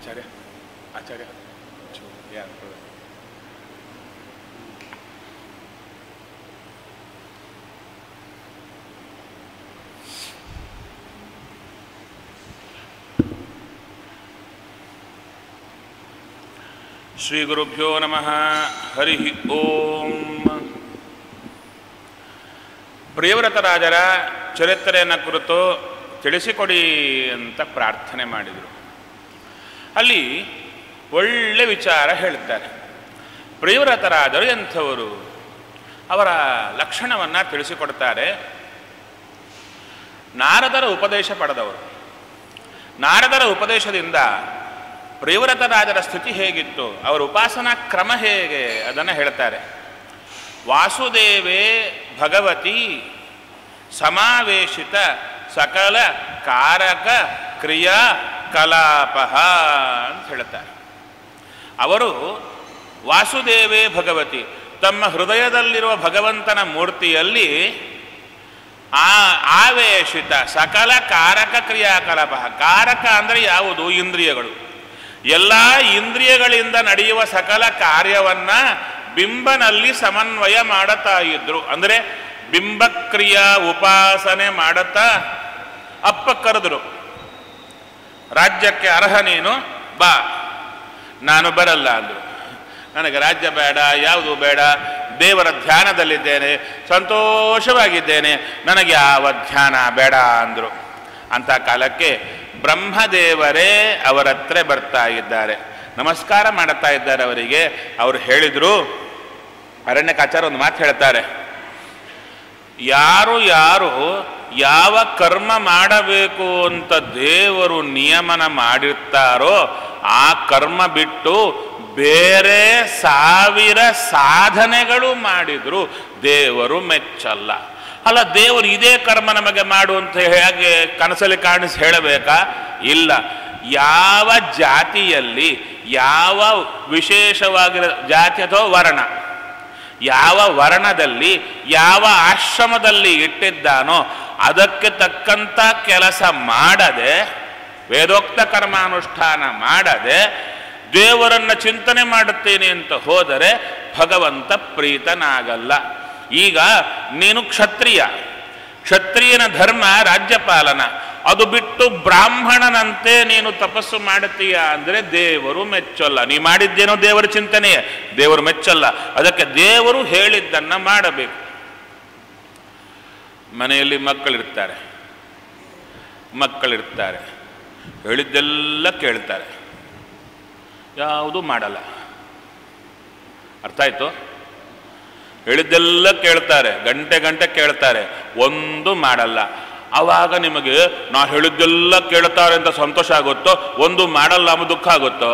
ಆಚಾರ್ಯ ಆಚಾರ್ಯ ಚೂ, ಯಾರು ಕೊಡು? ಶ್ರೀ ಗುರುಭ್ಯೋ ನಮಃ ಹರಿ ಓಂ ಪ್ರಿಯವ್ರತರಾಜರ ಚರಿತ್ರೆಯನ್ನು ಕುರಿತು ತಿಳಿಸಿಕೊಡಿ ಅಂತ ಪ್ರಾರ್ಥನೆ ಮಾಡಿದರು ಅಲ್ಲಿ ಒಳ್ಳೆ ವಿಚಾರ ಹೇಳ್ತಾರೆ ಪ್ರಿಯವ್ರತರಾಜರು ಎಂಥವರು ಅವರ ಲಕ್ಷಣವನ್ನು ತಿಳಿಸಿಕೊಡ್ತಾರೆ ನಾರದರ ಉಪದೇಶ ಪಡೆದವರು ನಾರದರ ಉಪದೇಶದಿಂದ ಪ್ರಿಯವ್ರತರಾಜರ ಸ್ಥಿತಿ ಹೇಗಿತ್ತು ಅವರ ಉಪಾಸನಾ ಕ್ರಮ ಹೇಗೆ ಅದನ್ನು ಹೇಳ್ತಾರೆ ವಾಸುದೇವೇ ಭಗವತಿ ಸಮಾವೇಶಿತ ಸಕಲ ಕಾರಕ ಕ್ರಿಯಾ ಕಲಾಪ ಅಂತ ಹೇಳ್ತಾರೆ ಅವರು ವಾಸುದೇವೇ ಭಗವತಿ ತಮ್ಮ ಹೃದಯದಲ್ಲಿರುವ ಭಗವಂತನ ಮೂರ್ತಿಯಲ್ಲಿ ಆ ಆವೇಶಿತ ಸಕಲ ಕಾರಕ ಕ್ರಿಯಾಕಲಾಪ ಕಾರಕ ಅಂದರೆ ಯಾವುದು ಇಂದ್ರಿಯಗಳು ಎಲ್ಲ ಇಂದ್ರಿಯಗಳಿಂದ ನಡೆಯುವ ಸಕಲ ಕಾರ್ಯವನ್ನ ಬಿಂಬನಲ್ಲಿ ಸಮನ್ವಯ ಮಾಡುತ್ತಾ ಇದ್ರು ಅಂದರೆ ಬಿಂಬಕ್ರಿಯಾ ಉಪಾಸನೆ ಮಾಡುತ್ತಾ ಅಪ್ಪ ಕರೆದ್ರು ರಾಜ್ಯಕ್ಕೆ ಅರ್ಹ ನೀನು ಬಾ ನಾನು ಬರಲ್ಲ ಅಂದರು ನನಗೆ ರಾಜ್ಯ ಬೇಡ ಯಾವುದು ಬೇಡ ದೇವರ ಧ್ಯಾನದಲ್ಲಿದ್ದೇನೆ ಸಂತೋಷವಾಗಿದ್ದೇನೆ ನನಗೆ ಯಾವ ಧ್ಯಾನ ಬೇಡ ಅಂದರು ಅಂಥ ಕಾಲಕ್ಕೆ ಬ್ರಹ್ಮದೇವರೇ ಅವರ ಹತ್ರ ಬರ್ತಾ ಇದ್ದಾರೆ ನಮಸ್ಕಾರ ಮಾಡುತ್ತಾ ಇದ್ದಾರೆ ಅವರಿಗೆ ಅವರು ಹೇಳಿದರು ಅರಣ್ಯಕಾಚಾರ ಒಂದು ಮಾತು ಹೇಳ್ತಾರೆ ಯಾರು ಯಾರು ಯಾವ ಕರ್ಮ ಮಾಡಬೇಕು ಅಂತ ದೇವರು ನಿಯಮನ ಮಾಡಿರ್ತಾರೋ ಆ ಕರ್ಮ ಬಿಟ್ಟು ಬೇರೆ ಸಾವಿರ ಸಾಧನೆಗಳು ಮಾಡಿದ್ರು ದೇವರು ಮೆಚ್ಚಲ್ಲ ಅಲ್ಲ ದೇವರು ಇದೇ ಕರ್ಮ ನಮಗೆ ಮಾಡು ಅಂತ ಹೇಗೆ ಕನಸಲ್ಲಿ ಕಾಣಿಸಿ ಹೇಳಬೇಕಾ ಇಲ್ಲ ಯಾವ ಜಾತಿಯಲ್ಲಿ ಯಾವ ವಿಶೇಷವಾಗಿರೋ ಜಾತಿ ಅಥವಾ ವರ್ಣ ಯಾವ ವರ್ಣದಲ್ಲಿ ಯಾವ ಆಶ್ರಮದಲ್ಲಿ ಇಟ್ಟಿದ್ದಾನೋ ಅದಕ್ಕೆ ತಕ್ಕಂಥ ಕೆಲಸ ಮಾಡದೆ ವೇದೋಕ್ತ ಕರ್ಮಾನುಷ್ಠಾನ ಮಾಡದೆ ದೇವರನ್ನ ಚಿಂತನೆ ಮಾಡುತ್ತೇನೆ ಅಂತ ಹೋದರೆ ಭಗವಂತ ಪ್ರೀತನಾಗಲ್ಲ ಈಗ ನೀನು ಕ್ಷತ್ರಿಯ ಕ್ಷತ್ರಿಯನ ಧರ್ಮ ರಾಜ್ಯಪಾಲನ ಅದು ಬಿಟ್ಟು ಬ್ರಾಹ್ಮಣನಂತೆ ನೀನು ತಪಸ್ಸು ಮಾಡುತ್ತೀಯ ಅಂದರೆ ದೇವರು ಮೆಚ್ಚಲ್ಲ ನೀ ಮಾಡಿದ್ದೇನೋ ದೇವರ ಚಿಂತನೆಯೇ ದೇವರು ಮೆಚ್ಚಲ್ಲ ಅದಕ್ಕೆ ದೇವರು ಹೇಳಿದ್ದನ್ನು ಮಾಡಬೇಕು ಮನೆಯಲ್ಲಿ ಮಕ್ಕಳಿರ್ತಾರೆ ಮಕ್ಕಳಿರ್ತಾರೆ ಹೇಳಿದ್ದೆಲ್ಲ ಕೇಳ್ತಾರೆ ಯಾವುದೂ ಮಾಡಲ್ಲ ಅರ್ಥ ಆಯ್ತು ಹೇಳಿದ್ದೆಲ್ಲ ಕೇಳ್ತಾರೆ ಗಂಟೆ ಗಂಟೆ ಕೇಳ್ತಾರೆ ಒಂದು ಮಾಡಲ್ಲ ಆವಾಗ ನಿಮಗೆ ನಾ ಹೇಳಿದ್ದೆಲ್ಲ ಕೇಳ್ತಾರೆ ಅಂತ ಸಂತೋಷ ಆಗುತ್ತೋ ಒಂದು ಮಾಡಲ್ಲ ಅಂಬ ದುಃಖ ಆಗುತ್ತೋ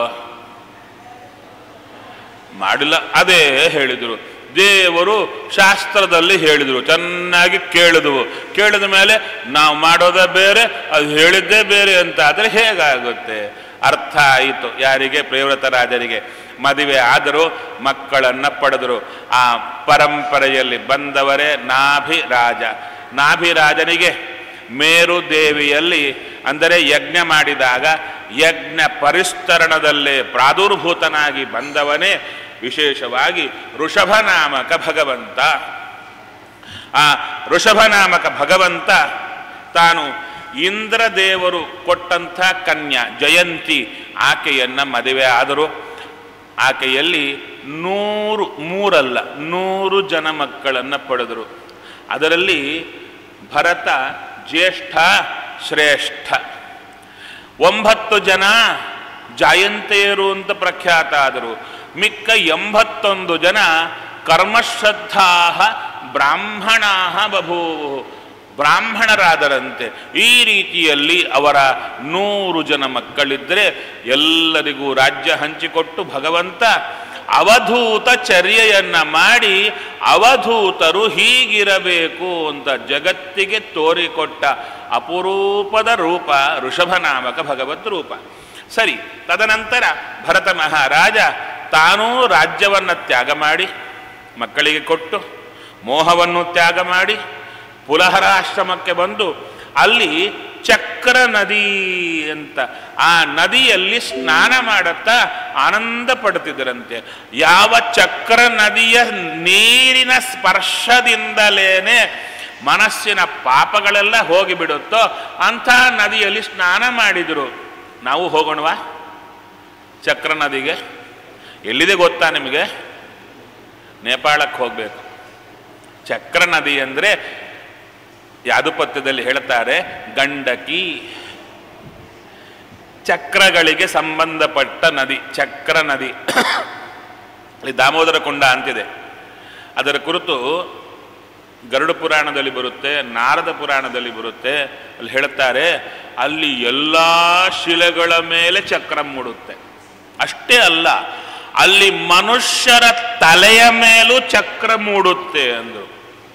ಮಾಡಿಲ್ಲ ಅದೇ ಹೇಳಿದರು ದೇವರು ಶಾಸ್ತ್ರದಲ್ಲಿ ಹೇಳಿದರು ಚೆನ್ನಾಗಿ ಕೇಳಿದವು ಕೇಳಿದ ಮೇಲೆ ನಾವು ಮಾಡೋದೇ ಬೇರೆ ಅದು ಹೇಳಿದ್ದೇ ಬೇರೆ ಅಂತ ಆದರೆ ಹೇಗಾಗುತ್ತೆ ಅರ್ಥ ಆಯಿತು ಯಾರಿಗೆ ಪ್ರೇವ್ರತ ರಾಜರಿಗೆ ಮದುವೆ ಆದರೂ ಮಕ್ಕಳನ್ನು ಪಡೆದರು ಆ ಪರಂಪರೆಯಲ್ಲಿ ಬಂದವರೇ ನಾಭಿರಾಜ ನಾಭಿರಾಜನಿಗೆ ಮೇರು ದೇವಿಯಲ್ಲಿ ಅಂದರೆ ಯಜ್ಞ ಮಾಡಿದಾಗ ಯಜ್ಞ ಪರಿಸ್ತರಣದಲ್ಲೇ ಪ್ರಾದುರ್ಭೂತನಾಗಿ ಬಂದವನೇ ವಿಶೇಷವಾಗಿ ಋಷಭನಾಮಕ ಭಗವಂತ ಆ ಋಷಭನಾಮಕ ಭಗವಂತ ತಾನು ಇಂದ್ರದೇವರು ಕೊಟ್ಟಂಥ ಕನ್ಯಾ ಜಯಂತಿ ಆಕೆಯನ್ನ ಮದುವೆ ಆದರು ಆಕೆಯಲ್ಲಿ ನೂರು ಮೂರಲ್ಲ ನೂರು ಜನ ಮಕ್ಕಳನ್ನು ಪಡೆದರು ಅದರಲ್ಲಿ ಭರತ ಜ್ಯೇಷ್ಠ ಶ್ರೇಷ್ಠ ಒಂಬತ್ತು ಜನ ಜಾಯಂತೆಯರು ಅಂತ ಪ್ರಖ್ಯಾತ ಆದರು ಮಿಕ್ಕ ಎಂಬತ್ತೊಂದು ಜನ ಕರ್ಮಶ್ರದ್ಧಾ ಬ್ರಾಹ್ಮಣಾ ಬಭೂವು ಬ್ರಾಹ್ಮಣರಾದರಂತೆ ಈ ರೀತಿಯಲ್ಲಿ ಅವರ ನೂರು ಜನ ಮಕ್ಕಳಿದ್ದರೆ ಎಲ್ಲರಿಗೂ ರಾಜ್ಯ ಹಂಚಿಕೊಟ್ಟು ಭಗವಂತ ಅವಧೂತ ಚರ್ಯೆಯನ್ನ ಮಾಡಿ ಅವಧೂತರು ಹೀಗಿರಬೇಕು ಅಂತ ಜಗತ್ತಿಗೆ ತೋರಿಕೊಟ್ಟ ಅಪರೂಪದ ರೂಪ ಋಷಭನಾಮಕ ಭಗವದ್ ರೂಪ ಸರಿ ತದನಂತರ ಭರತ ಮಹಾರಾಜ ತಾನೂ ರಾಜ್ಯವನ್ನು ತ್ಯಾಗ ಮಾಡಿ ಮಕ್ಕಳಿಗೆ ಕೊಟ್ಟು ಮೋಹವನ್ನು ತ್ಯಾಗ ಮಾಡಿ ಪುಲಹರ ಆಶ್ರಮಕ್ಕೆ ಬಂದು ಅಲ್ಲಿ ಚಕ್ರ ನದಿ ಅಂತ ಆ ನದಿಯಲ್ಲಿ ಸ್ನಾನ ಮಾಡುತ್ತಾ ಆನಂದ ಪಡ್ತಿದ್ದರಂತೆ ಯಾವ ಚಕ್ರ ನದಿಯ ನೀರಿನ ಸ್ಪರ್ಶದಿಂದಲೇನೆ ಮನಸ್ಸಿನ ಪಾಪಗಳೆಲ್ಲ ಹೋಗಿಬಿಡುತ್ತೋ ಅಂಥ ನದಿಯಲ್ಲಿ ಸ್ನಾನ ಮಾಡಿದರು ನಾವು ಹೋಗೋಣವಾ ಚಕ್ರ ನದಿಗೆ ಎಲ್ಲಿದೆ ಗೊತ್ತಾ ನಿಮಗೆ ನೇಪಾಳಕ್ಕೆ ಹೋಗಬೇಕು ಚಕ್ರ ನದಿ ಅಂದರೆ ಯಾದುಪತ್ಯದಲ್ಲಿ ಹೇಳ್ತಾರೆ ಗಂಡಕಿ ಚಕ್ರಗಳಿಗೆ ಸಂಬಂಧಪಟ್ಟ ನದಿ ಚಕ್ರ ನದಿ ಇಲ್ಲಿ ದಾಮೋದರ ಕೊಂಡ ಅಂತಿದೆ ಅದರ ಕುರಿತು ಗರುಡ ಪುರಾಣದಲ್ಲಿ ಬರುತ್ತೆ ನಾರದ ಪುರಾಣದಲ್ಲಿ ಬರುತ್ತೆ ಅಲ್ಲಿ ಹೇಳುತ್ತಾರೆ ಅಲ್ಲಿ ಎಲ್ಲ ಶಿಲೆಗಳ ಮೇಲೆ ಚಕ್ರ ಮೂಡುತ್ತೆ ಅಷ್ಟೇ ಅಲ್ಲ ಅಲ್ಲಿ ಮನುಷ್ಯರ ತಲೆಯ ಮೇಲೂ ಚಕ್ರ ಮೂಡುತ್ತೆ ಅಂದರು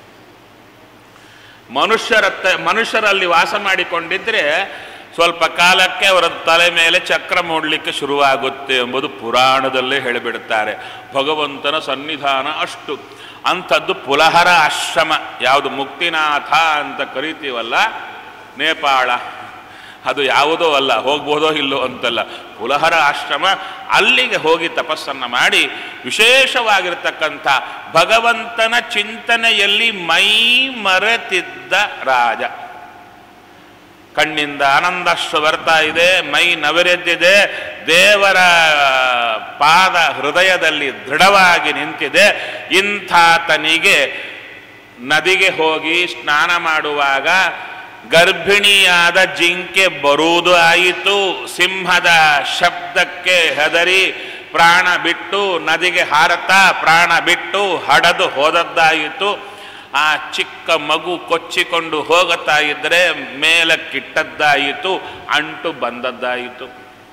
ಮನುಷ್ಯರ ತ- ಮನುಷ್ಯರಲ್ಲಿ ವಾಸ ಮಾಡಿಕೊಂಡಿದ್ರೆ ಸ್ವಲ್ಪ ಕಾಲಕ್ಕೆ ಅವರ ತಲೆ ಮೇಲೆ ಚಕ್ರ ಮೂಡಲಿಕ್ಕೆ ಶುರುವಾಗುತ್ತೆ ಎಂಬುದು ಪುರಾಣದಲ್ಲೇ ಹೇಳಿಬಿಡುತ್ತಾರೆ ಭಗವಂತನ ಸನ್ನಿಧಾನ ಅಷ್ಟು ಅಂಥದ್ದು ಪುಲಹರ ಆಶ್ರಮ ಯಾವುದು ಮುಕ್ತಿನಾಥ ಅಂತ ಕರಿತೀವಲ್ಲ ನೇಪಾಳ ಅದು ಯಾವುದೋ ಅಲ್ಲ ಹೋಗ್ಬೋದೋ ಇಲ್ಲೋ ಅಂತಲ್ಲ ಪುಲಹರ ಆಶ್ರಮ ಅಲ್ಲಿಗೆ ಹೋಗಿ ತಪಸ್ಸನ್ನು ಮಾಡಿ ವಿಶೇಷವಾಗಿರ್ತಕ್ಕಂಥ ಭಗವಂತನ ಚಿಂತನೆಯಲ್ಲಿ ಮೈ ಮರೆತಿದ್ದ ರಾಜ ಕಣ್ಣಿಂದ ಆನಂದಶ್ರು ಬರ್ತಾ ಇದೆ ಮೈ ನವರೆದ್ದಿದೆ ದೇವರ ಪಾದ ಹೃದಯದಲ್ಲಿ ದೃಢವಾಗಿ ನಿಂತಿದೆ ಇಂಥಾತನಿಗೆ ನದಿಗೆ ಹೋಗಿ ಸ್ನಾನ ಮಾಡುವಾಗ ಗರ್ಭಿಣಿಯಾದ ಜಿಂಕೆ ಬರುವುದು ಆಯಿತು ಸಿಂಹದ ಶಬ್ದಕ್ಕೆ ಹೆದರಿ ಪ್ರಾಣ ಬಿಟ್ಟು ನದಿಗೆ ಹಾರತಾ ಪ್ರಾಣ ಬಿಟ್ಟು ಹಡದು ಹೋದದ್ದಾಯಿತು ಆ ಚಿಕ್ಕ ಮಗು ಕೊಚ್ಚಿಕೊಂಡು ಹೋಗುತ್ತಾ ಇದ್ದರೆ ಮೇಲಕ್ಕಿಟ್ಟದ್ದಾಯಿತು ಅಂಟು ಬಂದದ್ದಾಯಿತು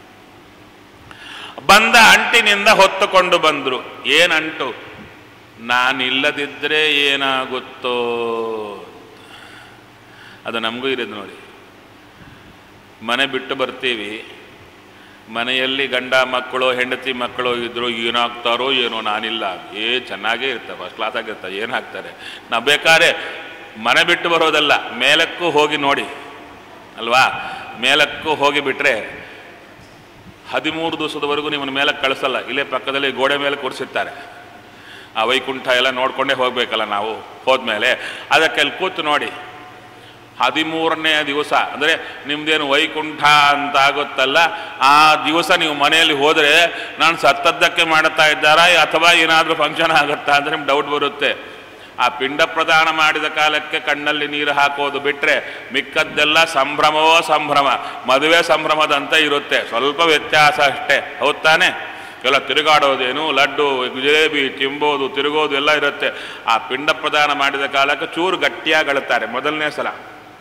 ಬಂದ ಅಂಟಿನಿಂದ ಹೊತ್ತುಕೊಂಡು ಬಂದರು ಏನಂಟು ನಾನಿಲ್ಲದಿದ್ದರೆ ಏನಾಗುತ್ತೋ ಅದು ನಮಗೂ ಇರೋದು ನೋಡಿ ಮನೆ ಬಿಟ್ಟು ಬರ್ತೀವಿ ಮನೆಯಲ್ಲಿ ಗಂಡ ಮಕ್ಕಳು ಹೆಂಡತಿ ಮಕ್ಕಳು ಇದ್ರು ಏನಾಗ್ತಾರೋ ಏನೋ ನಾನಿಲ್ಲ ಏ ಚೆನ್ನಾಗೇ ಇರ್ತವೆ ಫಸ್ಟ್ ಕ್ಲಾಸ್ ಆಗಿರ್ತವೆ ಏನಾಗ್ತಾರೆ ನಾವು ಬೇಕಾದ್ರೆ ಮನೆ ಬಿಟ್ಟು ಬರೋದಲ್ಲ ಮೇಲಕ್ಕೂ ಹೋಗಿ ನೋಡಿ ಅಲ್ವಾ ಮೇಲಕ್ಕೂ ಹೋಗಿ ಬಿಟ್ರೆ ಹದಿಮೂರು ದಿವಸದವರೆಗೂ ನಿಮ್ಮನ್ನು ಮೇಲಕ್ಕೆ ಕಳಿಸಲ್ಲ ಇಲ್ಲೇ ಪಕ್ಕದಲ್ಲಿ ಗೋಡೆ ಮೇಲೆ ಕೂರಿಸಿರ್ತಾರೆ ಆ ವೈಕುಂಠ ಎಲ್ಲ ನೋಡ್ಕೊಂಡೇ ಹೋಗ್ಬೇಕಲ್ಲ ನಾವು ಹೋದ್ಮೇಲೆ ಅದಕ್ಕೆ ಅಲ್ಲಿ ಕೂತು ನೋಡಿ ಹದಿಮೂರನೇ ದಿವಸ ಅಂದರೆ ನಿಮ್ದೇನು ವೈಕುಂಠ ಅಂತ ಆಗುತ್ತಲ್ಲ ಆ ದಿವಸ ನೀವು ಮನೆಯಲ್ಲಿ ಹೋದರೆ ನಾನು ಸತ್ತದ್ದಕ್ಕೆ ಮಾಡುತ್ತಾ ಇದ್ದಾರಾ ಅಥವಾ ಏನಾದರೂ ಫಂಕ್ಷನ್ ಆಗುತ್ತಾ ಅಂದರೆ ನಿಮ್ಗೆ ಡೌಟ್ ಬರುತ್ತೆ ಆ ಪಿಂಡ ಪ್ರದಾನ ಮಾಡಿದ ಕಾಲಕ್ಕೆ ಕಣ್ಣಲ್ಲಿ ನೀರು ಹಾಕೋದು ಬಿಟ್ಟರೆ ಮಿಕ್ಕದ್ದೆಲ್ಲ ಸಂಭ್ರಮವೋ ಸಂಭ್ರಮ ಮದುವೆ ಸಂಭ್ರಮದಂತೆ ಇರುತ್ತೆ ಸ್ವಲ್ಪ ವ್ಯತ್ಯಾಸ ಅಷ್ಟೇ ಹೌದ್ ತಾನೆ ಎಲ್ಲ ತಿರುಗಾಡೋದೇನು ಲಡ್ಡು ಜಿಲೇಬಿ ತಿಂಬೋದು ತಿರುಗೋದು ಎಲ್ಲ ಇರುತ್ತೆ ಆ ಪಿಂಡ ಪ್ರದಾನ ಮಾಡಿದ ಕಾಲಕ್ಕೆ ಚೂರು ಗಟ್ಟಿಯಾಗಿ ಅಳುತ್ತಾರೆ ಮೊದಲನೇ ಸಲ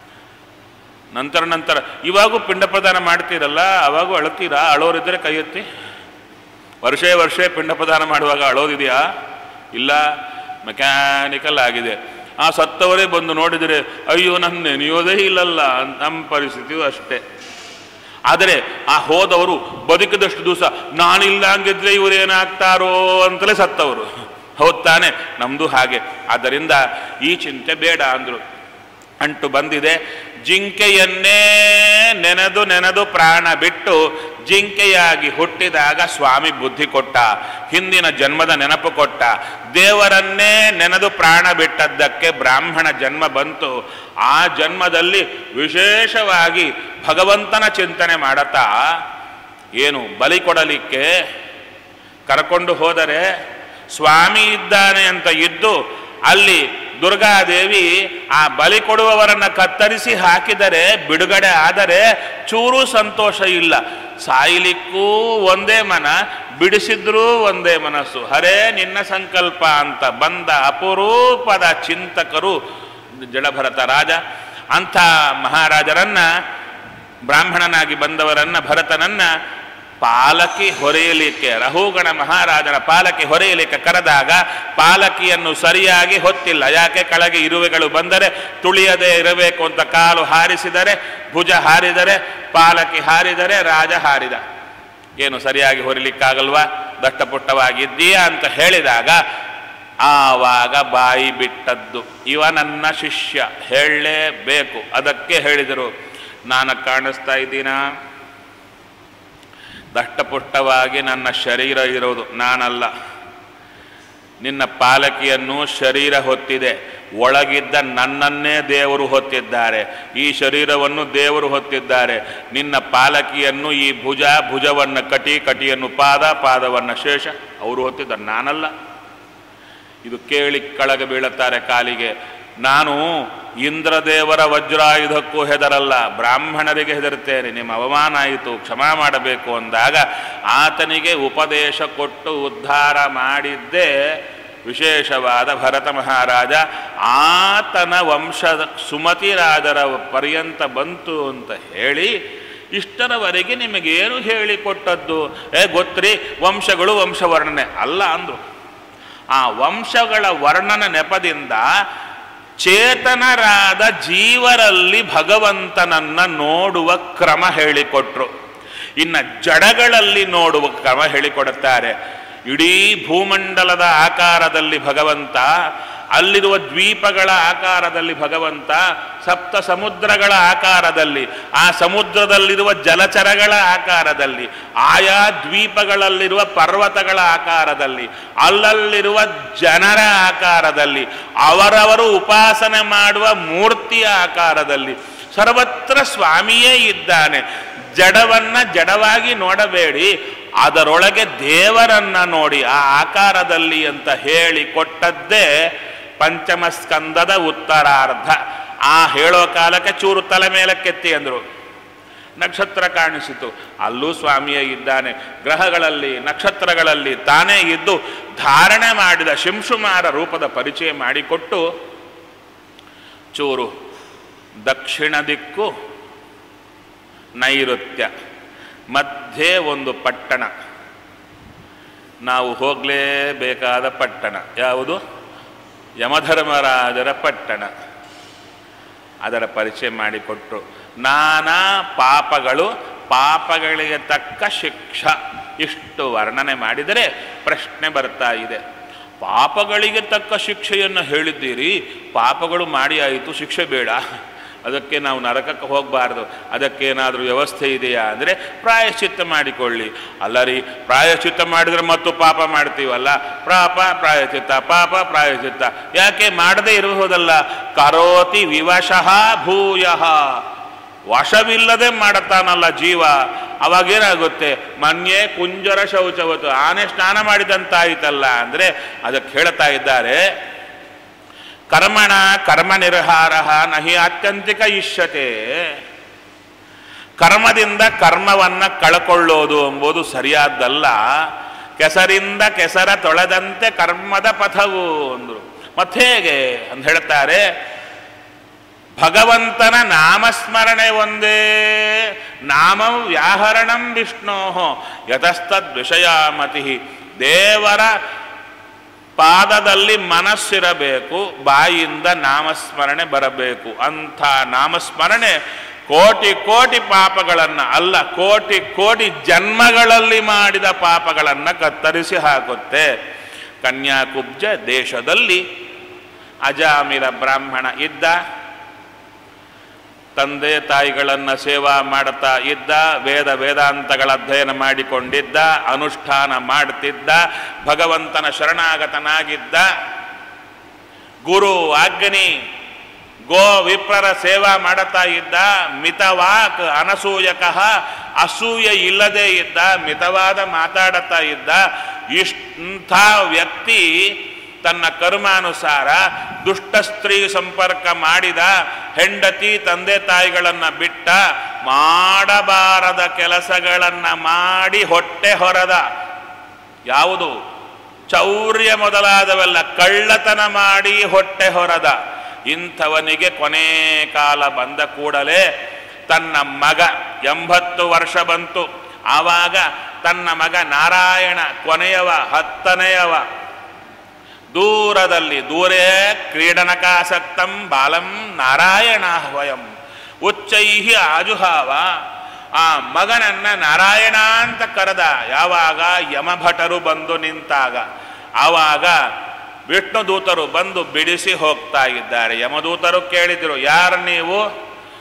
ನಂತರ ನಂತರ ಇವಾಗೂ ಪಿಂಡ ಪ್ರದಾನ ಮಾಡ್ತೀರಲ್ಲ ಅವಾಗೂ ಅಳ್ತೀರಾ ಅಳೋರಿದ್ದರೆ ಕೈ ಎತ್ತಿ ವರ್ಷೇ ವರ್ಷ ಪಿಂಡ ಪ್ರದಾನ ಮಾಡುವಾಗ ಅಳೋದಿದೆಯಾ ಇಲ್ಲ ಮೆಕ್ಯಾನಿಕಲ್ ಆಗಿದೆ ಆ ಸತ್ತವರೇ ಬಂದು ನೋಡಿದರೆ ಅಯ್ಯೋ ನನ್ನ ನೆನೆಯೋದೇ ಇಲ್ಲಲ್ಲ ಅಂತ ನಮ್ಮ ಪರಿಸ್ಥಿತಿಯು ಅಷ್ಟೇ ಆದರೆ ಆ ಹೋದವರು ಬದುಕಿದಷ್ಟು ದಿವಸ ನಾನಿಲ್ಲಂಗಿದ್ರೆ ಇವರೇನಾಗ್ತಾರೋ ಅಂತಲೇ ಸತ್ತವರು ಹೌದ್ ತಾನೆ ನಮ್ಮದು ಹಾಗೆ ಆದ್ದರಿಂದ ಈ ಚಿಂತೆ ಬೇಡ ಅಂದರು ಅಂಟು ಬಂದಿದೆ ಜಿಂಕೆಯನ್ನೇ ನೆನೆದು ನೆನೆದು ಪ್ರಾಣ ಬಿಟ್ಟು ಜಿಂಕೆಯಾಗಿ ಹುಟ್ಟಿದಾಗ ಸ್ವಾಮಿ ಬುದ್ಧಿ ಕೊಟ್ಟ ಹಿಂದಿನ ಜನ್ಮದ ನೆನಪು ಕೊಟ್ಟ ದೇವರನ್ನೇ ನೆನೆದು ಪ್ರಾಣ ಬಿಟ್ಟದ್ದಕ್ಕೆ ಬ್ರಾಹ್ಮಣ ಜನ್ಮ ಬಂತು ಆ ಜನ್ಮದಲ್ಲಿ ವಿಶೇಷವಾಗಿ ಭಗವಂತನ ಚಿಂತನೆ ಮಾಡತಾ ಏನು ಬಲಿ ಕೊಡಲಿಕ್ಕೆ ಕರ್ಕೊಂಡು ಹೋದರೆ ಸ್ವಾಮಿ ಇದ್ದಾನೆ ಅಂತ ಇದ್ದು ಅಲ್ಲಿ ದುರ್ಗಾದೇವಿ ಆ ಬಲಿ ಕೊಡುವವರನ್ನ ಕತ್ತರಿಸಿ ಹಾಕಿದರೆ ಬಿಡುಗಡೆ ಆದರೆ ಚೂರು ಸಂತೋಷ ಇಲ್ಲ ಸಾಯಲಿಕ್ಕೂ ಒಂದೇ ಮನ ಬಿಡಿಸಿದ್ರೂ ಒಂದೇ ಮನಸ್ಸು ಹರೇ ನಿನ್ನ ಸಂಕಲ್ಪ ಅಂತ ಬಂದ ಅಪರೂಪದ ಚಿಂತಕರು ಜಡಭರತ ರಾಜ ಅಂಥ ಮಹಾರಾಜರನ್ನ ಬ್ರಾಹ್ಮಣನಾಗಿ ಬಂದವರನ್ನ ಭರತನನ್ನ ಪಾಲಕಿ ಹೊರೆಯಲಿಕ್ಕೆ ರಹುಗಣ ಮಹಾರಾಜನ ಪಾಲಕಿ ಹೊರೆಯಲಿಕ್ಕೆ ಕರೆದಾಗ ಪಾಲಕಿಯನ್ನು ಸರಿಯಾಗಿ ಹೊತ್ತಿಲ್ಲ ಯಾಕೆ ಕೆಳಗೆ ಇರುವೆಗಳು ಬಂದರೆ ತುಳಿಯದೇ ಇರಬೇಕು ಅಂತ ಕಾಲು ಹಾರಿಸಿದರೆ ಭುಜ ಹಾರಿದರೆ ಪಾಲಕಿ ಹಾರಿದರೆ ರಾಜ ಹಾರಿದ ಏನು ಸರಿಯಾಗಿ ಹೊರಿಲಿಕ್ಕಾಗಲ್ವಾ ದಟ್ಟಪುಟ್ಟವಾಗಿದ್ದೀಯಾ ಅಂತ ಹೇಳಿದಾಗ ಆವಾಗ ಬಾಯಿ ಬಿಟ್ಟದ್ದು ಇವ ನನ್ನ ಶಿಷ್ಯ ಹೇಳಲೇಬೇಕು ಅದಕ್ಕೆ ಹೇಳಿದರು ನಾನು ಕಾಣಿಸ್ತಾ ಇದ್ದೀನಾ ದಷ್ಟಪುಷ್ಟವಾಗಿ ನನ್ನ ಶರೀರ ಇರೋದು ನಾನಲ್ಲ ನಿನ್ನ ಪಾಲಕಿಯನ್ನು ಶರೀರ ಹೊತ್ತಿದೆ ಒಳಗಿದ್ದ ನನ್ನನ್ನೇ ದೇವರು ಹೊತ್ತಿದ್ದಾರೆ ಈ ಶರೀರವನ್ನು ದೇವರು ಹೊತ್ತಿದ್ದಾರೆ ನಿನ್ನ ಪಾಲಕಿಯನ್ನು ಈ ಭುಜ ಭುಜವನ್ನು ಕಟಿ ಕಟಿಯನ್ನು ಪಾದ ಪಾದವನ್ನು ಶೇಷ ಅವರು ಹೊತ್ತಿದ್ದಾರೆ ನಾನಲ್ಲ ಇದು ಕೇಳಿ ಕೆಳಗೆ ಬೀಳುತ್ತಾರೆ ಕಾಲಿಗೆ ನಾನು ಇಂದ್ರದೇವರ ವಜ್ರಾಯುಧಕ್ಕೂ ಹೆದರಲ್ಲ ಬ್ರಾಹ್ಮಣರಿಗೆ ಹೆದರುತ್ತೇನೆ ನಿಮ್ಮ ಅವಮಾನ ಆಯಿತು ಕ್ಷಮಾ ಮಾಡಬೇಕು ಅಂದಾಗ ಆತನಿಗೆ ಉಪದೇಶ ಕೊಟ್ಟು ಉದ್ಧಾರ ಮಾಡಿದ್ದೇ ವಿಶೇಷವಾದ ಭರತ ಮಹಾರಾಜ ಆತನ ವಂಶದ ಸುಮತಿರಾಜರ ಪರ್ಯಂತ ಬಂತು ಅಂತ ಹೇಳಿ ಇಷ್ಟರವರೆಗೆ ನಿಮಗೇನು ಹೇಳಿಕೊಟ್ಟದ್ದು ಏ ಗೊತ್ತ್ರಿ ವಂಶಗಳು ವಂಶವರ್ಣನೆ ಅಲ್ಲ ಅಂದರು ಆ ವಂಶಗಳ ವರ್ಣನ ನೆಪದಿಂದ ಚೇತನರಾದ ಜೀವರಲ್ಲಿ ಭಗವಂತನನ್ನ ನೋಡುವ ಕ್ರಮ ಹೇಳಿಕೊಟ್ರು ಇನ್ನು ಜಡಗಳಲ್ಲಿ ನೋಡುವ ಕ್ರಮ ಹೇಳಿಕೊಡುತ್ತಾರೆ ಇಡೀ ಭೂಮಂಡಲದ ಆಕಾರದಲ್ಲಿ ಭಗವಂತ ಅಲ್ಲಿರುವ ದ್ವೀಪಗಳ ಆಕಾರದಲ್ಲಿ ಭಗವಂತ ಸಪ್ತ ಸಮುದ್ರಗಳ ಆಕಾರದಲ್ಲಿ ಆ ಸಮುದ್ರದಲ್ಲಿರುವ ಜಲಚರಗಳ ಆಕಾರದಲ್ಲಿ ಆಯಾ ದ್ವೀಪಗಳಲ್ಲಿರುವ ಪರ್ವತಗಳ ಆಕಾರದಲ್ಲಿ ಅಲ್ಲಲ್ಲಿರುವ ಜನರ ಆಕಾರದಲ್ಲಿ ಅವರವರು ಉಪಾಸನೆ ಮಾಡುವ ಮೂರ್ತಿಯ ಆಕಾರದಲ್ಲಿ ಸರ್ವತ್ರ ಸ್ವಾಮಿಯೇ ಇದ್ದಾನೆ ಜಡವನ್ನ ಜಡವಾಗಿ ನೋಡಬೇಡಿ ಅದರೊಳಗೆ ದೇವರನ್ನ ನೋಡಿ ಆ ಆಕಾರದಲ್ಲಿ ಅಂತ ಹೇಳಿ ಕೊಟ್ಟದ್ದೇ ಪಂಚಮ ಸ್ಕಂದದ ಉತ್ತರಾರ್ಧ ಆ ಹೇಳೋ ಕಾಲಕ್ಕೆ ಚೂರು ತಲೆ ಮೇಲೆ ಕೆತ್ತಿ ಅಂದರು ನಕ್ಷತ್ರ ಕಾಣಿಸಿತು ಅಲ್ಲೂ ಸ್ವಾಮಿಯೇ ಇದ್ದಾನೆ ಗ್ರಹಗಳಲ್ಲಿ ನಕ್ಷತ್ರಗಳಲ್ಲಿ ತಾನೇ ಇದ್ದು ಧಾರಣೆ ಮಾಡಿದ ಶಿಂಶುಮಾರ ರೂಪದ ಪರಿಚಯ ಮಾಡಿಕೊಟ್ಟು ಚೂರು ದಕ್ಷಿಣ ದಿಕ್ಕು ನೈಋತ್ಯ ಮಧ್ಯೆ ಒಂದು ಪಟ್ಟಣ ನಾವು ಹೋಗಲೇಬೇಕಾದ ಪಟ್ಟಣ ಯಾವುದು ಯಮಧರ್ಮರಾಜರ ಪಟ್ಟಣ ಅದರ ಪರಿಚಯ ಮಾಡಿಕೊಟ್ರು ನಾನಾ ಪಾಪಗಳು ಪಾಪಗಳಿಗೆ ತಕ್ಕ ಶಿಕ್ಷ ಇಷ್ಟು ವರ್ಣನೆ ಮಾಡಿದರೆ ಪ್ರಶ್ನೆ ಬರ್ತಾ ಇದೆ ಪಾಪಗಳಿಗೆ ತಕ್ಕ ಶಿಕ್ಷೆಯನ್ನು ಹೇಳಿದ್ದೀರಿ ಪಾಪಗಳು ಮಾಡಿ ಆಯಿತು ಶಿಕ್ಷೆ ಬೇಡ ಅದಕ್ಕೆ ನಾವು ನರಕಕ್ಕೆ ಹೋಗಬಾರ್ದು ಅದಕ್ಕೇನಾದರೂ ವ್ಯವಸ್ಥೆ ಇದೆಯಾ ಅಂದರೆ ಪ್ರಾಯಶ್ಚಿತ್ತ ಮಾಡಿಕೊಳ್ಳಿ ಅಲ್ಲ ರೀ ಪ್ರಾಯಶ್ಚಿತ್ತ ಮಾಡಿದರೆ ಮತ್ತು ಪಾಪ ಮಾಡ್ತೀವಲ್ಲ ಪಾಪ ಪ್ರಾಯಶ್ಚಿತ್ತ ಪಾಪ ಪ್ರಾಯಶ್ಚಿತ್ತ ಯಾಕೆ ಮಾಡದೇ ಇರಬಹುದಲ್ಲ ಕರೋತಿ ವಿವಶಃ ಭೂಯಃ ವಶವಿಲ್ಲದೆ ಮಾಡುತ್ತಾನಲ್ಲ ಜೀವ ಅವಾಗೇನಾಗುತ್ತೆ ಮನ್ಯೆ ಕುಂಜರ ಶೌಚವತ್ತು ಆನೆ ಸ್ನಾನ ಮಾಡಿದಂತಾಯಿತಲ್ಲ ಅಂದರೆ ಅದಕ್ಕೆ ಹೇಳ್ತಾ ಇದ್ದಾರೆ ಕರ್ಮಣ ಕರ್ಮ ನಿರ್ಹಾರ ನಹಿ ಆತ್ಯಂತಿಕ ಇಷ್ಯತೆ ಕರ್ಮದಿಂದ ಕರ್ಮವನ್ನ ಕಳ್ಕೊಳ್ಳೋದು ಎಂಬುದು ಸರಿಯಾದ್ದಲ್ಲ ಕೆಸರಿಂದ ಕೆಸರ ತೊಳೆದಂತೆ ಕರ್ಮದ ಪಥವು ಅಂದರು ಮತ್ತೆ ಹೇಗೆ ಅಂತ ಹೇಳ್ತಾರೆ ಭಗವಂತನ ನಾಮಸ್ಮರಣೆ ಒಂದೇ ನಾಮ ವ್ಯಾಹರಣಂ ವಿಷ್ಣೋ ಯತಸ್ತದ್ ವಿಷಯಾಮತಿ ದೇವರ ಪಾದದಲ್ಲಿ ಮನಸ್ಸಿರಬೇಕು ಬಾಯಿಯಿಂದ ನಾಮಸ್ಮರಣೆ ಬರಬೇಕು ಅಂಥ ನಾಮಸ್ಮರಣೆ ಕೋಟಿ ಕೋಟಿ ಪಾಪಗಳನ್ನು ಅಲ್ಲ ಕೋಟಿ ಕೋಟಿ ಜನ್ಮಗಳಲ್ಲಿ ಮಾಡಿದ ಪಾಪಗಳನ್ನು ಕತ್ತರಿಸಿ ಹಾಕುತ್ತೆ ಕನ್ಯಾಕುಬ್ಜ ದೇಶದಲ್ಲಿ ಅಜಾಮಿರ ಬ್ರಾಹ್ಮಣ ಇದ್ದ ತಂದೆ ತಾಯಿಗಳನ್ನು ಸೇವಾ ಮಾಡುತ್ತಾ ಇದ್ದ ವೇದ ವೇದಾಂತಗಳ ಅಧ್ಯಯನ ಮಾಡಿಕೊಂಡಿದ್ದ ಅನುಷ್ಠಾನ ಮಾಡ್ತಿದ್ದ ಭಗವಂತನ ಶರಣಾಗತನಾಗಿದ್ದ ಗುರು ಆಜ್ಞನಿ ಗೋ ವಿಪ್ರರ ಸೇವಾ ಮಾಡುತ್ತಾ ಇದ್ದ ಮಿತವಾಕ್ ಅನಸೂಯಕಃ ಅಸೂಯೆ ಇಲ್ಲದೆ ಇದ್ದ ಮಿತವಾದ ಮಾತಾಡುತ್ತಾ ಇದ್ದ ಇಷ್ಟ ವ್ಯಕ್ತಿ ತನ್ನ ಕರ್ಮಾನುಸಾರ ದುಷ್ಟ ಸ್ತ್ರೀ ಸಂಪರ್ಕ ಮಾಡಿದ ಹೆಂಡತಿ ತಂದೆ ತಾಯಿಗಳನ್ನು ಬಿಟ್ಟ ಮಾಡಬಾರದ ಕೆಲಸಗಳನ್ನು ಮಾಡಿ ಹೊಟ್ಟೆ ಹೊರದ ಯಾವುದು ಚೌರ್ಯ ಮೊದಲಾದವೆಲ್ಲ ಕಳ್ಳತನ ಮಾಡಿ ಹೊಟ್ಟೆ ಹೊರದ ಇಂಥವನಿಗೆ ಕೊನೆ ಕಾಲ ಬಂದ ಕೂಡಲೇ ತನ್ನ ಮಗ ಎಂಬತ್ತು ವರ್ಷ ಬಂತು ಆವಾಗ ತನ್ನ ಮಗ ನಾರಾಯಣ ಕೊನೆಯವ ಹತ್ತನೆಯವ ದೂರದಲ್ಲಿ ದೂರೇ ಕ್ರೀಡನಕಾಸಕ್ತಂ ಬಾಲಂ ನಾರಾಯಣ ವಯಂ ಉಚ್ಚೈಹಿ ಆಜುಹಾವ ಆ ಮಗನನ್ನ ನಾರಾಯಣ ಅಂತ ಕರೆದ ಯಾವಾಗ ಯಮಭಟರು ಬಂದು ನಿಂತಾಗ ಆವಾಗ ವಿಷ್ಣು ದೂತರು ಬಂದು ಬಿಡಿಸಿ ಹೋಗ್ತಾ ಇದ್ದಾರೆ ಯಮದೂತರು ಕೇಳಿದರು ಯಾರು ನೀವು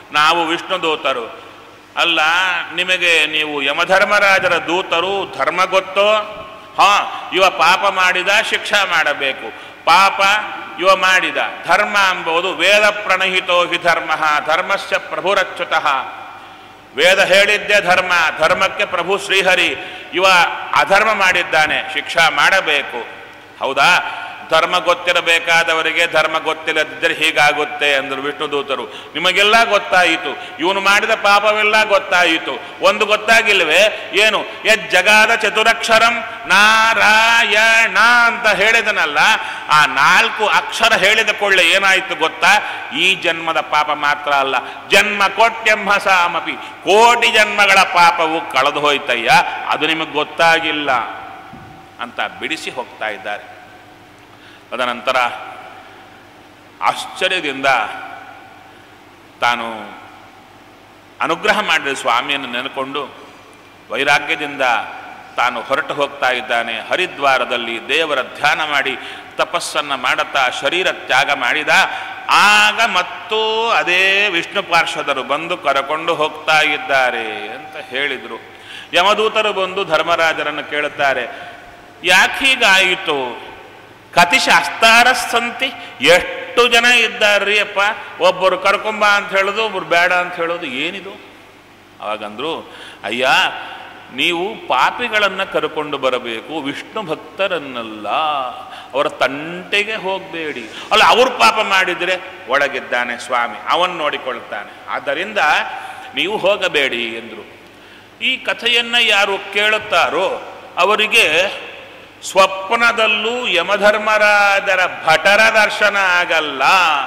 ನಾವು ವಿಷ್ಣು ದೂತರು ಅಲ್ಲ ನಿಮಗೆ ನೀವು ಯಮಧರ್ಮರಾಜರ ದೂತರು ಧರ್ಮ ಗೊತ್ತೋ ಹಾ ಇವ ಪಾಪ ಮಾಡಿದ ಶಿಕ್ಷಾ ಮಾಡಬೇಕು ಪಾಪ ಇವ ಮಾಡಿದ ಧರ್ಮ ಎಂಬುದು ವೇದ ಪ್ರಣಹಿತೋ ಹಿ ಧರ್ಮ ಧರ್ಮಸ್ಯ ಪ್ರಭುರಚ್ಯುತಃ ವೇದ ಹೇಳಿದ್ದೇ ಧರ್ಮ ಧರ್ಮಕ್ಕೆ ಪ್ರಭು ಶ್ರೀಹರಿ ಇವ ಅಧರ್ಮ ಮಾಡಿದ್ದಾನೆ ಶಿಕ್ಷಾ ಮಾಡಬೇಕು ಹೌದಾ ಧರ್ಮ ಗೊತ್ತಿರಬೇಕಾದವರಿಗೆ ಧರ್ಮ ಗೊತ್ತಿಲ್ಲದಿದ್ದರೆ ಹೀಗಾಗುತ್ತೆ ಅಂದರು ವಿಷ್ಣು ದೂತರು ನಿಮಗೆಲ್ಲ ಗೊತ್ತಾಯಿತು ಇವನು ಮಾಡಿದ ಪಾಪವೆಲ್ಲ ಗೊತ್ತಾಯಿತು ಒಂದು ಗೊತ್ತಾಗಿಲ್ವೇ ಏನು ಯದ್ ಜಗಾದ ಚತುರಕ್ಷರಂ ನಾರಾಯಣ ಅಂತ ಹೇಳಿದನಲ್ಲ ಆ ನಾಲ್ಕು ಅಕ್ಷರ ಹೇಳಿದ ಕೊಳ್ಳೆ ಏನಾಯಿತು ಗೊತ್ತಾ ಈ ಜನ್ಮದ ಪಾಪ ಮಾತ್ರ ಅಲ್ಲ ಜನ್ಮ ಕೋಟ್ಯಂಹ ಸಾಮಪಿ ಕೋಟಿ ಜನ್ಮಗಳ ಪಾಪವು ಕಳೆದು ಹೋಯ್ತಯ್ಯ ಅದು ನಿಮಗೆ ಗೊತ್ತಾಗಿಲ್ಲ ಅಂತ ಬಿಡಿಸಿ ಹೋಗ್ತಾ ಇದ್ದಾರೆ ತದನಂತರ ಆಶ್ಚರ್ಯದಿಂದ ತಾನು ಅನುಗ್ರಹ ಮಾಡಿದ ಸ್ವಾಮಿಯನ್ನು ನೆನೆಕೊಂಡು ವೈರಾಗ್ಯದಿಂದ ತಾನು ಹೊರಟು ಹೋಗ್ತಾ ಇದ್ದಾನೆ ಹರಿದ್ವಾರದಲ್ಲಿ ದೇವರ ಧ್ಯಾನ ಮಾಡಿ ತಪಸ್ಸನ್ನು ಮಾಡುತ್ತಾ ಶರೀರ ತ್ಯಾಗ ಮಾಡಿದ ಆಗ ಮತ್ತು ಅದೇ ವಿಷ್ಣು ಪಾರ್ಶ್ವದರು ಬಂದು ಕರಕೊಂಡು ಹೋಗ್ತಾ ಇದ್ದಾರೆ ಅಂತ ಹೇಳಿದರು ಯಮದೂತರು ಬಂದು ಧರ್ಮರಾಜರನ್ನು ಕೇಳುತ್ತಾರೆ ಯಾಕೆ ಹೀಗಾಯಿತು ಕತಿಶಾಸ್ತಾರ ಸಂತಿ ಎಷ್ಟು ಜನ ಇದ್ದಾರ್ರಿ ಅಪ್ಪ ಒಬ್ಬರು ಕರ್ಕೊಂಬ ಅಂತ ಹೇಳೋದು ಒಬ್ಬರು ಬೇಡ ಅಂತ ಹೇಳೋದು ಏನಿದು ಅವಾಗಂದ್ರು ಅಯ್ಯ ನೀವು ಪಾಪಿಗಳನ್ನು ಕರ್ಕೊಂಡು ಬರಬೇಕು ವಿಷ್ಣು ಭಕ್ತರನ್ನಲ್ಲ ಅವರ ತಂಟೆಗೆ ಹೋಗಬೇಡಿ ಅಲ್ಲ ಅವ್ರು ಪಾಪ ಮಾಡಿದರೆ ಒಳಗಿದ್ದಾನೆ ಸ್ವಾಮಿ ಅವನ್ ನೋಡಿಕೊಳ್ತಾನೆ ಆದ್ದರಿಂದ ನೀವು ಹೋಗಬೇಡಿ ಎಂದರು ಈ ಕಥೆಯನ್ನು ಯಾರು ಕೇಳುತ್ತಾರೋ ಅವರಿಗೆ ಸ್ವಪ್ನದಲ್ಲೂ ಯಮಧರ್ಮರಾಜರ ಭಟರ ದರ್ಶನ ಆಗಲ್ಲ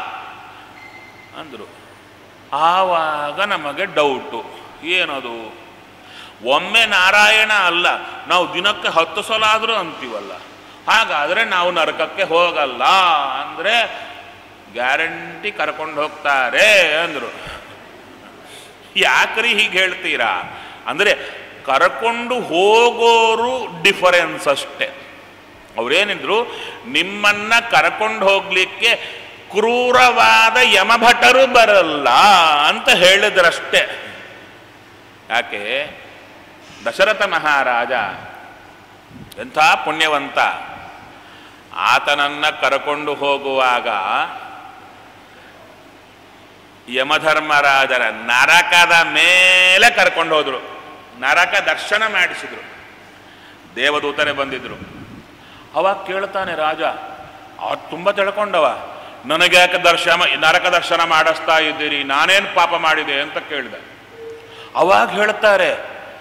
ಅಂದರು ಆವಾಗ ನಮಗೆ ಡೌಟು ಏನದು ಒಮ್ಮೆ ನಾರಾಯಣ ಅಲ್ಲ ನಾವು ದಿನಕ್ಕೆ ಹತ್ತು ಸಲ ಆದರೂ ಅಂತೀವಲ್ಲ ಹಾಗಾದರೆ ನಾವು ನರಕಕ್ಕೆ ಹೋಗಲ್ಲ ಅಂದರೆ ಗ್ಯಾರಂಟಿ ಕರ್ಕೊಂಡು ಹೋಗ್ತಾರೆ ಅಂದರು ಯಾಕ್ರಿ ಹೀಗೆ ಹೇಳ್ತೀರಾ ಅಂದರೆ ಕರ್ಕೊಂಡು ಹೋಗೋರು ಡಿಫರೆನ್ಸ್ ಅಷ್ಟೆ ಅವರೇನಿದ್ರು ನಿಮ್ಮನ್ನ ಕರ್ಕೊಂಡು ಹೋಗ್ಲಿಕ್ಕೆ ಕ್ರೂರವಾದ ಯಮಭಟರು ಬರಲ್ಲ ಅಂತ ಹೇಳಿದ್ರಷ್ಟೇ ಯಾಕೆ ದಶರಥ ಮಹಾರಾಜ ಎಂಥ ಪುಣ್ಯವಂತ ಆತನನ್ನ ಕರ್ಕೊಂಡು ಹೋಗುವಾಗ ಯಮಧರ್ಮರಾಜರ ನರಕದ ಮೇಲೆ ಕರ್ಕೊಂಡು ಹೋದ್ರು ನರಕ ದರ್ಶನ ಮಾಡಿಸಿದ್ರು ದೇವದೂತರೇ ಬಂದಿದ್ರು ಅವಾಗ ಕೇಳ್ತಾನೆ ರಾಜ ಅವ ತುಂಬ ತಿಳ್ಕೊಂಡವ ನನಗೆ ಯಾಕೆ ದರ್ಶನ ನರಕ ದರ್ಶನ ಮಾಡಿಸ್ತಾ ಇದ್ದೀರಿ ನಾನೇನು ಪಾಪ ಮಾಡಿದೆ ಅಂತ ಕೇಳಿದ ಅವಾಗ ಹೇಳ್ತಾರೆ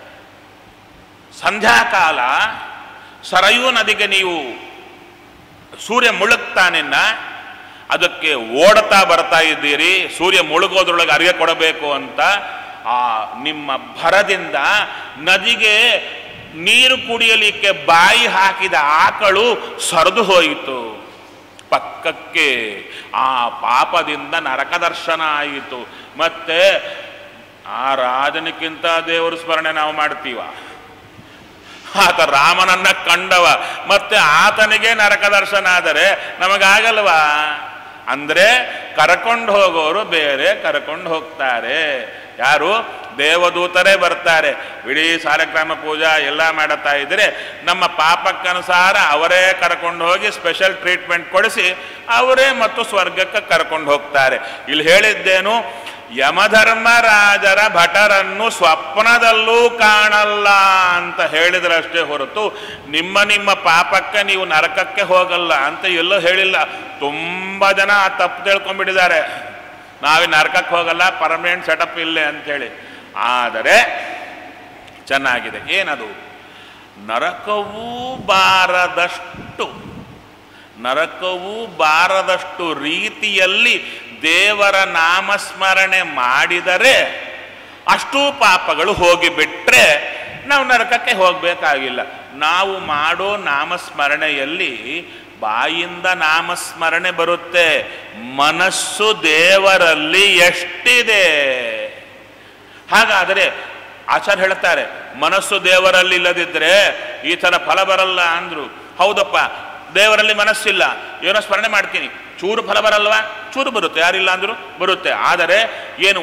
ಸಂಧ್ಯಾಕಾಲ ಸರಯೂ ನದಿಗೆ ನೀವು ಸೂರ್ಯ ಮುಳುಗ್ತಾನಿನ್ನ ಅದಕ್ಕೆ ಓಡ್ತಾ ಬರ್ತಾ ಇದ್ದೀರಿ ಸೂರ್ಯ ಮುಳುಗೋದ್ರೊಳಗೆ ಅರಿಗೆ ಕೊಡಬೇಕು ಅಂತ ಆ ನಿಮ್ಮ ಭರದಿಂದ ನದಿಗೆ ನೀರು ಕುಡಿಯಲಿಕ್ಕೆ ಬಾಯಿ ಹಾಕಿದ ಆಕಳು ಸರಿದು ಹೋಯಿತು ಪಕ್ಕಕ್ಕೆ ಆ ಪಾಪದಿಂದ ನರಕ ದರ್ಶನ ಆಯಿತು ಮತ್ತೆ ಆ ರಾಜನಿಕ್ಕಿಂತ ದೇವರು ಸ್ಮರಣೆ ನಾವು ಮಾಡ್ತೀವ ಆತ ರಾಮನನ್ನ ಕಂಡವ ಮತ್ತೆ ಆತನಿಗೆ ನರಕ ದರ್ಶನ ಆದರೆ ನಮಗಾಗಲ್ವಾ ಅಂದ್ರೆ ಕರ್ಕೊಂಡು ಹೋಗೋರು ಬೇರೆ ಕರ್ಕೊಂಡು ಹೋಗ್ತಾರೆ ಯಾರು ದೇವದೂತರೇ ಬರ್ತಾರೆ ಇಡೀ ಸಾಲಗ್ರಾಮ ಪೂಜಾ ಎಲ್ಲ ಮಾಡುತ್ತಾ ಇದ್ರೆ ನಮ್ಮ ಪಾಪಕ್ಕನುಸಾರ ಅವರೇ ಕರ್ಕೊಂಡು ಹೋಗಿ ಸ್ಪೆಷಲ್ ಟ್ರೀಟ್ಮೆಂಟ್ ಕೊಡಿಸಿ ಅವರೇ ಮತ್ತು ಸ್ವರ್ಗಕ್ಕೆ ಕರ್ಕೊಂಡು ಹೋಗ್ತಾರೆ ಇಲ್ಲಿ ಹೇಳಿದ್ದೇನು ಯಮಧರ್ಮರಾಜರ ಭಟರನ್ನು ಸ್ವಪ್ನದಲ್ಲೂ ಕಾಣಲ್ಲ ಅಂತ ಹೇಳಿದ್ರಷ್ಟೇ ಹೊರತು ನಿಮ್ಮ ನಿಮ್ಮ ಪಾಪಕ್ಕೆ ನೀವು ನರಕಕ್ಕೆ ಹೋಗಲ್ಲ ಅಂತ ಎಲ್ಲೂ ಹೇಳಿಲ್ಲ ತುಂಬ ಜನ ಆ ತಪ್ಪು ತಿಳ್ಕೊಂಡ್ಬಿಟ್ಟಿದ್ದಾರೆ ನಾವೇ ನರಕಕ್ಕೆ ಹೋಗಲ್ಲ ಪರ್ಮನೆಂಟ್ ಸೆಟಪ್ ಇಲ್ಲೇ ಅಂಥೇಳಿ ಆದರೆ ಚೆನ್ನಾಗಿದೆ ಏನದು ನರಕವೂ ಬಾರದಷ್ಟು ನರಕವೂ ಬಾರದಷ್ಟು ರೀತಿಯಲ್ಲಿ ದೇವರ ನಾಮಸ್ಮರಣೆ ಮಾಡಿದರೆ ಅಷ್ಟೂ ಪಾಪಗಳು ಹೋಗಿಬಿಟ್ರೆ ನಾವು ನರಕಕ್ಕೆ ಹೋಗಬೇಕಾಗಿಲ್ಲ ನಾವು ಮಾಡೋ ನಾಮಸ್ಮರಣೆಯಲ್ಲಿ ಬಾಯಿಂದ ನಾಮಸ್ಮರಣೆ ಬರುತ್ತೆ ಮನಸ್ಸು ದೇವರಲ್ಲಿ ಎಷ್ಟಿದೆ ಹಾಗಾದರೆ ಆಚಾರ್ಯ ಹೇಳ್ತಾರೆ ಮನಸ್ಸು ದೇವರಲ್ಲಿ ಇಲ್ಲದಿದ್ದರೆ ಈ ಥರ ಫಲ ಬರಲ್ಲ ಅಂದ್ರು ಹೌದಪ್ಪ ದೇವರಲ್ಲಿ ಮನಸ್ಸಿಲ್ಲ ಏನೋ ಸ್ಮರಣೆ ಮಾಡ್ತೀನಿ ಚೂರು ಫಲ ಬರಲ್ವಾ ಚೂರು ಬರುತ್ತೆ ಯಾರಿಲ್ಲ ಅಂದ್ರು ಬರುತ್ತೆ ಆದರೆ ಏನು ಉತ್ತಮ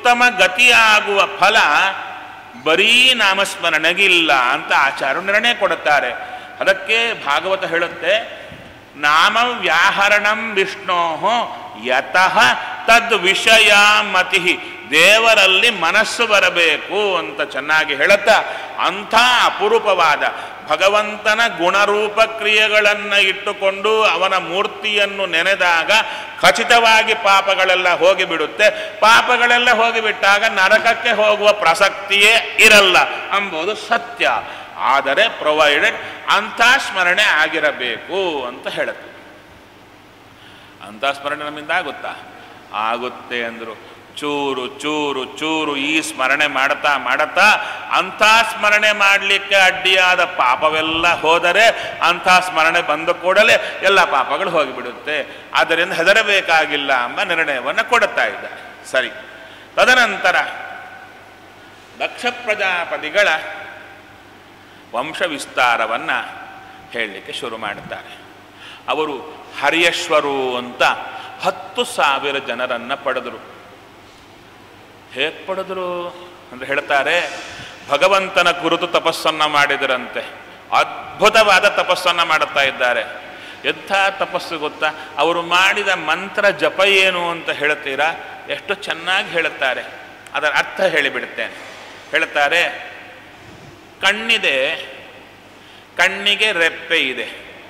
ಉತ್ತಮ ಗತಿಯಾಗುವ ಫಲ ಬರೀ ನಾಮಸ್ಮರಣೆಗಿಲ್ಲ ಅಂತ ಆಚಾರ್ಯರು ನಿರ್ಣಯ ಕೊಡುತ್ತಾರೆ ಅದಕ್ಕೆ ಭಾಗವತ ಹೇಳುತ್ತೆ ನಾಮ ವ್ಯಾಹರಣಂ ವಿಷ್ಣೋ ಯತಃ ತದ್ ವಿಷಯ ಮತಿ ದೇವರಲ್ಲಿ ಮನಸ್ಸು ಬರಬೇಕು ಅಂತ ಚೆನ್ನಾಗಿ ಹೇಳುತ್ತಾ ಅಂಥ ಅಪರೂಪವಾದ ಭಗವಂತನ ಗುಣರೂಪ ಕ್ರಿಯೆಗಳನ್ನು ಇಟ್ಟುಕೊಂಡು ಅವನ ಮೂರ್ತಿಯನ್ನು ನೆನೆದಾಗ ಖಚಿತವಾಗಿ ಪಾಪಗಳೆಲ್ಲ ಹೋಗಿಬಿಡುತ್ತೆ ಪಾಪಗಳೆಲ್ಲ ಹೋಗಿಬಿಟ್ಟಾಗ ನರಕಕ್ಕೆ ಹೋಗುವ ಪ್ರಸಕ್ತಿಯೇ ಇರಲ್ಲ ಎಂಬುದು ಸತ್ಯ ಆದರೆ ಪ್ರೊವೈಡೆಡ್ ಅಂಥ ಸ್ಮರಣೆ ಆಗಿರಬೇಕು ಅಂತ ಹೇಳುತ್ತೆ ಅಂಥ ಸ್ಮರಣೆ ನಮ್ಮಿಂದ ಆಗುತ್ತಾ ಆಗುತ್ತೆ ಅಂದರು ಚೂರು ಚೂರು ಚೂರು ಈ ಸ್ಮರಣೆ ಮಾಡ್ತಾ ಮಾಡುತ್ತಾ ಅಂಥ ಸ್ಮರಣೆ ಮಾಡಲಿಕ್ಕೆ ಅಡ್ಡಿಯಾದ ಪಾಪವೆಲ್ಲ ಹೋದರೆ ಅಂಥ ಸ್ಮರಣೆ ಬಂದ ಕೂಡಲೇ ಎಲ್ಲ ಪಾಪಗಳು ಹೋಗಿಬಿಡುತ್ತೆ ಆದ್ದರಿಂದ ಹೆದರಬೇಕಾಗಿಲ್ಲ ಎಂಬ ನಿರ್ಣಯವನ್ನು ಕೊಡುತ್ತಾ ಇದ್ದಾರೆ ಸರಿ ತದನಂತರ ದಕ್ಷ ಪ್ರಜಾಪತಿಗಳ ವಂಶ ವಿಸ್ತಾರವನ್ನು ಹೇಳಲಿಕ್ಕೆ ಶುರು ಮಾಡುತ್ತಾರೆ ಅವರು ಹರಿಯಶ್ವರು ಅಂತ ಹತ್ತು ಸಾವಿರ ಜನರನ್ನು ಪಡೆದರು ಹೇಗೆ ಪಡೆದರು ಅಂತ ಹೇಳ್ತಾರೆ ಭಗವಂತನ ಕುರಿತು ತಪಸ್ಸನ್ನು ಮಾಡಿದರಂತೆ ಅದ್ಭುತವಾದ ತಪಸ್ಸನ್ನು ಮಾಡುತ್ತಾ ಇದ್ದಾರೆ ಎಂಥ ತಪಸ್ಸು ಗೊತ್ತಾ ಅವರು ಮಾಡಿದ ಮಂತ್ರ ಜಪ ಏನು ಅಂತ ಹೇಳ್ತೀರಾ ಎಷ್ಟು ಚೆನ್ನಾಗಿ ಹೇಳುತ್ತಾರೆ ಅದರ ಅರ್ಥ ಹೇಳಿಬಿಡುತ್ತೇನೆ ಹೇಳುತ್ತಾರೆ ಕಣ್ಣಿದೆ ಕಣ್ಣಿಗೆ ರೆಪ್ಪೆ ಇದೆ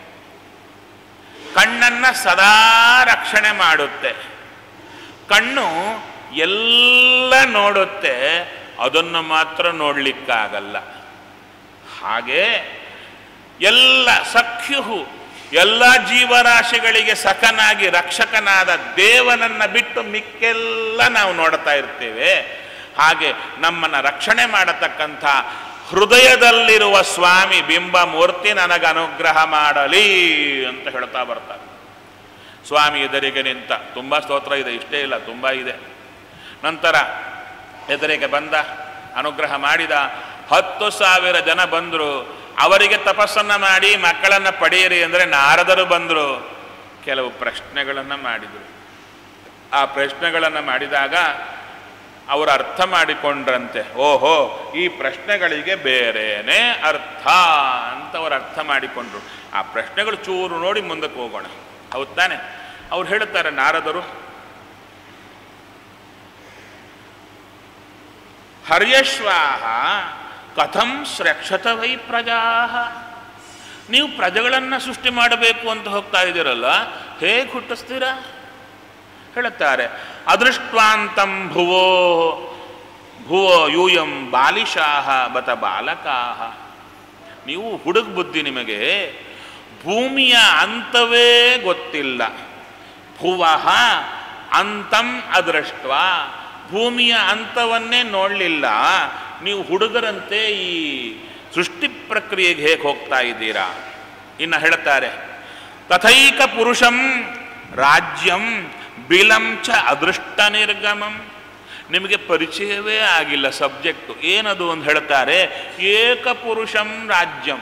ಕಣ್ಣನ್ನು ಸದಾ ರಕ್ಷಣೆ ಮಾಡುತ್ತೆ ಕಣ್ಣು ಎಲ್ಲ ನೋಡುತ್ತೆ ಅದನ್ನು ಮಾತ್ರ ನೋಡಲಿಕ್ಕಾಗಲ್ಲ ಹಾಗೆ ಎಲ್ಲ ಸಖ್ಯು ಎಲ್ಲ ಜೀವರಾಶಿಗಳಿಗೆ ಸಖನಾಗಿ ರಕ್ಷಕನಾದ ದೇವನನ್ನು ಬಿಟ್ಟು ಮಿಕ್ಕೆಲ್ಲ ನಾವು ನೋಡ್ತಾ ಇರ್ತೇವೆ ಹಾಗೆ ನಮ್ಮನ್ನು ರಕ್ಷಣೆ ಮಾಡತಕ್ಕಂಥ ಹೃದಯದಲ್ಲಿರುವ ಸ್ವಾಮಿ ಬಿಂಬ ಮೂರ್ತಿ ನನಗೆ ಅನುಗ್ರಹ ಮಾಡಲಿ ಅಂತ ಹೇಳ್ತಾ ಬರ್ತಾರೆ ಸ್ವಾಮಿ ಎದುರಿಗೆ ನಿಂತ ತುಂಬ ಸ್ತೋತ್ರ ಇದೆ ಇಷ್ಟೇ ಇಲ್ಲ ತುಂಬ ಇದೆ ನಂತರ ಎದುರಿಗೆ ಬಂದ ಅನುಗ್ರಹ ಮಾಡಿದ ಹತ್ತು ಸಾವಿರ ಜನ ಬಂದರು ಅವರಿಗೆ ತಪಸ್ಸನ್ನು ಮಾಡಿ ಮಕ್ಕಳನ್ನು ಪಡೆಯಿರಿ ಅಂದರೆ ನಾರದರು ಬಂದರು ಕೆಲವು ಪ್ರಶ್ನೆಗಳನ್ನು ಮಾಡಿದರು ಆ ಪ್ರಶ್ನೆಗಳನ್ನು ಮಾಡಿದಾಗ ಅವರು ಅರ್ಥ ಮಾಡಿಕೊಂಡ್ರಂತೆ ಓಹೋ ಈ ಪ್ರಶ್ನೆಗಳಿಗೆ ಬೇರೆನೇ ಅರ್ಥ ಅಂತ ಅವರು ಅರ್ಥ ಮಾಡಿಕೊಂಡ್ರು ಆ ಪ್ರಶ್ನೆಗಳು ಚೂರು ನೋಡಿ ಮುಂದಕ್ಕೆ ಹೋಗೋಣ ಹೌದ್ ತಾನೆ ಅವ್ರು ಹೇಳುತ್ತಾರೆ ನಾರದರು ಹರ್ಯಶ್ವಾಹ ಕಥಂ ಸ್ರಕ್ಷತ ವೈ ಪ್ರಜಾ ನೀವು ಪ್ರಜೆಗಳನ್ನು ಸೃಷ್ಟಿ ಮಾಡಬೇಕು ಅಂತ ಹೋಗ್ತಾ ಇದ್ದೀರಲ್ಲ ಹೇಗೆ ಹುಟ್ಟಿಸ್ತೀರಾ ಹೇಳುತ್ತಾರೆ ಅದೃಷ್ಟ್ವಾಂತಂ ಭುವೋ ಭುವೋ ಯೂಯಂ ಬಾಲಿಶಾಹ ಬತ ಬಾಲಕಾಹ ನೀವು ಹುಡುಗ ಬುದ್ಧಿ ನಿಮಗೆ ಭೂಮಿಯ ಅಂತವೇ ಗೊತ್ತಿಲ್ಲ ಭುವಃ ಅಂತಂ ಅದೃಷ್ಟ ಭೂಮಿಯ ಅಂತವನ್ನೇ ನೋಡಲಿಲ್ಲ ನೀವು ಹುಡುಗರಂತೆ ಈ ಸೃಷ್ಟಿ ಪ್ರಕ್ರಿಯೆಗೆ ಹೇಗೆ ಹೋಗ್ತಾ ಇದ್ದೀರಾ ಇನ್ನು ಹೇಳ್ತಾರೆ ತಥೈಕ ಪುರುಷಂ ರಾಜ್ಯಂ ಬಿಲಂ ಚ ಅದೃಷ್ಟ ನಿರ್ಗಮಂ ನಿಮಗೆ ಪರಿಚಯವೇ ಆಗಿಲ್ಲ ಸಬ್ಜೆಕ್ಟು ಏನದು ಅಂತ ಹೇಳ್ತಾರೆ ಏಕಪುರುಷಂ ರಾಜ್ಯಂ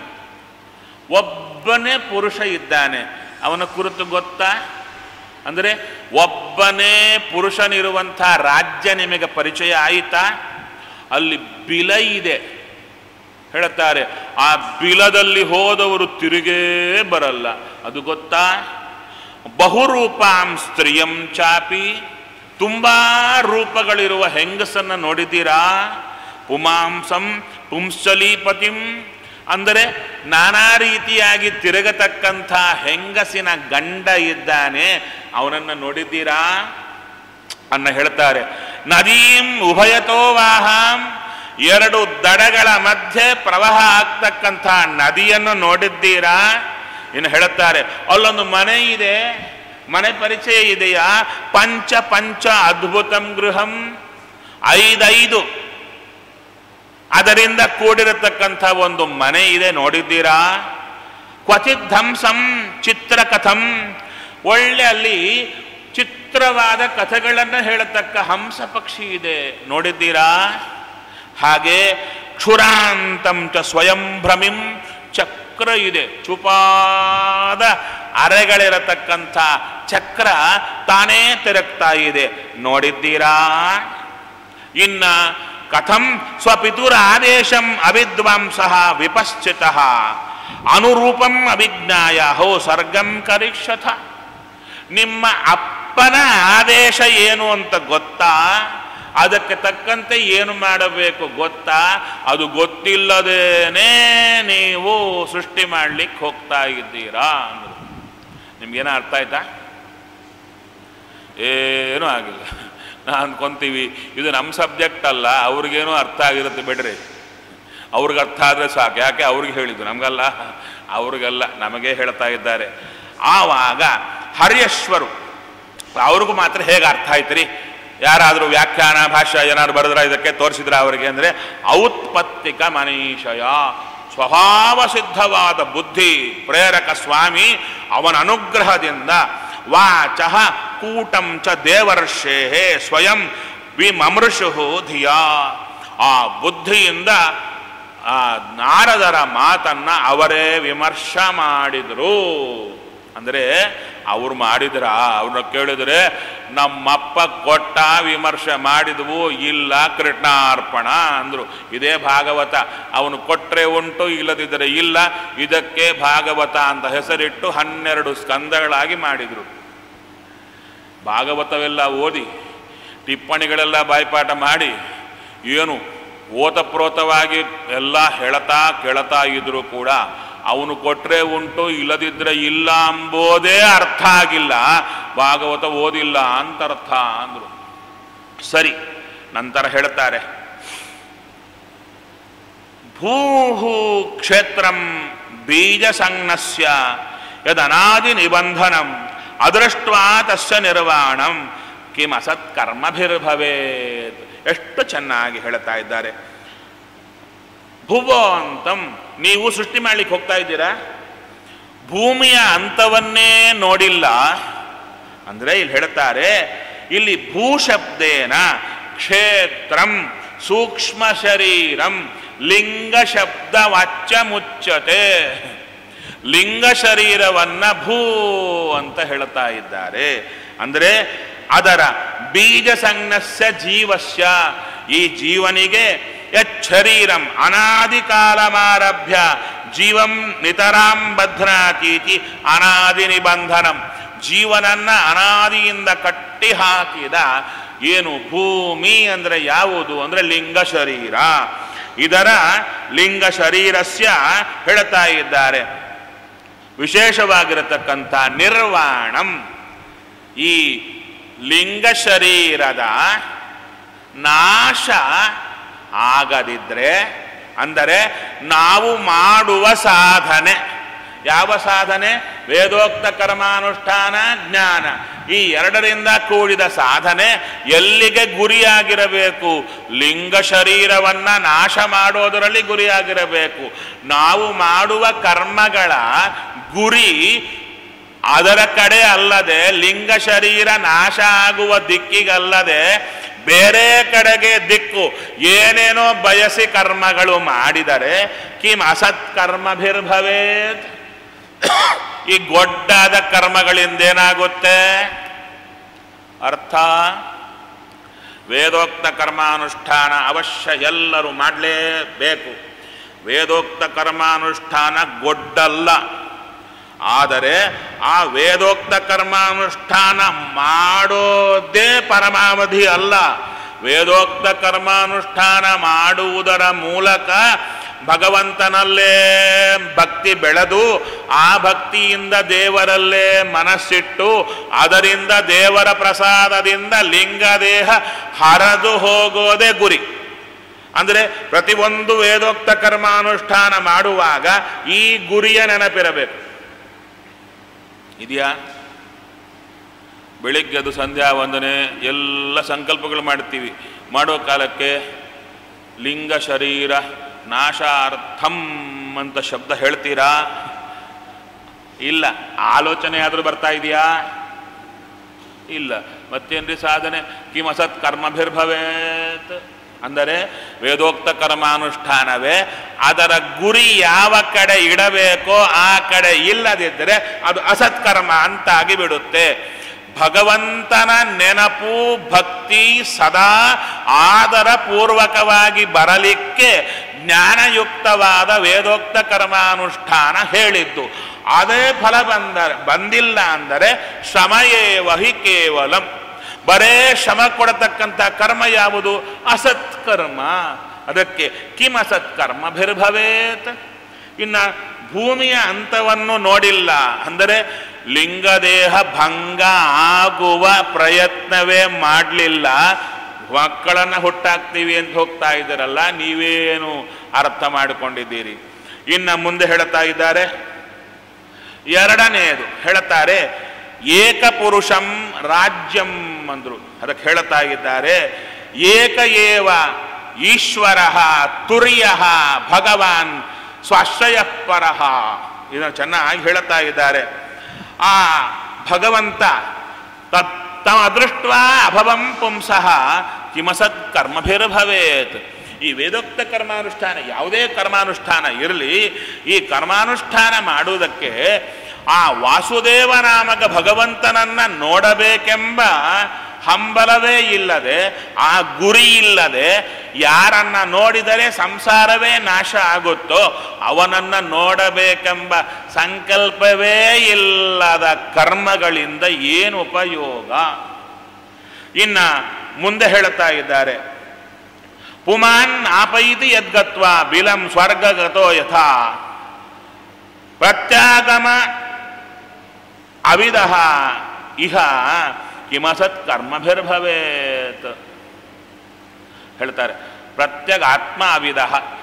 ಒಬ್ಬನೇ ಪುರುಷ ಇದ್ದಾನೆ ಅವನ ಕುರಿತು ಗೊತ್ತಾ ಅಂದರೆ ಒಬ್ಬನೇ ಪುರುಷನಿರುವಂಥ ರಾಜ್ಯ ನಿಮಗೆ ಪರಿಚಯ ಆಯಿತಾ ಅಲ್ಲಿ ಬಿಲ ಇದೆ ಹೇಳುತ್ತಾರೆ ಆ ಬಿಲದಲ್ಲಿ ಹೋದವರು ತಿರುಗೇ ಬರಲ್ಲ ಅದು ಗೊತ್ತಾ ಬಹುರೂಪಾಂ ಸ್ತ್ರೀಯಂ ಚಾಪಿ ತುಂಬ ರೂಪಗಳಿರುವ ಹೆಂಗಸನ್ನು ನೋಡಿದ್ದೀರಾ ಪುಮಾಂಸಂ ಪುಂಸಲೀಪತಿಂ ಅಂದರೆ ನಾನಾ ರೀತಿಯಾಗಿ ತಿರುಗತಕ್ಕಂಥ ಹೆಂಗಸಿನ ಗಂಡ ಇದ್ದಾನೆ ಅವನನ್ನು ನೋಡಿದ್ದೀರಾ ಅನ್ನ ಹೇಳ್ತಾರೆ ನದೀಂ ಉಭಯತೋ ವಾಹಾಂ ಎರಡು ದಡಗಳ ಮಧ್ಯೆ ಪ್ರವಾಹ ಆಗ್ತಕ್ಕಂಥ ನದಿಯನ್ನು ನೋಡಿದ್ದೀರಾ ಇನ್ನು ಹೇಳುತ್ತಾರೆ ಅಲ್ಲೊಂದು ಮನೆ ಇದೆ ಮನೆ ಪರಿಚಯ ಇದೆಯಾ ಪಂಚ ಪಂಚ ಅದ್ಭುತಂ ಗೃಹಂ ಐದೈದು ಅದರಿಂದ ಕೂಡಿರತಕ್ಕಂಥ ಒಂದು ಮನೆ ಇದೆ ನೋಡಿದ್ದೀರಾ ಕ್ವಚಿತ್ ಧಂಸಂ ಚಿತ್ರಕಥಂ ಒಳ್ಳೆ ಅಲ್ಲಿ ಚಿತ್ರವಾದ ಕಥೆಗಳನ್ನು ಹೇಳತಕ್ಕ ಹಂಸ ಪಕ್ಷಿ ಇದೆ ನೋಡಿದ್ದೀರಾ ಹಾಗೆ ಕ್ಷುರಾಂತಂ ಚ ಸ್ವಯಂ ಭ್ರಮಿಂ ಚಕ್ರ ಇದೆ ಚುಪಾದ ಅರೆಗಳಿರತಕ್ಕಂಥ ಚಕ್ರ ತಾನೇ ತಿರುಗ್ತಾ ಇದೆ ನೋಡಿದ್ದೀರಾ ಇನ್ನ ಕಥಂ ಸ್ವಪಿತುರಾದೇಶಂ ಅವಿದ್ವಾಂಸಃ ವಿಪಶ್ಚಿತಃ ಅನುರೂಪಂ ಅವಿಜ್ಞಾಯ ಹೋ ಸರ್ಗಂ ಕರಿಷ್ಯಥ ನಿಮ್ಮ ಅಪ್ಪನ ಆದೇಶ ಏನು ಅಂತ ಗೊತ್ತಾ ಅದಕ್ಕೆ ತಕ್ಕಂತೆ ಏನು ಮಾಡಬೇಕು ಗೊತ್ತಾ ಅದು ಗೊತ್ತಿಲ್ಲದೇನೆ ನೀವು ಸೃಷ್ಟಿ ಮಾಡ್ಲಿಕ್ಕೆ ಹೋಗ್ತಾ ಇದ್ದೀರಾ ಅಂದರು ನಿಮ್ಗೇನೋ ಅರ್ಥ ಆಯ್ತಾ ಏನೂ ಆಗಿಲ್ಲ ನಾ ಅನ್ಕೊಂತೀವಿ ಇದು ನಮ್ಮ ಸಬ್ಜೆಕ್ಟ್ ಅಲ್ಲ ಅವ್ರಿಗೇನೋ ಅರ್ಥ ಆಗಿರುತ್ತೆ ಬಿಡ್ರಿ ಅವ್ರಿಗೆ ಅರ್ಥ ಆದರೆ ಸಾಕು ಯಾಕೆ ಅವ್ರಿಗೆ ಹೇಳಿದ್ದು ನಮಗಲ್ಲ ಅವ್ರಿಗಲ್ಲ ನಮಗೆ ಹೇಳ್ತಾ ಇದ್ದಾರೆ ಆವಾಗ ಹರಿಯಶ್ವರು ಅವ್ರಿಗೂ ಮಾತ್ರ ಹೇಗೆ ಅರ್ಥ ಆಯ್ತು ರೀ ಯಾರಾದರೂ ವ್ಯಾಖ್ಯಾನ ಭಾಷೆ ಏನಾದ್ರು ಬರೆದ್ರ ಇದಕ್ಕೆ ತೋರಿಸಿದ್ರ ಅವರಿಗೆ ಅಂದರೆ ಔತ್ಪತ್ತಿಕ ಮನೀಷಯ ಸ್ವಭಾವ ಸಿದ್ಧವಾದ ಬುದ್ಧಿ ಪ್ರೇರಕ ಸ್ವಾಮಿ ಅವನ ಅನುಗ್ರಹದಿಂದ ವಾಚಃ ಕೂಟಂ ಚ ದೇವರ್ಷೇ ಸ್ವಯಂ ವಿಮಮೃಷು ಧಿಯಾ ಆ ಬುದ್ಧಿಯಿಂದ ಆ ನಾರದರ ಮಾತನ್ನ ಅವರೇ ವಿಮರ್ಶ ಮಾಡಿದರು ಅಂದರೆ ಅವ್ರು ಮಾಡಿದ್ರ ಅವ್ರನ್ನ ಕೇಳಿದ್ರೆ ನಮ್ಮಪ್ಪ ಕೊಟ್ಟ ವಿಮರ್ಶೆ ಮಾಡಿದ್ವು ಇಲ್ಲ ಕೃಷ್ಣಾರ್ಪಣ ಅಂದ್ರು ಇದೇ ಭಾಗವತ ಅವನು ಕೊಟ್ರೆ ಉಂಟು ಇಲ್ಲದಿದ್ದರೆ ಇಲ್ಲ ಇದಕ್ಕೆ ಭಾಗವತ ಅಂತ ಹೆಸರಿಟ್ಟು ಹನ್ನೆರಡು ಸ್ಕಂದಗಳಾಗಿ ಮಾಡಿದರು ಭಾಗವತವೆಲ್ಲ ಓದಿ ಟಿಪ್ಪಣಿಗಳೆಲ್ಲ ಬಾಯ್ಪಾಠ ಮಾಡಿ ಏನು ಓತಪ್ರೋತವಾಗಿ ಎಲ್ಲ ಹೇಳ್ತಾ ಕೇಳ್ತಾ ಇದ್ರು ಕೂಡ ಅವನು ಕೊಟ್ರೆ ಉಂಟು ಇಲ್ಲದಿದ್ರೆ ಇಲ್ಲ ಅಂಬೋದೇ ಅರ್ಥ ಆಗಿಲ್ಲ ಭಾಗವತ ಓದಿಲ್ಲ ಅಂತ ಅರ್ಥ ಅಂದ್ರು ಸರಿ ನಂತರ ಹೇಳ್ತಾರೆ ಭೂಹು ಕ್ಷೇತ್ರಂ ಬೀಜ ಸಂಜ್ಞಸ್ಯ ಯದನಾದಿ ನಿಬಂಧನಂ ಅದೃಷ್ಟ್ವಾ ತಸ್ಯ ನಿರ್ವಾಣಂ ಕಿಂ ಅಸತ್ಕರ್ಮಭಿರ್ಭವೇತ್ ಎಷ್ಟು ಚೆನ್ನಾಗಿ ಹೇಳ್ತಾ ಇದ್ದಾರೆ ಭುವಂತಂ ನೀವು ಸೃಷ್ಟಿ ಮಾಡ್ಲಿಕ್ಕೆ ಹೋಗ್ತಾ ಇದ್ದೀರಾ ಭೂಮಿಯ ಅಂತವನ್ನೇ ನೋಡಿಲ್ಲ ಅಂದ್ರೆ ಇಲ್ಲಿ ಹೇಳ್ತಾರೆ ಇಲ್ಲಿ ಭೂಶಬ್ದೇನ ಕ್ಷೇತ್ರಂ ಸೂಕ್ಷ್ಮ ಶರೀರಂ ಲಿಂಗ ಶಬ್ದ ವಾಚ್ಯ ಮುಚ್ಚತೆ ಲಿಂಗ ಶರೀರವನ್ನ ಭೂ ಅಂತ ಹೇಳ್ತಾ ಇದ್ದಾರೆ ಅಂದರೆ ಅದರ ಬೀಜ ಸಂಜ್ಞಸ್ಯ ಜೀವಸ್ಯ ಈ ಜೀವನಿಗೆ ಯಚ್ಛರೀರಂ ಅನಾದಿ ಕಾಲಮಾರಭ್ಯ ಜೀವಂ ನಿತರಾಂ ಬಧ್ನಾತೀತಿ ಅನಾದಿ ನಿಬಂಧನಂ ಜೀವನನ್ನ ಅನಾದಿಯಿಂದ ಕಟ್ಟಿ ಹಾಕಿದ ಏನು ಭೂಮಿ ಅಂದ್ರೆ ಯಾವುದು ಅಂದ್ರೆ ಲಿಂಗ ಶರೀರ ಇದರ ಲಿಂಗ ಶರೀರಸ್ಯ ಹೇಳ್ತಾ ಇದ್ದಾರೆ ವಿಶೇಷವಾಗಿರತಕ್ಕಂಥ ನಿರ್ವಾಣಂ ಈ ಲಿಂಗ ಶರೀರದ ನಾಶ ಆಗದಿದ್ರೆ ಅಂದರೆ ನಾವು ಮಾಡುವ ಸಾಧನೆ ಯಾವ ಸಾಧನೆ ವೇದೋಕ್ತ ಕರ್ಮಾನುಷ್ಠಾನ ಜ್ಞಾನ ಈ ಎರಡರಿಂದ ಕೂಡಿದ ಸಾಧನೆ ಎಲ್ಲಿಗೆ ಗುರಿಯಾಗಿರಬೇಕು ಲಿಂಗ ಶರೀರವನ್ನ ನಾಶ ಮಾಡೋದರಲ್ಲಿ ಗುರಿಯಾಗಿರಬೇಕು ನಾವು ಮಾಡುವ ಕರ್ಮಗಳ ಗುರಿ ಅದರ ಕಡೆ ಅಲ್ಲದೆ ಲಿಂಗ ಶರೀರ ನಾಶ ಆಗುವ ದಿಕ್ಕಿಗಲ್ಲದೆ ಬೇರೆ ಕಡೆಗೆ ದಿಕ್ಕು ಏನೇನೋ ಬಯಸಿ ಕರ್ಮಗಳು ಮಾಡಿದರೆ ಕಿಂ ಅಸತ್ಕರ್ಮಭಿರ್ಭವೇತ್ ಈ ಗೊಡ್ಡಾದ ಕರ್ಮಗಳಿಂದೇನಾಗುತ್ತೆ ಅರ್ಥ ವೇದೋಕ್ತ ಕರ್ಮಾನುಷ್ಠಾನ ಅವಶ್ಯ ಎಲ್ಲರೂ ಮಾಡಲೇಬೇಕು ವೇದೋಕ್ತ ಕರ್ಮಾನುಷ್ಠಾನ ಗೊಡ್ಡಲ್ಲ ಆದರೆ ಆ ವೇದೋಕ್ತ ಕರ್ಮಾನುಷ್ಠಾನ ಮಾಡೋದೇ ಪರಮಾವಧಿ ಅಲ್ಲ ವೇದೋಕ್ತ ಕರ್ಮಾನುಷ್ಠಾನ ಮಾಡುವುದರ ಮೂಲಕ ಭಗವಂತನಲ್ಲೇ ಭಕ್ತಿ ಬೆಳೆದು ಆ ಭಕ್ತಿಯಿಂದ ದೇವರಲ್ಲೇ ಮನಸ್ಸಿಟ್ಟು ಅದರಿಂದ ದೇವರ ಪ್ರಸಾದದಿಂದ ಲಿಂಗದೇಹ ಹರಿದು ಹೋಗೋದೇ ಗುರಿ ಅಂದರೆ ಪ್ರತಿಯೊಂದು ವೇದೋಕ್ತ ಕರ್ಮಾನುಷ್ಠಾನ ಮಾಡುವಾಗ ಈ ಗುರಿಯ ನೆನಪಿರಬೇಕು ಇದೆಯಾ ಬೆಳಿಗ್ಗೆ ಅದು ಸಂಧ್ಯಾ ವಂದನೆ ಎಲ್ಲ ಸಂಕಲ್ಪಗಳು ಮಾಡ್ತೀವಿ ಮಾಡೋ ಕಾಲಕ್ಕೆ ಲಿಂಗ ಶರೀರ ನಾಶಾರ್ಥಂ ಅಂತ ಶಬ್ದ ಹೇಳ್ತೀರಾ ಇಲ್ಲ ಆಲೋಚನೆ ಆದರೂ ಬರ್ತಾ ಇದೆಯಾ ಇಲ್ಲ ಮತ್ತೇನ್ರಿ ಸಾಧನೆ ಕಿಂ ಅಸತ್ ಕರ್ಮಭಿರ್ಭವೇತ್ ಅಂದರೆ ವೇದೋಕ್ತ ಕರ್ಮಾನುಷ್ಠಾನವೇ ಅದರ ಗುರಿ ಯಾವ ಕಡೆ ಇಡಬೇಕೋ ಆ ಕಡೆ ಇಲ್ಲದಿದ್ದರೆ ಅದು ಅಸತ್ಕರ್ಮ ಅಂತಾಗಿ ಬಿಡುತ್ತೆ ಭಗವಂತನ ನೆನಪು ಭಕ್ತಿ ಸದಾ ಆದರ ಪೂರ್ವಕವಾಗಿ ಬರಲಿಕ್ಕೆ ಜ್ಞಾನಯುಕ್ತವಾದ ವೇದೋಕ್ತ ಕರ್ಮಾನುಷ್ಠಾನ ಹೇಳಿದ್ದು ಅದೇ ಫಲ ಬಂದ ಬಂದಿಲ್ಲ ಅಂದರೆ ಶ್ರಮಯೇವ ಹಿ ಕೇವಲಂ ಬರೇ ಶ್ರಮ ಕೊಡತಕ್ಕಂಥ ಕರ್ಮ ಯಾವುದು ಅಸತ್ಕರ್ಮ ಅದಕ್ಕೆ ಕಿಮ್ ಅಸತ್ಕರ್ಮ ಭಿರ್ಭವೇತ್ ಇನ್ನ ಭೂಮಿಯ ಅಂತವನ್ನು ನೋಡಿಲ್ಲ ಅಂದರೆ ಲಿಂಗದೇಹ ಭಂಗ ಆಗುವ ಪ್ರಯತ್ನವೇ ಮಾಡಲಿಲ್ಲ ಮಕ್ಕಳನ್ನು ಹುಟ್ಟಾಕ್ತೀವಿ ಅಂತ ಹೋಗ್ತಾ ಇದ್ದೀರಲ್ಲ ನೀವೇನು ಅರ್ಥ ಮಾಡಿಕೊಂಡಿದ್ದೀರಿ ಇನ್ನು ಮುಂದೆ ಹೇಳ್ತಾ ಇದ್ದಾರೆ ಎರಡನೆಯದು ಹೇಳ್ತಾರೆ ಏಕಪುರುಷಂ ರಾಜ್ಯಂ ಅಂದ್ರು ಅದಕ್ಕೆ ಹೇಳ್ತಾ ಇದ್ದಾರೆ ಏಕ ಏವ ಈಶ್ವರ ತುರ್ಯ ಭಗವಾನ್ ಸ್ವಾಶ್ರಯಪರಃ ಇದನ್ನು ಚೆನ್ನಾಗಿ ಹೇಳ್ತಾ ಇದ್ದಾರೆ ಆ ಭಗವಂತ ತತ್ ತಮ ಅದೃಷ್ಟ ಅಭವಂ ಪುಂಸಃ ಕಿಮಸತ್ ಕರ್ಮಭಿರ್ಭವೇತ್ ಈ ವೇದೋಕ್ತ ಕರ್ಮಾನುಷ್ಠಾನ ಯಾವುದೇ ಕರ್ಮಾನುಷ್ಠಾನ ಇರಲಿ ಈ ಕರ್ಮಾನುಷ್ಠಾನ ಮಾಡುವುದಕ್ಕೆ ಆ ವಾಸುದೇವ ನಾಮಕ ಭಗವಂತನನ್ನ ನೋಡಬೇಕೆಂಬ ಹಂಬಲವೇ ಇಲ್ಲದೆ ಆ ಗುರಿ ಇಲ್ಲದೆ ಯಾರನ್ನ ನೋಡಿದರೆ ಸಂಸಾರವೇ ನಾಶ ಆಗುತ್ತೋ ಅವನನ್ನ ನೋಡಬೇಕೆಂಬ ಸಂಕಲ್ಪವೇ ಇಲ್ಲದ ಕರ್ಮಗಳಿಂದ ಏನು ಉಪಯೋಗ ಇನ್ನ ಮುಂದೆ ಹೇಳ್ತಾ ಇದ್ದಾರೆ ಪುಮಾನ್ ಆಪೈತಿ ಯದ್ಗತ್ವ ಬಿಲಂ ಸ್ವರ್ಗಗತೋ ಯಥಾ ಪ್ರತ್ಯಾಗಮ ಅವಿಧ ಇಹ ಕಿಮಸತ್ ಕರ್ಮಭಿರ್ಭವೇತ್ ಹೇಳ್ತಾರೆ ಪ್ರತ್ಯಗಾತ್ಮ ಅವಿಧ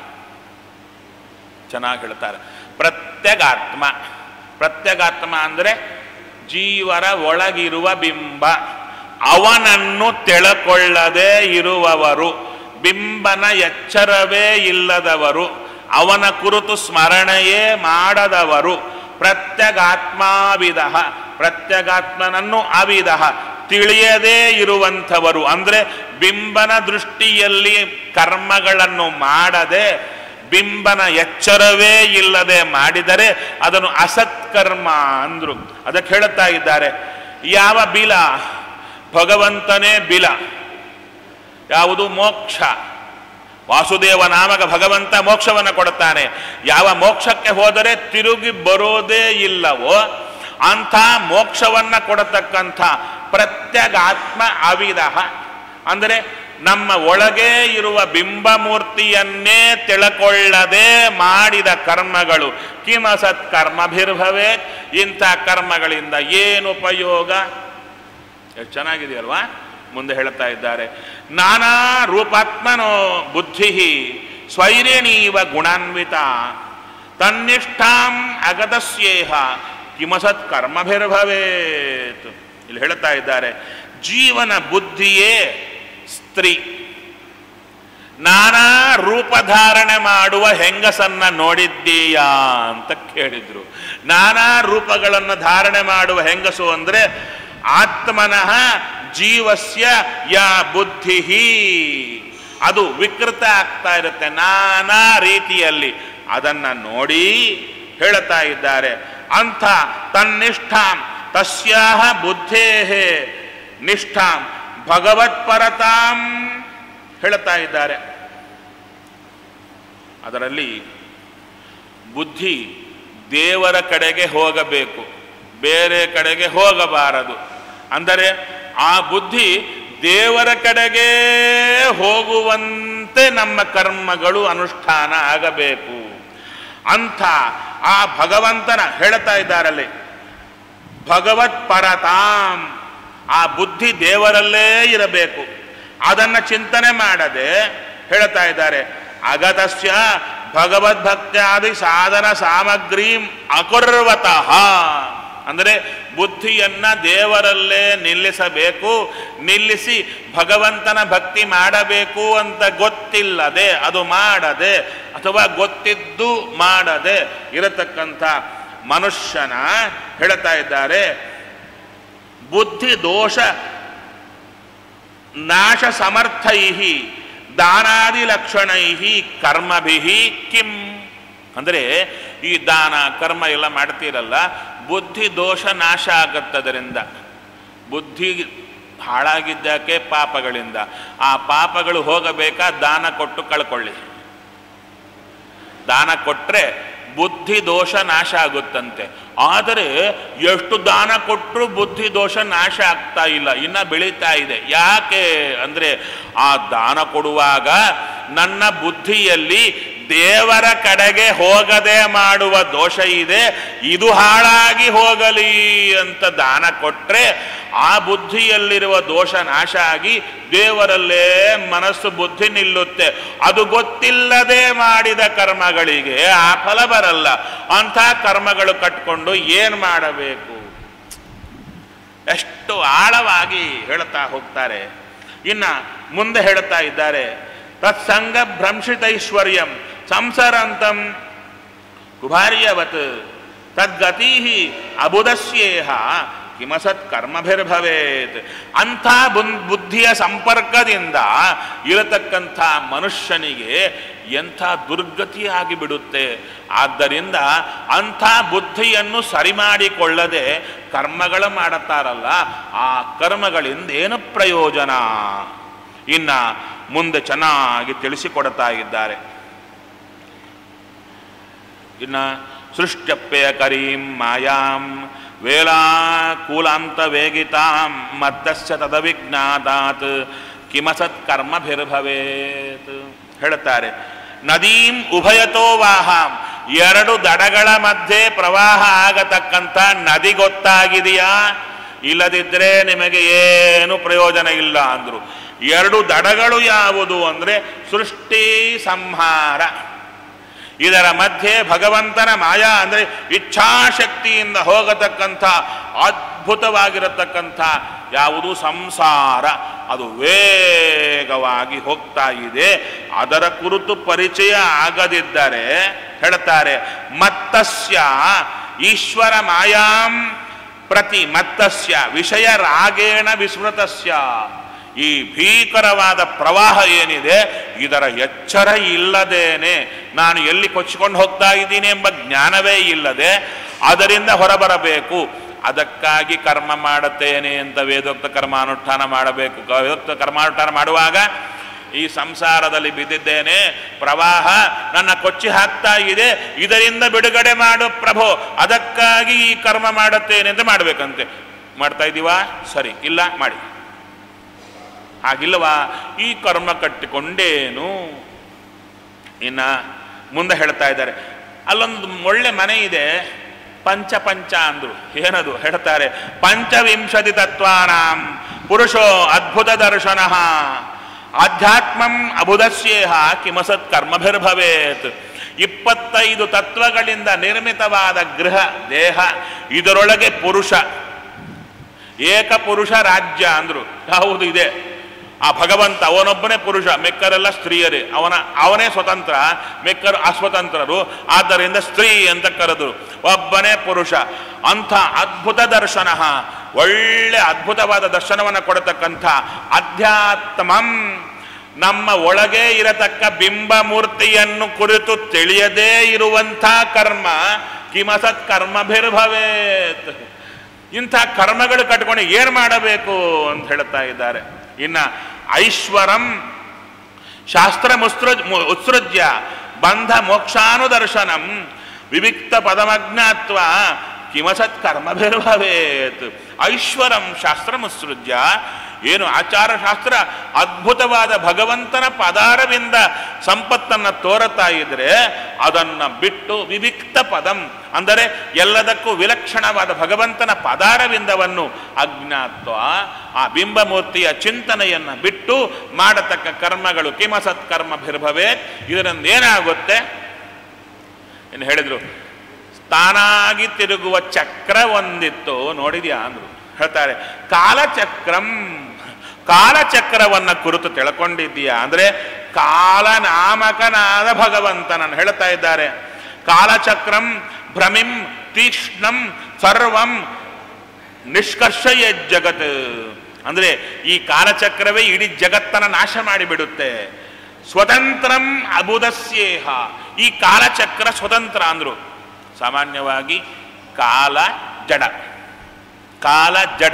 ಚೆನ್ನಾಗಿ ಹೇಳ್ತಾರೆ ಪ್ರತ್ಯಗಾತ್ಮ ಪ್ರತ್ಯಗಾತ್ಮ ಅಂದರೆ ಜೀವರ ಒಳಗಿರುವ ಬಿಂಬ ಅವನನ್ನು ತೆಳಕೊಳ್ಳದೆ ಇರುವವರು ಬಿಂಬನ ಎಚ್ಚರವೇ ಇಲ್ಲದವರು ಅವನ ಕುರಿತು ಸ್ಮರಣೆಯೇ ಮಾಡದವರು ಪ್ರತ್ಯಗಾತ್ಮಾವಿಧ ಪ್ರತ್ಯಗಾತ್ಮನನ್ನು ಅವಿಧ ತಿಳಿಯದೇ ಇರುವಂಥವರು ಅಂದರೆ ಬಿಂಬನ ದೃಷ್ಟಿಯಲ್ಲಿ ಕರ್ಮಗಳನ್ನು ಮಾಡದೆ ಬಿಂಬನ ಎಚ್ಚರವೇ ಇಲ್ಲದೆ ಮಾಡಿದರೆ ಅದನ್ನು ಅಸತ್ಕರ್ಮ ಅಂದ್ರು ಅದಕ್ಕೆ ಹೇಳುತ್ತಾ ಇದ್ದಾರೆ ಯಾವ ಬಿಲ ಭಗವಂತನೇ ಬಿಲ ಯಾವುದು ಮೋಕ್ಷ ವಾಸುದೇವ ನಾಮಕ ಭಗವಂತ ಮೋಕ್ಷವನ್ನು ಕೊಡುತ್ತಾನೆ ಯಾವ ಮೋಕ್ಷಕ್ಕೆ ಹೋದರೆ ತಿರುಗಿ ಬರೋದೇ ಇಲ್ಲವೋ ಅಂಥ ಮೋಕ್ಷವನ್ನ ಕೊಡತಕ್ಕಂಥ ಪ್ರತ್ಯಗಾತ್ಮ ಅವಿಧ ಅಂದರೆ ನಮ್ಮ ಒಳಗೆ ಇರುವ ಬಿಂಬಮೂರ್ತಿಯನ್ನೇ ತಿಳ್ಕೊಳ್ಳದೆ ಮಾಡಿದ ಕರ್ಮಗಳು ಕಿಮಸತ್ ಕರ್ಮಭಿರ್ಭವೇ ಇಂಥ ಕರ್ಮಗಳಿಂದ ಏನು ಉಪಯೋಗ ಎಷ್ಟು ಚೆನ್ನಾಗಿದೆಯಲ್ವಾ ಮುಂದೆ ಹೇಳ್ತಾ ಇದ್ದಾರೆ ನಾನಾ ರೂಪಾತ್ಮನೋ ಬುದ್ಧಿ ಸ್ವೈರ್ಯನೀವ ಗುಣಾನ್ವಿತ ತನ್ನಿಷ್ಠಾಂ ಅಗತಸ್ಯೇಹ ಕಿಮಸತ್ ಕರ್ಮಭಿರ್ಭವೇತ್ ಇಲ್ಲಿ ಹೇಳ್ತಾ ಇದ್ದಾರೆ ಜೀವನ ಬುದ್ಧಿಯೇ ಸ್ತ್ರೀ ನಾನಾ ರೂಪಧಾರಣೆ ಮಾಡುವ ಹೆಂಗಸನ್ನ ನೋಡಿದ್ದೀಯಾ ಅಂತ ಕೇಳಿದ್ರು ನಾನಾ ರೂಪಗಳನ್ನು ಧಾರಣೆ ಮಾಡುವ ಹೆಂಗಸು ಅಂದ್ರೆ ಆತ್ಮನಃ ಜೀವಸ್ಯ ಯಾ ಬುದ್ಧಿ ಅದು ವಿಕೃತ ಆಗ್ತಾ ಇರುತ್ತೆ ನಾನಾ ರೀತಿಯಲ್ಲಿ ಅದನ್ನ ನೋಡಿ ಹೇಳುತ್ತಾ ಇದ್ದಾರೆ ಅಂಥ ತನ್ನಿಷ್ಠಾಂ ತಸ್ಯಾಹ ಬುದ್ಧೇ ನಿಷ್ಠಾಂ ಭಗವತ್ಪರತಾಂ ಹೇಳುತ್ತಾ ಇದ್ದಾರೆ ಅದರಲ್ಲಿ ಬುದ್ಧಿ ದೇವರ ಕಡೆಗೆ ಹೋಗಬೇಕು ಬೇರೆ ಕಡೆಗೆ ಹೋಗಬಾರದು ಅಂದರೆ ಆ ಬುದ್ಧಿ ದೇವರ ಕಡೆಗೆ ಹೋಗುವಂತೆ ನಮ್ಮ ಕರ್ಮಗಳು ಅನುಷ್ಠಾನ ಆಗಬೇಕು ಅಂಥ ಆ ಭಗವಂತನ ಹೇಳ್ತಾ ಇದ್ದಾರಲ್ಲಿ ಭಗವತ್ ಪರತಾಂ ಆ ಬುದ್ಧಿ ದೇವರಲ್ಲೇ ಇರಬೇಕು ಅದನ್ನ ಚಿಂತನೆ ಮಾಡದೆ ಹೇಳ್ತಾ ಇದ್ದಾರೆ ಅಗತಸ್ಯ ಭಗವದ್ಭಕ್ತ್ಯಾದಿ ಸಾಧನ ಸಾಮಗ್ರಿ ಅಕುರ್ವತಃ ಅಂದರೆ ಬುದ್ಧಿಯನ್ನ ದೇವರಲ್ಲೇ ನಿಲ್ಲಿಸಬೇಕು ನಿಲ್ಲಿಸಿ ಭಗವಂತನ ಭಕ್ತಿ ಮಾಡಬೇಕು ಅಂತ ಗೊತ್ತಿಲ್ಲದೆ ಅದು ಮಾಡದೆ ಅಥವಾ ಗೊತ್ತಿದ್ದು ಮಾಡದೆ ಇರತಕ್ಕಂಥ ಮನುಷ್ಯನ ಹೇಳ್ತಾ ಇದ್ದಾರೆ ಬುದ್ಧಿ ದೋಷ ನಾಶ ಸಮರ್ಥೈ ದಾನಾದಿ ಲಕ್ಷಣೈ ಕರ್ಮಭಿ ಕಿಂ ಅಂದರೆ ಈ ದಾನ ಕರ್ಮ ಎಲ್ಲ ಮಾಡ್ತೀರಲ್ಲ ಬುದ್ಧಿ ದೋಷ ನಾಶ ಆಗತ್ತದರಿಂದ ಬುದ್ಧಿ ಹಾಳಾಗಿದ್ದಕ್ಕೆ ಪಾಪಗಳಿಂದ ಆ ಪಾಪಗಳು ಹೋಗಬೇಕಾ ದಾನ ಕೊಟ್ಟು ಕಳ್ಕೊಳ್ಳಿ ದಾನ ಕೊಟ್ಟರೆ ಬುದ್ಧಿ ದೋಷ ನಾಶ ಆಗುತ್ತಂತೆ ಆದರೆ ಎಷ್ಟು ದಾನ ಕೊಟ್ಟರು ಬುದ್ಧಿ ದೋಷ ನಾಶ ಆಗ್ತಾ ಇಲ್ಲ ಇನ್ನ ಬೆಳೀತಾ ಇದೆ ಯಾಕೆ ಅಂದರೆ ಆ ದಾನ ಕೊಡುವಾಗ ನನ್ನ ಬುದ್ಧಿಯಲ್ಲಿ ದೇವರ ಕಡೆಗೆ ಹೋಗದೆ ಮಾಡುವ ದೋಷ ಇದೆ ಇದು ಹಾಳಾಗಿ ಹೋಗಲಿ ಅಂತ ದಾನ ಕೊಟ್ಟರೆ ಆ ಬುದ್ಧಿಯಲ್ಲಿರುವ ದೋಷ ನಾಶ ಆಗಿ ದೇವರಲ್ಲೇ ಮನಸ್ಸು ಬುದ್ಧಿ ನಿಲ್ಲುತ್ತೆ ಅದು ಗೊತ್ತಿಲ್ಲದೆ ಮಾಡಿದ ಕರ್ಮಗಳಿಗೆ ಆ ಫಲ ಬರಲ್ಲ ಅಂಥ ಕರ್ಮಗಳು ಕಟ್ಕೊಂಡು ಏನು ಮಾಡಬೇಕು ಎಷ್ಟು ಆಳವಾಗಿ ಹೇಳ್ತಾ ಹೋಗ್ತಾರೆ ಇನ್ನ ಮುಂದೆ ಹೇಳ್ತಾ ಇದ್ದಾರೆ ತತ್ಸಂಗ ಭ್ರಂಶಿತೈಶ್ವರ್ಯಂ ಸಂಸರಂತಂ ಕುಭಾರ್ಯವತ್ ತದ್ಗತಿ ಅಬುಧಸ್ಯೇಹ ಕಿಮಸತ್ ಕರ್ಮಭಿರ್ಭವೇತ್ ಅಂಥ ಬುನ್- ಬುದ್ಧಿಯ ಸಂಪರ್ಕದಿಂದ ಇರತಕ್ಕಂಥ ಮನುಷ್ಯನಿಗೆ ಎಂಥ ದುರ್ಗತಿ ಆಗಿಬಿಡುತ್ತೆ ಆದ್ದರಿಂದ ಅಂಥ ಬುದ್ಧಿಯನ್ನು ಸರಿ ಮಾಡಿಕೊಳ್ಳದೆ ಕರ್ಮಗಳು ಮಾಡುತ್ತಾರಲ್ಲ ಆ ಕರ್ಮಗಳಿಂದ ಏನು ಪ್ರಯೋಜನ ಇನ್ನ ಮುಂದೆ ಚೆನ್ನಾಗಿ ತಿಳಿಸಿಕೊಡ್ತಾ ಇದ್ದಾರೆ ಇನ್ನ ಸೃಷ್ಟ್ಯಪ್ಪೆಯ ಕರೀಂ ಮಾಯಾಂ ವೇಲಾಕೂಲಾಂತ ವೇಗಿತಾಂ ಮತ್ತಸ್ಯ ತದವಿಜ್ಞಾತಾತ್ ಕಿಮಸತ್ ಕರ್ಮಭಿರ್ಭವೇತ್ ಹೇಳುತ್ತಾರೆ ನದೀಂ ಉಭಯತೋ ವಾಹಾಂ ಎರಡು ದಡಗಳ ಮಧ್ಯೆ ಪ್ರವಾಹ ಆಗತಕ್ಕಂಥ ನದಿ ಗೊತ್ತಾಗಿದೆಯಾ ಇಲ್ಲದಿದ್ದರೆ ನಿಮಗೆ ಏನು ಪ್ರಯೋಜನ ಇಲ್ಲ ಅಂದ್ರು ಎರಡು ದಡಗಳು ಯಾವುದು ಅಂದರೆ ಸೃಷ್ಟಿ ಸಂಹಾರ ಇದರ ಮಧ್ಯೆ ಭಗವಂತನ ಮಾಯಾ ಅಂದರೆ ಇಚ್ಛಾಶಕ್ತಿಯಿಂದ ಹೋಗತಕ್ಕಂಥ ಅದ್ಭುತವಾಗಿರತಕ್ಕಂಥ ಯಾವುದು ಸಂಸಾರ ಅದು ವೇಗವಾಗಿ ಹೋಗ್ತಾ ಇದೆ ಅದರ ಕುರಿತು ಪರಿಚಯ ಆಗದಿದ್ದರೆ ಹೇಳ್ತಾರೆ ಮತ್ತಸ್ಯ ಈಶ್ವರ ಮಾಯಾಂ ಪ್ರತಿ ಮತ್ತಸ್ಯ ವಿಷಯ ರಾಗೇಣ ವಿಸ್ಮೃತಸ್ಯ ಈ ಭೀಕರವಾದ ಪ್ರವಾಹ ಏನಿದೆ ಇದರ ಎಚ್ಚರ ಇಲ್ಲದೇನೆ ನಾನು ಎಲ್ಲಿ ಕೊಚ್ಚಿಕೊಂಡು ಹೋಗ್ತಾ ಇದ್ದೀನಿ ಎಂಬ ಜ್ಞಾನವೇ ಇಲ್ಲದೆ ಅದರಿಂದ ಹೊರಬರಬೇಕು ಅದಕ್ಕಾಗಿ ಕರ್ಮ ಮಾಡುತ್ತೇನೆ ಅಂತ ವೇದೋಕ್ತ ಕರ್ಮಾನುಷ್ಠಾನ ಮಾಡಬೇಕು ವೇದೋಕ್ತ ಕರ್ಮಾನುಷ್ಠಾನ ಮಾಡುವಾಗ ಈ ಸಂಸಾರದಲ್ಲಿ ಬಿದ್ದಿದ್ದೇನೆ ಪ್ರವಾಹ ನನ್ನ ಕೊಚ್ಚಿ ಹಾಕ್ತಾ ಇದೆ ಇದರಿಂದ ಬಿಡುಗಡೆ ಮಾಡು ಪ್ರಭು ಅದಕ್ಕಾಗಿ ಈ ಕರ್ಮ ಮಾಡುತ್ತೇನೆ ಅಂತ ಮಾಡಬೇಕಂತೆ ಮಾಡ್ತಾ ಇದ್ದೀವಾ ಸರಿ ಇಲ್ಲ ಮಾಡಿ ಹಾಗಿಲ್ಲವಾ ಈ ಕರ್ಮ ಕಟ್ಟಿಕೊಂಡೇನು ಇನ್ನ ಮುಂದೆ ಹೇಳ್ತಾ ಇದ್ದಾರೆ ಅಲ್ಲೊಂದು ಒಳ್ಳೆ ಮನೆ ಇದೆ ಪಂಚ ಪಂಚ ಅಂದ್ರು ಏನದು ಹೇಳ್ತಾರೆ ಪಂಚವಿಂಶತಿ ತತ್ವಾನಾಂ ಪುರುಷೋ ಅದ್ಭುತ ದರ್ಶನ ಆಧ್ಯಾತ್ಮಂ ಅಬುಧಸ್ಯೇಹ ಕಿಮಸತ್ ಕರ್ಮಭಿರ್ಭವೇತ್ ಇಪ್ಪತ್ತೈದು ತತ್ವಗಳಿಂದ ನಿರ್ಮಿತವಾದ ಗೃಹ ದೇಹ ಇದರೊಳಗೆ ಪುರುಷ ಏಕಪುರುಷ ರಾಜ್ಯ ಅಂದ್ರು ಯಾವುದು ಇದೆ ಆ ಭಗವಂತ ಅವನೊಬ್ಬನೇ ಪುರುಷ ಮೆಕ್ಕರೆಲ್ಲ ಸ್ತ್ರೀಯರೇ ಅವನ ಅವನೇ ಸ್ವತಂತ್ರ ಮೆಕ್ಕರು ಅಸ್ವತಂತ್ರರು ಆದ್ದರಿಂದ ಸ್ತ್ರೀ ಅಂತ ಕರೆದರು ಒಬ್ಬನೇ ಪುರುಷ ಅಂಥ ಅದ್ಭುತ ದರ್ಶನ ಒಳ್ಳೆ ಅದ್ಭುತವಾದ ದರ್ಶನವನ್ನು ಕೊಡತಕ್ಕಂಥ ಅಧ್ಯಾತ್ಮಂ ನಮ್ಮ ಒಳಗೆ ಇರತಕ್ಕ ಬಿಂಬ ಮೂರ್ತಿಯನ್ನು ಕುರಿತು ತಿಳಿಯದೇ ಇರುವಂಥ ಕರ್ಮ ಕಿಮಸತ್ ಕರ್ಮಭಿರ್ಭವೇತ್ ಇಂಥ ಕರ್ಮಗಳು ಕಟ್ಕೊಂಡು ಏನು ಮಾಡಬೇಕು ಅಂತ ಹೇಳ್ತಾ ಇದ್ದಾರೆ ಇನ್ನ ಐಶ್ವರಂ ಶಾಸ್ತ್ರ ಮುಸ್ತ್ರ ಉತ್ಸೃಜ್ಯ ಬಂಧ ಮೋಕ್ಷಾನುದರ್ಶನಂ ವಿವಿಕ್ತ ಪದಮಜ್ಞಾತ್ವ ಕಿಮಸತ್ ಕರ್ಮಭಿರ್ಭವೇತ್ ಐಶ್ವರಂ ಶಾಸ್ತ್ರ ಮುತ್ಸೃಜ್ಯ ಏನು ಆಚಾರ ಶಾಸ್ತ್ರ ಅದ್ಭುತವಾದ ಭಗವಂತನ ಪದಾರವಿಂದ ಸಂಪತ್ತನ್ನು ತೋರುತ್ತಾ ಇದ್ರೆ ಅದನ್ನು ಬಿಟ್ಟು ವಿವಿಕ್ತ ಪದಂ ಅಂದರೆ ಎಲ್ಲದಕ್ಕೂ ವಿಲಕ್ಷಣವಾದ ಭಗವಂತನ ಪದಾರವಿಂದವನ್ನು ಅಜ್ಞಾತ್ವ ಆ ಬಿಂಬಮೂರ್ತಿಯ ಚಿಂತನೆಯನ್ನು ಬಿಟ್ಟು ಮಾಡತಕ್ಕ ಕರ್ಮಗಳು ಕಿಮಸತ್ ಕರ್ಮ ಭಿರ್ಭವೇ ಇದರಿಂದ ಏನಾಗುತ್ತೆ ಏನು ಹೇಳಿದ್ರು ತಾನಾಗಿ ತಿರುಗುವ ಚಕ್ರ ಒಂದಿತ್ತು ನೋಡಿದ್ಯಾ ಅಂದ್ರು ಹೇಳ್ತಾರೆ ಕಾಲಚಕ್ರಂ ಕಾಲಚಕ್ರವನ್ನ ಕುರಿತು ತಿಳ್ಕೊಂಡಿದ್ದೀಯಾ ಅಂದ್ರೆ ಕಾಲನಾಮಕನಾದ ಭಗವಂತನನ್ನು ಹೇಳ್ತಾ ಇದ್ದಾರೆ ಕಾಲಚಕ್ರಂ ಭ್ರಮಿಂ ತೀಕ್ಷ್ಣಂ ಸರ್ವಂ ನಿಷ್ಕರ್ಷಯ ಜಗತ್ ಅಂದ್ರೆ ಈ ಕಾಲಚಕ್ರವೇ ಇಡೀ ಜಗತ್ತನ್ನ ನಾಶ ಮಾಡಿಬಿಡುತ್ತೆ ಸ್ವತಂತ್ರಂ ಅಬುಧಸ್ಯೇಹ ಈ ಕಾಲಚಕ್ರ ಸ್ವತಂತ್ರ ಅಂದ್ರು ಸಾಮಾನ್ಯವಾಗಿ ಕಾಲ ಜಡ ಕಾಲ ಜಡ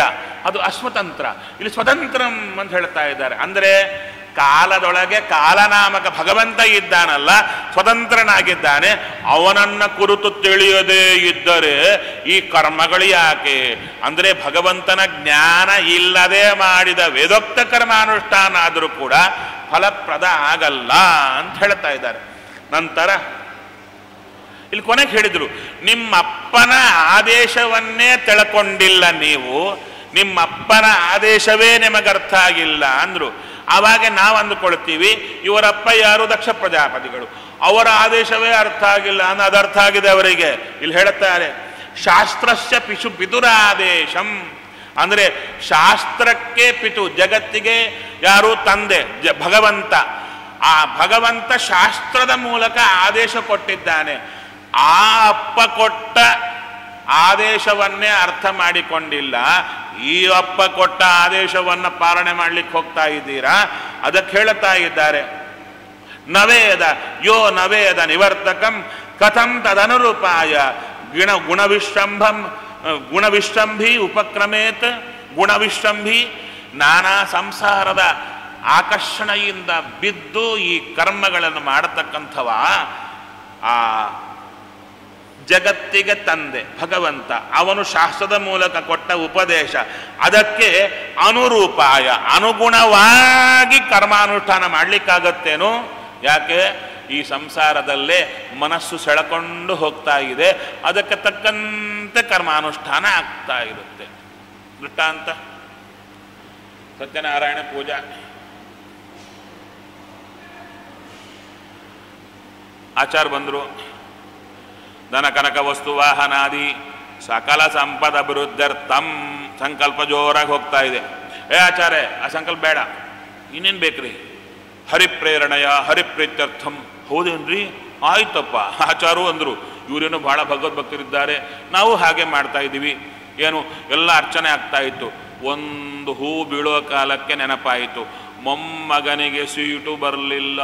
ಅದು ಅಸ್ವತಂತ್ರ ಇಲ್ಲಿ ಸ್ವತಂತ್ರಂ ಅಂತ ಹೇಳ್ತಾ ಇದ್ದಾರೆ ಅಂದರೆ ಕಾಲದೊಳಗೆ ಕಾಲನಾಮಕ ಭಗವಂತ ಇದ್ದಾನಲ್ಲ ಸ್ವತಂತ್ರನಾಗಿದ್ದಾನೆ ಅವನನ್ನ ಕುರಿತು ತಿಳಿಯದೇ ಇದ್ದರೆ ಈ ಕರ್ಮಗಳು ಯಾಕೆ ಅಂದರೆ ಭಗವಂತನ ಜ್ಞಾನ ಇಲ್ಲದೆ ಮಾಡಿದ ವೇದೋಕ್ತ ಕರ್ಮಾನುಷ್ಠಾನ ಆದರೂ ಕೂಡ ಫಲಪ್ರದ ಆಗಲ್ಲ ಅಂತ ಹೇಳ್ತಾ ಇದ್ದಾರೆ ನಂತರ ಇಲ್ಲಿ ಕೊನೆಗೆ ಹೇಳಿದ್ರು ನಿಮ್ಮಪ್ಪನ ಆದೇಶವನ್ನೇ ತಿಳ್ಕೊಂಡಿಲ್ಲ ನೀವು ನಿಮ್ಮಪ್ಪನ ಆದೇಶವೇ ನಿಮಗೆ ಅರ್ಥ ಆಗಿಲ್ಲ ಅಂದ್ರು ಆವಾಗ ನಾವು ಅಂದುಕೊಳ್ತೀವಿ ಇವರಪ್ಪ ಯಾರು ದಕ್ಷ ಪ್ರಜಾಪತಿಗಳು ಅವರ ಆದೇಶವೇ ಅರ್ಥ ಆಗಿಲ್ಲ ಅಂದ್ರೆ ಅದು ಅರ್ಥ ಆಗಿದೆ ಅವರಿಗೆ ಇಲ್ಲಿ ಹೇಳುತ್ತಾರೆ ಶಾಸ್ತ್ರಸ್ಯ ಪಿಶು ಪಿತುರಾದೇಶಂ ಅಂದರೆ ಶಾಸ್ತ್ರಕ್ಕೆ ಪಿತು ಜಗತ್ತಿಗೆ ಯಾರು ತಂದೆ ಜ ಭಗವಂತ ಆ ಭಗವಂತ ಶಾಸ್ತ್ರದ ಮೂಲಕ ಆದೇಶ ಕೊಟ್ಟಿದ್ದಾನೆ ಆ ಅಪ್ಪ ಕೊಟ್ಟ ಆದೇಶವನ್ನೇ ಅರ್ಥ ಮಾಡಿಕೊಂಡಿಲ್ಲ ಈ ಅಪ್ಪ ಕೊಟ್ಟ ಆದೇಶವನ್ನು ಪಾಲನೆ ಮಾಡ್ಲಿಕ್ಕೆ ಹೋಗ್ತಾ ಇದ್ದೀರಾ ಅದಕ್ಕೆ ಹೇಳುತ್ತಾ ಇದ್ದಾರೆ ನವೇದ ಯೋ ನವೇದ ನಿವರ್ತಕಂ ಕಥಂ ತದನುರೂಪಾಯ ಗುಣ ಗುಣವಿಶ್ರಂಭಂ ಗುಣವಿಶ್ರಂಭಿ ಉಪಕ್ರಮೇತ್ ಗುಣವಿಶ್ರಂಭಿ ನಾನಾ ಸಂಸಾರದ ಆಕರ್ಷಣೆಯಿಂದ ಬಿದ್ದು ಈ ಕರ್ಮಗಳನ್ನು ಮಾಡತಕ್ಕಂಥವ ಆ ಜಗತ್ತಿಗೆ ತಂದೆ ಭಗವಂತ ಅವನು ಶಾಸ್ತ್ರದ ಮೂಲಕ ಕೊಟ್ಟ ಉಪದೇಶ ಅದಕ್ಕೆ ಅನುರೂಪಾಯ ಅನುಗುಣವಾಗಿ ಕರ್ಮಾನುಷ್ಠಾನ ಮಾಡಲಿಕ್ಕಾಗತ್ತೇನು ಯಾಕೆ ಈ ಸಂಸಾರದಲ್ಲೇ ಮನಸ್ಸು ಸೆಳಕೊಂಡು ಹೋಗ್ತಾ ಇದೆ ಅದಕ್ಕೆ ತಕ್ಕಂತೆ ಕರ್ಮಾನುಷ್ಠಾನ ಆಗ್ತಾ ಇರುತ್ತೆ ದೃಷ್ಟಾಂತ ಸತ್ಯನಾರಾಯಣ ಪೂಜಾ ಆಚಾರ ಬಂದರು ಧನ ಕನಕ ವಸ್ತು ವಾಹನಾದಿ ಸಕಲ ಸಂಪದ ಅಭಿವೃದ್ಧರ್ಥಂ ಸಂಕಲ್ಪ ಜೋರಾಗಿ ಹೋಗ್ತಾ ಇದೆ ಏ ಆಚಾರ್ಯ ಆ ಸಂಕಲ್ಪ ಬೇಡ ಇನ್ನೇನು ಬೇಕ್ರಿ ಹರಿಪ್ರೇರಣೆಯ ಹರಿಪ್ರೀತ್ಯರ್ಥಂ ಹೌದೇನ್ರಿ ಆಯ್ತಪ್ಪ ಆಚಾರು ಅಂದರು ಇವರೇನು ಬಹಳ ಭಗವದ್ಭಕ್ತರಿದ್ದಾರೆ ನಾವು ಹಾಗೆ ಮಾಡ್ತಾ ಇದ್ದೀವಿ ಏನು ಎಲ್ಲ ಅರ್ಚನೆ ಆಗ್ತಾ ಇತ್ತು ಒಂದು ಹೂ ಬೀಳೋ ಕಾಲಕ್ಕೆ ನೆನಪಾಯಿತು ಮೊಮ್ಮಗನಿಗೆ ಸೀಟು ಬರಲಿಲ್ಲ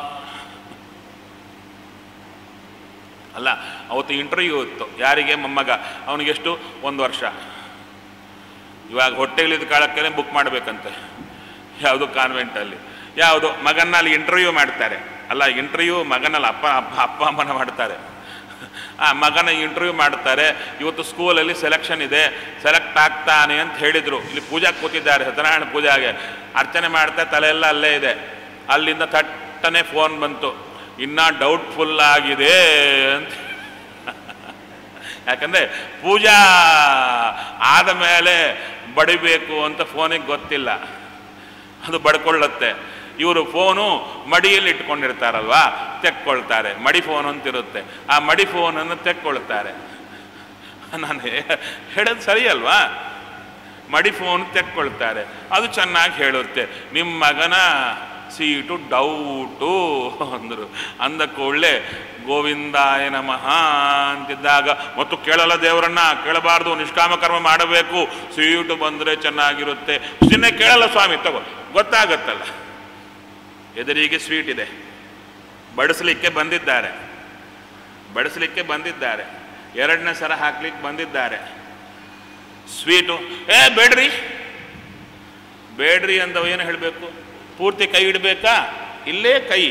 ಅಲ್ಲ ಅವತ್ತು ಇಂಟರ್ವ್ಯೂ ಇತ್ತು ಯಾರಿಗೆ ಮೊಮ್ಮಗ ಅವನಿಗೆಷ್ಟು ಒಂದು ವರ್ಷ ಇವಾಗ ಹೊಟ್ಟೆಲಿದ್ದ ಕಾಲಕ್ಕೆ ಬುಕ್ ಮಾಡಬೇಕಂತೆ ಯಾವುದು ಕಾನ್ವೆಂಟಲ್ಲಿ ಯಾವುದು ಮಗನ್ನ ಅಲ್ಲಿ ಇಂಟರ್ವ್ಯೂ ಮಾಡ್ತಾರೆ ಅಲ್ಲ ಇಂಟರ್ವ್ಯೂ ಮಗನಲ್ಲಿ ಅಪ್ಪ ಅಪ್ಪ ಅಪ್ಪ ಅಮ್ಮನ ಮಾಡ್ತಾರೆ ಆ ಮಗನ ಇಂಟರ್ವ್ಯೂ ಮಾಡ್ತಾರೆ ಇವತ್ತು ಸ್ಕೂಲಲ್ಲಿ ಸೆಲೆಕ್ಷನ್ ಇದೆ ಸೆಲೆಕ್ಟ್ ಆಗ್ತಾನೆ ಅಂತ ಹೇಳಿದರು ಇಲ್ಲಿ ಪೂಜಾ ಕೂತಿದ್ದಾರೆ ಸತ್ಯನಾರಾಯಣ ಪೂಜಾಗೆ ಅರ್ಚನೆ ಮಾಡ್ತಾ ತಲೆ ಎಲ್ಲ ಅಲ್ಲೇ ಇದೆ ಅಲ್ಲಿಂದ ತಟ್ಟನೆ ಫೋನ್ ಬಂತು ಇನ್ನೂ ಡೌಟ್ಫುಲ್ ಆಗಿದೆ ಅಂತ ಯಾಕಂದರೆ ಪೂಜಾ ಆದ ಮೇಲೆ ಬಡಿಬೇಕು ಅಂತ ಫೋನಿಗೆ ಗೊತ್ತಿಲ್ಲ ಅದು ಬಡ್ಕೊಳ್ಳುತ್ತೆ ಇವರು ಫೋನು ಮಡಿಯಲ್ಲಿ ಇಟ್ಕೊಂಡಿರ್ತಾರಲ್ವಾ ತೆಕ್ಕೊಳ್ತಾರೆ ಮಡಿ ಫೋನ್ ಅಂತಿರುತ್ತೆ ಆ ಮಡಿ ಫೋನನ್ನು ತೆಕ್ಕೊಳ್ತಾರೆ ನಾನು ಹೇಳೋದು ಸರಿ ಅಲ್ವಾ ಮಡಿ ಫೋನ್ ತೆಕ್ಕೊಳ್ತಾರೆ ಅದು ಚೆನ್ನಾಗಿ ಹೇಳುತ್ತೆ ನಿಮ್ಮ ಮಗನ ಸೀಟು ಡೌಟು ಅಂದರು ಅಂದ ಕೂಡಲೇ ಗೋವಿಂದಾಯ ನಮಃ ಅಂತಿದ್ದಾಗ ಮತ್ತು ಕೇಳಲ್ಲ ದೇವರನ್ನ ಕೇಳಬಾರ್ದು ನಿಷ್ಕಾಮ ಕರ್ಮ ಮಾಡಬೇಕು ಸೀಟು ಬಂದರೆ ಚೆನ್ನಾಗಿರುತ್ತೆ ಸುಮ್ಮನೆ ಕೇಳಲ್ಲ ಸ್ವಾಮಿ ತಗೋ ಗೊತ್ತಾಗತ್ತಲ್ಲ ಎದುರಿಗೆ ಸ್ವೀಟ್ ಇದೆ ಬಡಿಸ್ಲಿಕ್ಕೆ ಬಂದಿದ್ದಾರೆ ಬಡಿಸ್ಲಿಕ್ಕೆ ಬಂದಿದ್ದಾರೆ ಎರಡನೇ ಸರ ಹಾಕ್ಲಿಕ್ಕೆ ಬಂದಿದ್ದಾರೆ ಸ್ವೀಟು ಏ ಬೇಡ್ರಿ ಬೇಡ್ರಿ ಅಂದವ ಏನು ಹೇಳಬೇಕು ಪೂರ್ತಿ ಕೈ ಇಡಬೇಕಾ ಇಲ್ಲೇ ಕೈ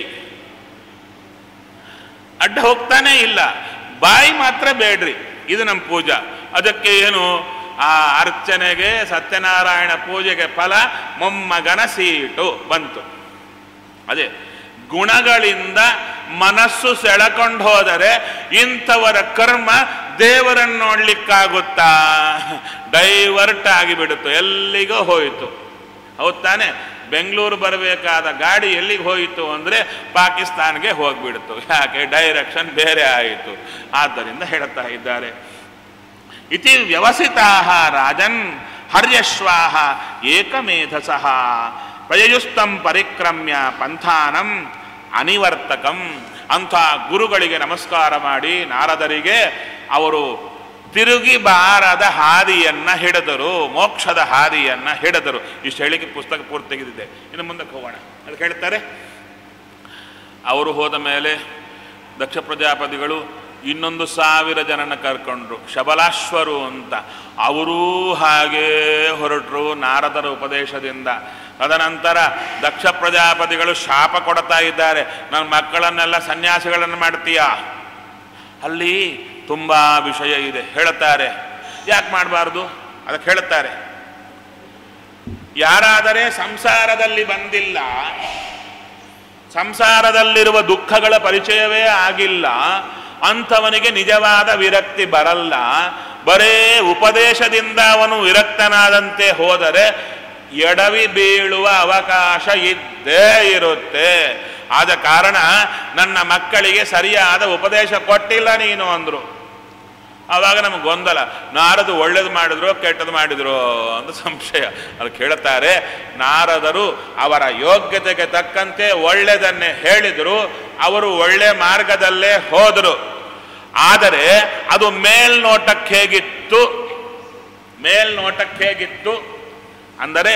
ಅಡ್ಡ ಹೋಗ್ತಾನೇ ಇಲ್ಲ ಬಾಯಿ ಮಾತ್ರ ಬೇಡ್ರಿ ಇದು ನಮ್ಮ ಪೂಜಾ ಅದಕ್ಕೆ ಏನು ಆ ಅರ್ಚನೆಗೆ ಸತ್ಯನಾರಾಯಣ ಪೂಜೆಗೆ ಫಲ ಮೊಮ್ಮಗನ ಸೀಟು ಬಂತು ಅದೇ ಗುಣಗಳಿಂದ ಮನಸ್ಸು ಸೆಳಕೊಂಡು ಹೋದರೆ ಇಂಥವರ ಕರ್ಮ ದೇವರನ್ನು ನೋಡ್ಲಿಕ್ಕಾಗುತ್ತಾ ಡೈವರ್ಟ್ ಆಗಿಬಿಡುತ್ತು ಎಲ್ಲಿಗೋ ಹೋಯಿತು ಹೌದ್ ತಾನೆ ಬೆಂಗಳೂರು ಬರಬೇಕಾದ ಗಾಡಿ ಎಲ್ಲಿಗೆ ಹೋಯಿತು ಅಂದರೆ ಪಾಕಿಸ್ತಾನ್ಗೆ ಹೋಗ್ಬಿಡ್ತು ಯಾಕೆ ಡೈರೆಕ್ಷನ್ ಬೇರೆ ಆಯಿತು ಆದ್ದರಿಂದ ಹೇಳ್ತಾ ಇದ್ದಾರೆ ಇತಿ ವ್ಯವಸಿತಾ ರಾಜನ್ ಹರ್ಯಶ್ವಾಹ ಏಕಮೇಧಸಃ ಪ್ರಯಯುಸ್ತಂ ಪರಿಕ್ರಮ್ಯ ಪಂಥಾನಂ ಅನಿವರ್ತಕಂ ಅಂಥ ಗುರುಗಳಿಗೆ ನಮಸ್ಕಾರ ಮಾಡಿ ನಾರದರಿಗೆ ಅವರು ತಿರುಗಿ ಬಾರದ ಹಾದಿಯನ್ನ ಹಿಡಿದರು ಮೋಕ್ಷದ ಹಾದಿಯನ್ನ ಹಿಡಿದರು ಇಷ್ಟು ಹೇಳಿಕೆ ಪುಸ್ತಕ ಪೂರ್ತಿ ತೆಗೆದಿದೆ ಇನ್ನು ಮುಂದಕ್ಕೆ ಹೋಗೋಣ ಅದಕ್ಕೆ ಹೇಳ್ತಾರೆ ಅವರು ಹೋದ ಮೇಲೆ ದಕ್ಷ ಪ್ರಜಾಪತಿಗಳು ಇನ್ನೊಂದು ಸಾವಿರ ಜನನ ಕರ್ಕೊಂಡ್ರು ಶಬಲಾಶ್ವರು ಅಂತ ಅವರೂ ಹಾಗೇ ಹೊರಟರು ನಾರದರ ಉಪದೇಶದಿಂದ ತದನಂತರ ದಕ್ಷ ಪ್ರಜಾಪತಿಗಳು ಶಾಪ ಕೊಡ್ತಾ ಇದ್ದಾರೆ ನನ್ನ ಮಕ್ಕಳನ್ನೆಲ್ಲ ಸನ್ಯಾಸಿಗಳನ್ನು ಮಾಡ್ತೀಯಾ ಅಲ್ಲಿ ತುಂಬ ವಿಷಯ ಇದೆ ಹೇಳುತ್ತಾರೆ ಯಾಕೆ ಮಾಡಬಾರ್ದು ಅದಕ್ಕೆ ಹೇಳುತ್ತಾರೆ ಯಾರಾದರೆ ಸಂಸಾರದಲ್ಲಿ ಬಂದಿಲ್ಲ ಸಂಸಾರದಲ್ಲಿರುವ ದುಃಖಗಳ ಪರಿಚಯವೇ ಆಗಿಲ್ಲ ಅಂಥವನಿಗೆ ನಿಜವಾದ ವಿರಕ್ತಿ ಬರಲ್ಲ ಬರೇ ಉಪದೇಶದಿಂದ ಅವನು ವಿರಕ್ತನಾದಂತೆ ಹೋದರೆ ಎಡವಿ ಬೀಳುವ ಅವಕಾಶ ಇದ್ದೇ ಇರುತ್ತೆ ಆದ ಕಾರಣ ನನ್ನ ಮಕ್ಕಳಿಗೆ ಸರಿಯಾದ ಉಪದೇಶ ಕೊಟ್ಟಿಲ್ಲ ನೀನು ಅಂದರು ಆವಾಗ ನಮಗೆ ಗೊಂದಲ ನಾರದು ಒಳ್ಳೇದು ಮಾಡಿದ್ರು ಕೆಟ್ಟದ್ದು ಮಾಡಿದ್ರು ಅಂತ ಸಂಶಯ ಅಲ್ಲಿ ಕೇಳುತ್ತಾರೆ ನಾರದರು ಅವರ ಯೋಗ್ಯತೆಗೆ ತಕ್ಕಂತೆ ಒಳ್ಳೆಯದನ್ನೇ ಹೇಳಿದರು ಅವರು ಒಳ್ಳೆ ಮಾರ್ಗದಲ್ಲೇ ಹೋದರು ಆದರೆ ಅದು ಮೇಲ್ನೋಟಕ್ಕೆ ಹೇಗಿತ್ತು ಮೇಲ್ನೋಟಕ್ಕೆ ಹೇಗಿತ್ತು ಅಂದರೆ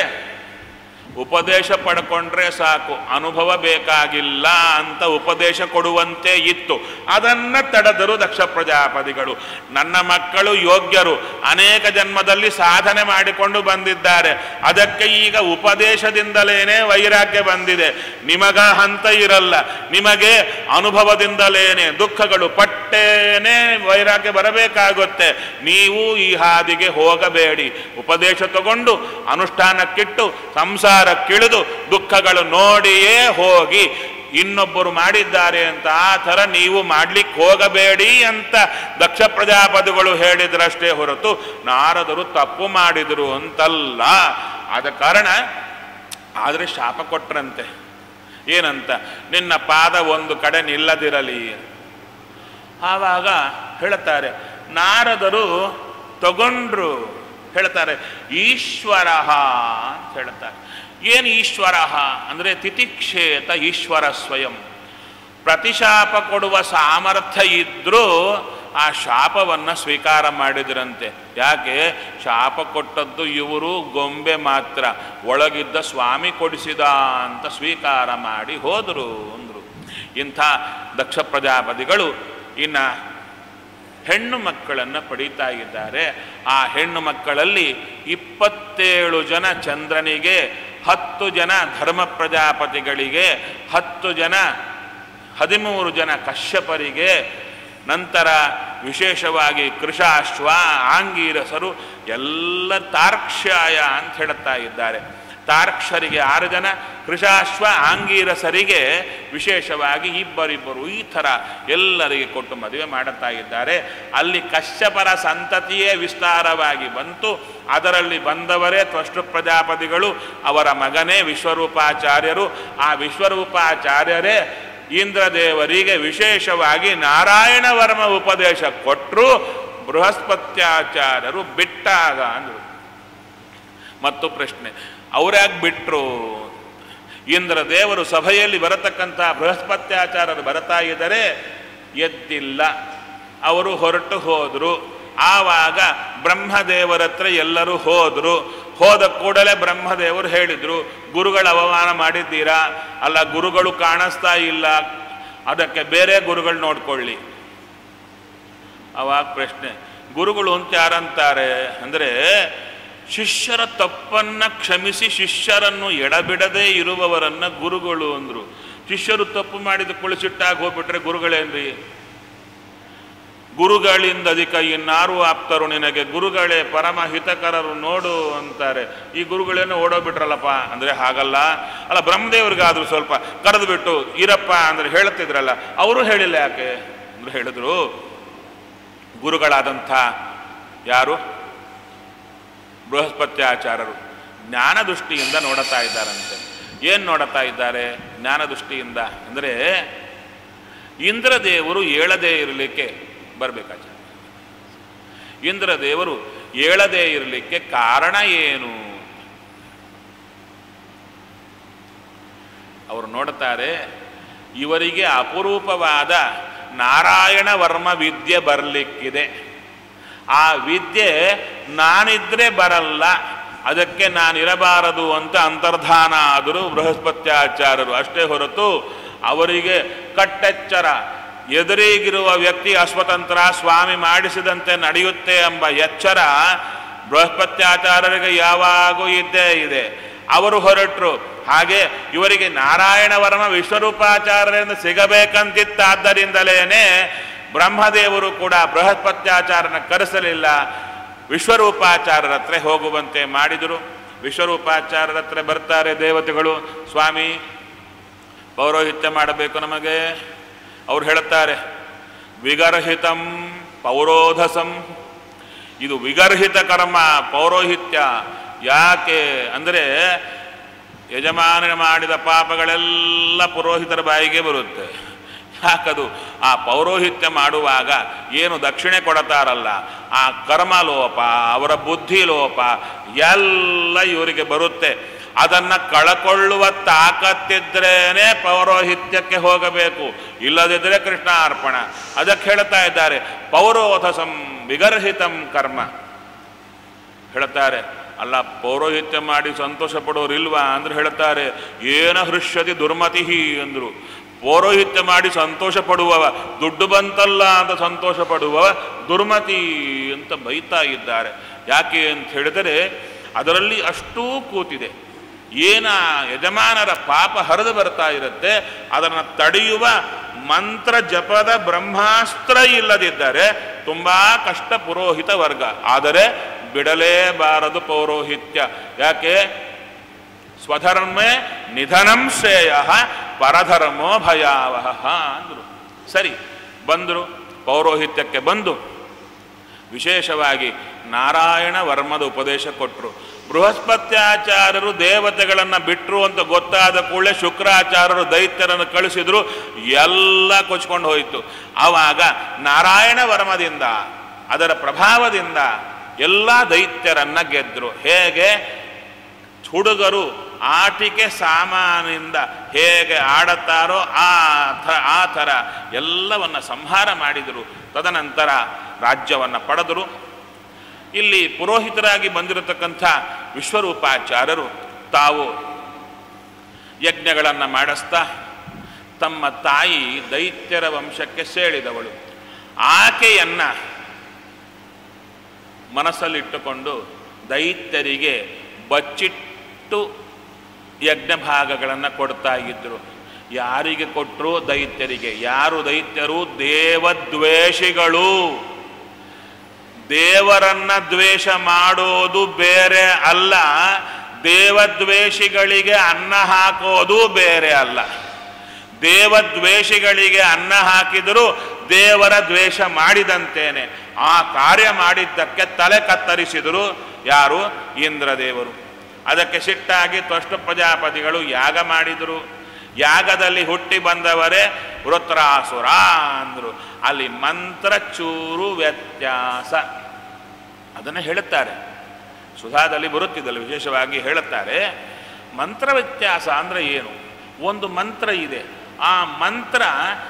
ಉಪದೇಶ ಪಡ್ಕೊಂಡ್ರೆ ಸಾಕು ಅನುಭವ ಬೇಕಾಗಿಲ್ಲ ಅಂತ ಉಪದೇಶ ಕೊಡುವಂತೆ ಇತ್ತು ಅದನ್ನು ತಡೆದರು ದಕ್ಷ ಪ್ರಜಾಪತಿಗಳು ನನ್ನ ಮಕ್ಕಳು ಯೋಗ್ಯರು ಅನೇಕ ಜನ್ಮದಲ್ಲಿ ಸಾಧನೆ ಮಾಡಿಕೊಂಡು ಬಂದಿದ್ದಾರೆ ಅದಕ್ಕೆ ಈಗ ಉಪದೇಶದಿಂದಲೇನೆ ವೈರಾಗ್ಯ ಬಂದಿದೆ ನಿಮಗ ಹಂತ ಇರಲ್ಲ ನಿಮಗೆ ಅನುಭವದಿಂದಲೇನೆ ದುಃಖಗಳು ಪಟ್ಟೇನೆ ವೈರಾಗ್ಯ ಬರಬೇಕಾಗುತ್ತೆ ನೀವು ಈ ಹಾದಿಗೆ ಹೋಗಬೇಡಿ ಉಪದೇಶ ತಗೊಂಡು ಅನುಷ್ಠಾನಕ್ಕಿಟ್ಟು ಸಂಸಾರಕ್ಕಿಳಿದು ದುಃಖಗಳು ನೋಡಿಯೇ ಹೋಗಿ ಇನ್ನೊಬ್ಬರು ಮಾಡಿದ್ದಾರೆ ಅಂತ ಆ ಥರ ನೀವು ಮಾಡ್ಲಿಕ್ಕೆ ಹೋಗಬೇಡಿ ಅಂತ ದಕ್ಷ ಪ್ರಜಾಪತಿಗಳು ಹೇಳಿದ್ರಷ್ಟೇ ಹೊರತು ನಾರದರು ತಪ್ಪು ಮಾಡಿದರು ಅಂತಲ್ಲ ಆದ ಕಾರಣ ಆದರೆ ಶಾಪ ಕೊಟ್ರಂತೆ ಏನಂತ ನಿನ್ನ ಪಾದ ಒಂದು ಕಡೆ ನಿಲ್ಲದಿರಲಿ ಆವಾಗ ಹೇಳುತ್ತಾರೆ ನಾರದರು ತಗೊಂಡ್ರು ಹೇಳ್ತಾರೆ ಈಶ್ವರ ಅಂತ ಹೇಳ್ತಾರೆ ಏನು ಈಶ್ವರ ಅಂದರೆ ತಿತಿಕ್ಷೇತ ಈಶ್ವರ ಸ್ವಯಂ ಪ್ರತಿಶಾಪ ಕೊಡುವ ಸಾಮರ್ಥ್ಯ ಇದ್ದರೂ ಆ ಶಾಪವನ್ನು ಸ್ವೀಕಾರ ಮಾಡಿದ್ರಂತೆ ಯಾಕೆ ಶಾಪ ಕೊಟ್ಟದ್ದು ಇವರು ಗೊಂಬೆ ಮಾತ್ರ ಒಳಗಿದ್ದ ಸ್ವಾಮಿ ಕೊಡಿಸಿದ ಅಂತ ಸ್ವೀಕಾರ ಮಾಡಿ ಹೋದರು ಅಂದರು ಇಂಥ ದಕ್ಷ ಪ್ರಜಾಪತಿಗಳು ಇನ್ನು ಹೆಣ್ಣು ಮಕ್ಕಳನ್ನು ಪಡೀತಾ ಇದ್ದಾರೆ ಆ ಹೆಣ್ಣು ಮಕ್ಕಳಲ್ಲಿ ಇಪ್ಪತ್ತೇಳು ಜನ ಚಂದ್ರನಿಗೆ ಹತ್ತು ಜನ ಧರ್ಮ ಪ್ರಜಾಪತಿಗಳಿಗೆ ಹತ್ತು ಜನ ಹದಿಮೂರು ಜನ ಕಶ್ಯಪರಿಗೆ ನಂತರ ವಿಶೇಷವಾಗಿ ಕೃಷಾಶ್ವ ಆಂಗೀರಸರು ಎಲ್ಲ ತಾರ್ಕ್ಷ್ಯಾಯ ಅಂತ ಹೇಳುತ್ತಾ ಇದ್ದಾರೆ ತಾರ್ಕ್ಷರಿಗೆ ಆರು ಜನ ಕೃಷಾಶ್ವ ಆಂಗೀರಸರಿಗೆ ವಿಶೇಷವಾಗಿ ಇಬ್ಬರಿಬ್ಬರು ಈ ಥರ ಎಲ್ಲರಿಗೆ ಕೊಟ್ಟು ಮದುವೆ ಮಾಡುತ್ತಾ ಇದ್ದಾರೆ ಅಲ್ಲಿ ಕಶ್ಯಪರ ಸಂತತಿಯೇ ವಿಸ್ತಾರವಾಗಿ ಬಂತು ಅದರಲ್ಲಿ ಬಂದವರೇ ತ್ವಷ್ಟು ಪ್ರಜಾಪತಿಗಳು ಅವರ ಮಗನೇ ವಿಶ್ವರೂಪಾಚಾರ್ಯರು ಆ ವಿಶ್ವರೂಪಾಚಾರ್ಯರೇ ಇಂದ್ರದೇವರಿಗೆ ವಿಶೇಷವಾಗಿ ನಾರಾಯಣ ವರ್ಮ ಉಪದೇಶ ಕೊಟ್ಟರು ಬೃಹಸ್ಪತ್ಯಾಚಾರ್ಯರು ಬಿಟ್ಟಾಗ ಅಂದರು ಮತ್ತು ಪ್ರಶ್ನೆ ಅವ್ರ್ಯಾಕೆ ಬಿಟ್ಟರು ಇಂದ್ರ ದೇವರು ಸಭೆಯಲ್ಲಿ ಬರತಕ್ಕಂಥ ಬೃಹಸ್ಪತ್ಯಾಚಾರ್ಯರು ಬರತಾ ಇದ್ದರೆ ಎದ್ದಿಲ್ಲ ಅವರು ಹೊರಟು ಹೋದರು ಆವಾಗ ಬ್ರಹ್ಮದೇವರ ಹತ್ರ ಎಲ್ಲರೂ ಹೋದರು ಹೋದ ಕೂಡಲೇ ಬ್ರಹ್ಮದೇವರು ಹೇಳಿದರು ಗುರುಗಳ ಅವಮಾನ ಮಾಡಿದ್ದೀರಾ ಅಲ್ಲ ಗುರುಗಳು ಕಾಣಿಸ್ತಾ ಇಲ್ಲ ಅದಕ್ಕೆ ಬೇರೆ ಗುರುಗಳು ನೋಡ್ಕೊಳ್ಳಿ ಅವಾಗ ಪ್ರಶ್ನೆ ಗುರುಗಳು ಅಂತ ಯಾರಂತಾರೆ ಅಂದರೆ ಶಿಷ್ಯರ ತಪ್ಪನ್ನ ಕ್ಷಮಿಸಿ ಶಿಷ್ಯರನ್ನು ಎಡಬಿಡದೇ ಇರುವವರನ್ನ ಗುರುಗಳು ಅಂದರು ಶಿಷ್ಯರು ತಪ್ಪು ಮಾಡಿದ ಕುಳಿಸಿಟ್ಟಾಗಿ ಹೋಗ್ಬಿಟ್ರೆ ಗುರುಗಳೇನ್ರಿ ಗುರುಗಳಿಂದ ಅಧಿಕ ಇನ್ನಾರು ಆಪ್ತರು ನಿನಗೆ ಗುರುಗಳೇ ಪರಮ ಹಿತಕರರು ನೋಡು ಅಂತಾರೆ ಈ ಗುರುಗಳೇನೋ ಓಡೋಗ್ಬಿಟ್ರಲ್ಲಪ್ಪ ಅಂದರೆ ಹಾಗಲ್ಲ ಅಲ್ಲ ಬ್ರಹ್ಮದೇವ್ರಿಗಾದ್ರು ಸ್ವಲ್ಪ ಕರೆದು ಬಿಟ್ಟು ಇರಪ್ಪ ಅಂದರೆ ಹೇಳ್ತಿದ್ರಲ್ಲ ಅವರು ಹೇಳಿಲ್ಲ ಯಾಕೆ ಅಂದ್ರೆ ಹೇಳಿದ್ರು ಗುರುಗಳಾದಂಥ ಯಾರು ಬೃಹಸ್ಪತ್ಯಾಚಾರ್ಯರು ಜ್ಞಾನ ದೃಷ್ಟಿಯಿಂದ ನೋಡುತ್ತಾ ಇದ್ದಾರಂತೆ ಏನು ನೋಡುತ್ತಾ ಇದ್ದಾರೆ ಜ್ಞಾನ ದೃಷ್ಟಿಯಿಂದ ಅಂದರೆ ಇಂದ್ರದೇವರು ಏಳದೇ ಇರಲಿಕ್ಕೆ ಬರಬೇಕಾಚಾರ ಇಂದ್ರದೇವರು ಏಳದೇ ಇರಲಿಕ್ಕೆ ಕಾರಣ ಏನು ಅವರು ನೋಡುತ್ತಾರೆ ಇವರಿಗೆ ಅಪರೂಪವಾದ ನಾರಾಯಣ ವರ್ಮ ವಿದ್ಯೆ ಬರಲಿಕ್ಕಿದೆ ಆ ವಿದ್ಯೆ ನಾನಿದ್ರೆ ಬರಲ್ಲ ಅದಕ್ಕೆ ನಾನಿರಬಾರದು ಅಂತ ಅಂತರ್ಧಾನ ಆದರು ಬೃಹಸ್ಪತ್ಯಾಚಾರ್ಯರು ಅಷ್ಟೇ ಹೊರತು ಅವರಿಗೆ ಕಟ್ಟೆಚ್ಚರ ಎದುರಿಗಿರುವ ವ್ಯಕ್ತಿ ಅಸ್ವತಂತ್ರ ಸ್ವಾಮಿ ಮಾಡಿಸಿದಂತೆ ನಡೆಯುತ್ತೆ ಎಂಬ ಎಚ್ಚರ ಬೃಹಸ್ಪತ್ಯಾಚಾರ್ಯರಿಗೆ ಯಾವಾಗೂ ಇದ್ದೇ ಇದೆ ಅವರು ಹೊರಟರು ಹಾಗೆ ಇವರಿಗೆ ನಾರಾಯಣ ವರ್ಮ ವಿಶ್ವರೂಪಾಚಾರ್ಯರಿಂದ ಸಿಗಬೇಕಂತಿತ್ತಾದ್ದರಿಂದಲೇನೆ ಬ್ರಹ್ಮದೇವರು ಕೂಡ ಬೃಹಸ್ಪತ್ಯಾಚಾರನ ಕರೆಸಲಿಲ್ಲ ವಿಶ್ವರೂಪಾಚಾರ್ಯರ ಹತ್ರ ಹೋಗುವಂತೆ ಮಾಡಿದರು ವಿಶ್ವರೂಪಾಚಾರ್ಯರ ಹತ್ರ ಬರ್ತಾರೆ ದೇವತೆಗಳು ಸ್ವಾಮಿ ಪೌರೋಹಿತ್ಯ ಮಾಡಬೇಕು ನಮಗೆ ಅವ್ರು ಹೇಳುತ್ತಾರೆ ವಿಗರ್ಹಿತಂ ಪೌರೋಧಸಂ ಇದು ವಿಗರ್ಹಿತ ಕರ್ಮ ಪೌರೋಹಿತ್ಯ ಯಾಕೆ ಅಂದರೆ ಯಜಮಾನ ಮಾಡಿದ ಪಾಪಗಳೆಲ್ಲ ಪುರೋಹಿತರ ಬಾಯಿಗೆ ಬರುತ್ತೆ ಯಾಕದು ಆ ಪೌರೋಹಿತ್ಯ ಮಾಡುವಾಗ ಏನು ದಕ್ಷಿಣೆ ಕೊಡತಾರಲ್ಲ ಆ ಕರ್ಮ ಲೋಪ ಅವರ ಬುದ್ಧಿ ಲೋಪ ಎಲ್ಲ ಇವರಿಗೆ ಬರುತ್ತೆ ಅದನ್ನು ಕಳಕೊಳ್ಳುವ ತಾಕತ್ತಿದ್ರೇನೆ ಪೌರೋಹಿತ್ಯಕ್ಕೆ ಹೋಗಬೇಕು ಇಲ್ಲದಿದ್ದರೆ ಕೃಷ್ಣ ಅರ್ಪಣ ಅದಕ್ಕೆ ಹೇಳ್ತಾ ಇದ್ದಾರೆ ಪೌರೋಧಸಂ ವಿಗರ್ಹಿತಂ ಕರ್ಮ ಹೇಳ್ತಾರೆ ಅಲ್ಲ ಪೌರೋಹಿತ್ಯ ಮಾಡಿ ಸಂತೋಷ ಪಡೋರಿಲ್ವಾ ಅಂದ್ರೆ ಹೇಳ್ತಾರೆ ಏನ ಹೃಷ್ಯತಿ ದುರ್ಮತಿ ಅಂದ್ರು ಪೌರೋಹಿತ್ಯ ಮಾಡಿ ಸಂತೋಷ ಪಡುವವ ದುಡ್ಡು ಬಂತಲ್ಲ ಅಂತ ಸಂತೋಷ ಪಡುವವ ದುರ್ಮತಿ ಅಂತ ಬೈತಾ ಇದ್ದಾರೆ ಯಾಕೆ ಅಂತ ಹೇಳಿದರೆ ಅದರಲ್ಲಿ ಅಷ್ಟೂ ಕೂತಿದೆ ಏನ ಯಜಮಾನರ ಪಾಪ ಹರಿದು ಬರ್ತಾ ಇರುತ್ತೆ ಅದನ್ನು ತಡೆಯುವ ಮಂತ್ರ ಜಪದ ಬ್ರಹ್ಮಾಸ್ತ್ರ ಇಲ್ಲದಿದ್ದರೆ ತುಂಬಾ ಕಷ್ಟ ಪುರೋಹಿತ ವರ್ಗ ಆದರೆ ಬಿಡಲೇಬಾರದು ಪೌರೋಹಿತ್ಯ ಯಾಕೆ ಸ್ವಧರ್ಮೇ ನಿಧನಂ ಶ್ರೇಯ ಪರಧರ್ಮೋ ಭಯಾವಹ ಅಂದರು ಸರಿ ಬಂದರು ಪೌರೋಹಿತ್ಯಕ್ಕೆ ಬಂದು ವಿಶೇಷವಾಗಿ ನಾರಾಯಣ ವರ್ಮದ ಉಪದೇಶ ಕೊಟ್ಟರು ಬೃಹಸ್ಪತ್ಯಾಚಾರ್ಯರು ದೇವತೆಗಳನ್ನು ಬಿಟ್ಟರು ಅಂತ ಗೊತ್ತಾದ ಕೂಡಲೇ ಶುಕ್ರಾಚಾರ್ಯರು ದೈತ್ಯರನ್ನು ಕಳಿಸಿದ್ರು ಎಲ್ಲ ಕೊಚ್ಕೊಂಡು ಹೋಯಿತು ಆವಾಗ ನಾರಾಯಣ ವರ್ಮದಿಂದ ಅದರ ಪ್ರಭಾವದಿಂದ ಎಲ್ಲ ದೈತ್ಯರನ್ನ ಗೆದ್ರು ಹೇಗೆ ಹುಡುಗರು ಆಟಿಕೆ ಸಾಮಾನಿಂದ ಹೇಗೆ ಆಡುತ್ತಾರೋ ಆ ಥ ಆ ಥರ ಎಲ್ಲವನ್ನ ಸಂಹಾರ ಮಾಡಿದರು ತದನಂತರ ರಾಜ್ಯವನ್ನು ಪಡೆದರು ಇಲ್ಲಿ ಪುರೋಹಿತರಾಗಿ ಬಂದಿರತಕ್ಕಂಥ ವಿಶ್ವರೂಪಾಚಾರ್ಯರು ತಾವು ಯಜ್ಞಗಳನ್ನು ಮಾಡಿಸ್ತಾ ತಮ್ಮ ತಾಯಿ ದೈತ್ಯರ ವಂಶಕ್ಕೆ ಸೇಳಿದವಳು ಆಕೆಯನ್ನ ಮನಸ್ಸಲ್ಲಿಟ್ಟುಕೊಂಡು ದೈತ್ಯರಿಗೆ ಬಚ್ಚಿಟ್ಟು ಯಜ್ಞ ಭಾಗಗಳನ್ನು ಕೊಡ್ತಾ ಇದ್ದರು ಯಾರಿಗೆ ಕೊಟ್ಟರು ದೈತ್ಯರಿಗೆ ಯಾರು ದೈತ್ಯರು ದೇವದ್ವೇಷಿಗಳು ದೇವರನ್ನ ದ್ವೇಷ ಮಾಡೋದು ಬೇರೆ ಅಲ್ಲ ದೇವದ್ವೇಷಿಗಳಿಗೆ ಅನ್ನ ಹಾಕೋದು ಬೇರೆ ಅಲ್ಲ ದೇವದ್ವೇಷಿಗಳಿಗೆ ಅನ್ನ ಹಾಕಿದರೂ ದೇವರ ದ್ವೇಷ ಮಾಡಿದಂತೇನೆ ಆ ಕಾರ್ಯ ಮಾಡಿದ್ದಕ್ಕೆ ತಲೆ ಕತ್ತರಿಸಿದರು ಯಾರು ಇಂದ್ರದೇವರು ಅದಕ್ಕೆ ಸಿಟ್ಟಾಗಿ ತ್ವಷ್ಟ ಪ್ರಜಾಪತಿಗಳು ಯಾಗ ಮಾಡಿದರು ಯಾಗದಲ್ಲಿ ಹುಟ್ಟಿ ಬಂದವರೇ ವೃತ್ರಾಸುರ ಅಂದರು ಅಲ್ಲಿ ಮಂತ್ರ ಚೂರು ವ್ಯತ್ಯಾಸ ಅದನ್ನು ಹೇಳುತ್ತಾರೆ ಸುಧಾದಲ್ಲಿ ಬರುತ್ತಿದ್ದಲ್ಲ ವಿಶೇಷವಾಗಿ ಹೇಳುತ್ತಾರೆ ಮಂತ್ರ ವ್ಯತ್ಯಾಸ ಅಂದರೆ ಏನು ಒಂದು ಮಂತ್ರ ಇದೆ ಆ ಮಂತ್ರ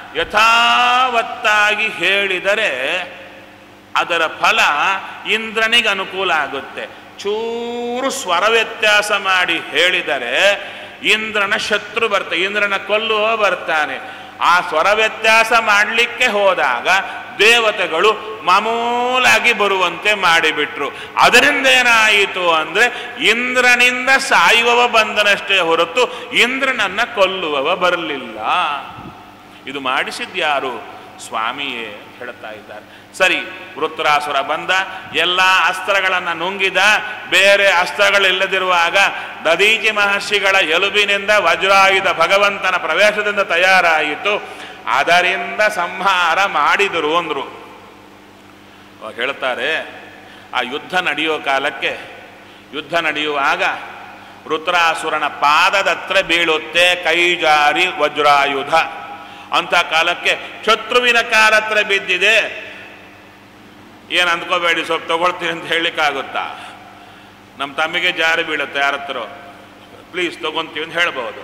ಯಥಾವತ್ತಾಗಿ ಹೇಳಿದರೆ ಅದರ ಫಲ ಇಂದ್ರನಿಗೆ ಅನುಕೂಲ ಆಗುತ್ತೆ ಚೂರು ಸ್ವರ ವ್ಯತ್ಯಾಸ ಮಾಡಿ ಹೇಳಿದರೆ ಇಂದ್ರನ ಶತ್ರು ಬರ್ತಾನೆ ಇಂದ್ರನ ಕೊಲ್ಲುವ ಬರ್ತಾನೆ ಆ ಸ್ವರ ವ್ಯತ್ಯಾಸ ಮಾಡಲಿಕ್ಕೆ ಹೋದಾಗ ದೇವತೆಗಳು ಮಾಮೂಲಾಗಿ ಬರುವಂತೆ ಮಾಡಿಬಿಟ್ರು ಅದರಿಂದ ಏನಾಯಿತು ಅಂದರೆ ಇಂದ್ರನಿಂದ ಸಾಯುವವ ಬಂದನಷ್ಟೇ ಹೊರತು ಇಂದ್ರನನ್ನ ಕೊಲ್ಲುವವ ಬರಲಿಲ್ಲ ಇದು ಮಾಡಿಸಿದ್ಯಾರು ಸ್ವಾಮಿಯೇ ಹೇಳ್ತಾ ಇದ್ದಾರೆ ಸರಿ ವೃತ್ರಾಸುರ ಬಂದ ಎಲ್ಲ ಅಸ್ತ್ರಗಳನ್ನು ನುಂಗಿದ ಬೇರೆ ಅಸ್ತ್ರಗಳಿಲ್ಲದಿರುವಾಗ ದದೀಚಿ ಮಹರ್ಷಿಗಳ ಎಲುಬಿನಿಂದ ವಜ್ರಾಯುಧ ಭಗವಂತನ ಪ್ರವೇಶದಿಂದ ತಯಾರಾಯಿತು ಅದರಿಂದ ಸಂಹಾರ ಮಾಡಿದರು ಅಂದರು ಅವಾಗ ಹೇಳ್ತಾರೆ ಆ ಯುದ್ಧ ನಡೆಯೋ ಕಾಲಕ್ಕೆ ಯುದ್ಧ ನಡೆಯುವಾಗ ವೃತ್ರಾಸುರನ ಪಾದದತ್ರ ಬೀಳುತ್ತೆ ಕೈ ಜಾರಿ ವಜ್ರಾಯುಧ ಅಂತ ಕಾಲಕ್ಕೆ ಶತ್ರುವಿನ ಕಾಲತ್ರ ಬಿದ್ದಿದೆ ಏನು ಅಂದ್ಕೋಬೇಡಿ ಸ್ವಲ್ಪ ತಗೊಳ್ತೀನಿ ಅಂತ ಹೇಳಲಿಕ್ಕಾಗುತ್ತಾ ನಮ್ಮ ತಮ್ಮಿಗೆ ಜಾರಿ ಬೀಳುತ್ತೆ ಯಾರ ಹತ್ರ ಪ್ಲೀಸ್ ತಗೊಂತೀವಿ ಅಂತ ಹೇಳ್ಬೋದು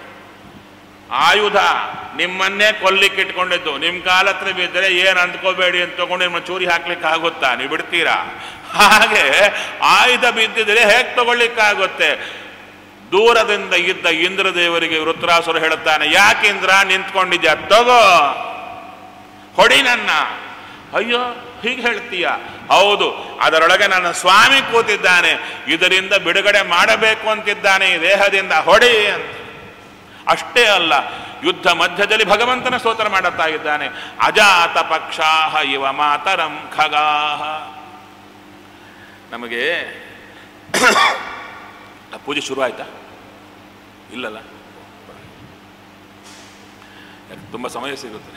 ಆಯುಧ ನಿಮ್ಮನ್ನೇ ಕೊಲ್ಲಿಕ್ಕೆ ಇಟ್ಕೊಂಡಿದ್ದು ನಿಮ್ಮ ಕಾಲ ಹತ್ರ ಬಿದ್ದರೆ ಏನು ಅಂದ್ಕೋಬೇಡಿ ಅಂತ ತಗೊಂಡು ನಿಮ್ಮ ಚೂರಿ ಹಾಕ್ಲಿಕ್ಕೆ ಆಗುತ್ತಾ ನೀವು ಬಿಡ್ತೀರಾ ಹಾಗೆ ಆಯುಧ ಬಿದ್ದಿದ್ರೆ ಹೇಗೆ ತಗೊಳ್ಲಿಕ್ಕಾಗುತ್ತೆ ದೂರದಿಂದ ಇದ್ದ ಇಂದ್ರದೇವರಿಗೆ ವೃತ್ರಾಸುರ ಹೇಳುತ್ತಾನೆ ಯಾಕಿಂದ್ರ ನಿಂತ್ಕೊಂಡಿದ್ಯಾ ತಗೋ ಹೊಡಿ ನನ್ನ ಅಯ್ಯೋ ಹೀಗೆ ಹೇಳ್ತೀಯ ಹೌದು ಅದರೊಳಗೆ ನನ್ನ ಸ್ವಾಮಿ ಕೂತಿದ್ದಾನೆ ಇದರಿಂದ ಬಿಡುಗಡೆ ಮಾಡಬೇಕು ಅಂತಿದ್ದಾನೆ ಈ ದೇಹದಿಂದ ಹೊಡಿ ಅಂತ ಅಷ್ಟೇ ಅಲ್ಲ ಯುದ್ಧ ಮಧ್ಯದಲ್ಲಿ ಭಗವಂತನ ಸ್ತೋತ್ರ ಮಾಡುತ್ತಾ ಇದ್ದಾನೆ ಅಜಾತ ಪಕ್ಷಾಹ ಇವ ಮಾತರಂ ಖಗಾಹ ನಮಗೆ ಆ ಪೂಜೆ ಶುರು ಆಯ್ತಾ ಇಲ್ಲಲ್ಲ ಯಾಕೆ ತುಂಬ ಸಮಯ ಸಿಗುತ್ತೆ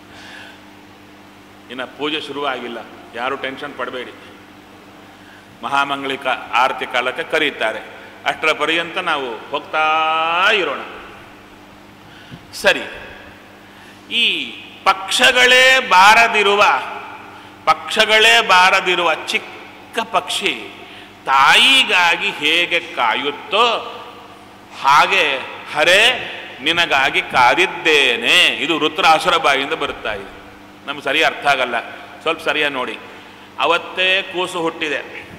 ಇನ್ನು ಪೂಜೆ ಶುರುವಾಗಿಲ್ಲ ಯಾರು ಟೆನ್ಷನ್ ಪಡಬೇಡಿ ಮಹಾಮಂಗಳಿಕ ಆರತಿ ಕಾಲಕ್ಕೆ ಕರೀತಾರೆ ಅಷ್ಟರ ಪರ್ಯಂತ ನಾವು ಹೋಗ್ತಾ ಇರೋಣ ಸರಿ ಈ ಪಕ್ಷಗಳೇ ಬಾರದಿರುವ ಪಕ್ಷಗಳೇ ಬಾರದಿರುವ ಚಿಕ್ಕ ಪಕ್ಷಿ ತಾಯಿಗಾಗಿ ಹೇಗೆ ಕಾಯುತ್ತೋ ಹಾಗೆ ಹರೇ ನಿನಗಾಗಿ ಕಾದಿದ್ದೇನೆ ಇದು ವೃತ್ರಾಸುರ ಬಾಯಿಂದ ಬರುತ್ತಾ ಇದೆ ನಮ್ಗೆ ಸರಿ ಅರ್ಥ ಆಗಲ್ಲ ಸ್ವಲ್ಪ ಸರಿಯಾಗಿ ನೋಡಿ ಅವತ್ತೇ ಕೂಸು ಹುಟ್ಟಿದೆ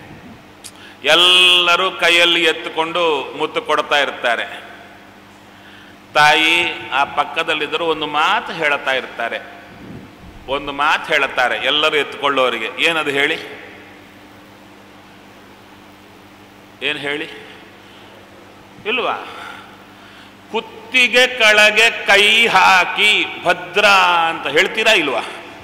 ಎಲ್ಲರೂ ಕೈಯಲ್ಲಿ ಎತ್ತುಕೊಂಡು ಮುತ್ತು ಕೊಡ್ತಾ ಇರ್ತಾರೆ ತಾಯಿ ಆ ಪಕ್ಕದಲ್ಲಿದ್ದರೂ ಒಂದು ಮಾತು ಹೇಳುತ್ತಾ ಇರ್ತಾರೆ ಒಂದು ಮಾತು ಹೇಳುತ್ತಾರೆ ಎಲ್ಲರೂ ಎತ್ತುಕೊಳ್ಳೋರಿಗೆ ಏನದು ಹೇಳಿ ಏನು ಹೇಳಿ ಇಲ್ವಾ ಕುತ್ತಿಗೆ ಕೆಳಗೆ ಕೈ ಹಾಕಿ ಭದ್ರ ಅಂತ ಹೇಳ್ತೀರಾ ಇಲ್ವಾ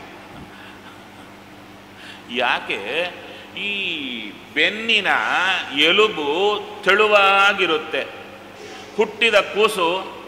ಯಾಕೆ ಈ ಬೆನ್ನಿನ ಎಲುಬು ತೆಳುವಾಗಿರುತ್ತೆ ಹುಟ್ಟಿದ ಕೂಸು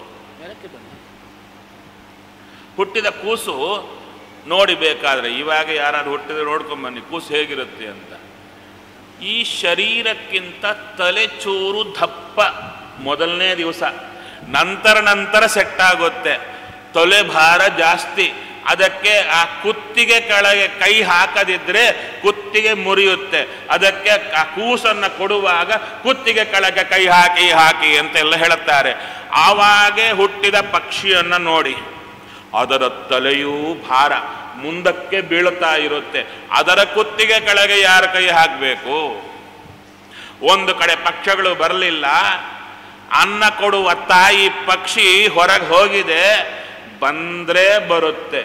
ಹುಟ್ಟಿದ ಕೂಸು ನೋಡಿ ಬೇಕಾದ್ರೆ ಇವಾಗ ಯಾರಾದ್ರು ಹುಟ್ಟಿದ್ರೆ ನೋಡ್ಕೊಂಬನ್ನಿ ಕೂಸು ಹೇಗಿರುತ್ತೆ ಅಂತ ಈ ಶರೀರಕ್ಕಿಂತ ತಲೆ ಚೂರು ದಪ್ಪ ಮೊದಲನೇ ದಿವಸ ನಂತರ ನಂತರ ಸೆಟ್ ಆಗುತ್ತೆ ತೊಲೆ ಭಾರ ಜಾಸ್ತಿ ಅದಕ್ಕೆ ಆ ಕುತ್ತಿಗೆ ಕೆಳಗೆ ಕೈ ಹಾಕದಿದ್ರೆ ಕುತ್ತಿಗೆ ಮುರಿಯುತ್ತೆ ಅದಕ್ಕೆ ಆ ಕೂಸನ್ನು ಕೊಡುವಾಗ ಕುತ್ತಿಗೆ ಕೆಳಗೆ ಕೈ ಹಾಕಿ ಹಾಕಿ ಅಂತೆಲ್ಲ ಹೇಳುತ್ತಾರೆ ಆವಾಗೆ ಹುಟ್ಟಿದ ಪಕ್ಷಿಯನ್ನು ನೋಡಿ ಅದರ ತಲೆಯೂ ಭಾರ ಮುಂದಕ್ಕೆ ಬೀಳುತ್ತಾ ಇರುತ್ತೆ ಅದರ ಕುತ್ತಿಗೆ ಕೆಳಗೆ ಯಾರ ಕೈ ಹಾಕಬೇಕು ಒಂದು ಕಡೆ ಪಕ್ಷಗಳು ಬರಲಿಲ್ಲ ಅನ್ನ ಕೊಡುವ ತಾಯಿ ಪಕ್ಷಿ ಹೊರಗೆ ಹೋಗಿದೆ ಬಂದ್ರೆ ಬರುತ್ತೆ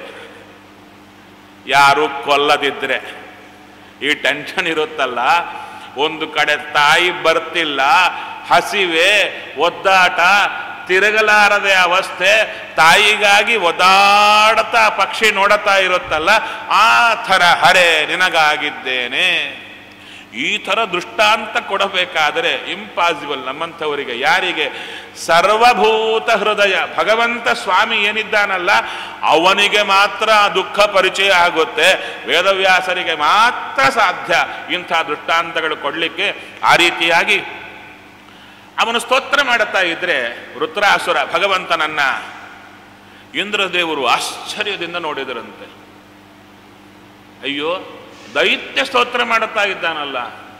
ಯಾರು ಕೊಲ್ಲದಿದ್ರೆ ಈ ಟೆನ್ಷನ್ ಇರುತ್ತಲ್ಲ ಒಂದು ಕಡೆ ತಾಯಿ ಬರ್ತಿಲ್ಲ ಹಸಿವೆ ಒದ್ದಾಟ ತಿರುಗಲಾರದೆ ಅವಸ್ಥೆ ತಾಯಿಗಾಗಿ ಒದಾಡ್ತಾ ಪಕ್ಷಿ ನೋಡುತ್ತಾ ಇರುತ್ತಲ್ಲ ಆ ಥರ ಹರೆ ನಿನಗಾಗಿದ್ದೇನೆ ಈ ಥರ ದೃಷ್ಟಾಂತ ಕೊಡಬೇಕಾದರೆ ಇಂಪಾಸಿಬಲ್ ನಮ್ಮಂಥವರಿಗೆ ಯಾರಿಗೆ ಸರ್ವಭೂತ ಹೃದಯ ಭಗವಂತ ಸ್ವಾಮಿ ಏನಿದ್ದಾನಲ್ಲ ಅವನಿಗೆ ಮಾತ್ರ ಆ ದುಃಖ ಪರಿಚಯ ಆಗುತ್ತೆ ವೇದವ್ಯಾಸರಿಗೆ ಮಾತ್ರ ಸಾಧ್ಯ ಇಂಥ ದೃಷ್ಟಾಂತಗಳು ಕೊಡಲಿಕ್ಕೆ ಆ ರೀತಿಯಾಗಿ ಅವನು ಸ್ತೋತ್ರ ಮಾಡುತ್ತಾ ಇದ್ರೆ ವೃತ್ರಾಸುರ ಭಗವಂತನನ್ನ ಇಂದ್ರದೇವರು ಆಶ್ಚರ್ಯದಿಂದ ನೋಡಿದರಂತೆ ಅಯ್ಯೋ ದೈತ್ಯ ಸ್ತೋತ್ರ ಮಾಡುತ್ತಾ ಇದ್ದಾನಲ್ಲ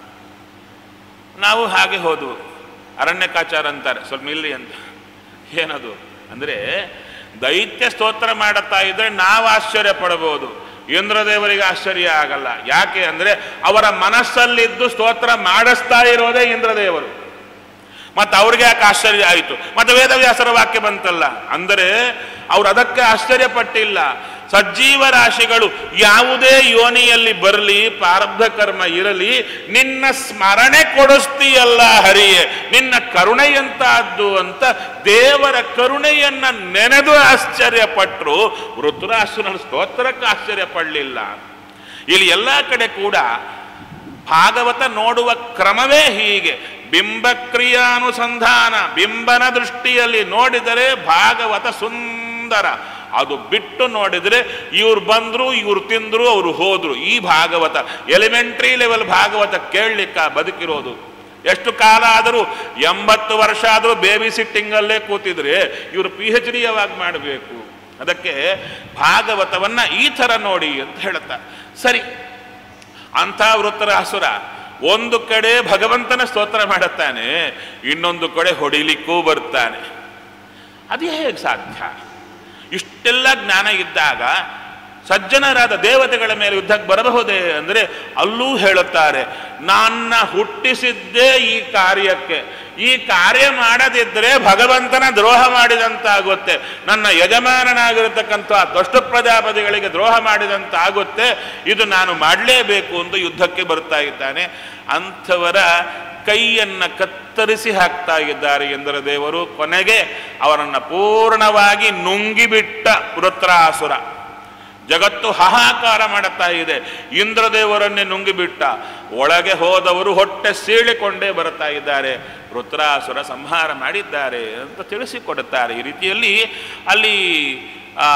ನಾವು ಹಾಗೆ ಹೋದ್ವು ಅರಣ್ಯಕಾಚಾರ ಅಂತಾರೆ ಸ್ವಲ್ಪ ಇಲ್ಲಿ ಅಂತ ಏನದು ಅಂದರೆ ದೈತ್ಯ ಸ್ತೋತ್ರ ಮಾಡುತ್ತಾ ಇದ್ರೆ ನಾವು ಆಶ್ಚರ್ಯ ಪಡಬಹುದು ಇಂದ್ರದೇವರಿಗೆ ಆಶ್ಚರ್ಯ ಆಗಲ್ಲ ಯಾಕೆ ಅಂದರೆ ಅವರ ಮನಸ್ಸಲ್ಲಿದ್ದು ಸ್ತೋತ್ರ ಮಾಡಿಸ್ತಾ ಇರೋದೇ ಇಂದ್ರದೇವರು ಮತ್ತು ಅವ್ರಿಗೆ ಯಾಕೆ ಆಶ್ಚರ್ಯ ಆಯಿತು ಮತ್ತು ವೇದವ್ಯಾಸರ ವಾಕ್ಯ ಬಂತಲ್ಲ ಅಂದರೆ ಅವ್ರು ಅದಕ್ಕೆ ಆಶ್ಚರ್ಯಪಟ್ಟಿಲ್ಲ ಸಜ್ಜೀವ ರಾಶಿಗಳು ಯಾವುದೇ ಯೋನಿಯಲ್ಲಿ ಬರಲಿ ಪ್ರಾರಬ್ಧ ಕರ್ಮ ಇರಲಿ ನಿನ್ನ ಸ್ಮರಣೆ ಕೊಡಿಸ್ತೀಯಲ್ಲ ಹರಿಯೇ ನಿನ್ನ ಕರುಣೆಯಂತಹದ್ದು ಅಂತ ದೇವರ ಕರುಣೆಯನ್ನ ನೆನೆದು ಆಶ್ಚರ್ಯಪಟ್ಟರು ಋತುರಾಸುನ ಸ್ತೋತ್ರಕ್ಕೆ ಆಶ್ಚರ್ಯ ಪಡಲಿಲ್ಲ ಇಲ್ಲಿ ಎಲ್ಲ ಕಡೆ ಕೂಡ ಭಾಗವತ ನೋಡುವ ಕ್ರಮವೇ ಹೀಗೆ ಬಿಂಬಕ್ರಿಯಾನುಸಂಧಾನ ಬಿಂಬನ ದೃಷ್ಟಿಯಲ್ಲಿ ನೋಡಿದರೆ ಭಾಗವತ ಸುಂದರ ಅದು ಬಿಟ್ಟು ನೋಡಿದರೆ ಇವ್ರು ಬಂದ್ರು ಇವ್ರು ತಿಂದ್ರು ಅವರು ಹೋದ್ರು ಈ ಭಾಗವತ ಎಲಿಮೆಂಟ್ರಿ ಲೆವೆಲ್ ಭಾಗವತ ಕೇಳಲಿಕ್ಕ ಬದುಕಿರೋದು ಎಷ್ಟು ಕಾಲ ಆದರೂ ಎಂಬತ್ತು ವರ್ಷ ಆದರೂ ಬೇಬಿ ಸಿಟ್ಟಿಂಗಲ್ಲೇ ಕೂತಿದ್ರೆ ಇವರು ಪಿ ಎಚ್ ಡಿ ಯಾವಾಗ ಮಾಡಬೇಕು ಅದಕ್ಕೆ ಭಾಗವತವನ್ನ ಈ ಥರ ನೋಡಿ ಅಂತ ಹೇಳುತ್ತಾರೆ ಸರಿ ಅಂಥ ವೃತ್ತರಾಸುರ ಒಂದು ಕಡೆ ಭಗವಂತನ ಸ್ತೋತ್ರ ಮಾಡುತ್ತಾನೆ ಇನ್ನೊಂದು ಕಡೆ ಹೊಡಿಲಿಕ್ಕೂ ಬರ್ತಾನೆ ಅದು ಹೇಗೆ ಸಾಧ್ಯ ಇಷ್ಟೆಲ್ಲ ಜ್ಞಾನ ಇದ್ದಾಗ ಸಜ್ಜನರಾದ ದೇವತೆಗಳ ಮೇಲೆ ಯುದ್ಧಕ್ಕೆ ಬರಬಹುದೇ ಅಂದರೆ ಅಲ್ಲೂ ಹೇಳುತ್ತಾರೆ ನನ್ನ ಹುಟ್ಟಿಸಿದ್ದೇ ಈ ಕಾರ್ಯಕ್ಕೆ ಈ ಕಾರ್ಯ ಮಾಡದಿದ್ದರೆ ಭಗವಂತನ ದ್ರೋಹ ಮಾಡಿದಂತಾಗುತ್ತೆ ನನ್ನ ಯಜಮಾನನಾಗಿರತಕ್ಕಂಥ ದುಷ್ಟ ಪ್ರಜಾಪತಿಗಳಿಗೆ ದ್ರೋಹ ಮಾಡಿದಂತಾಗುತ್ತೆ ಇದು ನಾನು ಮಾಡಲೇಬೇಕು ಅಂತ ಯುದ್ಧಕ್ಕೆ ಬರ್ತಾ ಇದ್ದಾನೆ ಅಂಥವರ ಕೈಯನ್ನು ಕತ್ತರಿಸಿ ಹಾಕ್ತಾ ಇದ್ದಾರೆ ಎಂದರೆ ದೇವರು ಕೊನೆಗೆ ಅವರನ್ನು ಪೂರ್ಣವಾಗಿ ನುಂಗಿಬಿಟ್ಟ ವೃತ್ರಾಸುರ ಜಗತ್ತು ಹಾಹಾಕಾರ ಮಾಡುತ್ತಾ ಇದೆ ಇಂದ್ರದೇವರನ್ನೇ ನುಂಗಿಬಿಟ್ಟ ಒಳಗೆ ಹೋದವರು ಹೊಟ್ಟೆ ಸೀಳಿಕೊಂಡೇ ಬರುತ್ತಾ ಇದ್ದಾರೆ ವೃತ್ರಾಸುರ ಸಂಹಾರ ಮಾಡಿದ್ದಾರೆ ಅಂತ ತಿಳಿಸಿಕೊಡುತ್ತಾರೆ ಈ ರೀತಿಯಲ್ಲಿ ಅಲ್ಲಿ ಆ,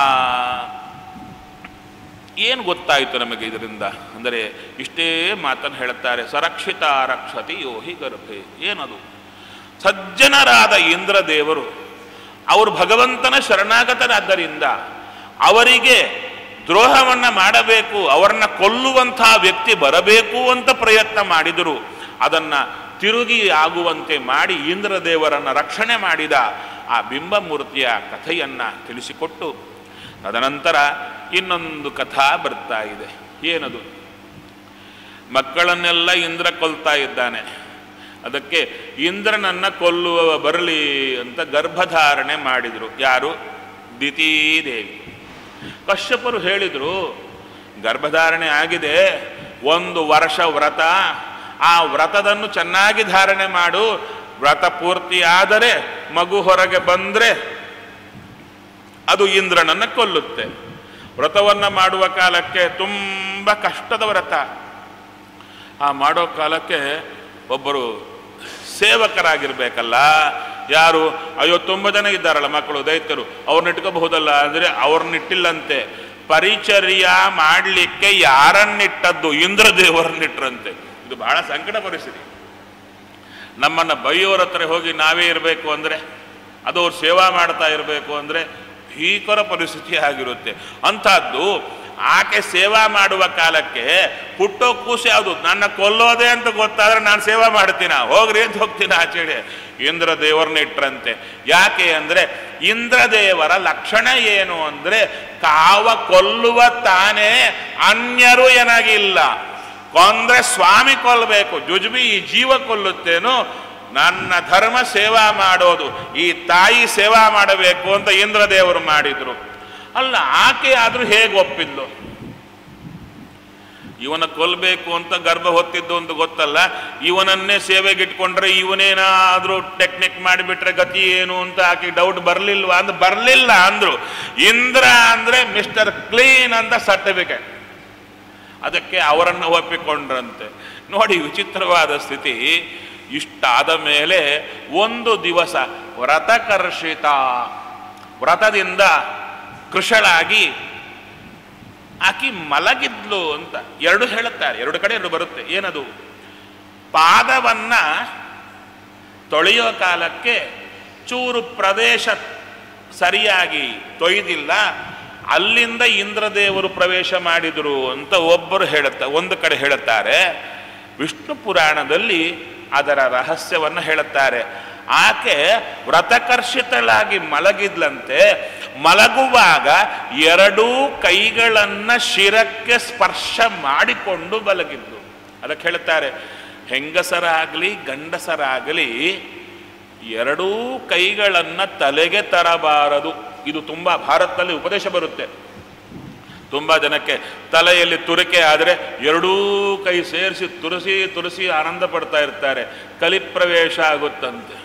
ಏನು ಗೊತ್ತಾಯಿತು ನಮಗೆ ಇದರಿಂದ ಅಂದರೆ ಇಷ್ಟೇ ಮಾತನ್ನು ಹೇಳುತ್ತಾರೆ ಸರಕ್ಷಿತ ರಕ್ಷತಿ ಯೋಹಿ ಗರ್ಭೆ ಏನದು ಸಜ್ಜನರಾದ ಇಂದ್ರದೇವರು ಅವರು ಭಗವಂತನ ಶರಣಾಗತರಾದ್ದರಿಂದ ಅವರಿಗೆ ದ್ರೋಹವನ್ನು ಮಾಡಬೇಕು ಅವರನ್ನ ಕೊಲ್ಲುವಂತಹ ವ್ಯಕ್ತಿ ಬರಬೇಕು ಅಂತ ಪ್ರಯತ್ನ ಮಾಡಿದರು ಅದನ್ನು ತಿರುಗಿ ಆಗುವಂತೆ ಮಾಡಿ ಇಂದ್ರದೇವರನ್ನು ರಕ್ಷಣೆ ಮಾಡಿದ ಆ ಬಿಂಬಮೂರ್ತಿಯ ಕಥೆಯನ್ನು ತಿಳಿಸಿಕೊಟ್ಟು ತದನಂತರ ಇನ್ನೊಂದು ಕಥಾ ಬರ್ತಾ ಇದೆ ಏನದು ಮಕ್ಕಳನ್ನೆಲ್ಲ ಇಂದ್ರ ಕೊಲ್ತಾ ಇದ್ದಾನೆ ಅದಕ್ಕೆ ಇಂದ್ರನನ್ನ ಕೊಲ್ಲುವ ಬರಲಿ ಅಂತ ಗರ್ಭಧಾರಣೆ ಮಾಡಿದರು ಯಾರು ದಿತೀದೇವಿ ಕಶ್ಯಪರು ಹೇಳಿದರು ಗರ್ಭಧಾರಣೆ ಆಗಿದೆ ಒಂದು ವರ್ಷ ವ್ರತ ಆ ವ್ರತದನ್ನು ಚೆನ್ನಾಗಿ ಧಾರಣೆ ಮಾಡು ವ್ರತ ಪೂರ್ತಿ ಆದರೆ ಮಗು ಹೊರಗೆ ಬಂದರೆ ಅದು ಇಂದ್ರನನ್ನು ಕೊಲ್ಲುತ್ತೆ ವ್ರತವನ್ನು ಮಾಡುವ ಕಾಲಕ್ಕೆ ತುಂಬ ಕಷ್ಟದ ವ್ರತ ಆ ಮಾಡೋ ಕಾಲಕ್ಕೆ ಒಬ್ಬರು ಸೇವಕರಾಗಿರ್ಬೇಕಲ್ಲ ಯಾರು ಅಯ್ಯೋ ತುಂಬ ಜನ ಇದ್ದಾರಲ್ಲ ಮಕ್ಕಳು ದೈತ್ಯರು ಅವ್ರನ್ನ ಇಟ್ಕೋಬಹುದಲ್ಲ ಅಂದರೆ ಅವ್ರನ್ನಿಟ್ಟಿಲ್ಲಂತೆ ಪರಿಚರ್ಯ ಮಾಡಲಿಕ್ಕೆ ಯಾರನ್ನಿಟ್ಟದ್ದು ಇಂದ್ರದೇವರನ್ನಿಟ್ರಂತೆ ಇದು ಬಹಳ ಸಂಕಟ ಪರಿಸ್ಥಿತಿ ನಮ್ಮನ್ನು ಬೈಯೋರ ಹತ್ರ ಹೋಗಿ ನಾವೇ ಇರಬೇಕು ಅಂದರೆ ಅದು ಅವ್ರು ಸೇವಾ ಮಾಡ್ತಾ ಇರಬೇಕು ಅಂದರೆ ಭೀಕರ ಪರಿಸ್ಥಿತಿ ಆಗಿರುತ್ತೆ ಅಂಥದ್ದು ಆಕೆ ಸೇವಾ ಮಾಡುವ ಕಾಲಕ್ಕೆ ಹುಟ್ಟೋ ಕೂಸು ಯಾವುದು ನನ್ನ ಕೊಲ್ಲೋದೆ ಅಂತ ಗೊತ್ತಾದ್ರೆ ನಾನು ಸೇವಾ ಮಾಡ್ತೀನ ಹೋಗ್ರಿ ಅಂತ ಹೋಗ್ತೀನಿ ಆಚೆಡೆ ಇಂದ್ರ ದೇವರನ್ನ ಇಟ್ರಂತೆ ಯಾಕೆ ಅಂದರೆ ಇಂದ್ರದೇವರ ಲಕ್ಷಣ ಏನು ಅಂದರೆ ಕಾವ ಕೊಲ್ಲುವ ತಾನೇ ಅನ್ಯರು ಏನಾಗಿಲ್ಲ ಕೊಂದ್ರೆ ಸ್ವಾಮಿ ಕೊಲ್ಲಬೇಕು ಜುಜುಬಿ ಈ ಜೀವ ಕೊಲ್ಲುತ್ತೇನೋ ನನ್ನ ಧರ್ಮ ಸೇವಾ ಮಾಡೋದು ಈ ತಾಯಿ ಸೇವಾ ಮಾಡಬೇಕು ಅಂತ ಇಂದ್ರದೇವರು ಮಾಡಿದ್ರು ಅಲ್ಲ ಆಕೆ ಆದರೂ ಹೇಗೆ ಒಪ್ಪಿದ್ಲು ಇವನ ಕೊಲ್ಲಬೇಕು ಅಂತ ಗರ್ಭ ಹೊತ್ತಿದ್ದು ಅಂತ ಗೊತ್ತಲ್ಲ ಇವನನ್ನೇ ಸೇವೆಗಿಟ್ಕೊಂಡ್ರೆ ಇವನೇನಾದರೂ ಟೆಕ್ನಿಕ್ ಮಾಡಿಬಿಟ್ರೆ ಗತಿ ಏನು ಅಂತ ಆಕೆ ಡೌಟ್ ಬರಲಿಲ್ವಾ ಅಂದ್ರೆ ಬರಲಿಲ್ಲ ಅಂದ್ರು ಇಂದ್ರ ಅಂದ್ರೆ ಮಿಸ್ಟರ್ ಕ್ಲೀನ್ ಅಂತ ಸರ್ಟಿಫಿಕೇಟ್ ಅದಕ್ಕೆ ಅವರನ್ನು ಒಪ್ಪಿಕೊಂಡ್ರಂತೆ ನೋಡಿ ವಿಚಿತ್ರವಾದ ಸ್ಥಿತಿ ಇಷ್ಟಾದ ಮೇಲೆ ಒಂದು ದಿವಸ ವ್ರತಕರ್ಷಿತ ವ್ರತದಿಂದ ಕೃಷಳಾಗಿ ಆಕಿ ಮಲಗಿದ್ಲು ಅಂತ ಎರಡು ಹೇಳುತ್ತಾರೆ ಎರಡು ಕಡೆ ಎರಡು ಬರುತ್ತೆ ಏನದು ಪಾದವನ್ನ ತೊಳೆಯೋ ಕಾಲಕ್ಕೆ ಚೂರು ಪ್ರದೇಶ ಸರಿಯಾಗಿ ತೊಯ್ದಿಲ್ಲ ಅಲ್ಲಿಂದ ಇಂದ್ರದೇವರು ಪ್ರವೇಶ ಮಾಡಿದರು ಅಂತ ಒಬ್ಬರು ಹೇಳುತ್ತಾ ಒಂದು ಕಡೆ ಹೇಳುತ್ತಾರೆ ವಿಷ್ಣು ಪುರಾಣದಲ್ಲಿ ಅದರ ರಹಸ್ಯವನ್ನು ಹೇಳುತ್ತಾರೆ ಆಕೆ ವ್ರತಕರ್ಷಿತಳಾಗಿ ಮಲಗಿದ್ಲಂತೆ ಮಲಗುವಾಗ ಎರಡೂ ಕೈಗಳನ್ನ ಶಿರಕ್ಕೆ ಸ್ಪರ್ಶ ಮಾಡಿಕೊಂಡು ಮಲಗಿದ್ಲು ಅದಕ್ಕೆ ಹೇಳುತ್ತಾರೆ ಹೆಂಗಸರಾಗಲಿ ಗಂಡಸರಾಗಲಿ ಎರಡೂ ಕೈಗಳನ್ನ ತಲೆಗೆ ತರಬಾರದು ಇದು ತುಂಬ ಭಾರತದಲ್ಲಿ ಉಪದೇಶ ಬರುತ್ತೆ ತುಂಬ ಜನಕ್ಕೆ ತಲೆಯಲ್ಲಿ ತುರಿಕೆ ಆದರೆ ಎರಡೂ ಕೈ ಸೇರಿಸಿ ತುರಿಸಿ ತುರಿಸಿ ಆನಂದ ಪಡ್ತಾ ಇರ್ತಾರೆ ಕಲಿಪ್ರವೇಶ ಆಗುತ್ತಂತೆ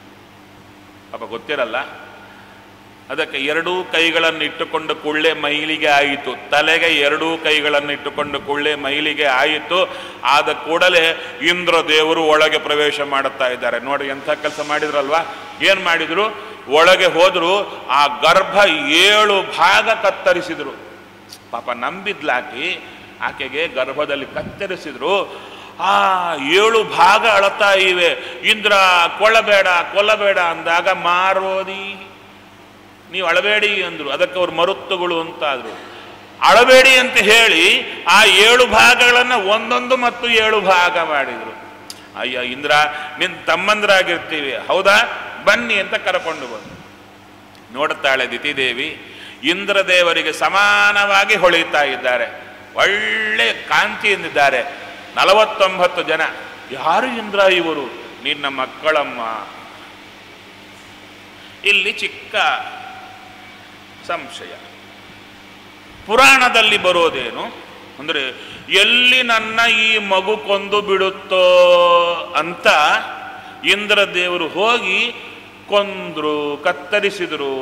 ಪಾಪ ಗೊತ್ತಿರಲ್ಲ ಅದಕ್ಕೆ ಎರಡೂ ಕೈಗಳನ್ನು ಇಟ್ಟುಕೊಂಡು ಕೊಳ್ಳೆ ಮೈಲಿಗೆ ಆಯಿತು ತಲೆಗೆ ಎರಡೂ ಕೈಗಳನ್ನು ಇಟ್ಟುಕೊಂಡು ಕೊಳ್ಳೆ ಮೈಲಿಗೆ ಆಯಿತು ಆದ ಕೂಡಲೇ ಇಂದ್ರ ದೇವರು ಒಳಗೆ ಪ್ರವೇಶ ಮಾಡುತ್ತಾ ಇದ್ದಾರೆ ನೋಡಿ ಎಂಥ ಕೆಲಸ ಮಾಡಿದ್ರಲ್ವಾ ಏನು ಮಾಡಿದ್ರು ಒಳಗೆ ಹೋದ್ರು ಆ ಗರ್ಭ ಏಳು ಭಾಗ ಕತ್ತರಿಸಿದ್ರು ಪಾಪ ನಂಬಿದ್ಲಾಕಿ ಆಕೆಗೆ ಗರ್ಭದಲ್ಲಿ ಕತ್ತರಿಸಿದ್ರು ಆ ಏಳು ಭಾಗ ಅಳತಾ ಇವೆ ಇಂದ್ರ ಕೊಳ್ಳಬೇಡ ಕೊಲ್ಲಬೇಡ ಅಂದಾಗ ಮಾರೋದಿ ನೀವು ಅಳಬೇಡಿ ಅಂದ್ರು ಅದಕ್ಕೆ ಅವ್ರು ಮರುತ್ತುಗಳು ಅಂತಾದ್ರು ಅಳಬೇಡಿ ಅಂತ ಹೇಳಿ ಆ ಏಳು ಭಾಗಗಳನ್ನು ಒಂದೊಂದು ಮತ್ತು ಏಳು ಭಾಗ ಮಾಡಿದ್ರು ಅಯ್ಯ ಇಂದ್ರ ನಿನ್ ತಮ್ಮಂದ್ರಾಗಿರ್ತೀವಿ ಹೌದಾ ಬನ್ನಿ ಅಂತ ಕರ್ಕೊಂಡು ಬಂದು ನೋಡುತ್ತಾಳೆ ದಿತಿದೇವಿ ಇಂದ್ರದೇವರಿಗೆ ಸಮಾನವಾಗಿ ಹೊಳಿತಾ ಇದ್ದಾರೆ ಒಳ್ಳೆ ಕಾಂತಿಯಿಂದಿದ್ದಾರೆ ನಲವತ್ತೊಂಬತ್ತು ಜನ ಯಾರು ಇಂದ್ರ ಇವರು ನಿನ್ನ ಮಕ್ಕಳಮ್ಮ ಇಲ್ಲಿ ಚಿಕ್ಕ ಸಂಶಯ ಪುರಾಣದಲ್ಲಿ ಬರೋದೇನು ಅಂದರೆ ಎಲ್ಲಿ ನನ್ನ ಈ ಮಗು ಕೊಂದು ಬಿಡುತ್ತೋ ಅಂತ ಇಂದ್ರದೇವರು ಹೋಗಿ ಕೊಂದ್ರು ಕತ್ತರಿಸಿದರು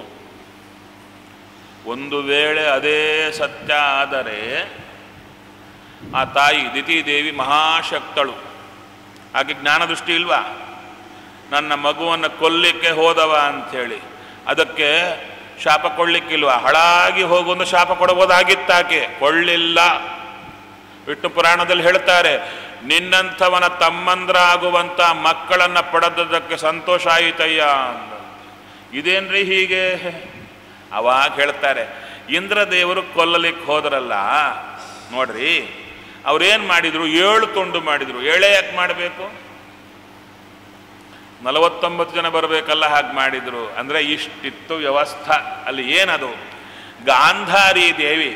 ಒಂದು ವೇಳೆ ಅದೇ ಸತ್ಯ ಆದರೆ ಆ ತಾಯಿ ದಿತಿದೇವಿ ಮಹಾಶಕ್ತಳು ಆಕೆ ಜ್ಞಾನದೃಷ್ಟಿ ಇಲ್ವಾ ನನ್ನ ಮಗುವನ್ನು ಕೊಲ್ಲಿಕ್ಕೆ ಹೋದವ ಅಂಥೇಳಿ ಅದಕ್ಕೆ ಶಾಪ ಕೊಡ್ಲಿಕ್ಕಿಲ್ವಾ ಹಳಾಗಿ ಹೋಗೊಂದು ಶಾಪ ಕೊಡಬಹುದಾಗಿತ್ತಾಕೆ ಕೊಳ್ಳಿಲ್ಲ ವಿಷ್ಣು ಪುರಾಣದಲ್ಲಿ ಹೇಳ್ತಾರೆ ನಿನ್ನಂಥವನ ತಮ್ಮಂದ್ರಾಗುವಂಥ ಮಕ್ಕಳನ್ನು ಪಡೆದದಕ್ಕೆ ಸಂತೋಷ ಆಯಿತಯ್ಯ ಅಂತ ಇದೇನ್ರಿ ಹೀಗೆ ಅವಾಗ ಹೇಳ್ತಾರೆ ಇಂದ್ರದೇವರು ಕೊಲ್ಲಲಿಕ್ಕೆ ಹೋದ್ರಲ್ಲ ನೋಡ್ರಿ ಅವ್ರೇನು ಮಾಡಿದ್ರು ಏಳು ತುಂಡು ಮಾಡಿದ್ರು ಏಳೇ ಯಾಕೆ ಮಾಡಬೇಕು ನಲವತ್ತೊಂಬತ್ತು ಜನ ಬರಬೇಕಲ್ಲ ಹಾಗೆ ಮಾಡಿದ್ರು ಅಂದರೆ ಇಷ್ಟಿತ್ತು ವ್ಯವಸ್ಥೆ ಅಲ್ಲಿ ಏನದು ಗಾಂಧಾರಿ ದೇವಿ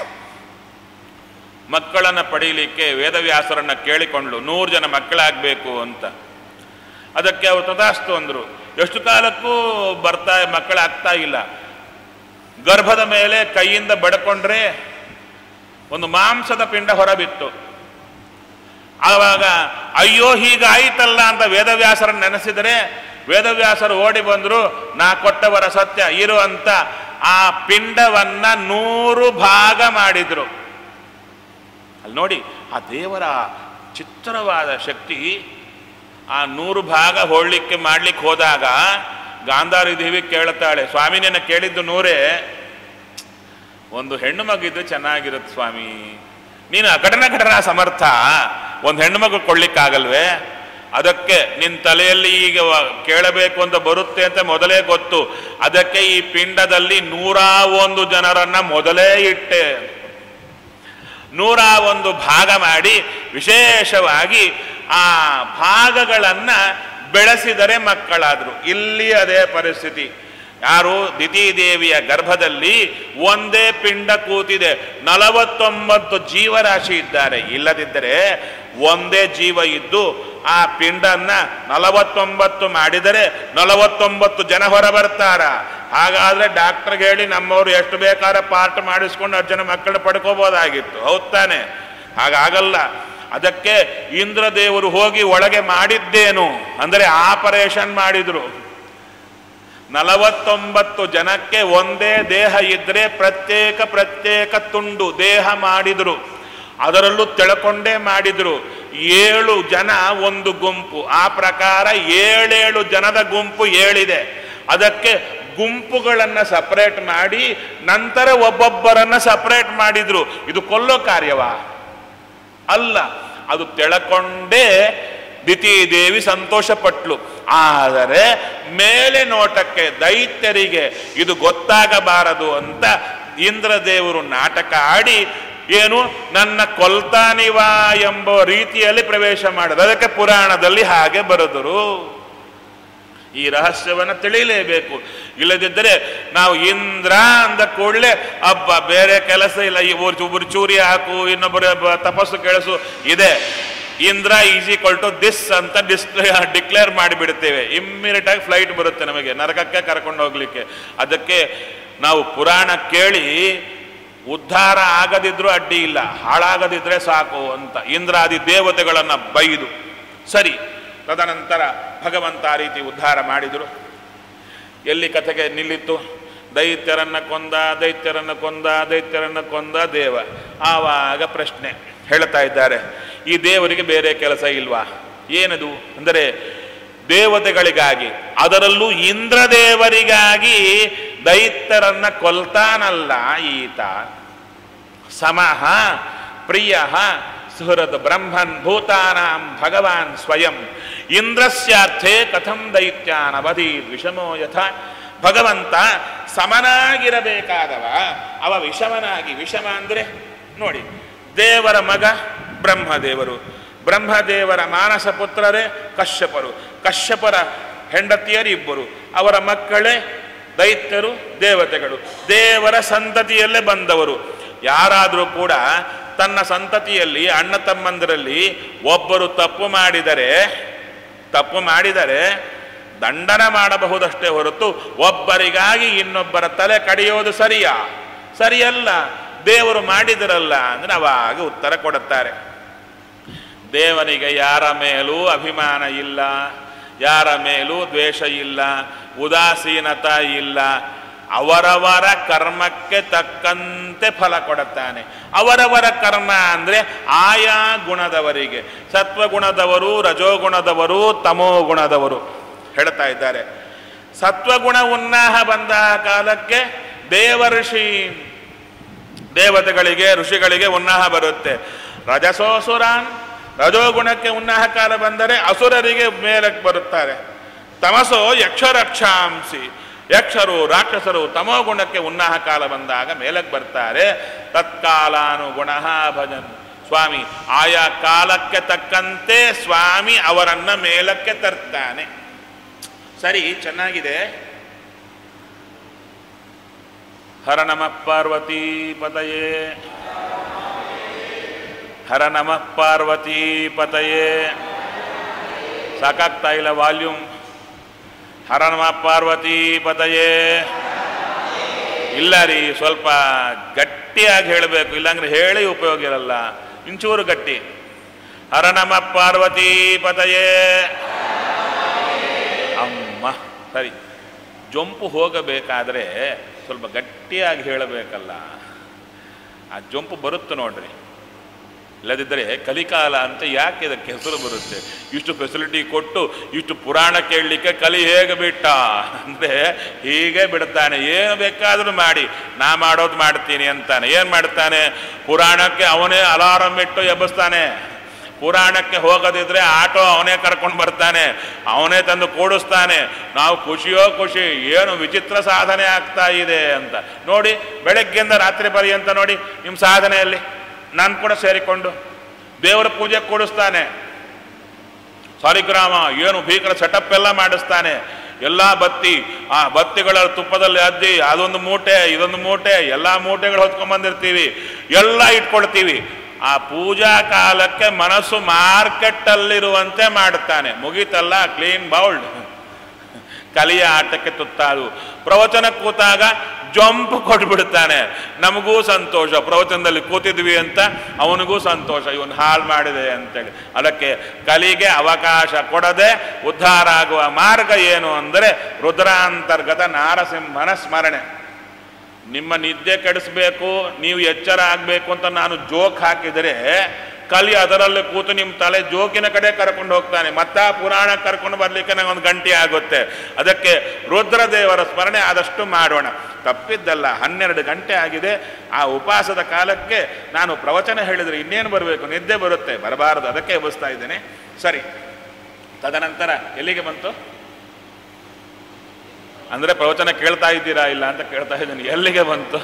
ಮಕ್ಕಳನ್ನು ಪಡೀಲಿಕ್ಕೆ ವೇದವ್ಯಾಸರನ್ನ ಕೇಳಿಕೊಂಡ್ಲು ನೂರು ಜನ ಮಕ್ಕಳಾಗಬೇಕು ಅಂತ ಅದಕ್ಕೆ ಅವರು ತಥಾಸ್ತು ಅಂದರು ಎಷ್ಟು ಕಾಲಕ್ಕೂ ಬರ್ತಾ ಮಕ್ಕಳಾಗ್ತಾ ಇಲ್ಲ ಗರ್ಭದ ಮೇಲೆ ಕೈಯಿಂದ ಬಡ್ಕೊಂಡ್ರೆ ಒಂದು ಮಾಂಸದ ಪಿಂಡ ಹೊರಬಿತ್ತು ಆವಾಗ ಅಯ್ಯೋ ಹೀಗಾಯಿತಲ್ಲ ಅಂತ ವೇದವ್ಯಾಸರನ್ನು ನೆನೆಸಿದರೆ ವೇದವ್ಯಾಸರು ಓಡಿ ಬಂದರು ನಾ ಕೊಟ್ಟವರ ಸತ್ಯ ಇರುವಂತ ಆ ಪಿಂಡವನ್ನ ನೂರು ಭಾಗ ಮಾಡಿದ್ರು ಅಲ್ಲಿ ನೋಡಿ ಆ ದೇವರ ಚಿತ್ರವಾದ ಶಕ್ತಿ ಆ ನೂರು ಭಾಗ ಹೊಳ್ಲಿಕ್ಕೆ ಮಾಡ್ಲಿಕ್ಕೆ ಹೋದಾಗ ಗಾಂಧಾರಿ ದೇವಿ ಕೇಳುತ್ತಾಳೆ ಸ್ವಾಮಿ ನಿನ್ನ ಕೇಳಿದ್ದು ನೂರೇ ಒಂದು ಹೆಣ್ಣು ಮಗಿದ್ರೆ ಚೆನ್ನಾಗಿರುತ್ತೆ ಸ್ವಾಮಿ ನೀನು ಅಘಟನ ಘಟನ ಸಮರ್ಥ ಒಂದು ಹೆಣ್ಣು ಮಗು ಕೊಡ್ಲಿಕ್ಕಾಗಲ್ವೇ ಅದಕ್ಕೆ ನಿನ್ನ ತಲೆಯಲ್ಲಿ ಈಗ ವ- ಕೇಳಬೇಕು ಅಂತ ಬರುತ್ತೆ ಅಂತ ಮೊದಲೇ ಗೊತ್ತು ಅದಕ್ಕೆ ಈ ಪಿಂಡದಲ್ಲಿ ನೂರ ಒಂದು ಜನರನ್ನ ಮೊದಲೇ ಇಟ್ಟೆ ನೂರ ಒಂದು ಭಾಗ ಮಾಡಿ ವಿಶೇಷವಾಗಿ ಆ ಭಾಗಗಳನ್ನು ಬೆಳೆಸಿದರೆ ಮಕ್ಕಳಾದರು ಇಲ್ಲಿ ಅದೇ ಪರಿಸ್ಥಿತಿ ಯಾರು ದಿತಿದೇವಿಯ ಗರ್ಭದಲ್ಲಿ ಒಂದೇ ಪಿಂಡ ಕೂತಿದೆ ನಲವತ್ತೊಂಬತ್ತು ಜೀವರಾಶಿ ಇದ್ದಾರೆ ಇಲ್ಲದಿದ್ದರೆ ಒಂದೇ ಜೀವ ಇದ್ದು ಆ ಪಿಂಡನ್ನ ನಲವತ್ತೊಂಬತ್ತು ಮಾಡಿದರೆ ನಲವತ್ತೊಂಬತ್ತು ಜನ ಹೊರ ಬರ್ತಾರ ಹಾಗಾದ್ರೆ ಡಾಕ್ಟರ್ಗೆ ಹೇಳಿ ನಮ್ಮವರು ಎಷ್ಟು ಬೇಕಾದ್ರೆ ಪಾರ್ಟ್ ಮಾಡಿಸ್ಕೊಂಡು ಅಷ್ಟು ಜನ ಮಕ್ಕಳು ಪಡ್ಕೋಬೋದಾಗಿತ್ತು ಹೌದ್ ತಾನೆ ಹಾಗಾಗಲ್ಲ ಅದಕ್ಕೆ ಇಂದ್ರದೇವರು ಹೋಗಿ ಒಳಗೆ ಮಾಡಿದ್ದೇನು ಅಂದರೆ ಆಪರೇಷನ್ ಮಾಡಿದ್ರು ನಲವತ್ತೊಂಬತ್ತು ಜನಕ್ಕೆ ಒಂದೇ ದೇಹ ಇದ್ರೆ ಪ್ರತ್ಯೇಕ ಪ್ರತ್ಯೇಕ ತುಂಡು ದೇಹ ಮಾಡಿದ್ರು ಅದರಲ್ಲೂ ತಿಳ್ಕೊಂಡೇ ಮಾಡಿದ್ರು ಏಳು ಜನ ಒಂದು ಗುಂಪು ಆ ಪ್ರಕಾರ ಏಳೇಳು ಜನದ ಗುಂಪು ಏಳಿದೆ ಅದಕ್ಕೆ ಗುಂಪುಗಳನ್ನು ಸಪರೇಟ್ ಮಾಡಿ ನಂತರ ಒಬ್ಬೊಬ್ಬರನ್ನ ಸಪರೇಟ್ ಮಾಡಿದ್ರು ಇದು ಕೊಲ್ಲೋ ಕಾರ್ಯವಾ ಅಲ್ಲ ಅದು ತಿಳ್ಕೊಂಡೇ ದೇವಿ ಸಂತೋಷಪಟ್ಲು ಆದರೆ ಮೇಲೆ ನೋಟಕ್ಕೆ ದೈತ್ಯರಿಗೆ ಇದು ಗೊತ್ತಾಗಬಾರದು ಅಂತ ಇಂದ್ರದೇವರು ನಾಟಕ ಆಡಿ ಏನು ನನ್ನ ಕೊಲ್ತಾನಿವಾ ಎಂಬ ರೀತಿಯಲ್ಲಿ ಪ್ರವೇಶ ಮಾಡಿದ್ರು ಅದಕ್ಕೆ ಪುರಾಣದಲ್ಲಿ ಹಾಗೆ ಬರೆದರು ಈ ರಹಸ್ಯವನ್ನು ತಿಳಿಯಲೇಬೇಕು ಇಲ್ಲದಿದ್ದರೆ ನಾವು ಇಂದ್ರ ಅಂದ ಕೂಡಲೇ ಅಬ್ಬ ಬೇರೆ ಕೆಲಸ ಇಲ್ಲ ಇವ್ರು ಒಬ್ಬರು ಚೂರಿ ಹಾಕು ಇನ್ನೊಬ್ಬರು ಬ- ತಪಸ್ಸು ಕೇಳಿಸು ಇದೆ Indra is equal to this ಅಂತ ಡಿಸ್ಪ್ಲೇ ಡಿಕ್ಲೇರ್ ಮಾಡಿಬಿಡ್ತೇವೆ ಇಮ್ಮಿಡಿಯೇಟ್ ಆಗಿ ಫ್ಲೈಟ್ ಬರುತ್ತೆ ನಮಗೆ ನರಕಕ್ಕೆ ಕರ್ಕೊಂಡು ಹೋಗ್ಲಿಕ್ಕೆ ಅದಕ್ಕೆ ನಾವು ಪುರಾಣ ಕೇಳಿ ಉದ್ಧಾರ ಆಗದಿದ್ರೂ ಅಡ್ಡಿ ಇಲ್ಲ ಹಾಳಾಗದಿದ್ರೆ ಸಾಕು ಅಂತ ಇಂದ್ರಾದಿ ದೇವತೆಗಳನ್ನು ಬೈದು ಸರಿ ತದನಂತರ ಭಗವಂತ ಆ ರೀತಿ ಉದ್ಧಾರ ಮಾಡಿದರು ಎಲ್ಲಿ ಕಥೆಗೆ ನಿಲ್ಲಿತ್ತು ದೈತ್ಯರನ್ನ ಕೊಂದ ದೈತ್ಯರನ್ನ ಕೊಂದ ದೈತ್ಯರನ್ನ ಕೊಂದ ದೇವ ಆವಾಗ ಪ್ರಶ್ನೆ ಹೇಳ್ತಾ ಇದ್ದಾರೆ ಈ ದೇವರಿಗೆ ಬೇರೆ ಕೆಲಸ ಇಲ್ವಾ ಏನದು ಅಂದರೆ ದೇವತೆಗಳಿಗಾಗಿ ಅದರಲ್ಲೂ ಇಂದ್ರದೇವರಿಗಾಗಿ ದೈತ್ಯರನ್ನ ಕೊಲ್ತಾನಲ್ಲ ಈತ ಸಮಃ ಪ್ರಿಯ ಸುಹೃದ್ ಬ್ರಹ್ಮನ್ ಭೂತಾನಾಂ ಭಗವಾನ್ ಸ್ವಯಂ ಇಂದ್ರಸ್ಯಾರ್ಥೆ ಕಥಂ ದೈತ್ಯಾನ್ ಅವಧಿ ವಿಷಮೋ ಯಥ ಭಗವಂತ ಸಮನಾಗಿರಬೇಕಾದವ ಅವ ವಿಷಮನಾಗಿ ವಿಷಮ ಅಂದರೆ ನೋಡಿ ದೇವರ ಮಗ ಬ್ರಹ್ಮದೇವರು ಬ್ರಹ್ಮದೇವರ ಮಾನಸ ಪುತ್ರರೇ ಕಶ್ಯಪರು ಕಶ್ಯಪರ ಹೆಂಡತಿಯರು ಇಬ್ಬರು ಅವರ ಮಕ್ಕಳೇ ದೈತ್ಯರು ದೇವತೆಗಳು ದೇವರ ಸಂತತಿಯಲ್ಲೇ ಬಂದವರು ಯಾರಾದರೂ ಕೂಡ ತನ್ನ ಸಂತತಿಯಲ್ಲಿ ಅಣ್ಣ ತಮ್ಮಂದಿರಲ್ಲಿ ಒಬ್ಬರು ತಪ್ಪು ಮಾಡಿದರೆ ತಪ್ಪು ಮಾಡಿದರೆ ದಂಡನ ಮಾಡಬಹುದಷ್ಟೇ ಹೊರತು ಒಬ್ಬರಿಗಾಗಿ ಇನ್ನೊಬ್ಬರ ತಲೆ ಕಡಿಯೋದು ಸರಿಯಾ ಸರಿಯಲ್ಲ ದೇವರು ಮಾಡಿದರಲ್ಲ ಅಂದ್ರೆ ಅವಾಗ ಉತ್ತರ ಕೊಡುತ್ತಾರೆ ದೇವರಿಗೆ ಯಾರ ಮೇಲೂ ಅಭಿಮಾನ ಇಲ್ಲ ಯಾರ ಮೇಲೂ ದ್ವೇಷ ಇಲ್ಲ ಉದಾಸೀನತ ಇಲ್ಲ ಅವರವರ ಕರ್ಮಕ್ಕೆ ತಕ್ಕಂತೆ ಫಲ ಕೊಡುತ್ತಾನೆ ಅವರವರ ಕರ್ಮ ಅಂದರೆ ಆಯಾ ಗುಣದವರಿಗೆ ಸತ್ವಗುಣದವರು ರಜೋಗುಣದವರು ತಮೋಗುಣದವರು ಹೇಳ್ತಾ ಇದ್ದಾರೆ ಸತ್ವಗುಣ ಉನ್ನಾಹ ಬಂದ ಕಾಲಕ್ಕೆ ದೇವಋಷಿ ದೇವತೆಗಳಿಗೆ ಋಷಿಗಳಿಗೆ ಉನ್ನಾಹ ಬರುತ್ತೆ ರಜಸೋಸುರಾನ್ ರಜೋಗುಣಕ್ಕೆ ಉನ್ನಾಹ ಕಾಲ ಬಂದರೆ ಅಸುರರಿಗೆ ಮೇಲಕ್ಕೆ ಬರುತ್ತಾರೆ ತಮಸೋ ಯಕ್ಷರಕ್ಷಾಂಸಿ ಯಕ್ಷರು ರಾಕ್ಷಸರು ತಮೋಗುಣಕ್ಕೆ ಉನ್ನಾಹ ಕಾಲ ಬಂದಾಗ ಮೇಲಕ್ಕೆ ಬರ್ತಾರೆ ತತ್ಕಾಲಾನುಗುಣ ಭಜನ್ ಸ್ವಾಮಿ ಆಯಾ ಕಾಲಕ್ಕೆ ತಕ್ಕಂತೆ ಸ್ವಾಮಿ ಅವರನ್ನ ಮೇಲಕ್ಕೆ ತರ್ತಾನೆ ಸರಿ ಚೆನ್ನಾಗಿದೆ ಹರ ನಮಃ ಪಾರ್ವತಿ ಪದಯೇ ಹರ ನಮಃ ಪಾರ್ವತಿ ಪತಯೇ ಸಾಕಾಗ್ತಾ ಇಲ್ಲ ವಾಲ್ಯೂಮ್ ಹರ ನಮಃ ಪಾರ್ವತಿ ಪತಯೇ ಇಲ್ಲ ರೀ ಸ್ವಲ್ಪ ಗಟ್ಟಿಯಾಗಿ ಹೇಳಬೇಕು ಇಲ್ಲಾಂದ್ರೆ ಹೇಳಿ ಉಪಯೋಗ ಇರಲ್ಲ ಇಂಚೂರು ಗಟ್ಟಿ ಹರ ನಮಃ ಪಾರ್ವತಿ ಪತಯೇ ಅಮ್ಮ ಸರಿ ಜೊಂಪು ಹೋಗಬೇಕಾದ್ರೆ ಸ್ವಲ್ಪ ಗಟ್ಟಿಯಾಗಿ ಹೇಳಬೇಕಲ್ಲ ಆ ಜೊಂಪು ಬರುತ್ತೆ ನೋಡ್ರಿ ಇಲ್ಲದಿದ್ದರೆ ಕಲಿಕಾಲ ಅಂತ ಯಾಕೆ ಇದಕ್ಕೆ ಹೆಸರು ಬರುತ್ತೆ ಇಷ್ಟು ಫೆಸಿಲಿಟಿ ಕೊಟ್ಟು ಇಷ್ಟು ಪುರಾಣ ಕೇಳಲಿಕ್ಕೆ ಕಲಿ ಹೇಗೆ ಬಿಟ್ಟ ಅಂದರೆ ಹೀಗೆ ಬಿಡ್ತಾನೆ ಏನು ಬೇಕಾದರೂ ಮಾಡಿ ನಾ ಮಾಡೋದು ಮಾಡ್ತೀನಿ ಅಂತಾನೆ ಏನು ಮಾಡ್ತಾನೆ ಪುರಾಣಕ್ಕೆ ಅವನೇ ಅಲಾರಂ ಇಟ್ಟು ಎಬ್ಬಿಸ್ತಾನೆ ಪುರಾಣಕ್ಕೆ ಹೋಗದಿದ್ರೆ ಆಟೋ ಅವನೇ ಕರ್ಕೊಂಡು ಬರ್ತಾನೆ ಅವನೇ ತಂದು ಕೂಡಿಸ್ತಾನೆ ನಾವು ಖುಷಿಯೋ ಖುಷಿ ಏನು ವಿಚಿತ್ರ ಸಾಧನೆ ಆಗ್ತಾ ಇದೆ ಅಂತ ನೋಡಿ ಬೆಳಗ್ಗೆಯಿಂದ ರಾತ್ರಿ ಪರ್ಯಂತ ನೋಡಿ ನಿಮ್ಮ ಸಾಧನೆಯಲ್ಲಿ ನಾನು ಕೂಡ ಸೇರಿಕೊಂಡು ದೇವರ ಪೂಜೆ ಕೂಡಿಸ್ತಾನೆ ಸಾಲಿಗ್ರಾಮ ಏನು ಭೀಕರ ಸೆಟಪ್ ಎಲ್ಲ ಮಾಡಿಸ್ತಾನೆ ಎಲ್ಲ ಬತ್ತಿ ಆ ಬತ್ತಿಗಳ ತುಪ್ಪದಲ್ಲಿ ಅದ್ದಿ ಅದೊಂದು ಮೂಟೆ ಇದೊಂದು ಮೂಟೆ ಎಲ್ಲ ಮೂಟೆಗಳು ಹೊತ್ಕೊಂಡ್ಬಂದಿರ್ತೀವಿ ಎಲ್ಲ ಇಟ್ಕೊಳ್ತೀವಿ ಆ ಪೂಜಾ ಕಾಲಕ್ಕೆ ಮನಸ್ಸು ಮಾರ್ಕೆಟ್ಟಲ್ಲಿರುವಂತೆ ಮಾಡುತ್ತಾನೆ ಮುಗೀತಲ್ಲ ಕ್ಲೀನ್ ಬೌಲ್ಡ್ ಕಲಿಯ ಆಟಕ್ಕೆ ತುತ್ತಾದು ಪ್ರವಚನ ಕೂತಾಗ ಜಂಪ್ ಕೊಟ್ಬಿಡ್ತಾನೆ ನಮಗೂ ಸಂತೋಷ ಪ್ರವಚನದಲ್ಲಿ ಕೂತಿದ್ವಿ ಅಂತ ಅವನಿಗೂ ಸಂತೋಷ ಇವನು ಹಾಳು ಮಾಡಿದೆ ಅಂತೇಳಿ ಅದಕ್ಕೆ ಕಲಿಗೆ ಅವಕಾಶ ಕೊಡದೆ ಉದ್ಧಾರ ಆಗುವ ಮಾರ್ಗ ಏನು ಅಂದರೆ ರುದ್ರಾಂತರ್ಗತ ನಾರಸಿಂಹನ ಸ್ಮರಣೆ ನಿಮ್ಮ ನಿದ್ದೆ ಕೆಡಿಸ್ಬೇಕು ನೀವು ಎಚ್ಚರ ಆಗಬೇಕು ಅಂತ ನಾನು ಜೋಕ್ ಹಾಕಿದರೆ ಕಲಿ ಅದರಲ್ಲಿ ಕೂತು ನಿಮ್ಮ ತಲೆ ಜೋಕಿನ ಕಡೆ ಕರ್ಕೊಂಡು ಹೋಗ್ತಾನೆ ಮತ್ತ ಪುರಾಣ ಕರ್ಕೊಂಡು ಬರ್ಲಿಕ್ಕೆ ನಂಗೊಂದು ಗಂಟೆ ಆಗುತ್ತೆ ಅದಕ್ಕೆ ರುದ್ರದೇವರ ಸ್ಮರಣೆ ಆದಷ್ಟು ಮಾಡೋಣ ತಪ್ಪಿದ್ದಲ್ಲ ಹನ್ನೆರಡು ಗಂಟೆ ಆಗಿದೆ ಆ ಉಪವಾಸದ ಕಾಲಕ್ಕೆ ನಾನು ಪ್ರವಚನ ಹೇಳಿದರೆ ಇನ್ನೇನು ಬರಬೇಕು ನಿದ್ದೆ ಬರುತ್ತೆ ಬರಬಾರದು ಅದಕ್ಕೆ ಎಬ್ಬಿಸ್ತಾ ಇದ್ದೇನೆ ಸರಿ ತದನಂತರ ಎಲ್ಲಿಗೆ ಬಂತು ಅಂದರೆ ಪ್ರವಚನ ಕೇಳ್ತಾ ಇದ್ದೀರಾ ಇಲ್ಲ ಅಂತ ಕೇಳ್ತಾ ಇದ್ದೀನಿ ಎಲ್ಲಿಗೆ ಬಂತು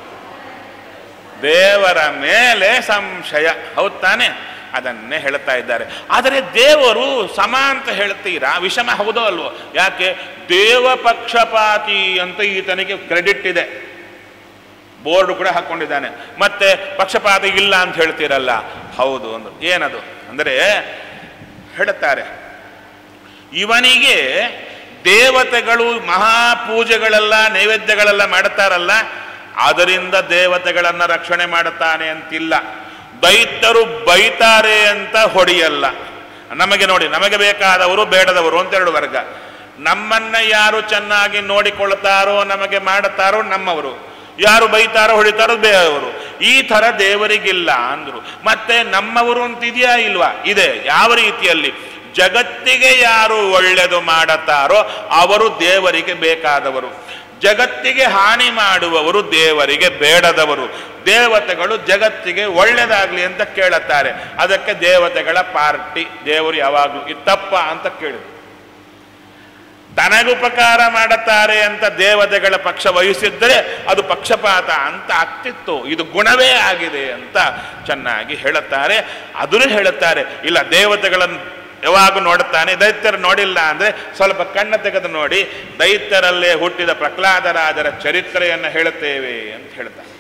ದೇವರ ಮೇಲೆ ಸಂಶಯ ಹೌದ್ ತಾನೆ ಅದನ್ನೇ ಹೇಳ್ತಾ ಇದ್ದಾರೆ ಆದರೆ ದೇವರು ಸಮ ಅಂತ ಹೇಳ್ತೀರಾ ವಿಷಮ ಹೌದೋ ಅಲ್ವೋ ಯಾಕೆ ದೇವ ಪಕ್ಷಪಾತಿ ಅಂತ ಈತನಿಗೆ ಕ್ರೆಡಿಟ್ ಇದೆ ಬೋರ್ಡ್ ಕೂಡ ಹಾಕ್ಕೊಂಡಿದ್ದಾನೆ ಮತ್ತೆ ಪಕ್ಷಪಾತಿ ಇಲ್ಲ ಅಂತ ಹೇಳ್ತೀರಲ್ಲ ಹೌದು ಅಂದ್ರು ಏನದು ಅಂದರೆ ಹೇಳುತ್ತಾರೆ ಇವನಿಗೆ ದೇವತೆಗಳು ಮಹಾಪೂಜೆಗಳೆಲ್ಲ ನೈವೇದ್ಯಗಳೆಲ್ಲ ಮಾಡುತ್ತಾರಲ್ಲ ಅದರಿಂದ ದೇವತೆಗಳನ್ನು ರಕ್ಷಣೆ ಮಾಡುತ್ತಾನೆ ಅಂತಿಲ್ಲ ದೈತ್ಯರು ಬೈತಾರೆ ಅಂತ ಹೊಡೆಯಲ್ಲ ನಮಗೆ ನೋಡಿ ನಮಗೆ ಬೇಕಾದವರು ಬೇಡದವರು ಅಂತ ಎರಡು ವರ್ಗ ನಮ್ಮನ್ನ ಯಾರು ಚೆನ್ನಾಗಿ ನೋಡಿಕೊಳ್ತಾರೋ ನಮಗೆ ಮಾಡುತ್ತಾರೋ ನಮ್ಮವರು ಯಾರು ಬೈತಾರೋ ಹೊಡಿತಾರೋ ಬೇರೆಯವರು ಈ ಥರ ದೇವರಿಗಿಲ್ಲ ಅಂದ್ರು ಮತ್ತೆ ನಮ್ಮವರು ಅಂತ ಇದೆಯಾ ಇಲ್ವಾ ಇದೆ ಯಾವ ರೀತಿಯಲ್ಲಿ ಜಗತ್ತಿಗೆ ಯಾರು ಒಳ್ಳೆಯದು ಮಾಡುತ್ತಾರೋ ಅವರು ದೇವರಿಗೆ ಬೇಕಾದವರು ಜಗತ್ತಿಗೆ ಹಾನಿ ಮಾಡುವವರು ದೇವರಿಗೆ ಬೇಡದವರು ದೇವತೆಗಳು ಜಗತ್ತಿಗೆ ಒಳ್ಳೆಯದಾಗಲಿ ಅಂತ ಕೇಳುತ್ತಾರೆ ಅದಕ್ಕೆ ದೇವತೆಗಳ ಪಾರ್ಟಿ ದೇವರು ಯಾವಾಗಲೂ ಇದು ತಪ್ಪ ಅಂತ ಕೇಳಿದ್ರು ತನಗುಪಕಾರ ಮಾಡುತ್ತಾರೆ ಅಂತ ದೇವತೆಗಳ ಪಕ್ಷ ವಹಿಸಿದ್ದರೆ ಅದು ಪಕ್ಷಪಾತ ಅಂತ ಆಗ್ತಿತ್ತು ಇದು ಗುಣವೇ ಆಗಿದೆ ಅಂತ ಚೆನ್ನಾಗಿ ಹೇಳುತ್ತಾರೆ ಅದನ್ನು ಹೇಳುತ್ತಾರೆ ಇಲ್ಲ ದೇವತೆಗಳನ್ನು ಯಾವಾಗ ನೋಡುತ್ತಾನೆ ದೈತ್ಯರು ನೋಡಿಲ್ಲ ಅಂದರೆ ಸ್ವಲ್ಪ ಕಣ್ಣ ತೆಗೆದು ನೋಡಿ ದೈತ್ಯರಲ್ಲೇ ಹುಟ್ಟಿದ ಪ್ರಹ್ಲಾದರಾಜರ ಚರಿತ್ರೆಯನ್ನು ಹೇಳುತ್ತೇವೆ ಅಂತ ಹೇಳ್ತಾರೆ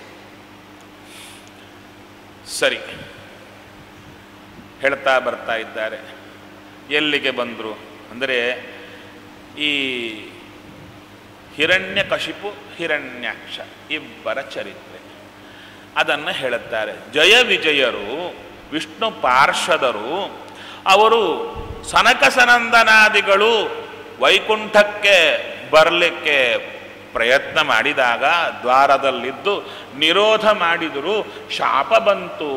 ಸರಿ ಹೇಳ್ತಾ ಬರ್ತಾ ಇದ್ದಾರೆ ಎಲ್ಲಿಗೆ ಬಂದರು ಅಂದರೆ ಈ ಹಿರಣ್ಯಕಶಿಪು ಹಿರಣ್ಯಾಕ್ಷ ಇಬ್ಬರ ಚರಿತ್ರೆ ಅದನ್ನು ಹೇಳುತ್ತಾರೆ ಜಯ ವಿಜಯರು ವಿಷ್ಣು ಪಾರ್ಷದರು ಅವರು ಸನಕ ಸನಂದನಾದಿಗಳು ವೈಕುಂಠಕ್ಕೆ ಬರಲಿಕ್ಕೆ ಪ್ರಯತ್ನ ಮಾಡಿದಾಗ ದ್ವಾರದಲ್ಲಿದ್ದು ನಿರೋಧ ಮಾಡಿದರೂ ಶಾಪ ಬಂತು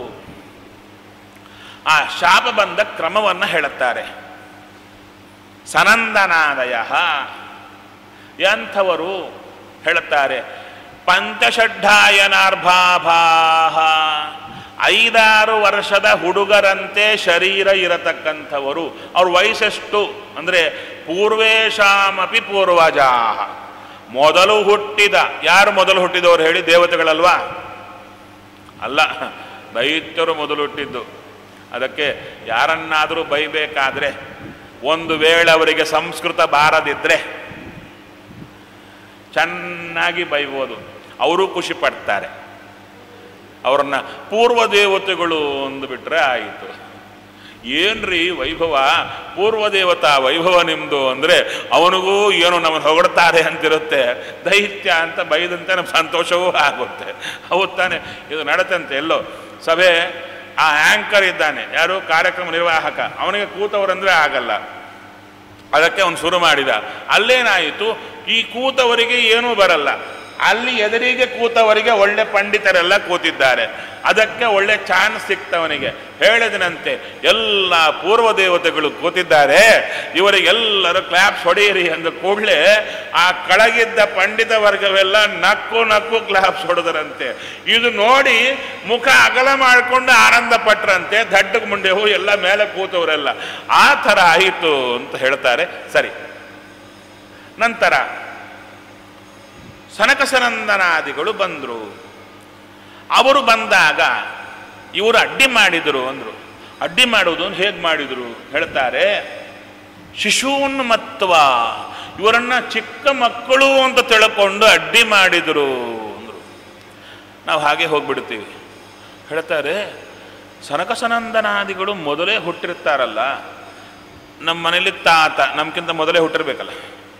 ಆ ಶಾಪ ಬಂದ ಕ್ರಮವನ್ನು ಹೇಳುತ್ತಾರೆ ಸನಂದನಾದಯ ಎಂಥವರು ಹೇಳುತ್ತಾರೆ ಪಂಚಷಡ್ಢಾಯನಾರ್ಭಾಭಾಹ ಐದಾರು ವರ್ಷದ ಹುಡುಗರಂತೆ ಶರೀರ ಇರತಕ್ಕಂಥವರು ಅವ್ರ ವಯಸ್ಸೆಷ್ಟು ಅಂದರೆ ಪೂರ್ವೇಶಾಮಪಿ ಪೂರ್ವಜಾಹ ಮೊದಲು ಹುಟ್ಟಿದ ಯಾರು ಮೊದಲು ಹುಟ್ಟಿದವರು ಹೇಳಿ ದೇವತೆಗಳಲ್ವಾ ಅಲ್ಲ ದೈತ್ಯರು ಮೊದಲು ಹುಟ್ಟಿದ್ದು ಅದಕ್ಕೆ ಯಾರನ್ನಾದರೂ ಬೈಬೇಕಾದ್ರೆ ಒಂದು ವೇಳೆ ಅವರಿಗೆ ಸಂಸ್ಕೃತ ಬಾರದಿದ್ದರೆ ಚೆನ್ನಾಗಿ ಬೈಬೋದು ಅವರು ಖುಷಿ ಪಡ್ತಾರೆ ಅವರನ್ನ ಪೂರ್ವ ದೇವತೆಗಳು ಅಂದುಬಿಟ್ರೆ ಆಯಿತು ಏನ್ರಿ ವೈಭವ ಪೂರ್ವ ದೇವತಾ ವೈಭವ ನಿಮ್ಮದು ಅಂದರೆ ಅವನಿಗೂ ಏನು ನಮ್ಮನ್ನು ಹೊಗಡ್ತಾರೆ ಅಂತಿರುತ್ತೆ ದೈತ್ಯ ಅಂತ ಬೈದಂತೆ ನಮ್ಗೆ ಸಂತೋಷವೂ ಆಗುತ್ತೆ ಹೌದು ತಾನೆ ಇದು ನಡತಂತೆ ಎಲ್ಲೋ ಸಭೆ ಆ ಆ್ಯಂಕರ್ ಇದ್ದಾನೆ ಯಾರು ಕಾರ್ಯಕ್ರಮ ನಿರ್ವಾಹಕ ಅವನಿಗೆ ಕೂತವರಂದ್ರೆ ಆಗಲ್ಲ ಅದಕ್ಕೆ ಅವನು ಶುರು ಮಾಡಿದ ಅಲ್ಲೇನಾಯಿತು ಈ ಕೂತವರಿಗೆ ಏನೂ ಬರಲ್ಲ ಅಲ್ಲಿ ಎದುರಿಗೆ ಕೂತವರಿಗೆ ಒಳ್ಳೆ ಪಂಡಿತರೆಲ್ಲ ಕೂತಿದ್ದಾರೆ ಅದಕ್ಕೆ ಒಳ್ಳೆ ಚಾನ್ಸ್ ಸಿಕ್ತವನಿಗೆ ಹೇಳಿದನಂತೆ ಎಲ್ಲ ಪೂರ್ವ ದೇವತೆಗಳು ಕೂತಿದ್ದಾರೆ ಇವರಿಗೆಲ್ಲರೂ ಕ್ಲಾಪ್ಸ್ ಹೊಡೆಯಿರಿ ಅಂದ ಕೂಡಲೇ ಆ ಕೆಳಗಿದ್ದ ಪಂಡಿತ ವರ್ಗವೆಲ್ಲ ನಕ್ಕು ನಕ್ಕು ಕ್ಲಾಪ್ಸ್ ಹೊಡೆದರಂತೆ ಇದು ನೋಡಿ ಮುಖ ಅಗಲ ಮಾಡಿಕೊಂಡು ಆನಂದ ಪಟ್ರಂತೆ ದಡ್ಡಗ್ ಮುಂಡೆವು ಎಲ್ಲ ಮೇಲೆ ಕೂತವರೆಲ್ಲ ಆ ಥರ ಆಯಿತು ಅಂತ ಹೇಳ್ತಾರೆ ಸರಿ ನಂತರ ಸನಕಸನಂದನಾದಿಗಳು ಬಂದರು ಅವರು ಬಂದಾಗ ಇವರು ಅಡ್ಡಿ ಮಾಡಿದರು ಅಂದರು ಅಡ್ಡಿ ಮಾಡುವುದು ಹೇಗೆ ಮಾಡಿದರು ಹೇಳ್ತಾರೆ ಶಿಶುವನ್ನು ಮತ್ವ ಇವರನ್ನ ಚಿಕ್ಕ ಮಕ್ಕಳು ಅಂತ ತಿಳ್ಕೊಂಡು ಅಡ್ಡಿ ಮಾಡಿದರು ಅಂದರು ನಾವು ಹಾಗೆ ಹೋಗ್ಬಿಡ್ತೀವಿ ಹೇಳ್ತಾರೆ ಸನಕಸನಂದನಾದಿಗಳು ಮೊದಲೇ ಹುಟ್ಟಿರ್ತಾರಲ್ಲ ನಮ್ಮ ಮನೇಲಿ ತಾತ ನಮ್ಗಿಂತ ಮೊದಲೇ ಹುಟ್ಟಿರ್ಬೇಕಲ್ಲ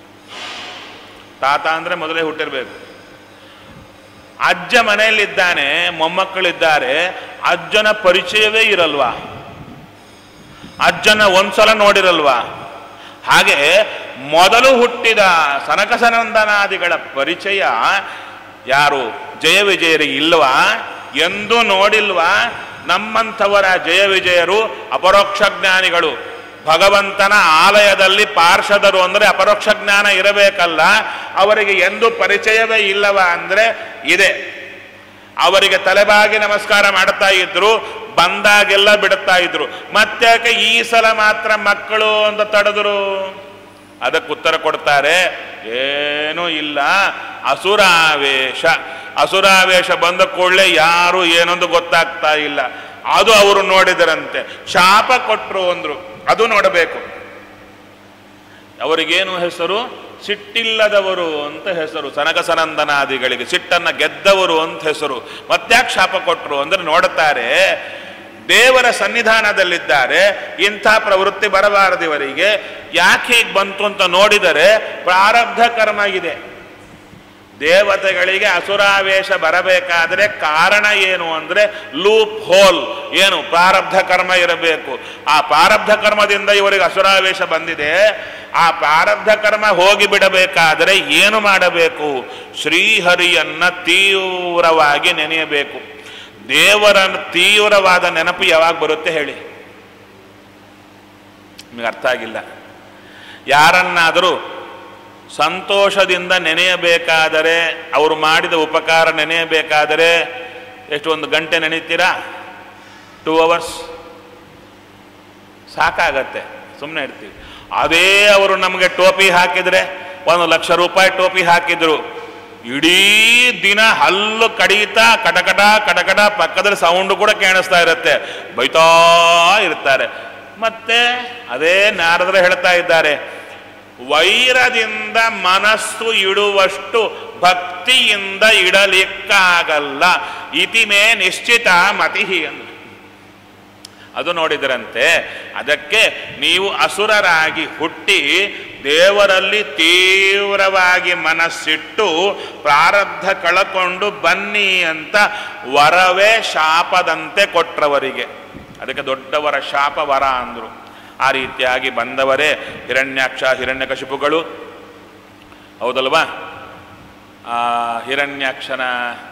ತಾತ ಅಂದರೆ ಮೊದಲೇ ಹುಟ್ಟಿರ್ಬೇಕು ಅಜ್ಜ ಮನೆಯಲ್ಲಿದ್ದಾನೆ ಮೊಮ್ಮಕ್ಕಳಿದ್ದಾರೆ ಅಜ್ಜನ ಪರಿಚಯವೇ ಇರಲ್ವಾ ಅಜ್ಜನ ಒಂದ್ಸಲ ನೋಡಿರಲ್ವಾ ಹಾಗೆ ಮೊದಲು ಹುಟ್ಟಿದ ಸನಕಸನಂದನಾದಿಗಳ ಪರಿಚಯ ಯಾರು ಜಯ ವಿಜಯರಿಗೆ ಇಲ್ವಾ ಎಂದೂ ನೋಡಿಲ್ವಾ ನಮ್ಮಂಥವರ ಜಯ ವಿಜಯರು ಅಪರೋಕ್ಷ ಜ್ಞಾನಿಗಳು ಭಗವಂತನ ಆಲಯದಲ್ಲಿ ಪಾರ್ಷದರು ಅಂದರೆ ಅಪರೋಕ್ಷ ಜ್ಞಾನ ಇರಬೇಕಲ್ಲ ಅವರಿಗೆ ಎಂದು ಪರಿಚಯವೇ ಇಲ್ಲವ ಅಂದರೆ ಇದೆ ಅವರಿಗೆ ತಲೆಬಾಗಿ ನಮಸ್ಕಾರ ಮಾಡ್ತಾ ಇದ್ರು ಬಂದಾಗೆಲ್ಲ ಬಿಡುತ್ತಾ ಇದ್ರು ಮತ್ತ್ಯಾಕೆ ಈ ಸಲ ಮಾತ್ರ ಮಕ್ಕಳು ಅಂತ ತಡೆದ್ರು ಅದಕ್ಕೆ ಉತ್ತರ ಕೊಡ್ತಾರೆ ಏನೂ ಇಲ್ಲ ಅಸುರಾವೇಶ ಅಸುರಾವೇಶ ಬಂದ ಕೂಡಲೇ ಯಾರು ಏನೊಂದು ಗೊತ್ತಾಗ್ತಾ ಇಲ್ಲ ಅದು ಅವರು ನೋಡಿದರಂತೆ ಶಾಪ ಕೊಟ್ಟರು ಅಂದ್ರು ಅದು ನೋಡಬೇಕು ಅವರಿಗೇನು ಹೆಸರು ಸಿಟ್ಟಿಲ್ಲದವರು ಅಂತ ಹೆಸರು ಸನಕ ಸನಂದನಾದಿಗಳಿಗೆ ಸಿಟ್ಟನ್ನು ಗೆದ್ದವರು ಅಂತ ಹೆಸರು ಮತ್ತ್ಯಾಕೆ ಶಾಪ ಕೊಟ್ಟರು ಅಂದರೆ ನೋಡುತ್ತಾರೆ ದೇವರ ಸನ್ನಿಧಾನದಲ್ಲಿದ್ದಾರೆ ಇಂಥ ಪ್ರವೃತ್ತಿ ಬರಬಾರದು ಇವರಿಗೆ ಯಾಕೆ ಹೀಗೆ ಬಂತು ಅಂತ ನೋಡಿದರೆ ಪ್ರಾರಬ್ಧ ಕರ್ಮ ಇದೆ ದೇವತೆಗಳಿಗೆ ಅಸುರಾವೇಶ ಬರಬೇಕಾದ್ರೆ ಕಾರಣ ಏನು ಅಂದರೆ ಲೂಪ್ ಹೋಲ್ ಏನು ಪ್ರಾರಬ್ಧ ಕರ್ಮ ಇರಬೇಕು ಆ ಪ್ರಾರಬ್ಧ ಕರ್ಮದಿಂದ ಇವರಿಗೆ ಅಸುರಾವೇಶ ಬಂದಿದೆ ಆ ಪ್ರಾರಬ್ಧ ಕರ್ಮ ಹೋಗಿ ಬಿಡಬೇಕಾದರೆ ಏನು ಮಾಡಬೇಕು ಶ್ರೀಹರಿಯನ್ನ ತೀವ್ರವಾಗಿ ನೆನೆಯಬೇಕು ದೇವರ ತೀವ್ರವಾದ ನೆನಪು ಯಾವಾಗ ಬರುತ್ತೆ ಹೇಳಿ ನಿಮಗೆ ಅರ್ಥ ಆಗಿಲ್ಲ ಯಾರನ್ನಾದರೂ ಸಂತೋಷದಿಂದ ನೆನೆಯಬೇಕಾದರೆ ಅವರು ಮಾಡಿದ ಉಪಕಾರ ನೆನೆಯಬೇಕಾದರೆ ಎಷ್ಟು ಒಂದು ಗಂಟೆ ನೆನೀತೀರಾ ಟೂ ಅವರ್ಸ್ ಸಾಕಾಗತ್ತೆ ಸುಮ್ಮನೆ ಇರ್ತೀವಿ ಅದೇ ಅವರು ನಮಗೆ ಟೋಪಿ ಹಾಕಿದರೆ ಒಂದು ಲಕ್ಷ ರೂಪಾಯಿ ಟೋಪಿ ಹಾಕಿದ್ರು ಇಡೀ ದಿನ ಹಲ್ಲು ಕಡಿತಾ ಕಟಕಟ ಕಟಕಟ ಪಕ್ಕದಲ್ಲಿ ಸೌಂಡು ಕೂಡ ಕೇಳಿಸ್ತಾ ಇರುತ್ತೆ ಬೈತಾ ಇರ್ತಾರೆ ಮತ್ತೆ ಅದೇ ನಾರದರು ಹೇಳ್ತಾ ಇದ್ದಾರೆ ವೈರದಿಂದ ಮನಸ್ಸು ಇಡುವಷ್ಟು ಭಕ್ತಿಯಿಂದ ಇಡಲಿಕ್ಕಾಗಲ್ಲ ಇತಿಮೇ ನಿಶ್ಚಿತ ಮತಿ ಅಂದ್ರು ಅದು ನೋಡಿದರಂತೆ ಅದಕ್ಕೆ ನೀವು ಅಸುರರಾಗಿ ಹುಟ್ಟಿ ದೇವರಲ್ಲಿ ತೀವ್ರವಾಗಿ ಮನಸ್ಸಿಟ್ಟು ಪ್ರಾರಬ್ಧ ಕಳಕೊಂಡು ಬನ್ನಿ ಅಂತ ವರವೇ ಶಾಪದಂತೆ ಕೊಟ್ರವರಿಗೆ ಅದಕ್ಕೆ ದೊಡ್ಡವರ ಶಾಪ ವರ ಅಂದರು ಆ ರೀತಿಯಾಗಿ ಬಂದವರೇ ಹಿರಣ್ಯಾಕ್ಷ ಹಿರಣ್ಯಕಶಿಪುಗಳು ಹೌದಲ್ವಾ ಆ ಹಿರಣ್ಯಾಕ್ಷನ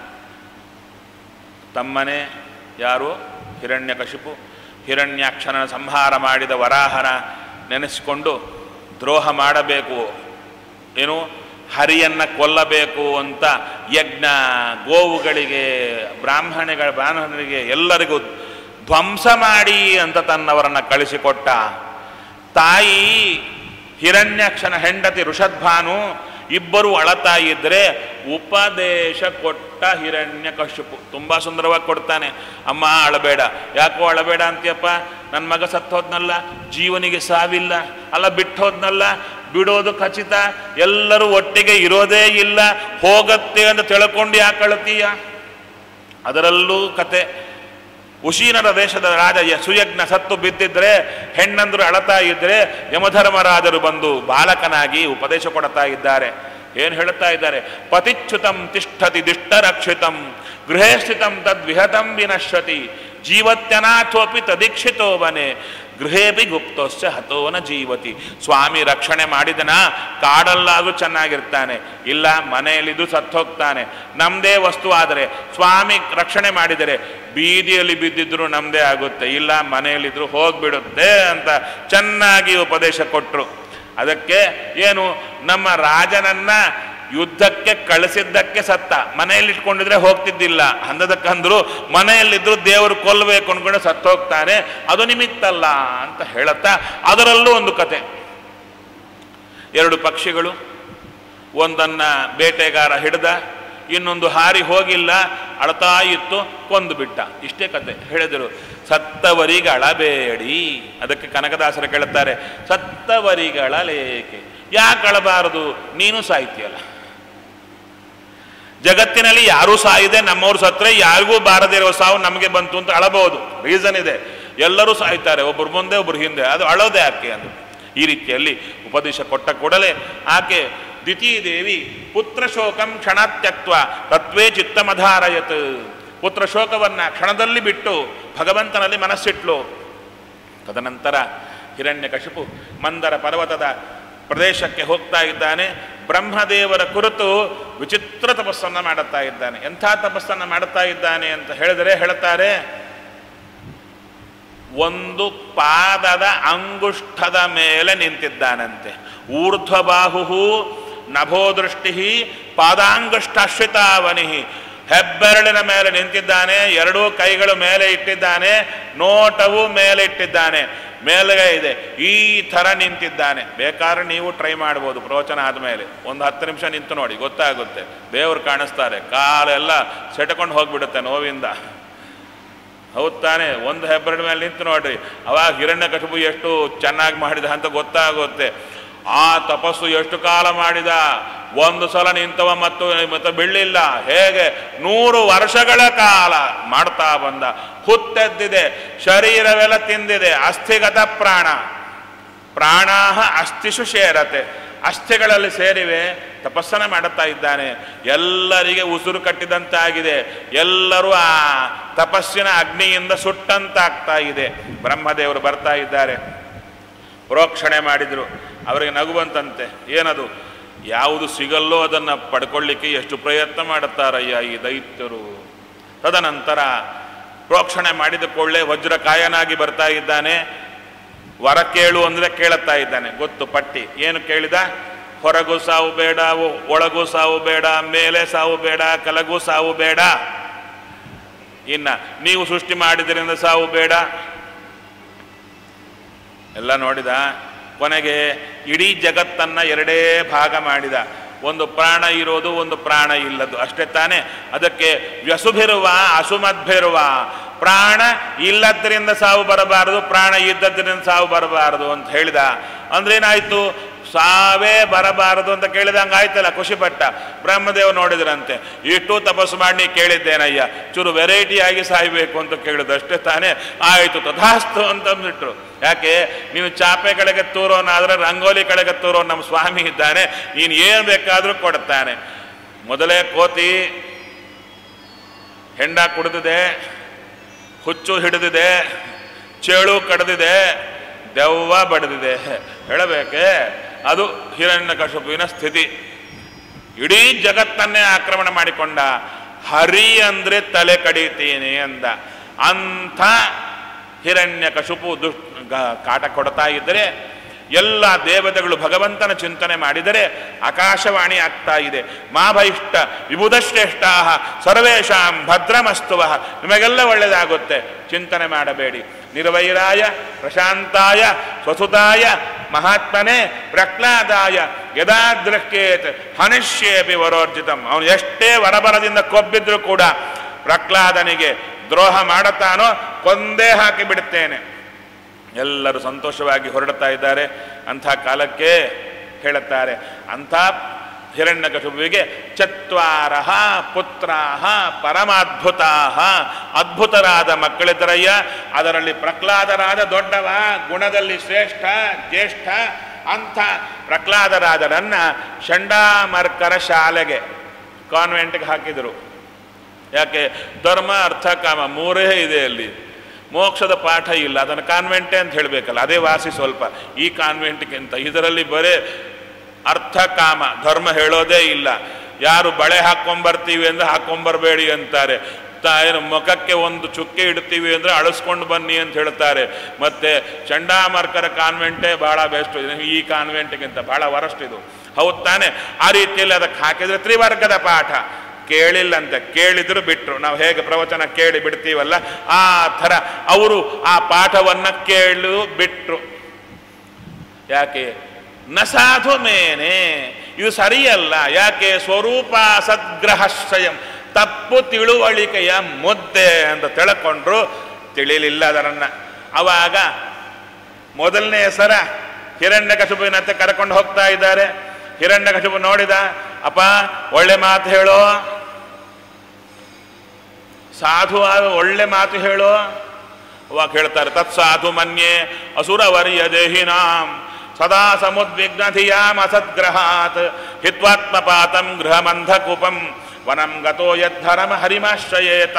ತಮ್ಮನೇ ಯಾರು ಹಿರಣ್ಯಕಶಿಪು ಹಿರಣ್ಯಾಕ್ಷನ ಸಂಹಾರ ಮಾಡಿದ ವರಾಹನ ನೆನೆಸಿಕೊಂಡು ದ್ರೋಹ ಮಾಡಬೇಕು ಏನು ಹರಿಯನ್ನು ಕೊಲ್ಲಬೇಕು ಅಂತ ಯಜ್ಞ ಗೋವುಗಳಿಗೆ ಬ್ರಾಹ್ಮಣಿಗಳ ಬ್ರಾಹ್ಮಣರಿಗೆ ಎಲ್ಲರಿಗೂ ಧ್ವಂಸ ಮಾಡಿ ಅಂತ ತನ್ನವರನ್ನು ಕಳಿಸಿಕೊಟ್ಟ ತಾಯಿ ಹಿರಣ್ಯಾಕ್ಷನ ಹೆಂಡತಿ ಋಷದ್ಭಾನು ಇಬ್ಬರು ಅಳತಾ ಇದ್ರೆ ಉಪದೇಶ ಕೊಟ್ಟ ಹಿರಣ್ಯ ಕಶ್ಯಪು ತುಂಬ ಸುಂದರವಾಗಿ ಕೊಡ್ತಾನೆ ಅಮ್ಮ ಅಳಬೇಡ ಯಾಕೋ ಅಳಬೇಡ ಅಂತೀಯಪ್ಪ ನನ್ನ ಮಗ ಸತ್ತೋದ್ನಲ್ಲ ಜೀವನಿಗೆ ಸಾವಿಲ್ಲ ಅಲ್ಲ ಬಿಟ್ಟೋದ್ನಲ್ಲ ಬಿಡೋದು ಖಚಿತ ಎಲ್ಲರೂ ಒಟ್ಟಿಗೆ ಇರೋದೇ ಇಲ್ಲ ಹೋಗತ್ತೆ ಅಂತ ತಿಳ್ಕೊಂಡು ಯಾಕೆ ಅಳತೀಯ ಅದರಲ್ಲೂ ಕತೆ ಉಶೀನರ ದೇಶದ ರಾಜ ಯ- ಸುಯಜ್ಞ ಸತ್ತು ಬಿದ್ದಿದ್ರೆ ಹೆಣ್ಣಂದ್ರು ಅಳತಾ ಇದ್ರೆ ಯಮಧರ್ಮರಾಜರು ಬಂದು ಬಾಲಕನಾಗಿ ಉಪದೇಶ ಕೊಡ್ತಾ ಇದ್ದಾರೆ ಏನು ಹೇಳುತ್ತಾ ಇದ್ದಾರೆ ಪತಿಚ್ಯುತಂ ತಿಷ್ಠತಿ ದಿಷ್ಟರಕ್ಷಿತಂ ಗೃಹೇ ಸ್ಥಿತಂ ತದ್ವಿಹತಂ ವಿನಶ್ಯತಿ ಜೀವತ್ಯನಾಥೋಪಿ ತದೀಕ್ಷಿತೋ ಬನೆ ಗೃಹೇಪಿ ಗುಪ್ತೋಶ್ಚ ಹತೋನ ಜೀವತಿ ಸ್ವಾಮಿ ರಕ್ಷಣೆ ಮಾಡಿದನ ಕಾಡಲ್ಲಾದ್ರೂ ಚೆನ್ನಾಗಿರ್ತಾನೆ ಇಲ್ಲ ಮನೆಯಲ್ಲಿದ್ದು ಸತ್ತೋಗ್ತಾನೆ ನಮ್ಮದೇ ವಸ್ತು ಆದರೆ ಸ್ವಾಮಿ ರಕ್ಷಣೆ ಮಾಡಿದರೆ ಬೀದಿಯಲ್ಲಿ ಬಿದ್ದಿದ್ರು ನಮ್ಮದೇ ಆಗುತ್ತೆ ಇಲ್ಲ ಮನೆಯಲ್ಲಿದ್ರು ಹೋಗ್ಬಿಡುತ್ತೆ ಅಂತ ಚೆನ್ನಾಗಿ ಉಪದೇಶ ಕೊಟ್ಟರು ಅದಕ್ಕೆ ಏನು ನಮ್ಮ ರಾಜನನ್ನ ಯುದ್ಧಕ್ಕೆ ಕಳಿಸಿದ್ದಕ್ಕೆ ಸತ್ತ ಮನೆಯಲ್ಲಿ ಇಟ್ಕೊಂಡಿದ್ರೆ ಹೋಗ್ತಿದ್ದಿಲ್ಲ ಅಂದದಕ್ಕಂದ್ರು ಮನೆಯಲ್ಲಿದ್ರು ದೇವರು ಕೊಲ್ಲಬೇಕು ಅನ್ಕೊಂಡು ಸತ್ತೋಗ್ತಾನೆ ಅದು ನಿಮಿತ್ತಲ್ಲ ಅಂತ ಹೇಳುತ್ತಾ ಅದರಲ್ಲೂ ಒಂದು ಕತೆ ಎರಡು ಪಕ್ಷಿಗಳು ಒಂದನ್ನ ಬೇಟೆಗಾರ ಹಿಡ್ದ ಇನ್ನೊಂದು ಹಾರಿ ಹೋಗಿಲ್ಲ ಅಳತಾ ಇತ್ತು ಕೊಂದು ಬಿಟ್ಟ ಇಷ್ಟೇ ಕತೆ ಹೇಳಿದರು ಸತ್ತವರಿಗೆ ಅಳಬೇಡಿ ಅದಕ್ಕೆ ಕನಕದಾಸರು ಕೇಳುತ್ತಾರೆ ಸತ್ತವರಿಗಳಲೇಕೆ ಯಾಕೆ ಅಳಬಾರದು ನೀನು ಸಾಯ್ತೀಯಲ್ಲ ಜಗತ್ತಿನಲ್ಲಿ ಯಾರೂ ಸಾಯಿದೆ ನಮ್ಮವ್ರು ಸತ್ರೆ ಯಾರಿಗೂ ಬಾರದೇ ಇರೋ ಸಾವು ನಮಗೆ ಬಂತು ಅಂತ ಅಳಬಹುದು ರೀಸನ್ ಇದೆ ಎಲ್ಲರೂ ಸಾಯ್ತಾರೆ ಒಬ್ಬರು ಮುಂದೆ ಒಬ್ಬರು ಹಿಂದೆ ಅದು ಅಳೋದೇ ಯಾಕೆ ಅಂತ ಈ ರೀತಿಯಲ್ಲಿ ಉಪದೇಶ ಕೊಟ್ಟ ಕೂಡಲೇ ಆಕೆ ದೇವಿ ಪುತ್ರ ಶೋಕಂ ಕ್ಷಣತ್ಯಕ್ವ ತತ್ವೇ ಚಿತ್ತಮಧಾರಯತ್ ಪುತ್ರ ಶೋಕವನ್ನ ಕ್ಷಣದಲ್ಲಿ ಬಿಟ್ಟು ಭಗವಂತನಲ್ಲಿ ಮನಸ್ಸಿಟ್ಲು ತದನಂತರ ಹಿರಣ್ಯಕಶಿಪು ಮಂದರ ಪರ್ವತದ ಪ್ರದೇಶಕ್ಕೆ ಹೋಗ್ತಾ ಇದ್ದಾನೆ ಬ್ರಹ್ಮದೇವರ ಕುರಿತು ವಿಚಿತ್ರ ತಪಸ್ಸನ್ನು ಮಾಡುತ್ತಾ ಇದ್ದಾನೆ ಎಂಥ ತಪಸ್ಸನ್ನು ಮಾಡುತ್ತಾ ಇದ್ದಾನೆ ಅಂತ ಹೇಳಿದರೆ ಹೇಳ್ತಾರೆ ಒಂದು ಪಾದದ ಅಂಗುಷ್ಠದ ಮೇಲೆ ನಿಂತಿದ್ದಾನಂತೆ ಊರ್ಧ್ವಬಾಹು ನಭೋದೃಷ್ಟಿ ಪಾದಾಂಗುಷ್ಟಾಶ್ರಿತಾವನಿ ಹೆಬ್ಬೆರಳಿನ ಮೇಲೆ ನಿಂತಿದ್ದಾನೆ ಎರಡೂ ಕೈಗಳು ಮೇಲೆ ಇಟ್ಟಿದ್ದಾನೆ ನೋಟವು ಮೇಲೆ ಇಟ್ಟಿದ್ದಾನೆ ಮೇಲ್ಗೆ ಇದೆ ಈ ಥರ ನಿಂತಿದ್ದಾನೆ ಬೇಕಾದ್ರೆ ನೀವು ಟ್ರೈ ಮಾಡ್ಬೋದು ಪ್ರವಚನ ಆದಮೇಲೆ ಒಂದು ಹತ್ತು ನಿಮಿಷ ನಿಂತು ನೋಡಿ ಗೊತ್ತಾಗುತ್ತೆ ದೇವರು ಕಾಣಿಸ್ತಾರೆ ಕಾಲೆಲ್ಲ ಸೆಟ್ಕೊಂಡು ಹೋಗ್ಬಿಡುತ್ತೆ ನೋವಿಂದ ಹೌದು ತಾನೆ ಒಂದು ಹೆಬ್ಬೆರಡು ಮೇಲೆ ನಿಂತು ನೋಡ್ರಿ ಅವಾಗ ಹಿರಣ್ಯ ಕಶುಬು ಎಷ್ಟು ಚೆನ್ನಾಗಿ ಮಾಡಿದ ಅಂತ ಗೊತ್ತಾಗುತ್ತೆ ಆ ತಪಸ್ಸು ಎಷ್ಟು ಕಾಲ ಮಾಡಿದ ಒಂದು ಸಲ ನಿಂತವ ಮತ್ತು ಮತ್ತೆ ಬೀಳಲಿಲ್ಲ ಹೇಗೆ ನೂರು ವರ್ಷಗಳ ಕಾಲ ಮಾಡ್ತಾ ಬಂದ ಹುತ್ತೆದ್ದಿದೆ ಶರೀರವೆಲ್ಲ ತಿಂದಿದೆ ಅಸ್ಥಿಗತ ಪ್ರಾಣ ಪ್ರಾಣಾಹ ಅಸ್ಥಿಷು ಸೇರತೆ ಅಸ್ಥಿಗಳಲ್ಲಿ ಸೇರಿವೆ ತಪಸ್ಸನ ಮಾಡುತ್ತಾ ಇದ್ದಾನೆ ಎಲ್ಲರಿಗೆ ಉಸಿರು ಕಟ್ಟಿದಂತಾಗಿದೆ ಎಲ್ಲರೂ ಆ ತಪಸ್ಸಿನ ಅಗ್ನಿಯಿಂದ ಸುಟ್ಟಂತಾಗ್ತಾ ಇದೆ ಬ್ರಹ್ಮದೇವರು ಬರ್ತಾ ಇದ್ದಾರೆ ಪ್ರೋಕ್ಷಣೆ ಮಾಡಿದರು ಅವರಿಗೆ ನಗುವಂತಂತೆ ಏನದು ಯಾವುದು ಸಿಗಲ್ಲೋ ಅದನ್ನು ಪಡ್ಕೊಳ್ಳಿಕ್ಕೆ ಎಷ್ಟು ಪ್ರಯತ್ನ ಮಾಡುತ್ತಾರಯ್ಯ ಈ ದೈತ್ಯರು ತದನಂತರ ಪ್ರೋಕ್ಷಣೆ ಮಾಡಿದ ಕೊಳ್ಳೆ ವಜ್ರಕಾಯನಾಗಿ ಬರ್ತಾ ಇದ್ದಾನೆ ವರ ಕೇಳು ಅಂದರೆ ಕೇಳುತ್ತಾ ಇದ್ದಾನೆ ಗೊತ್ತು ಪಟ್ಟಿ ಏನು ಕೇಳಿದ ಹೊರಗೂ ಸಾವು ಬೇಡ ಒ- ಒಳಗೂ ಸಾವು ಬೇಡ ಮೇಲೆ ಸಾವು ಬೇಡ ಕೆಳಗೂ ಸಾವು ಬೇಡ ಇನ್ನ ನೀವು ಸೃಷ್ಟಿ ಮಾಡಿದ್ರಿಂದ ಸಾವು ಬೇಡ ಎಲ್ಲ ನೋಡಿದ ಕೊನೆಗೆ ಇಡೀ ಜಗತ್ತನ್ನ ಎರಡೇ ಭಾಗ ಮಾಡಿದ ಒಂದು ಪ್ರಾಣ ಇರೋದು ಒಂದು ಪ್ರಾಣ ಇಲ್ಲದು ಅಷ್ಟೇ ತಾನೇ ಅದಕ್ಕೆ ವ್ಯಸುಭಿರುವ ಅಸುಮದ್ಭಿರುವ ಪ್ರಾಣ ಇಲ್ಲದ್ರಿಂದ ಸಾವು ಬರಬಾರದು ಪ್ರಾಣ ಇದ್ದದ್ರಿಂದ ಸಾವು ಬರಬಾರದು ಅಂತ ಹೇಳಿದ ಅಂದ್ರೆ ಏನಾಯ್ತು ಸಾವೇ ಬರಬಾರದು ಅಂತ ಕೇಳಿದಂಗೆ ಆಯ್ತಲ್ಲ ಖುಷಿಪಟ್ಟ ಬ್ರಹ್ಮದೇವ್ ನೋಡಿದ್ರಂತೆ ಇಷ್ಟು ತಪಸ್ಸು ಮಾಡಿ ನೀ ಕೇಳಿದ್ದೇನಯ್ಯ ಚೂರು ವೆರೈಟಿ ಆಗಿ ಸಾಯ್ಬೇಕು ಅಂತ ಕೇಳಿದಷ್ಟೇ ತಾನೇ ಆಯಿತು ತಥಾಸ್ತು ಅಂತಂದ್ಬಿಟ್ರು ಯಾಕೆ ನೀನು ಚಾಪೆ ಕಡೆಗೆ ತೂರೋನಾದ್ರೆ ರಂಗೋಲಿ ಕಡೆಗೆ ತೂರೋ ನಮ್ಮ ಸ್ವಾಮಿ ಇದ್ದಾನೆ ನೀನು ಏನು ಬೇಕಾದರೂ ಕೊಡ್ತಾನೆ ಮೊದಲೇ ಕೋತಿ ಹೆಂಡ ಕುಡಿದಿದೆ ಹುಚ್ಚು ಹಿಡಿದಿದೆ ಚೇಳು ಕಡಿದಿದೆ ದೆವ್ವ ಬಡಿದಿದೆ ಹೇಳಬೇಕೆ ಅದು ಹಿರಣ್ಯಕಶಿಪುವಿನ ಸ್ಥಿತಿ ಇಡೀ ಜಗತ್ತನ್ನೇ ಆಕ್ರಮಣ ಮಾಡಿಕೊಂಡ ಹರಿ ಅಂದ್ರೆ ತಲೆ ಕಡಿತೀನಿ ಅಂದ ಅಂಥ ಹಿರಣ್ಯಕಶಿಪು ದುಷ್ ಗ- ಕಾಟ ಕೊಡ್ತಾ ಇದ್ದರೆ ಎಲ್ಲ ದೇವತೆಗಳು ಭಗವಂತನ ಚಿಂತನೆ ಮಾಡಿದರೆ ಆಕಾಶವಾಣಿ ಆಗ್ತಾ ಇದೆ ಮಾಭೈಷ್ಟ ವಿಬುಧಶ್ರೇಷ್ಠ ಸರ್ವೇಶಾಂ ಭದ್ರಮಸ್ತುವ ನಿಮಗೆಲ್ಲ ಒಳ್ಳೆಯದಾಗುತ್ತೆ ಚಿಂತನೆ ಮಾಡಬೇಡಿ ನಿರ್ವೈರಾಯ ಪ್ರಶಾಂತಾಯ ಸ್ವಸುತಾಯ ಮಹಾತ್ಮನೇ ಪ್ರಹ್ಲಾದಾಯ ಯದಾ ದೃಷ್ಟೇತ್ ಹನಿಷ್ಯೇಪಿ ವರೋರ್ಜಿತಂ ಅವನು ಎಷ್ಟೇ ವರಬರದಿಂದ ಕೊಬ್ಬಿದ್ರು ಕೂಡ ಪ್ರಹ್ಲಾದನಿಗೆ ದ್ರೋಹ ಮಾಡುತ್ತಾನೋ ಕೊಂದೇ ಹಾಕಿ ಬಿಡುತ್ತೇನೆ ಎಲ್ಲರೂ ಸಂತೋಷವಾಗಿ ಹೊರಡ್ತಾ ಇದ್ದಾರೆ ಅಂಥ ಕಾಲಕ್ಕೆ ಹೇಳುತ್ತಾರೆ ಅಂಥ ಹಿರಣ್ಯಕಶುವಿಗೆ ಚತ್ವಾರ ಪುತ್ರಾಹ ಪರಮಾದ್ಭುತಾ ಅದ್ಭುತರಾದ ಮಕ್ಕಳಿದ್ದರಯ್ಯ ಅದರಲ್ಲಿ ಪ್ರಹ್ಲಾದರಾದ ದೊಡ್ಡವ ಗುಣದಲ್ಲಿ ಶ್ರೇಷ್ಠ ಜ್ಯೇಷ್ಠ ಅಂಥ ಪ್ರಹ್ಲಾದರಾದರನ್ನ ಚಂಡಾಮರ್ಕರ ಶಾಲೆಗೆ ಕಾನ್ವೆಂಟ್ಗೆ ಹಾಕಿದರು ಯಾಕೆ ಧರ್ಮ ಅರ್ಥ ಕಾಮ ಮೂರೇ ಇದೆ ಅಲ್ಲಿ ಮೋಕ್ಷದ ಪಾಠ ಇಲ್ಲ ಅದನ್ನು ಕಾನ್ವೆಂಟೇ ಅಂತ ಹೇಳಬೇಕಲ್ಲ ಅದೇ ವಾಸಿ ಸ್ವಲ್ಪ ಈ ಕಾನ್ವೆಂಟ್ಗಿಂತ ಇದರಲ್ಲಿ ಬರೇ ಅರ್ಥ ಕಾಮ ಧರ್ಮ ಹೇಳೋದೇ ಇಲ್ಲ ಯಾರು ಬಳೆ ಹಾಕ್ಕೊಂಬರ್ತೀವಿ ಅಂದರೆ ಹಾಕ್ಕೊಂಬರ್ಬೇಡಿ ಅಂತಾರೆ ತ- ಏನು ಮುಖಕ್ಕೆ ಒಂದು ಚುಕ್ಕೆ ಇಡ್ತೀವಿ ಅಂದರೆ ಅಳಿಸ್ಕೊಂಡು ಬನ್ನಿ ಅಂತ ಹೇಳ್ತಾರೆ ಮತ್ತೆ ಚಂಡಾಮರ್ಕರ ಕಾನ್ವೆಂಟೇ ಭಾಳ ಬೆಸ್ಟ್ ಈ ಕಾನ್ವೆಂಟ್ಗಿಂತ ಭಾಳ ವರಸ್ಟ್ ಇದು ಹೌದು ತಾನೆ ಆ ರೀತಿಯಲ್ಲಿ ಅದಕ್ಕೆ ಹಾಕಿದರೆ ತ್ರಿವರ್ಗದ ಪಾಠ ಕೇಳಿಲ್ಲಂತೆ ಕೇಳಿದ್ರು ಬಿಟ್ರು ನಾವು ಹೇಗೆ ಪ್ರವಚನ ಕೇಳಿ ಬಿಡ್ತೀವಲ್ಲ ಆ ಥರ ಅವರು ಆ ಪಾಠವನ್ನ ಕೇಳು ಬಿಟ್ರು ಯಾಕೆ ನ ಸಾಧು ಮೇನೆ ಇದು ಸರಿಯಲ್ಲ ಯಾಕೆ ಸ್ವರೂಪ ಸದ್ಗ್ರಹಶ್ರಯಂ ತಪ್ಪು ತಿಳುವಳಿಕೆಯ ಮುದ್ದೆ ಅಂತ ತಿಳ್ಕೊಂಡ್ರು ತಿಳಿಲಿಲ್ಲ ಅದರನ್ನ ಅವಾಗ ಮೊದಲನೇ ಸರ ಹಿರಣ್ಯಕಶಿಪುವಿನತ್ತೆ ಕರ್ಕೊಂಡು ಹೋಗ್ತಾ ಇದ್ದಾರೆ ಹಿರಣ್ಯಕಶಿಪು ನೋಡಿದ ಅಪ್ಪ ಒಳ್ಳೆ ಮಾತು ಹೇಳೋ ಸಾಧು ಆದ ಒಳ್ಳೆ ಮಾತು ಹೇಳೋ ಅವಾಗ ಹೇಳ್ತಾರೆ ತತ್ ಸಾಧು ಮನ್ಯೆ ಅಸುರವರ್ಯ ದೇಹಿನಾಂ ಸದಾ ಸಮುದ್ವಿಗ್ನ ಧಿಯಾಂ ಅಸದ್ಗ್ರಹಾತ್ ಹಿತ್ವಾತ್ಮಪಾತಂ ಗೃಹಮಂಧಕೂಪಂ ವನಂ ಗತೋ ಯದ್ಧರಮ ಹರಿಮಾಶ್ರಯೇತ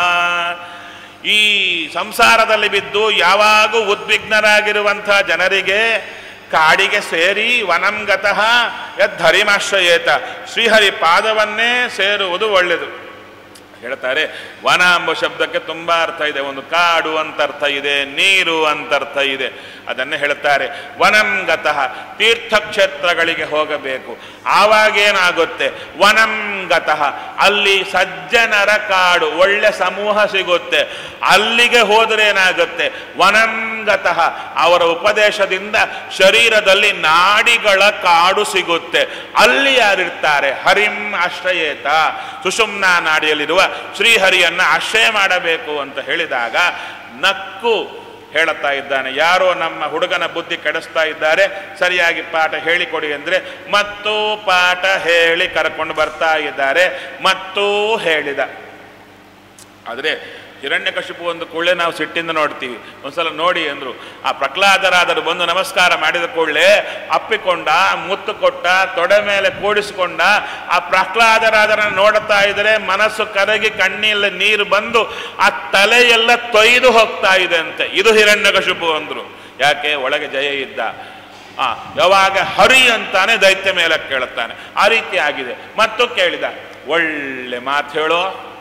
ಈ ಸಂಸಾರದಲ್ಲಿ ಬಿದ್ದು ಯಾವಾಗೂ ಉದ್ವಿಗ್ನರಾಗಿರುವಂಥ ಜನರಿಗೆ ಕಾಡಿಗೆ ಸೇರಿ ವನಂ ಗತಃ ಯದ್ಧರಿಮಾಶ್ರಯೇತ ಶ್ರೀಹರಿ ಪಾದವನ್ನೇ ಸೇರುವುದು ಒಳ್ಳೆಯದು ಹೇಳ್ತಾರೆ ವನ ಎಂಬ ಶಬ್ದಕ್ಕೆ ತುಂಬ ಅರ್ಥ ಇದೆ ಒಂದು ಕಾಡು ಅಂತ ಅರ್ಥ ಇದೆ ನೀರು ಅಂತ ಅರ್ಥ ಇದೆ ಅದನ್ನೇ ಹೇಳ್ತಾರೆ ವನಂ ಗತಃ ತೀರ್ಥಕ್ಷೇತ್ರಗಳಿಗೆ ಹೋಗಬೇಕು ಆವಾಗೇನಾಗುತ್ತೆ ವನಂ ಗತಃ ಅಲ್ಲಿ ಸಜ್ಜನರ ಕಾಡು ಒಳ್ಳೆ ಸಮೂಹ ಸಿಗುತ್ತೆ ಅಲ್ಲಿಗೆ ಹೋದರೆ ಏನಾಗುತ್ತೆ ವನಂ ಗತಃ ಅವರ ಉಪದೇಶದಿಂದ ಶರೀರದಲ್ಲಿ ನಾಡಿಗಳ ಕಾಡು ಸಿಗುತ್ತೆ ಅಲ್ಲಿ ಯಾರಿರ್ತಾರೆ ಹರಿಂ ಆಶ್ರಯೇತ ಸುಷುಮ್ನ ನಾಡಿಯಲ್ಲಿರುವ ಶ್ರೀಹರಿಯನ್ನ ಆಶ್ರಯ ಮಾಡಬೇಕು ಅಂತ ಹೇಳಿದಾಗ ನಕ್ಕು ಹೇಳುತ್ತಾ ಇದ್ದಾನೆ ಯಾರೋ ನಮ್ಮ ಹುಡುಗನ ಬುದ್ಧಿ ಕೆಡಿಸ್ತಾ ಇದ್ದಾರೆ ಸರಿಯಾಗಿ ಪಾಠ ಹೇಳಿಕೊಡಿ ಅಂದರೆ ಮತ್ತೂ ಪಾಠ ಹೇಳಿ ಕರ್ಕೊಂಡು ಬರ್ತಾ ಇದ್ದಾರೆ ಮತ್ತೂ ಹೇಳಿದ ಆದರೆ ಹಿರಣ್ಯಕಶಿಪು ಒಂದು ಕೂಡಲೇ ನಾವು ಸಿಟ್ಟಿಂದ ನೋಡ್ತೀವಿ ಒಂದ್ಸಲ ನೋಡಿ ಅಂದ್ರು ಆ ಪ್ರಹ್ಲಾದರಾದರು ಬಂದು ನಮಸ್ಕಾರ ಮಾಡಿದ ಕೂಡಲೇ ಅಪ್ಪಿಕೊಂಡ ಮುತ್ತು ಕೊಟ್ಟ ತೊಡೆ ಮೇಲೆ ಕೂಡಿಸಿಕೊಂಡ ಆ ಪ್ರಹ್ಲಾದರಾದರನ್ನ ನೋಡುತ್ತಾ ಇದ್ರೆ ಮನಸ್ಸು ಕರಗಿ ಕಣ್ಣಿಲ್ಲ ನೀರು ಬಂದು ಆ ತಲೆಯೆಲ್ಲ ತೊಯ್ದು ಹೋಗ್ತಾ ಇದೆ ಅಂತೆ ಇದು ಹಿರಣ್ಯಕಶಿಪು ಅಂದ್ರು ಯಾಕೆ ಒಳಗೆ ಜಯ ಇದ್ದ ಆ ಯಾವಾಗ ಹರಿ ಅಂತಾನೆ ದೈತ್ಯ ಮೇಲೆ ಕೇಳುತ್ತಾನೆ ಆ ರೀತಿ ಆಗಿದೆ ಮತ್ತು ಕೇಳಿದ ಒಳ್ಳೆ ಮಾತು ಹೇಳೋ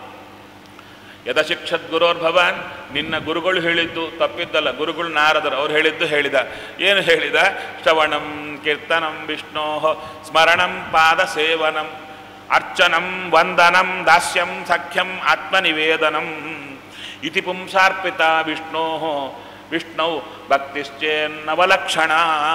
ಯದಶಿಕ್ಷತ್ ಗುರೋರ್ ಭವಾನ್ ನಿನ್ನ ಗುರುಗಳು ಹೇಳಿದ್ದು ತಪ್ಪಿದ್ದಲ್ಲ ಗುರುಗಳು ನಾರದರು ಅವ್ರು ಹೇಳಿದ್ದು ಹೇಳಿದ ಏನು ಹೇಳಿದ ಶ್ರವಣಂ ಕೀರ್ತನಂ ವಿಷ್ಣೋ ಸ್ಮರಣಂ ಪಾದ ಸೇವನಂ ಅರ್ಚನಂ ವಂದನಂ ದಾಸ್ಯಂ ಸಖ್ಯಂ ಆತ್ಮನಿವೇದನಂ ಇತಿ ಪುಂಸಾರ್ಪಿತ ವಿಷ್ಣೋ ವಿಷ್ಣು ಭಕ್ತಿಶ್ಚೇನ್ನವಲಕ್ಷಣ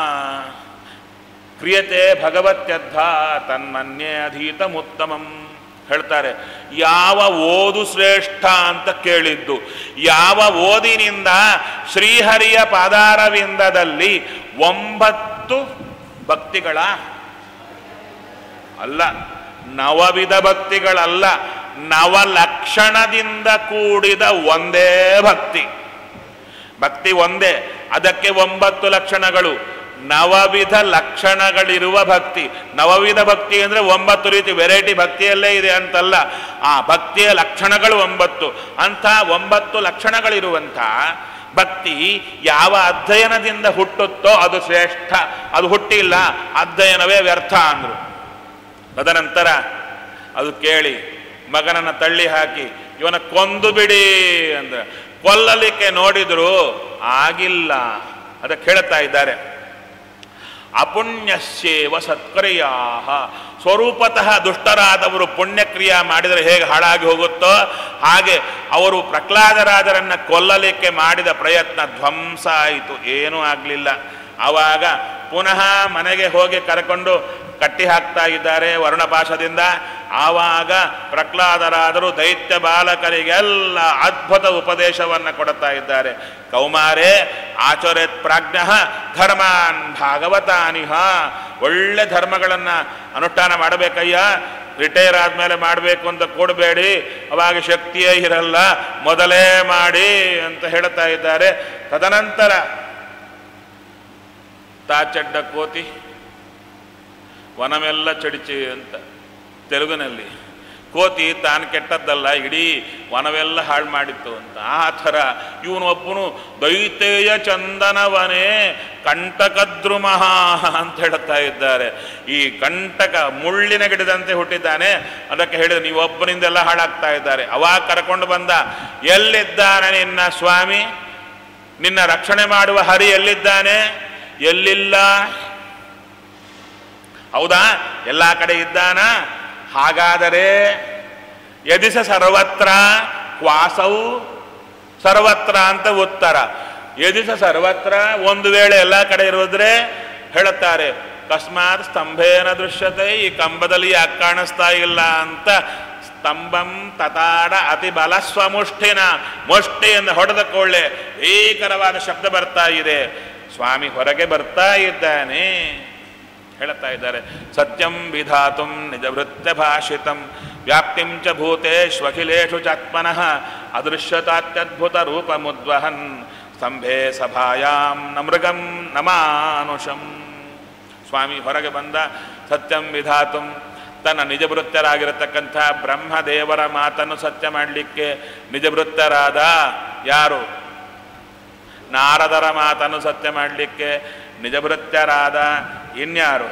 ಕ್ರಿಯತೆ ಭಗವತ್ಯದ್ಧ ತನ್ಮನ್ಯೇ ಅಧೀತಮುತ್ತಮಂ ಹೇಳ್ತಾರೆ ಯಾವ ಓದು ಶ್ರೇಷ್ಠ ಅಂತ ಕೇಳಿದ್ದು ಯಾವ ಓದಿನಿಂದ ಶ್ರೀಹರಿಯ ಪಾದಾರವಿಂದದಲ್ಲಿ ಒಂಬತ್ತು ಭಕ್ತಿಗಳ ಅಲ್ಲ ನವವಿಧ ಭಕ್ತಿಗಳಲ್ಲ ನವಲಕ್ಷಣದಿಂದ ಕೂಡಿದ ಒಂದೇ ಭಕ್ತಿ ಭಕ್ತಿ ಒಂದೇ ಅದಕ್ಕೆ ಒಂಬತ್ತು ಲಕ್ಷಣಗಳು ನವವಿಧ ಲಕ್ಷಣಗಳಿರುವ ಭಕ್ತಿ ನವವಿಧ ಭಕ್ತಿ ಅಂದರೆ ಒಂಬತ್ತು ರೀತಿ ವೆರೈಟಿ ಭಕ್ತಿಯಲ್ಲೇ ಇದೆ ಅಂತಲ್ಲ ಆ ಭಕ್ತಿಯ ಲಕ್ಷಣಗಳು ಒಂಬತ್ತು ಅಂಥ ಒಂಬತ್ತು ಲಕ್ಷಣಗಳಿರುವಂಥ ಭಕ್ತಿ ಯಾವ ಅಧ್ಯಯನದಿಂದ ಹುಟ್ಟುತ್ತೋ ಅದು ಶ್ರೇಷ್ಠ ಅದು ಹುಟ್ಟಿಲ್ಲ ಅಧ್ಯಯನವೇ ವ್ಯರ್ಥ ಅಂದರು ತದನಂತರ ಅದು ಕೇಳಿ ಮಗನನ್ನು ತಳ್ಳಿ ಹಾಕಿ ಇವನ ಕೊಂದು ಬಿಡಿ ಅಂದ್ರೆ ಕೊಲ್ಲಲಿಕ್ಕೆ ನೋಡಿದ್ರು ಆಗಿಲ್ಲ ಅದಕ್ಕೆ ಹೇಳ್ತಾ ಇದ್ದಾರೆ ಅಪುಣ್ಯಸ್ಯೇವ ಸತ್ಕ್ರಿಯಾ ಸ್ವರೂಪತಃ ದುಷ್ಟರಾದವರು ಪುಣ್ಯಕ್ರಿಯೆ ಮಾಡಿದರೆ ಹೇಗೆ ಹಾಳಾಗಿ ಹೋಗುತ್ತೋ ಹಾಗೆ ಅವರು ಪ್ರಹ್ಲಾದರಾಜರನ್ನ ಕೊಲ್ಲಲಿಕ್ಕೆ ಮಾಡಿದ ಪ್ರಯತ್ನ ಧ್ವಂಸ ಆಯಿತು ಏನೂ ಆಗಲಿಲ್ಲ ಆವಾಗ ಪುನಃ ಮನೆಗೆ ಹೋಗಿ ಕರ್ಕೊಂಡು ಕಟ್ಟಿ ಹಾಕ್ತಾ ಇದ್ದಾರೆ ವರ್ಣಪಾಶದಿಂದ ಆವಾಗ ಪ್ರಹ್ಲಾದರಾದರು ದೈತ್ಯ ಬಾಲಕರಿಗೆಲ್ಲ ಅದ್ಭುತ ಉಪದೇಶವನ್ನು ಕೊಡುತ್ತಾ ಇದ್ದಾರೆ ಕೌಮಾರೇ ಆಚರೇತ್ ಪ್ರಾಜ್ಞ ಧರ್ಮಾನ್ ಭಾಗವತಾನಿಹ ಒಳ್ಳೆ ಧರ್ಮಗಳನ್ನು ಅನುಷ್ಠಾನ ಮಾಡಬೇಕಯ್ಯ ರಿಟೈರ್ ಆದಮೇಲೆ ಮಾಡಬೇಕು ಅಂತ ಕೊಡಬೇಡಿ ಅವಾಗ ಶಕ್ತಿಯೇ ಇರಲ್ಲ ಮೊದಲೇ ಮಾಡಿ ಅಂತ ಹೇಳ್ತಾ ಇದ್ದಾರೆ ತದನಂತರ ತಾಚಡ್ಡ ಕೋತಿ ವನವೆಲ್ಲ ಚಡಿಚಿ ಅಂತ ತೆಲುಗಿನಲ್ಲಿ ಕೋತಿ ತಾನು ಕೆಟ್ಟದ್ದಲ್ಲ ಇಡೀ ವನವೆಲ್ಲ ಹಾಳು ಮಾಡಿತ್ತು ಅಂತ ಆ ಥರ ಇವನೊಬ್ಬನು ದೈತೇಯ ಚಂದನವನೇ ಕಂಟಕದ್ರುಮಃ ಅಂತ ಹೇಳ್ತಾ ಇದ್ದಾರೆ ಈ ಕಂಟಕ ಮುಳ್ಳಿನ ಗಿಡದಂತೆ ಹುಟ್ಟಿದ್ದಾನೆ ಅದಕ್ಕೆ ಹೇಳಿದ ನೀವೊಬ್ಬನಿಂದೆಲ್ಲ ಹಾಳಾಗ್ತಾ ಇದ್ದಾರೆ ಅವಾಗ ಕರ್ಕೊಂಡು ಬಂದ ಎಲ್ಲಿದ್ದಾನೆ ನಿನ್ನ ಸ್ವಾಮಿ ನಿನ್ನ ರಕ್ಷಣೆ ಮಾಡುವ ಹರಿ ಎಲ್ಲಿದ್ದಾನೆ ಎಲ್ಲಿಲ್ಲ ಹೌದಾ ಎಲ್ಲ ಕಡೆ ಇದ್ದಾನ ಹಾಗಾದರೆ ಯದಿಸ ಸರ್ವತ್ರ ಕ್ವಾಸೌ ಸರ್ವತ್ರ ಅಂತ ಉತ್ತರ ಯದಿಸ ಸರ್ವತ್ರ ಒಂದು ವೇಳೆ ಎಲ್ಲ ಕಡೆ ಇರೋದ್ರೆ ಹೇಳುತ್ತಾರೆ ಕಸ್ಮಾತ್ ಸ್ತಂಭೇನ ದೃಶ್ಯತೆ ಈ ಕಂಬದಲ್ಲಿ ಯಾಕೆ ಕಾಣಿಸ್ತಾ ಇಲ್ಲ ಅಂತ ಸ್ತಂಭಂ ತತಾಡ ಅತಿ ಬಲ ಸ್ವಮುಷ್ಟಿನ ಮುಷ್ಟಿಯಿಂದ ಹೊಡೆದ ಕೊಳ್ಳೆ ಭೀಕರವಾದ ಶಬ್ದ ಬರ್ತಾ ಇದೆ ಸ್ವಾಮಿ ಹೊರಗೆ ಬರ್ತಾ ಇದ್ದಾನೆ ಹೇಳ್ತಾ ಇದ್ದಾರೆ ಸತ್ಯಂ ವಿಧಾತುಂ ನಿಜ ವೃತ್ಯ ಭಾಷಿತಂ ವ್ಯಾಪ್ತಿಂ ಚ ಭೂತೇಶ್ವಖಿಲೇಶು ಚಾತ್ಮನಃ ಅದೃಶ್ಯತಾತ್ಯದ್ಭುತ ರೂಪ ಮುದ್ವಹನ್ ಸ್ತಂಭೆ ಸಭಾಯಾಂ ನ ಮೃಗಂ ನ ಮಾನುಷಂ ಸ್ವಾಮಿ ಹೊರಗೆ ಬಂದ ಸತ್ಯಂ ವಿಧಾತುಂ ತನ್ನ ನಿಜವೃತ್ತರಾಗಿರತಕ್ಕಂಥ ಬ್ರಹ್ಮದೇವರ ಮಾತನ್ನು ಸತ್ಯ ಮಾಡಲಿಕ್ಕೆ ನಿಜವೃತ್ತರಾದ ಯಾರು ನಾರದರ ಮಾತನ್ನು ಸತ್ಯ ಮಾಡಲಿಕ್ಕೆ ನಿಜಭೃತ್ಯರಾದ ಇನ್ಯಾರು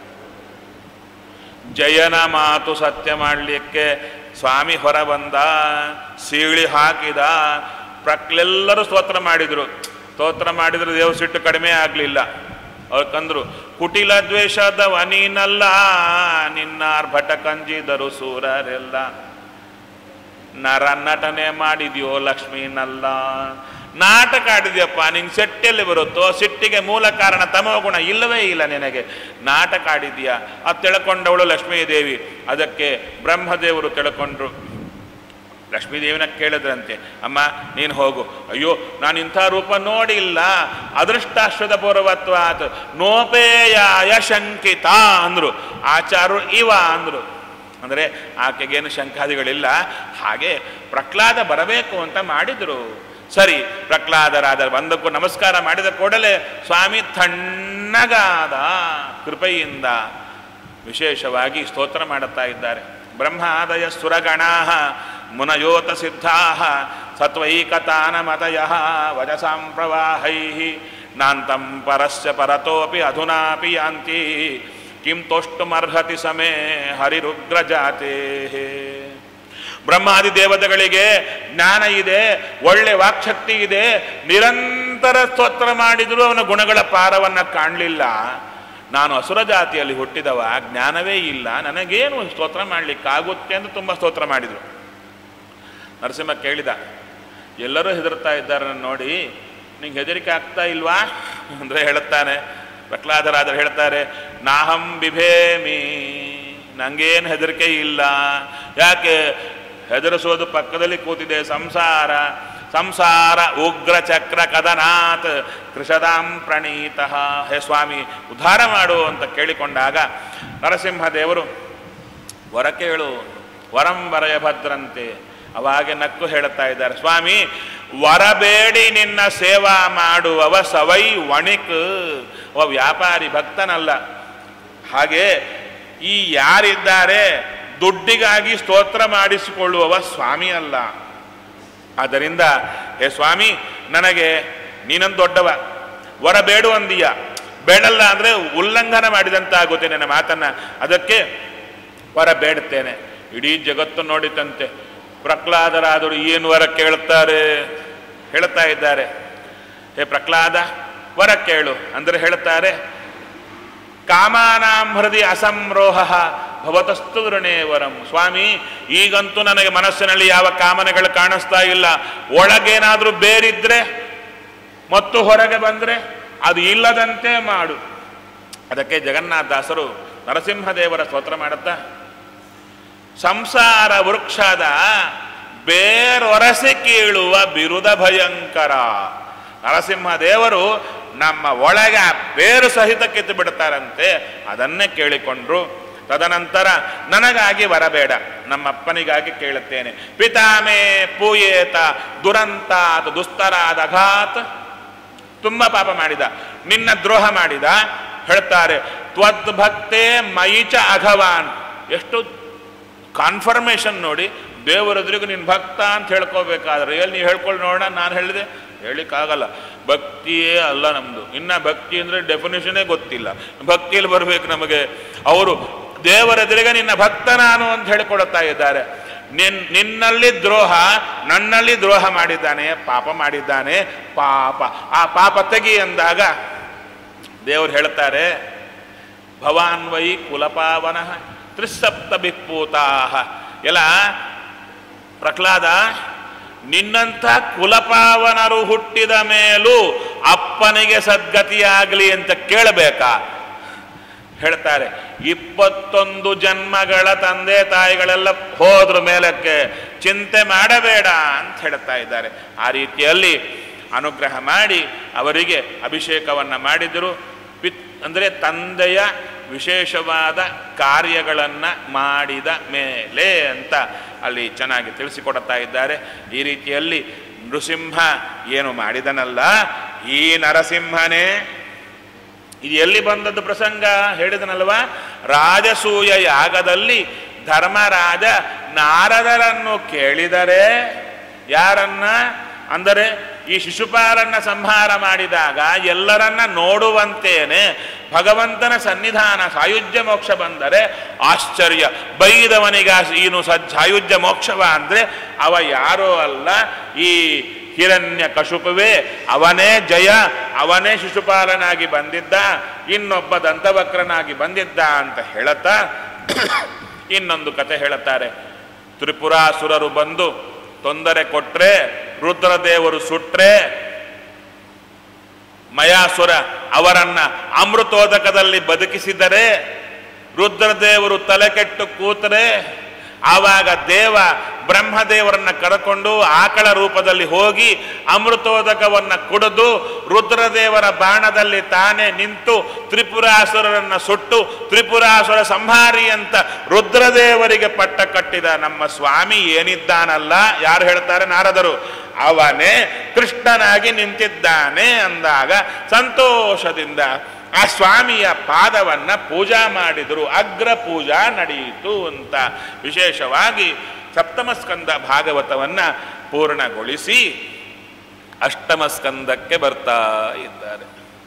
ಜಯನ ಮಾತು ಸತ್ಯ ಮಾಡಲಿಕ್ಕೆ ಸ್ವಾಮಿ ಹೊರ ಬಂದ ಸೀಳಿ ಹಾಕಿದ ಪ್ರಕ್ಲೆಲ್ಲರೂ ಸ್ತೋತ್ರ ಮಾಡಿದರು ಸ್ತೋತ್ರ ಮಾಡಿದ್ರೆ ದೇವ ಸಿಟ್ಟು ಕಡಿಮೆ ಆಗಲಿಲ್ಲ ಅವ್ರು ಕುಟಿಲ ದ್ವೇಷದ ವನೀನಲ್ಲ ನಿನ್ನಾರ್ಭಟ ಕಂಜಿದರು ಸೂರರೆಲ್ಲ ನರ ನಟನೆ ಮಾಡಿದ್ಯೋ ಲಕ್ಷ್ಮೀನಲ್ಲ ನಾಟಕ ಆಡಿದ್ಯಪ್ಪ ನಿಂಗೆ ಸೆಟ್ಟೆಲ್ಲಿ ಬರುತ್ತೋ ಸಿಟ್ಟಿಗೆ ಮೂಲ ಕಾರಣ ತಮೋ ಗುಣ ಇಲ್ಲವೇ ಇಲ್ಲ ನಿನಗೆ ನಾಟಕ ಆಡಿದ್ಯಾ ಅದು ತಿಳ್ಕೊಂಡವಳು ಲಕ್ಷ್ಮೀದೇವಿ ಅದಕ್ಕೆ ಬ್ರಹ್ಮದೇವರು ತಿಳ್ಕೊಂಡ್ರು ಲಕ್ಷ್ಮೀದೇವಿನ ಕೇಳಿದ್ರಂತೆ ಅಮ್ಮ ನೀನು ಹೋಗು ಅಯ್ಯೋ ನಾನು ಇಂಥ ರೂಪ ನೋಡಿಲ್ಲ ಅದೃಷ್ಟಾಶ್ವದ ಪೂರ್ವತ್ವಾತ್ ನೋಪೇಯಾಯ ಶಂಕಿತ ಅಂದರು ಆಚಾರು ಇವ ಅಂದರು ಅಂದರೆ ಆಕೆಗೇನು ಶಂಕಾದಿಗಳಿಲ್ಲ ಹಾಗೆ ಪ್ರಹ್ಲಾದ ಬರಬೇಕು ಅಂತ ಮಾಡಿದರು ಸರಿ ಪ್ರಹ್ಲಾದರಾದ ಬಂದಕ್ಕೂ ನಮಸ್ಕಾರ ಮಾಡಿದ ಕೂಡಲೇ ಸ್ವಾಮಿ ತಣ್ಣಗಾದ ಕೃಪೆಯಿಂದ ವಿಶೇಷವಾಗಿ ಸ್ತೋತ್ರ ಮಾಡುತ್ತಾ ಇದ್ದಾರೆ ಬ್ರಹ್ಮಾದಯ ಸುರಗಣಾ ಮುನಯೋತ ಸಿದ್ಧಾ ಸತ್ವೈಕತಾನಮತಯ ವಜಸಾಂ ಪ್ರವಾಹೈ ನಾಂತಂ ಪರಸ್ಯ ಪರತೋಪಿ ಅಧುನಾಪಿ ಯಾಂತಿ ಕಿಂ ತೋಷ್ಟುಮರ್ಹತಿ ಸಮೇ ಹರಿರುಗ್ರಜಾತೆ ಬ್ರಹ್ಮಾದಿ ದೇವತೆಗಳಿಗೆ ಜ್ಞಾನ ಇದೆ ಒಳ್ಳೆ ವಾಕ್ಶಕ್ತಿ ಇದೆ ನಿರಂತರ ಸ್ತೋತ್ರ ಮಾಡಿದರೂ ಅವನ ಗುಣಗಳ ಪಾರವನ್ನು ಕಾಣಲಿಲ್ಲ ನಾನು ಅಸುರ ಜಾತಿಯಲ್ಲಿ ಹುಟ್ಟಿದವ ಜ್ಞಾನವೇ ಇಲ್ಲ ನನಗೇನು ಸ್ತೋತ್ರ ಮಾಡಲಿಕ್ಕಾಗುತ್ತೆ ಅಂತ ತುಂಬ ಸ್ತೋತ್ರ ಮಾಡಿದರು ನರಸಿಂಹ ಕೇಳಿದ ಎಲ್ಲರೂ ಹೆದರ್ತಾ ಇದ್ದಾರೆ ನನ್ನ ನೋಡಿ ನಿಂಗೆ ಹೆದರಿಕೆ ಆಗ್ತಾ ಇಲ್ವಾ ಅಂದರೆ ಹೇಳುತ್ತಾನೆ ಪ್ರಹ್ಲಾದರಾದರು ಹೇಳ್ತಾರೆ ನಾಹಂ ಬಿಭೇಮಿ ನಂಗೇನು ಹೆದರಿಕೆ ಇಲ್ಲ ಯಾಕೆ ಹೆದರಿಸೋದು ಪಕ್ಕದಲ್ಲಿ ಕೂತಿದೆ ಸಂಸಾರ ಸಂಸಾರ ಉಗ್ರ ಚಕ್ರ ಕದನಾತ್ ಕೃಷದಾಂ ಪ್ರಣೀತ ಹೇ ಸ್ವಾಮಿ ಉದ್ಧಾರ ಮಾಡು ಅಂತ ಕೇಳಿಕೊಂಡಾಗ ನರಸಿಂಹದೇವರು ವರ ಕೇಳು ವರಂ ವರಯ ಭದ್ರಂತೆ ಅವಾಗೆ ನಕ್ಕು ಹೇಳುತ್ತಾ ಇದ್ದಾರೆ ಸ್ವಾಮಿ ವರಬೇಡಿ ನಿನ್ನ ಸೇವಾ ಮಾಡುವವ ಸವೈ ವಣಿಕ್ ಅವ ವ್ಯಾಪಾರಿ ಭಕ್ತನಲ್ಲ ಹಾಗೆ ಈ ಯಾರಿದ್ದಾರೆ ದುಡ್ಡಿಗಾಗಿ ಸ್ತೋತ್ರ ಮಾಡಿಸಿಕೊಳ್ಳುವವ ಸ್ವಾಮಿ ಅಲ್ಲ ಆದ್ದರಿಂದ ಹೇ ಸ್ವಾಮಿ ನನಗೆ ನೀನೊಂದು ದೊಡ್ಡವ ವರ ಬೇಡು ಅಂದೀಯ ಬೇಡಲ್ಲ ಅಂದರೆ ಉಲ್ಲಂಘನ ಮಾಡಿದಂತಾಗುತ್ತೆ ನನ್ನ ಮಾತನ್ನ ಅದಕ್ಕೆ ವರ ಬೇಡುತ್ತೇನೆ ಇಡೀ ಜಗತ್ತು ನೋಡಿತಂತೆ ಪ್ರಹ್ಲಾದರಾದರು ಏನು ವರ ಕೇಳುತ್ತಾರೆ ಹೇಳ್ತಾ ಇದ್ದಾರೆ ಹೇ ಪ್ರಹ್ಲಾದ ವರ ಕೇಳು ಅಂದರೆ ಹೇಳ್ತಾರೆ ಕಾಮಾನಾಂ ಹೃದಯ ಅಸಂರೋಹ ಭವತಸ್ತು ವೃಣೇ ವರಂ ಸ್ವಾಮಿ ಈಗಂತೂ ನನಗೆ ಮನಸ್ಸಿನಲ್ಲಿ ಯಾವ ಕಾಮನೆಗಳು ಕಾಣಿಸ್ತಾ ಇಲ್ಲ ಒಳಗೇನಾದರೂ ಬೇರಿದ್ರೆ ಮತ್ತು ಹೊರಗೆ ಬಂದರೆ ಅದು ಇಲ್ಲದಂತೆ ಮಾಡು ಅದಕ್ಕೆ ಜಗನ್ನಾಥದಾಸರು ನರಸಿಂಹದೇವರ ಸ್ತೋತ್ರ ಮಾಡುತ್ತಾ ಸಂಸಾರ ವೃಕ್ಷದ ಬೇರೊರಸಿ ಕೀಳುವ ಬಿರುದ ಭಯಂಕರ ನರಸಿಂಹದೇವರು ನಮ್ಮ ಒಳಗೆ ಆ ಬೇರು ಸಹಿತ ಕಿತ್ತು ಬಿಡ್ತಾರಂತೆ ಅದನ್ನೇ ಕೇಳಿಕೊಂಡ್ರು ತದನಂತರ ನನಗಾಗಿ ಬರಬೇಡ ನಮ್ಮಪ್ಪನಿಗಾಗಿ ಕೇಳುತ್ತೇನೆ ಪಿತಾಮೇ ಪೂಯೇತ ದುರಂತಾತ್ ದುಸ್ತರಾದ ಅಘಾತ್ ತುಂಬ ಪಾಪ ಮಾಡಿದ ನಿನ್ನ ದ್ರೋಹ ಮಾಡಿದ ಹೇಳ್ತಾರೆ ತ್ವದ್ಭಕ್ತೇ ಮೈಚ ಅಘವಾನ್ ಎಷ್ಟು ಕಾನ್ಫರ್ಮೇಷನ್ ನೋಡಿ ದೇವರೆದುರಿಗೂ ನಿನ್ನ ಭಕ್ತ ಅಂತ ಹೇಳ್ಕೋಬೇಕಾದ್ರೆ ಎಲ್ಲಿ ನೀವು ಹೇಳ್ಕೊಳ್ಳಿ ನೋಡೋಣ ನಾನು ಹೇಳಿದೆ ಹೇಳಿಕ್ಕಾಗಲ್ಲ ಭಕ್ತಿಯೇ ಅಲ್ಲ ನಮ್ಮದು ಇನ್ನು ಭಕ್ತಿ ಅಂದರೆ ಡೆಫಿನೇಷನೇ ಗೊತ್ತಿಲ್ಲ ಭಕ್ತಿಯಲ್ಲಿ ಬರಬೇಕು ನಮಗೆ ಅವರು ದೇವರೆದುರಿಗೆ ನಿನ್ನ ಭಕ್ತ ನಾನು ಅಂತ ಹೇಳಿಕೊಡುತ್ತಾ ಇದ್ದಾರೆ ನಿನ್ ನಿನ್ನಲ್ಲಿ ದ್ರೋಹ ನನ್ನಲ್ಲಿ ದ್ರೋಹ ಮಾಡಿದ್ದಾನೆ ಪಾಪ ಮಾಡಿದ್ದಾನೆ ಪಾಪ ಆ ಪಾಪ ತೆಗಿ ಎಂದಾಗ ದೇವರು ಹೇಳ್ತಾರೆ ಭವಾನ್ ವೈ ಕುಲಪಾವನ ತ್ರಿಸಪ್ತ ಬಿಪ್ಪೂತಾಹ ಎಲ್ಲ ಪ್ರಹ್ಲಾದ ನಿನ್ನಂಥ ಕುಲಪಾವನರು ಹುಟ್ಟಿದ ಮೇಲೂ ಅಪ್ಪನಿಗೆ ಸದ್ಗತಿಯಾಗಲಿ ಅಂತ ಕೇಳಬೇಕಾ ಹೇಳ್ತಾರೆ ಇಪ್ಪತ್ತೊಂದು ಜನ್ಮಗಳ ತಂದೆ ತಾಯಿಗಳೆಲ್ಲ ಹೋದ್ರ ಮೇಲಕ್ಕೆ ಚಿಂತೆ ಮಾಡಬೇಡ ಅಂತ ಹೇಳ್ತಾ ಇದ್ದಾರೆ ಆ ರೀತಿಯಲ್ಲಿ ಅನುಗ್ರಹ ಮಾಡಿ ಅವರಿಗೆ ಅಭಿಷೇಕವನ್ನು ಮಾಡಿದರು ಪಿತ್ ಅಂದರೆ ತಂದೆಯ ವಿಶೇಷವಾದ ಕಾರ್ಯಗಳನ್ನು ಮಾಡಿದ ಮೇಲೆ ಅಂತ ಅಲ್ಲಿ ಚೆನ್ನಾಗಿ ತಿಳಿಸಿಕೊಡುತ್ತಾ ಇದ್ದಾರೆ ಈ ರೀತಿಯಲ್ಲಿ ನೃಸಿಂಹ ಏನು ಮಾಡಿದನಲ್ಲ ಈ ನರಸಿಂಹನೇ ಇದು ಎಲ್ಲಿ ಬಂದದ್ದು ಪ್ರಸಂಗ ಹೇಳಿದನಲ್ವಾ ರಾಜಸೂಯ ಯಾಗದಲ್ಲಿ ಧರ್ಮರಾಜ ನಾರದರನ್ನು ಕೇಳಿದರೆ ಯಾರನ್ನ ಅಂದರೆ ಈ ಶಿಶುಪಾಲನ್ನ ಸಂಹಾರ ಮಾಡಿದಾಗ ಎಲ್ಲರನ್ನ ನೋಡುವಂತೇನೆ ಭಗವಂತನ ಸನ್ನಿಧಾನ ಸಾಯುಜ್ಯ ಮೋಕ್ಷ ಬಂದರೆ ಆಶ್ಚರ್ಯ ಬೈದವನಿಗ ಈನು ಸಜ್ ಸಾಯುಜ್ಯ ಮೋಕ್ಷವ ಅಂದರೆ ಅವ ಯಾರೋ ಅಲ್ಲ ಈ ಹಿರಣ್ಯ ಕಶುಪುವೇ ಅವನೇ ಜಯ ಅವನೇ ಶಿಶುಪಾಲನಾಗಿ ಬಂದಿದ್ದ ಇನ್ನೊಬ್ಬ ದಂತವಕ್ರನಾಗಿ ಬಂದಿದ್ದ ಅಂತ ಹೇಳುತ್ತಾ ಇನ್ನೊಂದು ಕತೆ ಹೇಳುತ್ತಾರೆ ತ್ರಿಪುರಾಸುರರು ಬಂದು ತೊಂದರೆ ಕೊಟ್ರೆ ರುದ್ರದೇವರು ಸುಟ್ರೆ ಮಯಾಸುರ ಅವರನ್ನ ಅಮೃತೋದಕದಲ್ಲಿ ಬದುಕಿಸಿದರೆ ರುದ್ರದೇವರು ತಲೆ ಕೆಟ್ಟು ಕೂತರೆ ಆವಾಗ ದೇವ ಬ್ರಹ್ಮದೇವರನ್ನ ಕರಕೊಂಡು ಆಕಳ ರೂಪದಲ್ಲಿ ಹೋಗಿ ಅಮೃತೋದಕವನ್ನು ಕುಡಿದು ರುದ್ರದೇವರ ಬಾಣದಲ್ಲಿ ತಾನೇ ನಿಂತು ತ್ರಿಪುರಾಸುರರನ್ನ ಸುಟ್ಟು ತ್ರಿಪುರಾಸುರ ಸಂಹಾರಿ ಅಂತ ರುದ್ರದೇವರಿಗೆ ಪಟ್ಟ ಕಟ್ಟಿದ ನಮ್ಮ ಸ್ವಾಮಿ ಏನಿದ್ದಾನಲ್ಲ ಯಾರು ಹೇಳ್ತಾರೆ ನಾರದರು ಅವನೇ ಕೃಷ್ಣನಾಗಿ ನಿಂತಿದ್ದಾನೆ ಅಂದಾಗ ಸಂತೋಷದಿಂದ ಆ ಸ್ವಾಮಿಯ ಪಾದವನ್ನ ಪೂಜಾ ಮಾಡಿದರು ಅಗ್ರ ಪೂಜಾ ನಡೆಯಿತು ಅಂತ ವಿಶೇಷವಾಗಿ ಸಪ್ತಮ ಸ್ಕಂದ ಭಾಗವತವನ್ನ ಪೂರ್ಣಗೊಳಿಸಿ ಅಷ್ಟಮ ಸ್ಕಂದಕ್ಕೆ ಬರ್ತಾ ಇದ್ದಾರೆ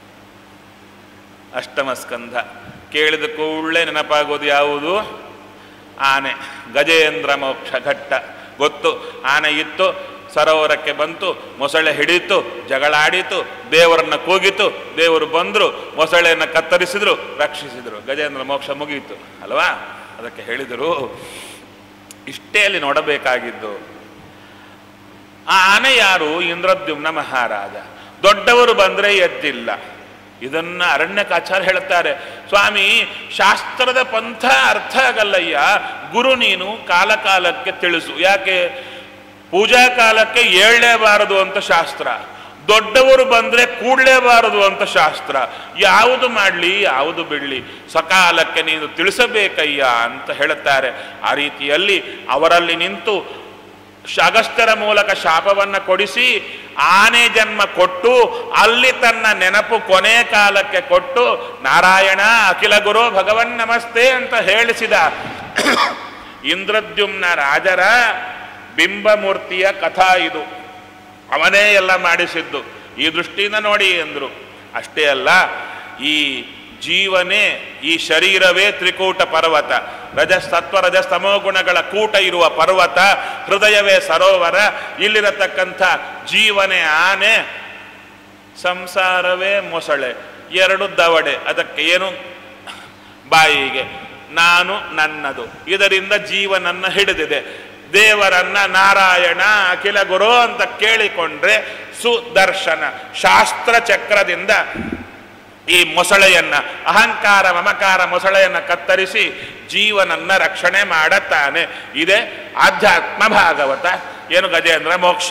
ಅಷ್ಟಮ ಸ್ಕಂದ ಕೇಳಿದ ಕೂಡಲೇ ನೆನಪಾಗೋದು ಯಾವುದು ಆನೆ ಗಜೇಂದ್ರ ಮೋಕ್ಷ ಘಟ್ಟ ಗೊತ್ತು ಆನೆ ಇತ್ತು ಸರೋವರಕ್ಕೆ ಬಂತು ಮೊಸಳೆ ಹಿಡಿತು ಜಗಳಾಡಿತು ದೇವರನ್ನ ಕೂಗಿತು ದೇವರು ಬಂದರು ಮೊಸಳೆಯನ್ನು ಕತ್ತರಿಸಿದ್ರು ರಕ್ಷಿಸಿದರು ಗಜೇಂದ್ರ ಮೋಕ್ಷ ಮುಗಿಯಿತು ಅಲ್ವಾ ಅದಕ್ಕೆ ಹೇಳಿದರು ಇಷ್ಟೇ ಅಲ್ಲಿ ನೋಡಬೇಕಾಗಿದ್ದು ಆ ಆನೆ ಯಾರು ಇಂದ್ರದ್ಯುಮ್ನ ಮಹಾರಾಜ ದೊಡ್ಡವರು ಬಂದರೆ ಎದ್ದಿಲ್ಲ ಇದನ್ನ ಅರಣ್ಯಕಾಚಾರ್ಯ ಹೇಳುತ್ತಾರೆ ಸ್ವಾಮಿ ಶಾಸ್ತ್ರದ ಪಂಥ ಅರ್ಥ ಆಗಲ್ಲಯ್ಯ ಗುರು ನೀನು ಕಾಲ ಕಾಲಕ್ಕೆ ತಿಳಿಸು ಯಾಕೆ ಪೂಜಾ ಕಾಲಕ್ಕೆ ಏಳಲೇಬಾರದು ಅಂತ ಶಾಸ್ತ್ರ ದೊಡ್ಡವರು ಬಂದ್ರೆ ಕೂಡಲೇಬಾರದು ಅಂತ ಶಾಸ್ತ್ರ ಯಾವುದು ಮಾಡಲಿ ಯಾವುದು ಬಿಡಲಿ ಸಕಾಲಕ್ಕೆ ನೀನು ತಿಳಿಸಬೇಕಯ್ಯ ಅಂತ ಹೇಳುತ್ತಾರೆ ಆ ರೀತಿಯಲ್ಲಿ ಅವರಲ್ಲಿ ನಿಂತು ಶ- ಅಗಸ್ತ್ಯರ ಮೂಲಕ ಶಾಪವನ್ನ ಕೊಡಿಸಿ ಆನೆ ಜನ್ಮ ಕೊಟ್ಟು ಅಲ್ಲಿ ತನ್ನ ನೆನಪು ಕೊನೆ ಕಾಲಕ್ಕೆ ಕೊಟ್ಟು ನಾರಾಯಣ ಅಖಿಲ ಗುರು ಭಗವನ್ ನಮಸ್ತೆ ಅಂತ ಹೇಳಿಸಿದ ಇಂದ್ರದ್ಯುಮ್ನ ರಾಜರ ಬಿಂಬಮೂರ್ತಿಯ ಕಥಾ ಇದು ಅವನೇ ಎಲ್ಲ ಮಾಡಿಸಿದ್ದು ಈ ದೃಷ್ಟಿಯಿಂದ ನೋಡಿ ಎಂದರು ಅಷ್ಟೇ ಅಲ್ಲ ಈ ಜೀವನೇ ಈ ಶರೀರವೇ ತ್ರಿಕೂಟ ಪರ್ವತ ರಜ ಸತ್ವ ರಜ ಸ್ತಮೋ ಗುಣಗಳ ಕೂಟ ಇರುವ ಪರ್ವತ ಹೃದಯವೇ ಸರೋವರ ಇಲ್ಲಿರತಕ್ಕಂಥ ಜೀವನೇ ಆನೆ ಸಂಸಾರವೇ ಮೊಸಳೆ ಎರಡು ದವಡೆ ಅದಕ್ಕೆ ಏನು ಬಾಯಿಗೆ ನಾನು ನನ್ನದು ಇದರಿಂದ ಜೀವನನ್ನ ಹಿಡಿದಿದೆ ದೇವರನ್ನ ನಾರಾಯಣ ಅಖಿಲ ಗುರು ಅಂತ ಕೇಳಿಕೊಂಡ್ರೆ ಸುದರ್ಶನ ಶಾಸ್ತ್ರ ಚಕ್ರದಿಂದ ಈ ಮೊಸಳೆಯನ್ನ ಅಹಂಕಾರ ಮಮಕಾರ ಮೊಸಳೆಯನ್ನ ಕತ್ತರಿಸಿ ಜೀವನನ್ನ ರಕ್ಷಣೆ ಮಾಡತ್ತಾನೆ ಇದೇ ಆಧ್ಯಾತ್ಮ ಭಾಗವತ ಏನು ಗಜೇಂದ್ರ ಮೋಕ್ಷ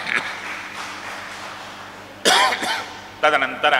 ತದನಂತರ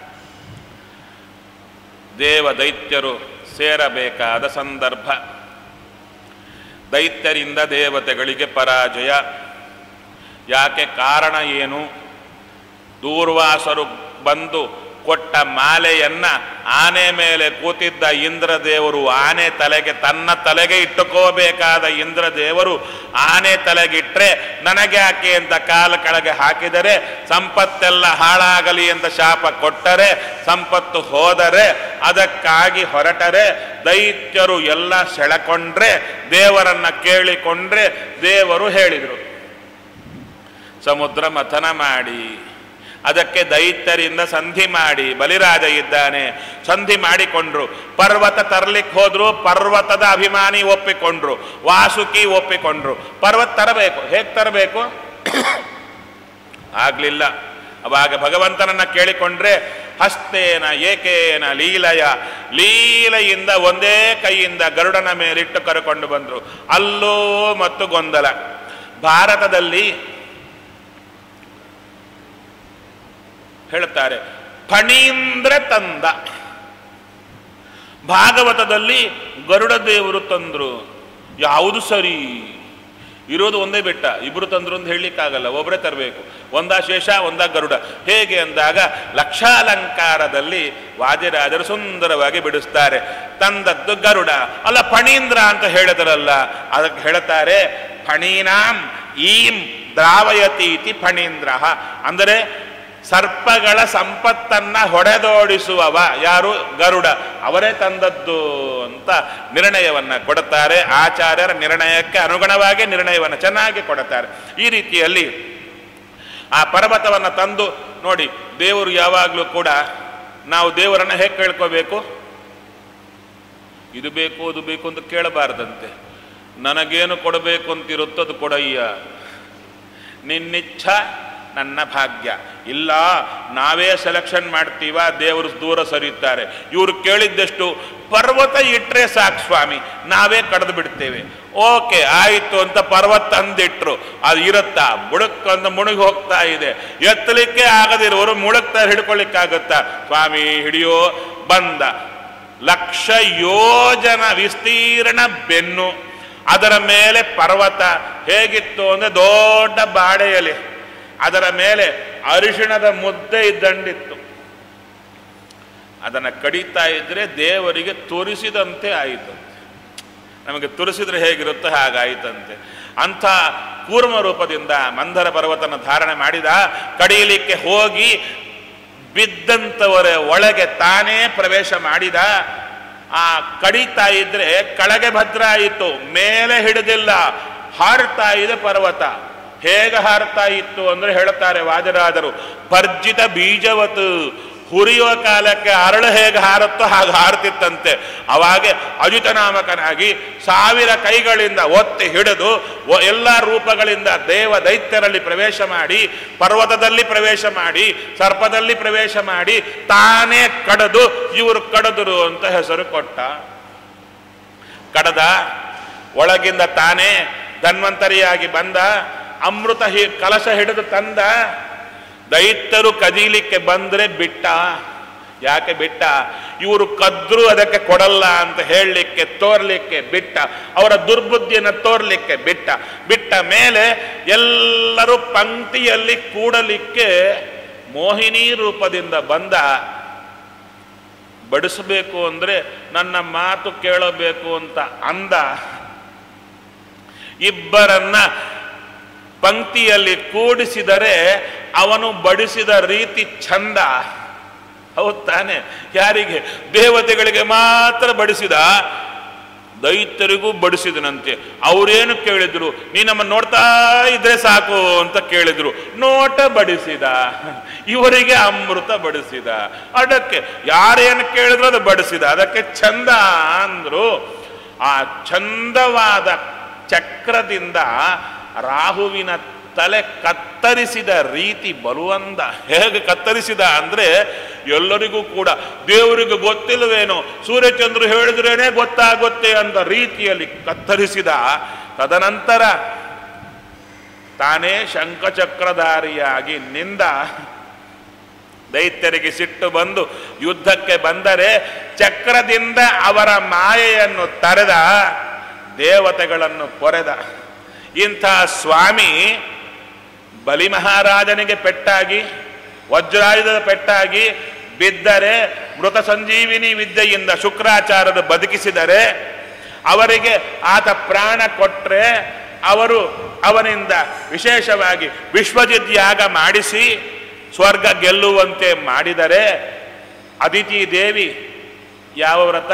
ದೇವ ದೈತ್ಯರು ಸೇರಬೇಕಾದ ಸಂದರ್ಭ ದೈತ್ಯರಿಂದ ದೇವತೆಗಳಿಗೆ ಪರಾಜಯ ಯಾಕೆ ಕಾರಣ ಏನು ದೂರ್ವಾಸರು ಬಂದು ಕೊಟ್ಟ ಮಾಲೆಯನ್ನ ಆನೆ ಮೇಲೆ ಕೂತಿದ್ದ ಇಂದ್ರದೇವರು ಆನೆ ತಲೆಗೆ ತನ್ನ ತಲೆಗೆ ಇಟ್ಟುಕೋಬೇಕಾದ ಇಂದ್ರದೇವರು ಆನೆ ತಲೆಗಿಟ್ರೆ ನನಗೆ ಯಾಕೆ ಅಂತ ಕಾಲ ಕೆಳಗೆ ಹಾಕಿದರೆ ಸಂಪತ್ತೆಲ್ಲ ಹಾಳಾಗಲಿ ಅಂತ ಶಾಪ ಕೊಟ್ಟರೆ ಸಂಪತ್ತು ಹೋದರೆ ಅದಕ್ಕಾಗಿ ಹೊರಟರೆ ದೈತ್ಯರು ಎಲ್ಲ ಸೆಳೆಕೊಂಡ್ರೆ ದೇವರನ್ನ ಕೇಳಿಕೊಂಡ್ರೆ ದೇವರು ಹೇಳಿದರು ಸಮುದ್ರ ಮಥನ ಮಾಡಿ ಅದಕ್ಕೆ ದೈತ್ಯರಿಂದ ಸಂಧಿ ಮಾಡಿ ಬಲಿರಾಜ ಇದ್ದಾನೆ ಸಂಧಿ ಮಾಡಿಕೊಂಡ್ರು ಪರ್ವತ ತರ್ಲಿಕ್ಕೆ ಹೋದ್ರು ಪರ್ವತದ ಅಭಿಮಾನಿ ಒಪ್ಪಿಕೊಂಡ್ರು ವಾಸುಕಿ ಒಪ್ಪಿಕೊಂಡ್ರು ಪರ್ವತ ತರಬೇಕು ಹೇಗೆ ತರಬೇಕು ಆಗ್ಲಿಲ್ಲ ಅವಾಗ ಭಗವಂತನನ್ನ ಕೇಳಿಕೊಂಡ್ರೆ ಹಸ್ತೇನ ಏಕೇನ ಲೀಲಯ ಲೀಲೆಯಿಂದ ಒಂದೇ ಕೈಯಿಂದ ಗರುಡನ ಮೇಲಿಟ್ಟು ಕರ್ಕೊಂಡು ಬಂದ್ರು ಅಲ್ಲೋ ಮತ್ತು ಗೊಂದಲ ಭಾರತದಲ್ಲಿ ಹೇಳ್ತಾರೆ ಫಣೀಂದ್ರ ತಂದ ಭಾಗವತದಲ್ಲಿ ಗರುಡ ದೇವರು ತಂದ್ರು ಯಾವುದು ಸರಿ ಇರೋದು ಒಂದೇ ಬೆಟ್ಟ ಇಬ್ರು ತಂದ್ರು ಅಂತ ಹೇಳಲಿಕ್ಕಾಗಲ್ಲ ಒಬ್ಬರೇ ತರಬೇಕು ಒಂದ ಶೇಷ ಒಂದ ಗರುಡ ಹೇಗೆ ಅಂದಾಗ ಲಕ್ಷಾಲಂಕಾರದಲ್ಲಿ ವಾದಿರಾಜರು ಸುಂದರವಾಗಿ ಬಿಡಿಸ್ತಾರೆ ತಂದದ್ದು ಗರುಡ ಅಲ್ಲ ಫಣೀಂದ್ರ ಅಂತ ಹೇಳಿದ್ರಲ್ಲ ಅದಕ್ಕೆ ಹೇಳ್ತಾರೆ ಫಣೀನಾಂ ಈಂ ದ್ರಾವಯತೀತಿ ಫಣೀಂದ್ರ ಅಂದರೆ ಸರ್ಪಗಳ ಸಂಪತ್ತನ್ನ ಹೊಡೆದೋಡಿಸುವವ ಯಾರು ಗರುಡ ಅವರೇ ತಂದದ್ದು ಅಂತ ನಿರ್ಣಯವನ್ನ ಕೊಡುತ್ತಾರೆ ಆಚಾರ್ಯರ ನಿರ್ಣಯಕ್ಕೆ ಅನುಗುಣವಾಗಿ ನಿರ್ಣಯವನ್ನು ಚೆನ್ನಾಗಿ ಕೊಡುತ್ತಾರೆ ಈ ರೀತಿಯಲ್ಲಿ ಆ ಪರ್ವತವನ್ನು ತಂದು ನೋಡಿ ದೇವರು ಯಾವಾಗಲೂ ಕೂಡ ನಾವು ದೇವರನ್ನ ಹೇಗೆ ಕೇಳ್ಕೋಬೇಕು ಇದು ಬೇಕು ಅದು ಬೇಕು ಅಂತ ಕೇಳಬಾರ್ದಂತೆ ನನಗೇನು ಕೊಡಬೇಕು ಅಂತಿರುತ್ತೋ ಅದು ಕೊಡಯ್ಯ ನಿನ್ನಿಚ್ಛ ನನ್ನ ಭಾಗ್ಯ ಇಲ್ಲ ನಾವೇ ಸೆಲೆಕ್ಷನ್ ಮಾಡ್ತೀವ ದೇವರು ದೂರ ಸರಿಯುತ್ತಾರೆ ಇವರು ಕೇಳಿದ್ದಷ್ಟು ಪರ್ವತ ಇಟ್ಟರೆ ಸಾಕು ಸ್ವಾಮಿ ನಾವೇ ಕಡ್ದು ಬಿಡ್ತೇವೆ ಓಕೆ ಆಯಿತು ಅಂತ ಪರ್ವತ ತಂದಿಟ್ರು ಅದು ಇರುತ್ತಾ ಮುಳುಕ್ಕಂದು ಮುಳುಗಿ ಹೋಗ್ತಾ ಇದೆ ಎತ್ತಲಿಕ್ಕೆ ಆಗದಿರೋರು ಮುಳುಗ್ತಾ ಹಿಡ್ಕೊಳ್ಳಿಕ್ಕಾಗತ್ತಾ ಸ್ವಾಮಿ ಹಿಡಿಯೋ ಬಂದ ಲಕ್ಷ ಯೋಜನ ವಿಸ್ತೀರ್ಣ ಬೆನ್ನು ಅದರ ಮೇಲೆ ಪರ್ವತ ಹೇಗಿತ್ತು ಅಂದರೆ ದೊಡ್ಡ ಬಾಳೆ ಎಲೆ ಅದರ ಮೇಲೆ ಅರಿಶಿಣದ ಮುದ್ದೆ ಇದ್ದಂಡಿತ್ತು ಅದನ್ನು ಕಡಿತಾ ಇದ್ರೆ ದೇವರಿಗೆ ತುರಿಸಿದಂತೆ ಆಯಿತು ನಮಗೆ ತುರಿಸಿದ್ರೆ ಹೇಗಿರುತ್ತೋ ಹಾಗಾಯಿತಂತೆ ಅಂಥ ಕೂರ್ಮ ರೂಪದಿಂದ ಮಂದರ ಪರ್ವತನ ಧಾರಣೆ ಮಾಡಿದ ಕಡಿಯಲಿಕ್ಕೆ ಹೋಗಿ ಬಿದ್ದಂಥವರ ಒಳಗೆ ತಾನೇ ಪ್ರವೇಶ ಮಾಡಿದ ಆ ಕಡಿತಾ ಇದ್ರೆ ಕೆಳಗೆ ಭದ್ರ ಆಯಿತು ಮೇಲೆ ಹಿಡಿದಿಲ್ಲ ಹಾರ್ತಾ ಇದೆ ಪರ್ವತ ಹೇಗೆ ಹಾರ್ತಾ ಇತ್ತು ಅಂದ್ರೆ ಹೇಳ್ತಾರೆ ವಾದರಾದರು ಭರ್ಜಿತ ಬೀಜವತ್ ಹುರಿಯುವ ಕಾಲಕ್ಕೆ ಅರಳು ಹೇಗೆ ಹಾರುತ್ತೋ ಹಾಗೆ ಹಾರುತ್ತಿತ್ತಂತೆ ಅವಾಗೆ ಅಜಿತನಾಮಕನಾಗಿ ಸಾವಿರ ಕೈಗಳಿಂದ ಒತ್ತಿ ಹಿಡಿದು ಒ- ಎಲ್ಲ ರೂಪಗಳಿಂದ ದೇವ ದೈತ್ಯರಲ್ಲಿ ಪ್ರವೇಶ ಮಾಡಿ ಪರ್ವತದಲ್ಲಿ ಪ್ರವೇಶ ಮಾಡಿ ಸರ್ಪದಲ್ಲಿ ಪ್ರವೇಶ ಮಾಡಿ ತಾನೇ ಕಡದು ಇವರು ಕಡದರು ಅಂತ ಹೆಸರು ಕೊಟ್ಟ ಕಡದ ಒಳಗಿಂದ ತಾನೇ ಧನ್ವಂತರಿಯಾಗಿ ಬಂದ ಅಮೃತ ಹಿ ಕಲಶ ಹಿಡಿದು ತಂದ ದೈತ್ಯರು ಕದೀಲಿಕ್ಕೆ ಬಂದ್ರೆ ಬಿಟ್ಟ ಯಾಕೆ ಬಿಟ್ಟ ಇವರು ಕದ್ರು ಅದಕ್ಕೆ ಕೊಡಲ್ಲ ಅಂತ ಹೇಳಲಿಕ್ಕೆ ತೋರ್ಲಿಕ್ಕೆ ಬಿಟ್ಟ ಅವರ ದುರ್ಬುದ್ಧಿಯನ್ನು ತೋರ್ಲಿಕ್ಕೆ ಬಿಟ್ಟ ಬಿಟ್ಟ ಮೇಲೆ ಎಲ್ಲರೂ ಪಂಕ್ತಿಯಲ್ಲಿ ಕೂಡಲಿಕ್ಕೆ ಮೋಹಿನಿ ರೂಪದಿಂದ ಬಂದ ಬಡಿಸಬೇಕು ಅಂದರೆ ನನ್ನ ಮಾತು ಕೇಳಬೇಕು ಅಂತ ಅಂದ ಇಬ್ಬರನ್ನ ಪಂಕ್ತಿಯಲ್ಲಿ ಕೂಡಿಸಿದರೆ ಅವನು ಬಡಿಸಿದ ರೀತಿ ಚಂದ ಹೌದ್ ತಾನೆ ಯಾರಿಗೆ ದೇವತೆಗಳಿಗೆ ಮಾತ್ರ ಬಡಿಸಿದ ದೈತ್ಯರಿಗೂ ಬಡಿಸಿದನಂತೆ ಅವರೇನು ಕೇಳಿದ್ರು ನೀ ನಮ್ಮನ್ನು ನೋಡ್ತಾ ಇದ್ರೆ ಸಾಕು ಅಂತ ಕೇಳಿದ್ರು ನೋಟ ಬಡಿಸಿದ ಇವರಿಗೆ ಅಮೃತ ಬಡಿಸಿದ ಅದಕ್ಕೆ ಯಾರೇನು ಕೇಳಿದ್ರು ಅದು ಬಡಿಸಿದ ಅದಕ್ಕೆ ಚಂದ ಅಂದ್ರು ಆ ಚಂದವಾದ ಚಕ್ರದಿಂದ ರಾಹುವಿನ ತಲೆ ಕತ್ತರಿಸಿದ ರೀತಿ ಬಲುವಂದ ಹೇಗೆ ಕತ್ತರಿಸಿದ ಅಂದ್ರೆ ಎಲ್ಲರಿಗೂ ಕೂಡ ದೇವರಿಗೆ ಗೊತ್ತಿಲ್ಲವೇನೋ ಸೂರ್ಯಚಂದ್ರ ಹೇಳಿದ್ರೇನೆ ಗೊತ್ತಾಗುತ್ತೆ ಅಂತ ರೀತಿಯಲ್ಲಿ ಕತ್ತರಿಸಿದ ತದನಂತರ ತಾನೇ ಶಂಖಚಕ್ರಧಾರಿಯಾಗಿ ನಿಂದ ದೈತ್ಯರಿಗೆ ಸಿಟ್ಟು ಬಂದು ಯುದ್ಧಕ್ಕೆ ಬಂದರೆ ಚಕ್ರದಿಂದ ಅವರ ಮಾಯೆಯನ್ನು ತರೆದ ದೇವತೆಗಳನ್ನು ಕೊರೆದ ಇಂಥ ಸ್ವಾಮಿ ಬಲಿ ಮಹಾರಾಜನಿಗೆ ಪೆಟ್ಟಾಗಿ ವಜ್ರಾಯುಧದ ಪೆಟ್ಟಾಗಿ ಬಿದ್ದರೆ ಮೃತ ಸಂಜೀವಿನಿ ವಿದ್ಯೆಯಿಂದ ಶುಕ್ರಾಚಾರ್ಯರು ಬದುಕಿಸಿದರೆ ಅವರಿಗೆ ಆತ ಪ್ರಾಣ ಕೊಟ್ಟರೆ ಅವರು ಅವನಿಂದ ವಿಶೇಷವಾಗಿ ವಿಶ್ವಜಿತ್ ಯಾಗ ಮಾಡಿಸಿ ಸ್ವರ್ಗ ಗೆಲ್ಲುವಂತೆ ಮಾಡಿದರೆ ಅದಿತಿ ದೇವಿ ಯಾವ ವ್ರತ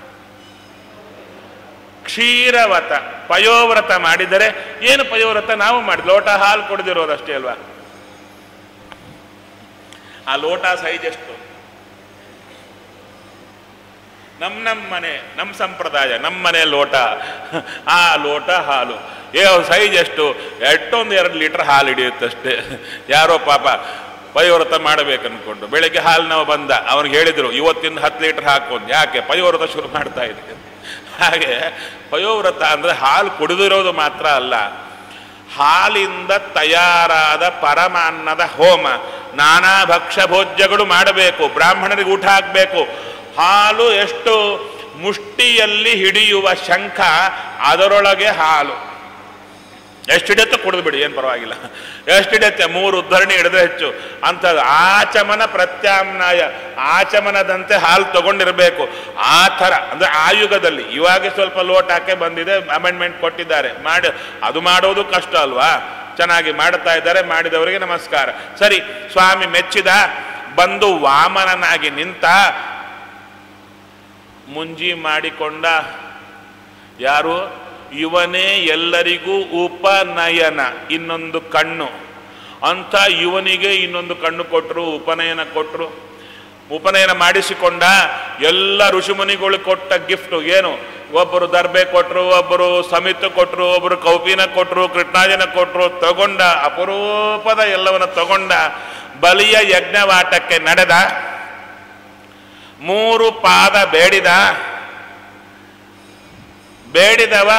ಕ್ಷೀರವ್ರತ ಪಯೋವ್ರತ ಮಾಡಿದರೆ ಏನು ಪಯೋವ್ರತ ನಾವು ಮಾಡಿ ಲೋಟ ಹಾಲು ಕುಡಿದಿರೋದಷ್ಟೇ ಅಲ್ವಾ ಆ ಲೋಟ ಸೈಜ್ ಎಷ್ಟು ನಮ್ಮ ನಮ್ಮ ಮನೆ ನಮ್ಮ ಸಂಪ್ರದಾಯ ನಮ್ಮ ಮನೆ ಲೋಟ ಆ ಲೋಟ ಹಾಲು ಏ ಸೈಜ್ ಎಷ್ಟು ಎಷ್ಟೊಂದು ಎರಡು ಲೀಟರ್ ಹಾಲು ಹಿಡಿಯುತ್ತಷ್ಟೇ ಯಾರೋ ಪಾಪ ಪಯೋವ್ರತ ಮಾಡಬೇಕನ್ಕೊಂಡು ಬೆಳಗ್ಗೆ ಹಾಲು ನಾವು ಬಂದ ಅವ್ನಿಗೆ ಹೇಳಿದ್ರು ಇವತ್ತಿಂದ ಹತ್ತು ಲೀಟರ್ ಹಾಕೊಂಡು ಯಾಕೆ ಪಯೋವ್ರತ ಶುರು ಮಾಡ್ತಾ ಇದೆ ಹಾಗೆ ಪಯೋವ್ರತ ಅಂದರೆ ಹಾಲು ಕುಡಿದಿರೋದು ಮಾತ್ರ ಅಲ್ಲ ಹಾಲಿಂದ ತಯಾರಾದ ಪರಮಾನ್ನದ ಹೋಮ ನಾನಾ ಭಕ್ಷ್ಯ ಭೋಜ್ಯಗಳು ಮಾಡಬೇಕು ಬ್ರಾಹ್ಮಣರಿಗೆ ಊಟ ಹಾಕಬೇಕು ಹಾಲು ಎಷ್ಟು ಮುಷ್ಟಿಯಲ್ಲಿ ಹಿಡಿಯುವ ಶಂಖ ಅದರೊಳಗೆ ಹಾಲು ಎಷ್ಟು ಹಿಡಿಯುತ್ತೆ ಕುಡಿದು ಬಿಡಿ ಏನು ಪರವಾಗಿಲ್ಲ ಎಷ್ಟು ಹಿಡಿಯುತ್ತೆ ಮೂರು ಉದ್ಧರಣಿ ಹಿಡಿದ್ರೆ ಹೆಚ್ಚು ಅಂಥದ್ದು ಆಚಮನ ಪ್ರತ್ಯಾಮ್ನಾಯ ಆಚಮನದಂತೆ ಹಾಲು ತಗೊಂಡಿರಬೇಕು ಆ ಥರ ಅಂದರೆ ಆ ಯುಗದಲ್ಲಿ ಇವಾಗ ಸ್ವಲ್ಪ ಲೋಟಕ್ಕೆ ಬಂದಿದೆ ಅಮೆಂಡ್ಮೆಂಟ್ ಕೊಟ್ಟಿದ್ದಾರೆ ಮಾಡಿ ಅದು ಮಾಡೋದು ಕಷ್ಟ ಅಲ್ವಾ ಚೆನ್ನಾಗಿ ಮಾಡ್ತಾ ಇದ್ದಾರೆ ಮಾಡಿದವರಿಗೆ ನಮಸ್ಕಾರ ಸರಿ ಸ್ವಾಮಿ ಮೆಚ್ಚಿದ ಬಂದು ವಾಮನನಾಗಿ ನಿಂತ ಮುಂಜಿ ಮಾಡಿಕೊಂಡ ಯಾರು ಇವನೇ ಎಲ್ಲರಿಗೂ ಉಪನಯನ ಇನ್ನೊಂದು ಕಣ್ಣು ಅಂತ ಇವನಿಗೆ ಇನ್ನೊಂದು ಕಣ್ಣು ಕೊಟ್ಟರು ಉಪನಯನ ಕೊಟ್ಟರು ಉಪನಯನ ಮಾಡಿಸಿಕೊಂಡ ಎಲ್ಲ ಋಷಿಮುನಿಗಳು ಕೊಟ್ಟ ಗಿಫ್ಟು ಏನು ಒಬ್ಬರು ದರ್ಬೆ ಕೊಟ್ಟರು ಒಬ್ಬರು ಸಮಿತ ಕೊಟ್ಟರು ಒಬ್ಬರು ಕೌಪಿನ ಕೊಟ್ಟರು ಕೃಷ್ಣಾಜನ ಕೊಟ್ಟರು ತಗೊಂಡ ಅಪರೂಪದ ಎಲ್ಲವನ್ನ ತಗೊಂಡ ಬಲಿಯ ಯಜ್ಞವಾಟಕ್ಕೆ ನಡೆದ ಮೂರು ಪಾದ ಬೇಡಿದ ಬೇಡಿದವ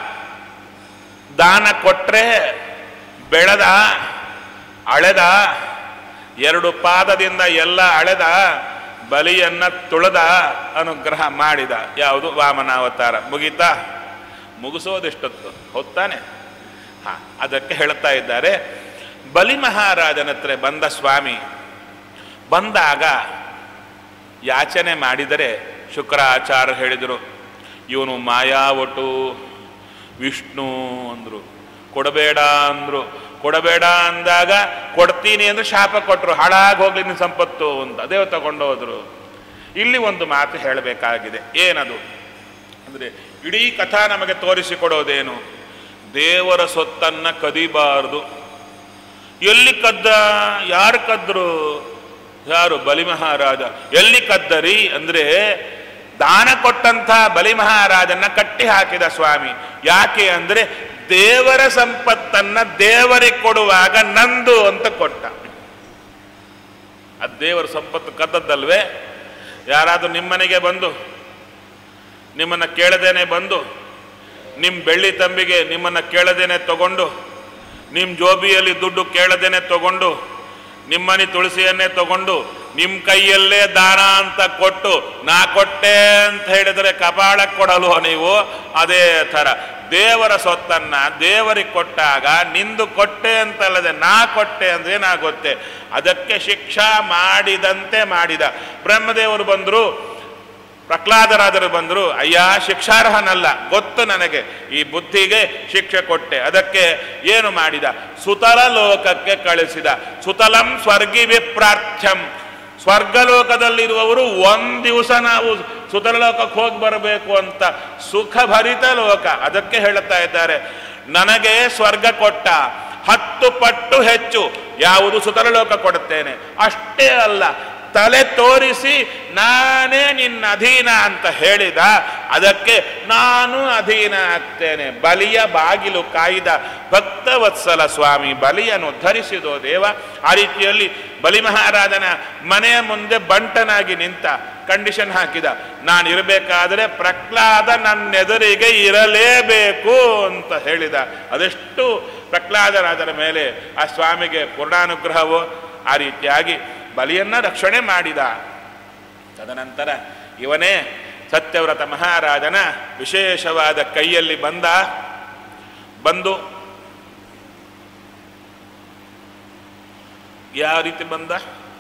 ದಾನ ಕೊಟ್ರೆ ಬೆಳೆದ ಅಳೆದ ಎರಡು ಪಾದದಿಂದ ಎಲ್ಲ ಅಳೆದ ಬಲಿಯನ್ನ ತುಳದ ಅನುಗ್ರಹ ಮಾಡಿದ ಯಾವುದು ವಾಮನಾವತಾರ ಮುಗೀತಾ ಮುಗಿಸೋದಿಷ್ಟೊತ್ತು ಹೊತ್ತಾನೆ ಹಾ ಅದಕ್ಕೆ ಹೇಳ್ತಾ ಇದ್ದಾರೆ ಬಲಿ ಮಹಾರಾಜನ ಹತ್ರ ಬಂದ ಸ್ವಾಮಿ ಬಂದಾಗ ಯಾಚನೆ ಮಾಡಿದರೆ ಶುಕ್ರಾಚಾರ್ಯ ಹೇಳಿದರು ಇವನು ಮಾಯಾವಟು ವಿಷ್ಣು ಅಂದರು ಕೊಡಬೇಡ ಅಂದರು ಕೊಡಬೇಡ ಅಂದಾಗ ಕೊಡ್ತೀನಿ ಅಂದ್ರೆ ಶಾಪ ಕೊಟ್ಟರು ಹಾಳಾಗಿ ಹೋಗ್ಲಿ ನಿನ್ನ ಸಂಪತ್ತು ಅಂತ ಅದೇ ತಗೊಂಡು ಹೋದ್ರು ಇಲ್ಲಿ ಒಂದು ಮಾತು ಹೇಳಬೇಕಾಗಿದೆ ಏನದು ಅಂದರೆ ಇಡೀ ಕಥಾ ನಮಗೆ ತೋರಿಸಿಕೊಡೋದೇನು ದೇವರ ಸೊತ್ತನ್ನ ಕದಿಬಾರದು ಎಲ್ಲಿ ಕದ್ದ ಯಾರು ಕದ್ರು ಯಾರು ಬಲಿ ಮಹಾರಾಜ ಎಲ್ಲಿ ಕದ್ದರಿ ಅಂದ್ರೆ ದಾನ ಕೊಟ್ಟಂಥ ಬಲಿ ಮಹಾರಾಜನ್ನ ಕಟ್ಟಿ ಹಾಕಿದ ಸ್ವಾಮಿ ಯಾಕೆ ಅಂದ್ರೆ ದೇವರ ಸಂಪತ್ತನ್ನ ದೇವರಿಗೆ ಕೊಡುವಾಗ ನಂದು ಅಂತ ಕೊಟ್ಟ ಅದು ದೇವರ ಸಂಪತ್ತು ಕದ್ದದ್ದಲ್ವೇ ಯಾರಾದರೂ ನಿಮ್ಮನೆಗೆ ಬಂದು ನಿಮ್ಮನ್ನು ಕೇಳದೇನೆ ಬಂದು ನಿಮ್ಮ ಬೆಳ್ಳಿ ತಂಬಿಗೆ ನಿಮ್ಮನ್ನು ಕೇಳದೇನೆ ತಗೊಂಡು ನಿಮ್ಮ ಜೋಬಿಯಲ್ಲಿ ದುಡ್ಡು ಕೇಳದೇನೆ ತಗೊಂಡು ನಿಮ್ಮನೆ ತುಳಸಿಯನ್ನೇ ತಗೊಂಡು ನಿಮ್ಮ ಕೈಯಲ್ಲೇ ದಾನ ಅಂತ ಕೊಟ್ಟು ನಾ ಕೊಟ್ಟೆ ಅಂತ ಹೇಳಿದರೆ ಕಪಾಳ ಕೊಡಲು ನೀವು ಅದೇ ಥರ ದೇವರ ಸೊತ್ತನ್ನ ದೇವರಿಗೆ ಕೊಟ್ಟಾಗ ನಿಂದು ಕೊಟ್ಟೆ ಅಂತಲ್ಲದೆ ನಾ ಕೊಟ್ಟೆ ಅಂದ್ರೆ ಏನಾಗುತ್ತೆ ಅದಕ್ಕೆ ಶಿಕ್ಷಾ ಮಾಡಿದಂತೆ ಮಾಡಿದ ಬ್ರಹ್ಮದೇವರು ಬಂದರು ಪ್ರಹ್ಲಾದರಾದರು ಬಂದರು ಅಯ್ಯ ಶಿಕ್ಷಾರ್ಹನಲ್ಲ ಗೊತ್ತು ನನಗೆ ಈ ಬುದ್ಧಿಗೆ ಶಿಕ್ಷೆ ಕೊಟ್ಟೆ ಅದಕ್ಕೆ ಏನು ಮಾಡಿದ ಸುತಲ ಲೋಕಕ್ಕೆ ಕಳಿಸಿದ ಸುತಲಂ ಸ್ವರ್ಗಿ ವಿಪ್ರಾರ್ಥ್ಯಂ ಸ್ವರ್ಗಲೋಕದಲ್ಲಿರುವವರು ಒಂದು ದಿವಸ ನಾವು ಸುತಲ ಲೋಕಕ್ಕೆ ಹೋಗಿ ಬರಬೇಕು ಅಂತ ಸುಖಭರಿತ ಲೋಕ ಅದಕ್ಕೆ ಹೇಳುತ್ತಾ ಇದ್ದಾರೆ ನನಗೆ ಸ್ವರ್ಗ ಕೊಟ್ಟ ಹತ್ತು ಪಟ್ಟು ಹೆಚ್ಚು ಯಾವುದು ಸುತಲ ಲೋಕ ಕೊಡುತ್ತೇನೆ ಅಷ್ಟೇ ಅಲ್ಲ ತಲೆ ತೋರಿಸಿ ನಾನೇ ನಿನ್ನ ಅಧೀನ ಅಂತ ಹೇಳಿದ ಅದಕ್ಕೆ ನಾನು ಅಧೀನ ಆಗ್ತೇನೆ ಬಲಿಯ ಬಾಗಿಲು ಕಾಯ್ದ ಭಕ್ತವತ್ಸಲ ಸ್ವಾಮಿ ಬಲಿಯನ್ನು ಧರಿಸಿದೋ ದೇವ ಆ ರೀತಿಯಲ್ಲಿ ಬಲಿ ಮಹಾರಾಜನ ಮನೆಯ ಮುಂದೆ ಬಂಟನಾಗಿ ನಿಂತ ಕಂಡೀಷನ್ ಹಾಕಿದ ನಾನು ಇರಬೇಕಾದರೆ ಪ್ರಹ್ಲಾದ ನನ್ನೆದುರಿಗೆ ಇರಲೇಬೇಕು ಅಂತ ಹೇಳಿದ ಅದೆಷ್ಟು ಪ್ರಹ್ಲಾದರಾಜರ ಮೇಲೆ ಆ ಸ್ವಾಮಿಗೆ ಪೂರ್ಣಾನುಗ್ರಹವೋ ಆ ರೀತಿಯಾಗಿ ಬಲಿಯನ್ನ ರಕ್ಷಣೆ ಮಾಡಿದ ತದನಂತರ ಇವನೇ ಸತ್ಯವ್ರತ ಮಹಾರಾಜನ ವಿಶೇಷವಾದ ಕೈಯಲ್ಲಿ ಬಂದ ಬಂದು ಯಾವ ರೀತಿ ಬಂದ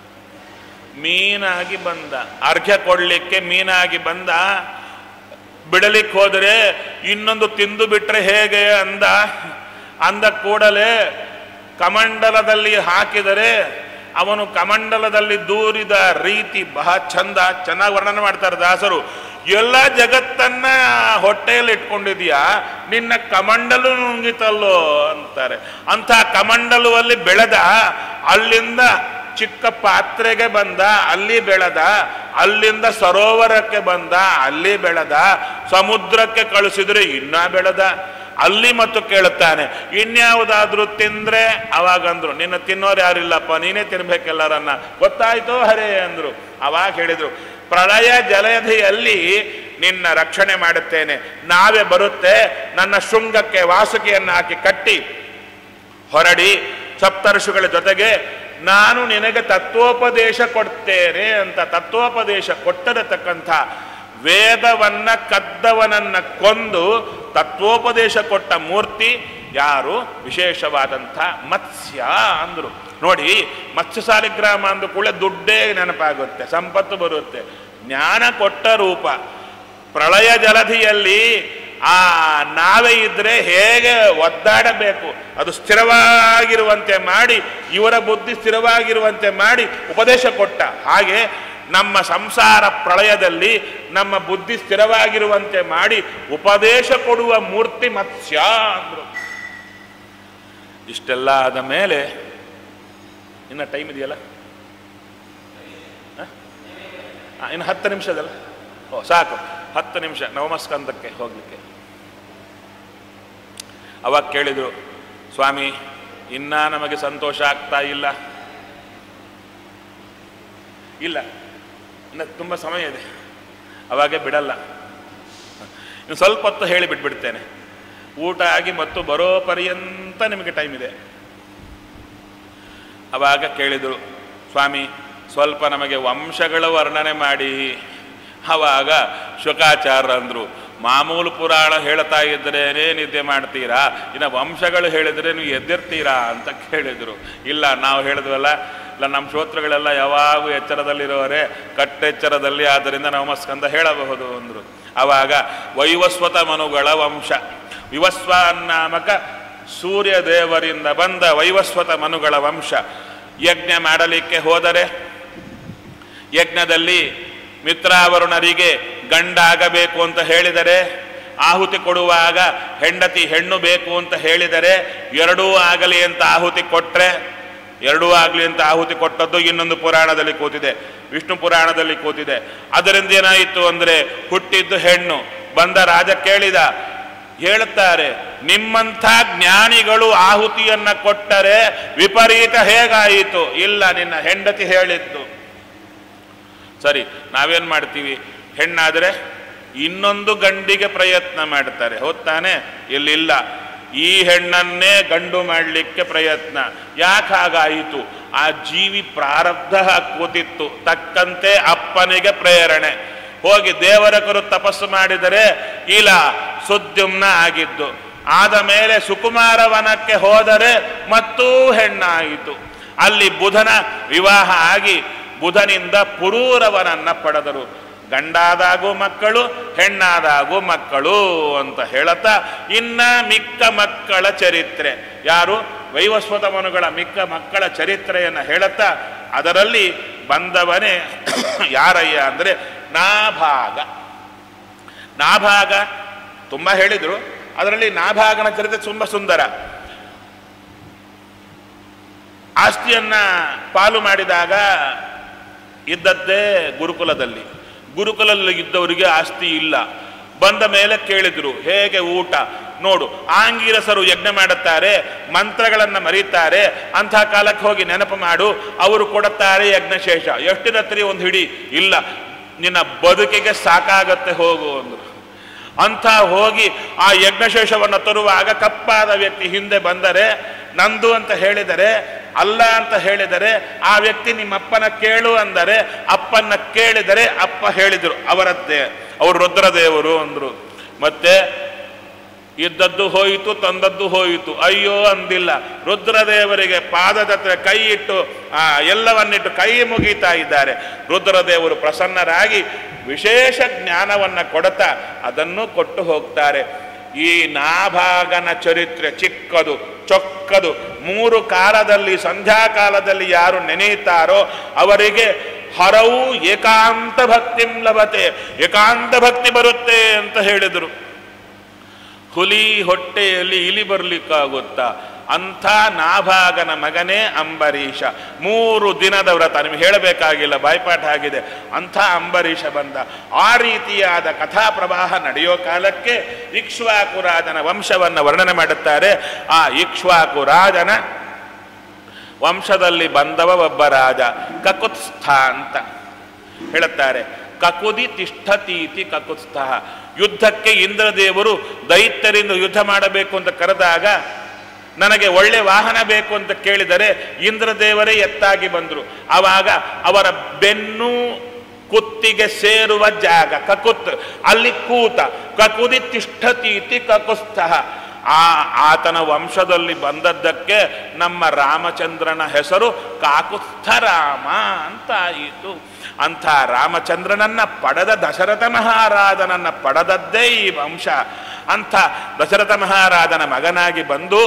ಮೀನಾಗಿ ಬಂದ ಅರ್ಘ್ಯ ಕೊಡ್ಲಿಕ್ಕೆ ಮೀನಾಗಿ ಬಂದ ಬಿಡಲಿಕ್ಕೆ ಹೋದರೆ ಇನ್ನೊಂದು ತಿಂದು ಬಿಟ್ರೆ ಹೇಗೆ ಅಂದ ಅಂದ ಕೂಡಲೇ ಕಮಂಡಲದಲ್ಲಿ ಹಾಕಿದರೆ ಅವನು ಕಮಂಡಲದಲ್ಲಿ ದೂರಿದ ರೀತಿ ಬಹಳ ಚಂದ ಚೆನ್ನಾಗಿ ವರ್ಣನೆ ಮಾಡ್ತಾರೆ ದಾಸರು ಎಲ್ಲ ಜಗತ್ತನ್ನ ಹೊಟ್ಟೆಯಲ್ಲಿ ಇಟ್ಕೊಂಡಿದೀಯಾ ನಿನ್ನ ಕಮಂಡಲು ನುಂಗಿತಲ್ಲೋ ಅಂತಾರೆ ಅಂಥ ಕಮಂಡಲುವಲ್ಲಿ ಬೆಳೆದ ಅಲ್ಲಿಂದ ಚಿಕ್ಕ ಪಾತ್ರೆಗೆ ಬಂದ ಅಲ್ಲಿ ಬೆಳೆದ ಅಲ್ಲಿಂದ ಸರೋವರಕ್ಕೆ ಬಂದ ಅಲ್ಲಿ ಬೆಳೆದ ಸಮುದ್ರಕ್ಕೆ ಕಳಿಸಿದ್ರೆ ಇನ್ನ ಬೆಳೆದ ಅಲ್ಲಿ ಮತ್ತು ಕೇಳುತ್ತಾನೆ ಇನ್ಯಾವುದಾದ್ರೂ ತಿಂದ್ರೆ ಅವಾಗಂದ್ರು ನಿನ್ನ ತಿನ್ನೋರು ಯಾರಿಲ್ಲಪ್ಪ ನೀನೇ ತಿನ್ಬೇಕೆಲ್ಲರನ್ನ ಗೊತ್ತಾಯ್ತೋ ಹರೇ ಅಂದ್ರು ಅವಾಗ ಹೇಳಿದ್ರು ಪ್ರಳಯ ಜಲಧಿಯಲ್ಲಿ ನಿನ್ನ ರಕ್ಷಣೆ ಮಾಡುತ್ತೇನೆ ನಾವೇ ಬರುತ್ತೆ ನನ್ನ ಶೃಂಗಕ್ಕೆ ವಾಸುಕಿಯನ್ನು ಹಾಕಿ ಕಟ್ಟಿ ಹೊರಡಿ ಸಪ್ತರ್ಷಿಗಳ ಜೊತೆಗೆ ನಾನು ನಿನಗೆ ತತ್ವೋಪದೇಶ ಕೊಡ್ತೇನೆ ಅಂತ ತತ್ವೋಪದೇಶ ಕೊಟ್ಟಿರತಕ್ಕಂಥ ವೇದವನ್ನ ಕದ್ದವನನ್ನ ಕೊಂದು ತತ್ವೋಪದೇಶ ಕೊಟ್ಟ ಮೂರ್ತಿ ಯಾರು ವಿಶೇಷವಾದಂಥ ಮತ್ಸ್ಯ ಅಂದರು ನೋಡಿ ಮತ್ಸ್ಯ ಸಾಲಿಗ್ರಾಮ ಅಂದ ಕೂಡ ದುಡ್ಡೇ ನೆನಪಾಗುತ್ತೆ ಸಂಪತ್ತು ಬರುತ್ತೆ ಜ್ಞಾನ ಕೊಟ್ಟ ರೂಪ ಪ್ರಳಯ ಜಲಧಿಯಲ್ಲಿ ಆ ನಾವೇ ಇದ್ರೆ ಹೇಗೆ ಒದ್ದಾಡಬೇಕು ಅದು ಸ್ಥಿರವಾಗಿರುವಂತೆ ಮಾಡಿ ಇವರ ಬುದ್ಧಿ ಸ್ಥಿರವಾಗಿರುವಂತೆ ಮಾಡಿ ಉಪದೇಶ ಕೊಟ್ಟ ಹಾಗೆ ನಮ್ಮ ಸಂಸಾರ ಪ್ರಳಯದಲ್ಲಿ ನಮ್ಮ ಬುದ್ಧಿ ಸ್ಥಿರವಾಗಿರುವಂತೆ ಮಾಡಿ ಉಪದೇಶ ಕೊಡುವ ಮೂರ್ತಿ ಮತ್ಸ್ಯ ಅಂದರು ಇಷ್ಟೆಲ್ಲ ಆದ ಮೇಲೆ ಇನ್ನು ಟೈಮ್ ಇದೆಯಲ್ಲ ಹ? ಆ, ಇನ್ನು ಹತ್ತು ನಿಮಿಷದಲ್ಲ ಓ ಸಾಕು ಹತ್ತು ನಿಮಿಷ ನವಮಸ್ಕಂದಕ್ಕೆ ಹೋಗಲಿಕ್ಕೆ ಅವಾಗ ಕೇಳಿದರು ಸ್ವಾಮಿ ಇನ್ನ ನಮಗೆ ಸಂತೋಷ ಆಗ್ತಾ ಇಲ್ಲ ಇಲ್ಲ ಇನ್ನು ತುಂಬ ಸಮಯ ಇದೆ ಅವಾಗೆ ಬಿಡಲ್ಲ ಇನ್ನು ಸ್ವಲ್ಪ ಹೊತ್ತು ಹೇಳಿ ಬಿಟ್ಬಿಡ್ತೇನೆ ಊಟ ಆಗಿ ಮತ್ತು ಬರೋ ಪರ್ಯಂತ ನಿಮಗೆ ಟೈಮ್ ಇದೆ ಅವಾಗ ಕೇಳಿದರು ಸ್ವಾಮಿ ಸ್ವಲ್ಪ ನಮಗೆ ವಂಶಗಳ ವರ್ಣನೆ ಮಾಡಿ ಆವಾಗ ಶುಕಾಚಾರ್ಯ ಅಂದರು ಮಾಮೂಲು ಪುರಾಣ ಹೇಳ್ತಾ ಇದ್ರೇನೇ ನಿದ್ದೆ ಮಾಡ್ತೀರಾ ಇನ್ನು ವಂಶಗಳು ಹೇಳಿದ್ರೆ ನೀವು ಎದ್ದಿರ್ತೀರಾ ಅಂತ ಕೇಳಿದರು ಇಲ್ಲ ನಾವು ಹೇಳಿದ್ವಲ್ಲ ಇಲ್ಲ ನಮ್ಮ ಶ್ರೋತೃಗಳೆಲ್ಲ ಯಾವಾಗೂ ಎಚ್ಚರದಲ್ಲಿರುವವರೇ ಕಟ್ಟೆಚ್ಚರದಲ್ಲಿ ಆದ್ದರಿಂದ ನವಮಸ್ಕಂದ ಹೇಳಬಹುದು ಅಂದರು ಆವಾಗ ವೈವಸ್ವತ ಮನುಗಳ ವಂಶ ವಿವಸ್ವಾನ್ನಾಮಕ ಸೂರ್ಯ ದೇವರಿಂದ ಬಂದ ವೈವಸ್ವತ ಮನುಗಳ ವಂಶ ಯಜ್ಞ ಮಾಡಲಿಕ್ಕೆ ಹೋದರೆ ಯಜ್ಞದಲ್ಲಿ ಮಿತ್ರಾವರುಣರಿಗೆ ಗಂಡಾಗಬೇಕು ಅಂತ ಹೇಳಿದರೆ ಆಹುತಿ ಕೊಡುವಾಗ ಹೆಂಡತಿ ಹೆಣ್ಣು ಬೇಕು ಅಂತ ಹೇಳಿದರೆ ಎರಡೂ ಆಗಲಿ ಅಂತ ಆಹುತಿ ಕೊಟ್ಟರೆ ಎರಡೂ ಆಗಲಿ ಅಂತ ಆಹುತಿ ಕೊಟ್ಟದ್ದು ಇನ್ನೊಂದು ಪುರಾಣದಲ್ಲಿ ಕೂತಿದೆ ವಿಷ್ಣು ಪುರಾಣದಲ್ಲಿ ಕೂತಿದೆ ಅದರಿಂದ ಏನಾಯಿತು ಅಂದರೆ ಹುಟ್ಟಿದ್ದು ಹೆಣ್ಣು ಬಂದ ರಾಜ ಕೇಳಿದ ಹೇಳುತ್ತಾರೆ ನಿಮ್ಮಂಥ ಜ್ಞಾನಿಗಳು ಆಹುತಿಯನ್ನ ಕೊಟ್ಟರೆ ವಿಪರೀತ ಹೇಗಾಯಿತು ಇಲ್ಲ ನಿನ್ನ ಹೆಂಡತಿ ಹೇಳಿದ್ದು ಸರಿ ನಾವೇನು ಮಾಡ್ತೀವಿ ಹೆಣ್ಣಾದರೆ ಇನ್ನೊಂದು ಗಂಡಿಗೆ ಪ್ರಯತ್ನ ಮಾಡ್ತಾರೆ ಹೌದ್ ತಾನೆ ಇಲ್ಲಿಲ್ಲ ಈ ಹೆಣ್ಣನ್ನೇ ಗಂಡು ಮಾಡಲಿಕ್ಕೆ ಪ್ರಯತ್ನ ಯಾಕೆ ಹಾಗಾಯಿತು ಆ ಜೀವಿ ಪ್ರಾರಬ್ಧ ಕೂತಿತ್ತು ತಕ್ಕಂತೆ ಅಪ್ಪನಿಗೆ ಪ್ರೇರಣೆ ಹೋಗಿ ದೇವರ ಕುರು ತಪಸ್ಸು ಮಾಡಿದರೆ ಇಲ್ಲ ಸುದ್ಯುಮ್ನ ಆಗಿದ್ದು ಆದ ಮೇಲೆ ಸುಕುಮಾರ ವನಕ್ಕೆ ಹೋದರೆ ಮತ್ತೂ ಹೆಣ್ಣಾಯಿತು ಅಲ್ಲಿ ಬುಧನ ವಿವಾಹ ಆಗಿ ಬುಧನಿಂದ ಪುರೂರವನನ್ನ ಪಡೆದರು ಗಂಡಾದಾಗೂ ಮಕ್ಕಳು ಹೆಣ್ಣಾದಾಗೂ ಮಕ್ಕಳು ಅಂತ ಹೇಳುತ್ತಾ ಇನ್ನ ಮಿಕ್ಕ ಮಕ್ಕಳ ಚರಿತ್ರೆ ಯಾರು ವೈವಸ್ವತ ಮನುಗಳ ಮಿಕ್ಕ ಮಕ್ಕಳ ಚರಿತ್ರೆಯನ್ನು ಹೇಳುತ್ತಾ ಅದರಲ್ಲಿ ಬಂದವನೇ ಯಾರಯ್ಯ ಅಂದರೆ ನಾಭಾಗ ನಾಭಾಗ ತುಂಬ ಹೇಳಿದರು ಅದರಲ್ಲಿ ನಾಭಾಗನ ಚರಿತ್ರೆ ತುಂಬ ಸುಂದರ ಆಸ್ತಿಯನ್ನ ಪಾಲು ಮಾಡಿದಾಗ ಇದ್ದದ್ದೇ ಗುರುಕುಲದಲ್ಲಿ ಗುರುಕುಲದಲ್ಲಿ ಇದ್ದವರಿಗೆ ಆಸ್ತಿ ಇಲ್ಲ ಬಂದ ಮೇಲೆ ಕೇಳಿದ್ರು ಹೇಗೆ ಊಟ ನೋಡು ಆಂಗಿರಸರು ಯಜ್ಞ ಮಾಡುತ್ತಾರೆ ಮಂತ್ರಗಳನ್ನು ಮರೀತಾರೆ ಅಂಥ ಕಾಲಕ್ಕೆ ಹೋಗಿ ನೆನಪು ಮಾಡು ಅವರು ಕೊಡುತ್ತಾರೆ ಯಜ್ಞಶೇಷ ಎಷ್ಟು ರಾತ್ರಿ ಒಂದು ಹಿಡಿ ಇಲ್ಲ ನಿನ್ನ ಬದುಕಿಗೆ ಸಾಕಾಗತ್ತೆ ಹೋಗು ಅಂದ್ರು ಅಂಥ ಹೋಗಿ ಆ ಯಜ್ಞಶೇಷವನ್ನು ತರುವಾಗ ಕಪ್ಪಾದ ವ್ಯಕ್ತಿ ಹಿಂದೆ ಬಂದರೆ ನಂದು ಅಂತ ಹೇಳಿದರೆ ಅಲ್ಲ ಅಂತ ಹೇಳಿದರೆ ಆ ವ್ಯಕ್ತಿ ನಿಮ್ಮಪ್ಪನ ಕೇಳು ಅಂದರೆ ಅಪ್ಪನ ಕೇಳಿದರೆ ಅಪ್ಪ ಹೇಳಿದರು ಅವರದ್ದೇ ಅವರು ರುದ್ರದೇವರು ಅಂದರು ಮತ್ತೆ ಇದ್ದದ್ದು ಹೋಯಿತು ತಂದದ್ದು ಹೋಯಿತು ಅಯ್ಯೋ ಅಂದಿಲ್ಲ ರುದ್ರದೇವರಿಗೆ ಪಾದದ ಹತ್ರ ಕೈ ಇಟ್ಟು ಆ, ಎಲ್ಲವನ್ನಿಟ್ಟು ಕೈ ಮುಗೀತಾ ಇದ್ದಾರೆ ರುದ್ರದೇವರು ಪ್ರಸನ್ನರಾಗಿ ವಿಶೇಷ ಜ್ಞಾನವನ್ನು ಕೊಡುತ್ತಾ ಅದನ್ನು ಕೊಟ್ಟು ಹೋಗ್ತಾರೆ ಈ ನಾಭಾಗನ ಚರಿತ್ರೆ ಚಿಕ್ಕದು ಚೊಕ್ಕದು ಮೂರು ಕಾಲದಲ್ಲಿ ಸಂಧ್ಯಾ ಕಾಲದಲ್ಲಿ ಯಾರು ನೆನೆಯುತ್ತಾರೋ ಅವರಿಗೆ ಹರವು ಏಕಾಂತ ಭಕ್ತಿಂ ಲಭತೆ ಏಕಾಂತ ಭಕ್ತಿ ಬರುತ್ತೆ ಅಂತ ಹೇಳಿದರು ಹುಲಿ ಹೊಟ್ಟೆಯಲ್ಲಿ ಇಲಿ ಬರ್ಲಿಕ್ಕಾಗುತ್ತಾ ಅಂಥ ನಾಭಾಗನ ಮಗನೇ ಅಂಬರೀಷ ಮೂರು ದಿನದ ವ್ರತ ನಿಮಗೆ ಹೇಳಬೇಕಾಗಿಲ್ಲ ಬಾಯ್ಪಾಠ ಆಗಿದೆ ಅಂಥ ಅಂಬರೀಷ ಬಂದ ಆ ರೀತಿಯಾದ ಕಥಾ ಪ್ರವಾಹ ನಡೆಯೋ ಕಾಲಕ್ಕೆ ಇಕ್ಷ್ವಾಕು ರಾಜನ ವಂಶವನ್ನು ವರ್ಣನೆ ಮಾಡುತ್ತಾರೆ ಆ ಇಕ್ಷ್ವಾಕು ರಾಜನ ವಂಶದಲ್ಲಿ ಬಂದವ ಒಬ್ಬ ರಾಜ ಕಕುತ್ಸ್ಥ ಅಂತ ಹೇಳುತ್ತಾರೆ ಕಕುದಿ ತಿಷ್ಠತೀತಿ ಕಕುತ್ಸ್ಥ ಯುದ್ಧಕ್ಕೆ ಇಂದ್ರದೇವರು ದೈತ್ಯರಿಂದ ಯುದ್ಧ ಮಾಡಬೇಕು ಅಂತ ಕರೆದಾಗ ನನಗೆ ಒಳ್ಳೆ ವಾಹನ ಬೇಕು ಅಂತ ಕೇಳಿದರೆ ಇಂದ್ರದೇವರೇ ಎತ್ತಾಗಿ ಬಂದರು ಆವಾಗ ಅವರ ಬೆನ್ನು ಕುತ್ತಿಗೆ ಸೇರುವ ಜಾಗ ಕಕುತ್ ಅಲ್ಲಿ ಕೂತ ಕಕುದಿ ತಿಷ್ಠತೀತಿ ಕಕುತ್ಸ್ಥ ಆ ಆತನ ವಂಶದಲ್ಲಿ ಬಂದದ್ದಕ್ಕೆ ನಮ್ಮ ರಾಮಚಂದ್ರನ ಹೆಸರು ಕಾಕುತ್ಥ ರಾಮ ಅಂತ ಆಯಿತು ಅಂಥ ರಾಮಚಂದ್ರನನ್ನ ಪಡೆದ ದಶರಥ ಮಹಾರಾಜನನ್ನ ಪಡೆದದ್ದೇ ಈ ವಂಶ ಅಂಥ ದಶರಥ ಮಹಾರಾಜನ ಮಗನಾಗಿ ಬಂದು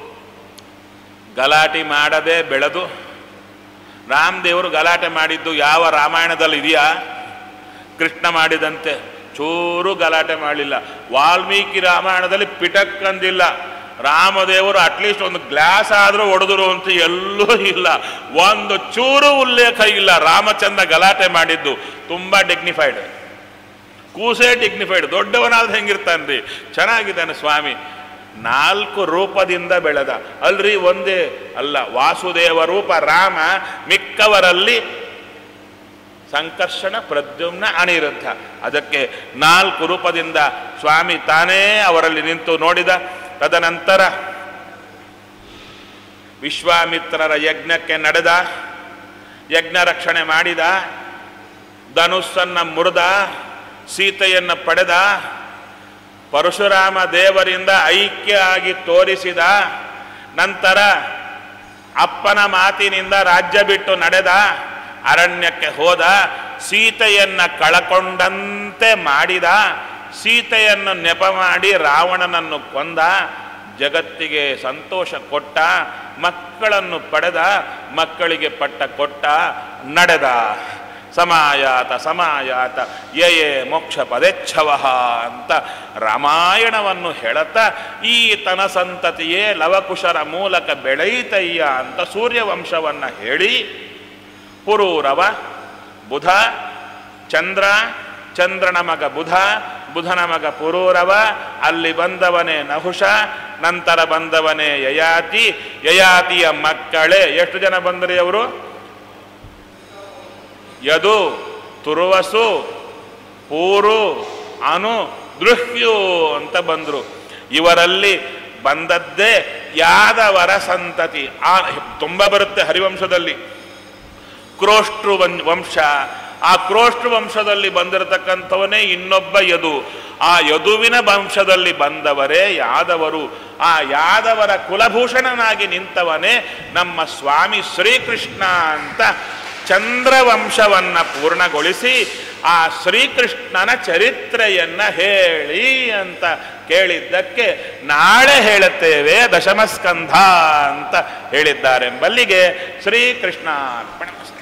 ಗಲಾಟೆ ಮಾಡದೆ ಬೆಳೆದು ರಾಮದೇವರು ಗಲಾಟೆ ಮಾಡಿದ್ದು ಯಾವ ರಾಮಾಯಣದಲ್ಲಿ ಇದೆಯಾ ಕೃಷ್ಣ ಮಾಡಿದಂತೆ ಚೂರು ಗಲಾಟೆ ಮಾಡಲಿಲ್ಲ ವಾಲ್ಮೀಕಿ ರಾಮಾಯಣದಲ್ಲಿ ಪಿಟಕ್ ಅಂದಿಲ್ಲ ರಾಮದೇವರು ಅಟ್ಲೀಸ್ಟ್ ಒಂದು ಗ್ಲಾಸ್ ಆದರೂ ಒಡೆದರು ಅಂತ ಎಲ್ಲೂ ಇಲ್ಲ ಒಂದು ಚೂರು ಉಲ್ಲೇಖ ಇಲ್ಲ ರಾಮಚಂದ್ರ ಗಲಾಟೆ ಮಾಡಿದ್ದು ತುಂಬ ಡಿಗ್ನಿಫೈಡ್ ಕೂಸೇ ಡಿಗ್ನಿಫೈಡ್ ದೊಡ್ಡವನಾದ್ರೆ ಹೆಂಗಿರ್ತಾನ್ರಿ ಚೆನ್ನಾಗಿದ್ದಾನೆ ಸ್ವಾಮಿ ನಾಲ್ಕು ರೂಪದಿಂದ ಬೆಳೆದ ಅಲ್ರಿ ಒಂದೇ ಅಲ್ಲ ವಾಸುದೇವ ರೂಪ ರಾಮ ಮಿಕ್ಕವರಲ್ಲಿ ಸಂಕರ್ಷಣ ಪ್ರದ್ಯುಮ್ನ ಅನಿರುದ್ಧ ಅದಕ್ಕೆ ನಾಲ್ಕು ರೂಪದಿಂದ ಸ್ವಾಮಿ ತಾನೇ ಅವರಲ್ಲಿ ನಿಂತು ನೋಡಿದ ತದನಂತರ ವಿಶ್ವಾಮಿತ್ರರ ಯಜ್ಞಕ್ಕೆ ನಡೆದ ಯಜ್ಞ ರಕ್ಷಣೆ ಮಾಡಿದ ಧನುಸ್ಸನ್ನ ಮುರಿದ ಸೀತೆಯನ್ನು ಪಡೆದ ಪರಶುರಾಮ ದೇವರಿಂದ ಐಕ್ಯ ಆಗಿ ತೋರಿಸಿದ ನಂತರ ಅಪ್ಪನ ಮಾತಿನಿಂದ ರಾಜ್ಯ ಬಿಟ್ಟು ನಡೆದ ಅರಣ್ಯಕ್ಕೆ ಹೋದ ಸೀತೆಯನ್ನ ಕಳಕೊಂಡಂತೆ ಮಾಡಿದ ಸೀತೆಯನ್ನು ನೆಪ ಮಾಡಿ ರಾವಣನನ್ನು ಕೊಂದ ಜಗತ್ತಿಗೆ ಸಂತೋಷ ಕೊಟ್ಟ ಮಕ್ಕಳನ್ನು ಪಡೆದ ಮಕ್ಕಳಿಗೆ ಪಟ್ಟ ಕೊಟ್ಟ ನಡೆದ ಸಮಾಯಾತ ಸಮಾಯಾತ ಯಯೇ ಮೋಕ್ಷ ಪದೇಚ್ಛವ ಅಂತ ರಾಮಾಯಣವನ್ನು ಹೇಳುತ್ತಾ ಈ ತನ ಸಂತತಿಯೇ ಲವಕುಶರ ಮೂಲಕ ಬೆಳೆಯಿತಯ್ಯ ಅಂತ ಸೂರ್ಯವಂಶವನ್ನು ಹೇಳಿ ಪುರೂರವ ಬುಧ ಚಂದ್ರ ಚಂದ್ರನ ಮಗ ಬುಧ ಬುಧನ ಮಗ ಪುರೂರವ ಅಲ್ಲಿ ಬಂದವನೇ ನಹುಷ ನಂತರ ಬಂದವನೇ ಯಯಾತಿ ಯಯಾತಿಯ ಮಕ್ಕಳೇ ಎಷ್ಟು ಜನ ಬಂದ್ರಿ ಅವರು ಯದು ತುರುವಸು ಪೂರು ಅನು ದೃಹ್ಯು ಅಂತ ಬಂದರು ಇವರಲ್ಲಿ ಬಂದದ್ದೇ ಯಾದವರ ಸಂತತಿ ಆ ತುಂಬ ಬರುತ್ತೆ ಹರಿವಂಶದಲ್ಲಿ ಕ್ರೋಷ್ಟ್ರು ವಂಶ ವಂಶ ಆ ಕ್ರೋಷ್ಟ್ರು ವಂಶದಲ್ಲಿ ಬಂದಿರತಕ್ಕಂಥವನೇ ಇನ್ನೊಬ್ಬ ಯದು ಆ ಯದುವಿನ ವಂಶದಲ್ಲಿ ಬಂದವರೇ ಯಾದವರು ಆ ಯಾದವರ ಕುಲಭೂಷಣನಾಗಿ ನಿಂತವನೇ ನಮ್ಮ ಸ್ವಾಮಿ ಶ್ರೀಕೃಷ್ಣ ಅಂತ ಚಂದ್ರವಂಶವನ್ನ ಪೂರ್ಣಗೊಳಿಸಿ ಆ ಶ್ರೀಕೃಷ್ಣನ ಚರಿತ್ರೆಯನ್ನ ಹೇಳಿ ಅಂತ ಕೇಳಿದ್ದಕ್ಕೆ ನಾಳೆ ಹೇಳುತ್ತೇವೆ ದಶಮಸ್ಕಂಧ ಅಂತ ಹೇಳಿದ್ದಾರೆಂಬಲ್ಲಿಗೆ ಶ್ರೀಕೃಷ್ಣ ಅರ್ಪಣೆ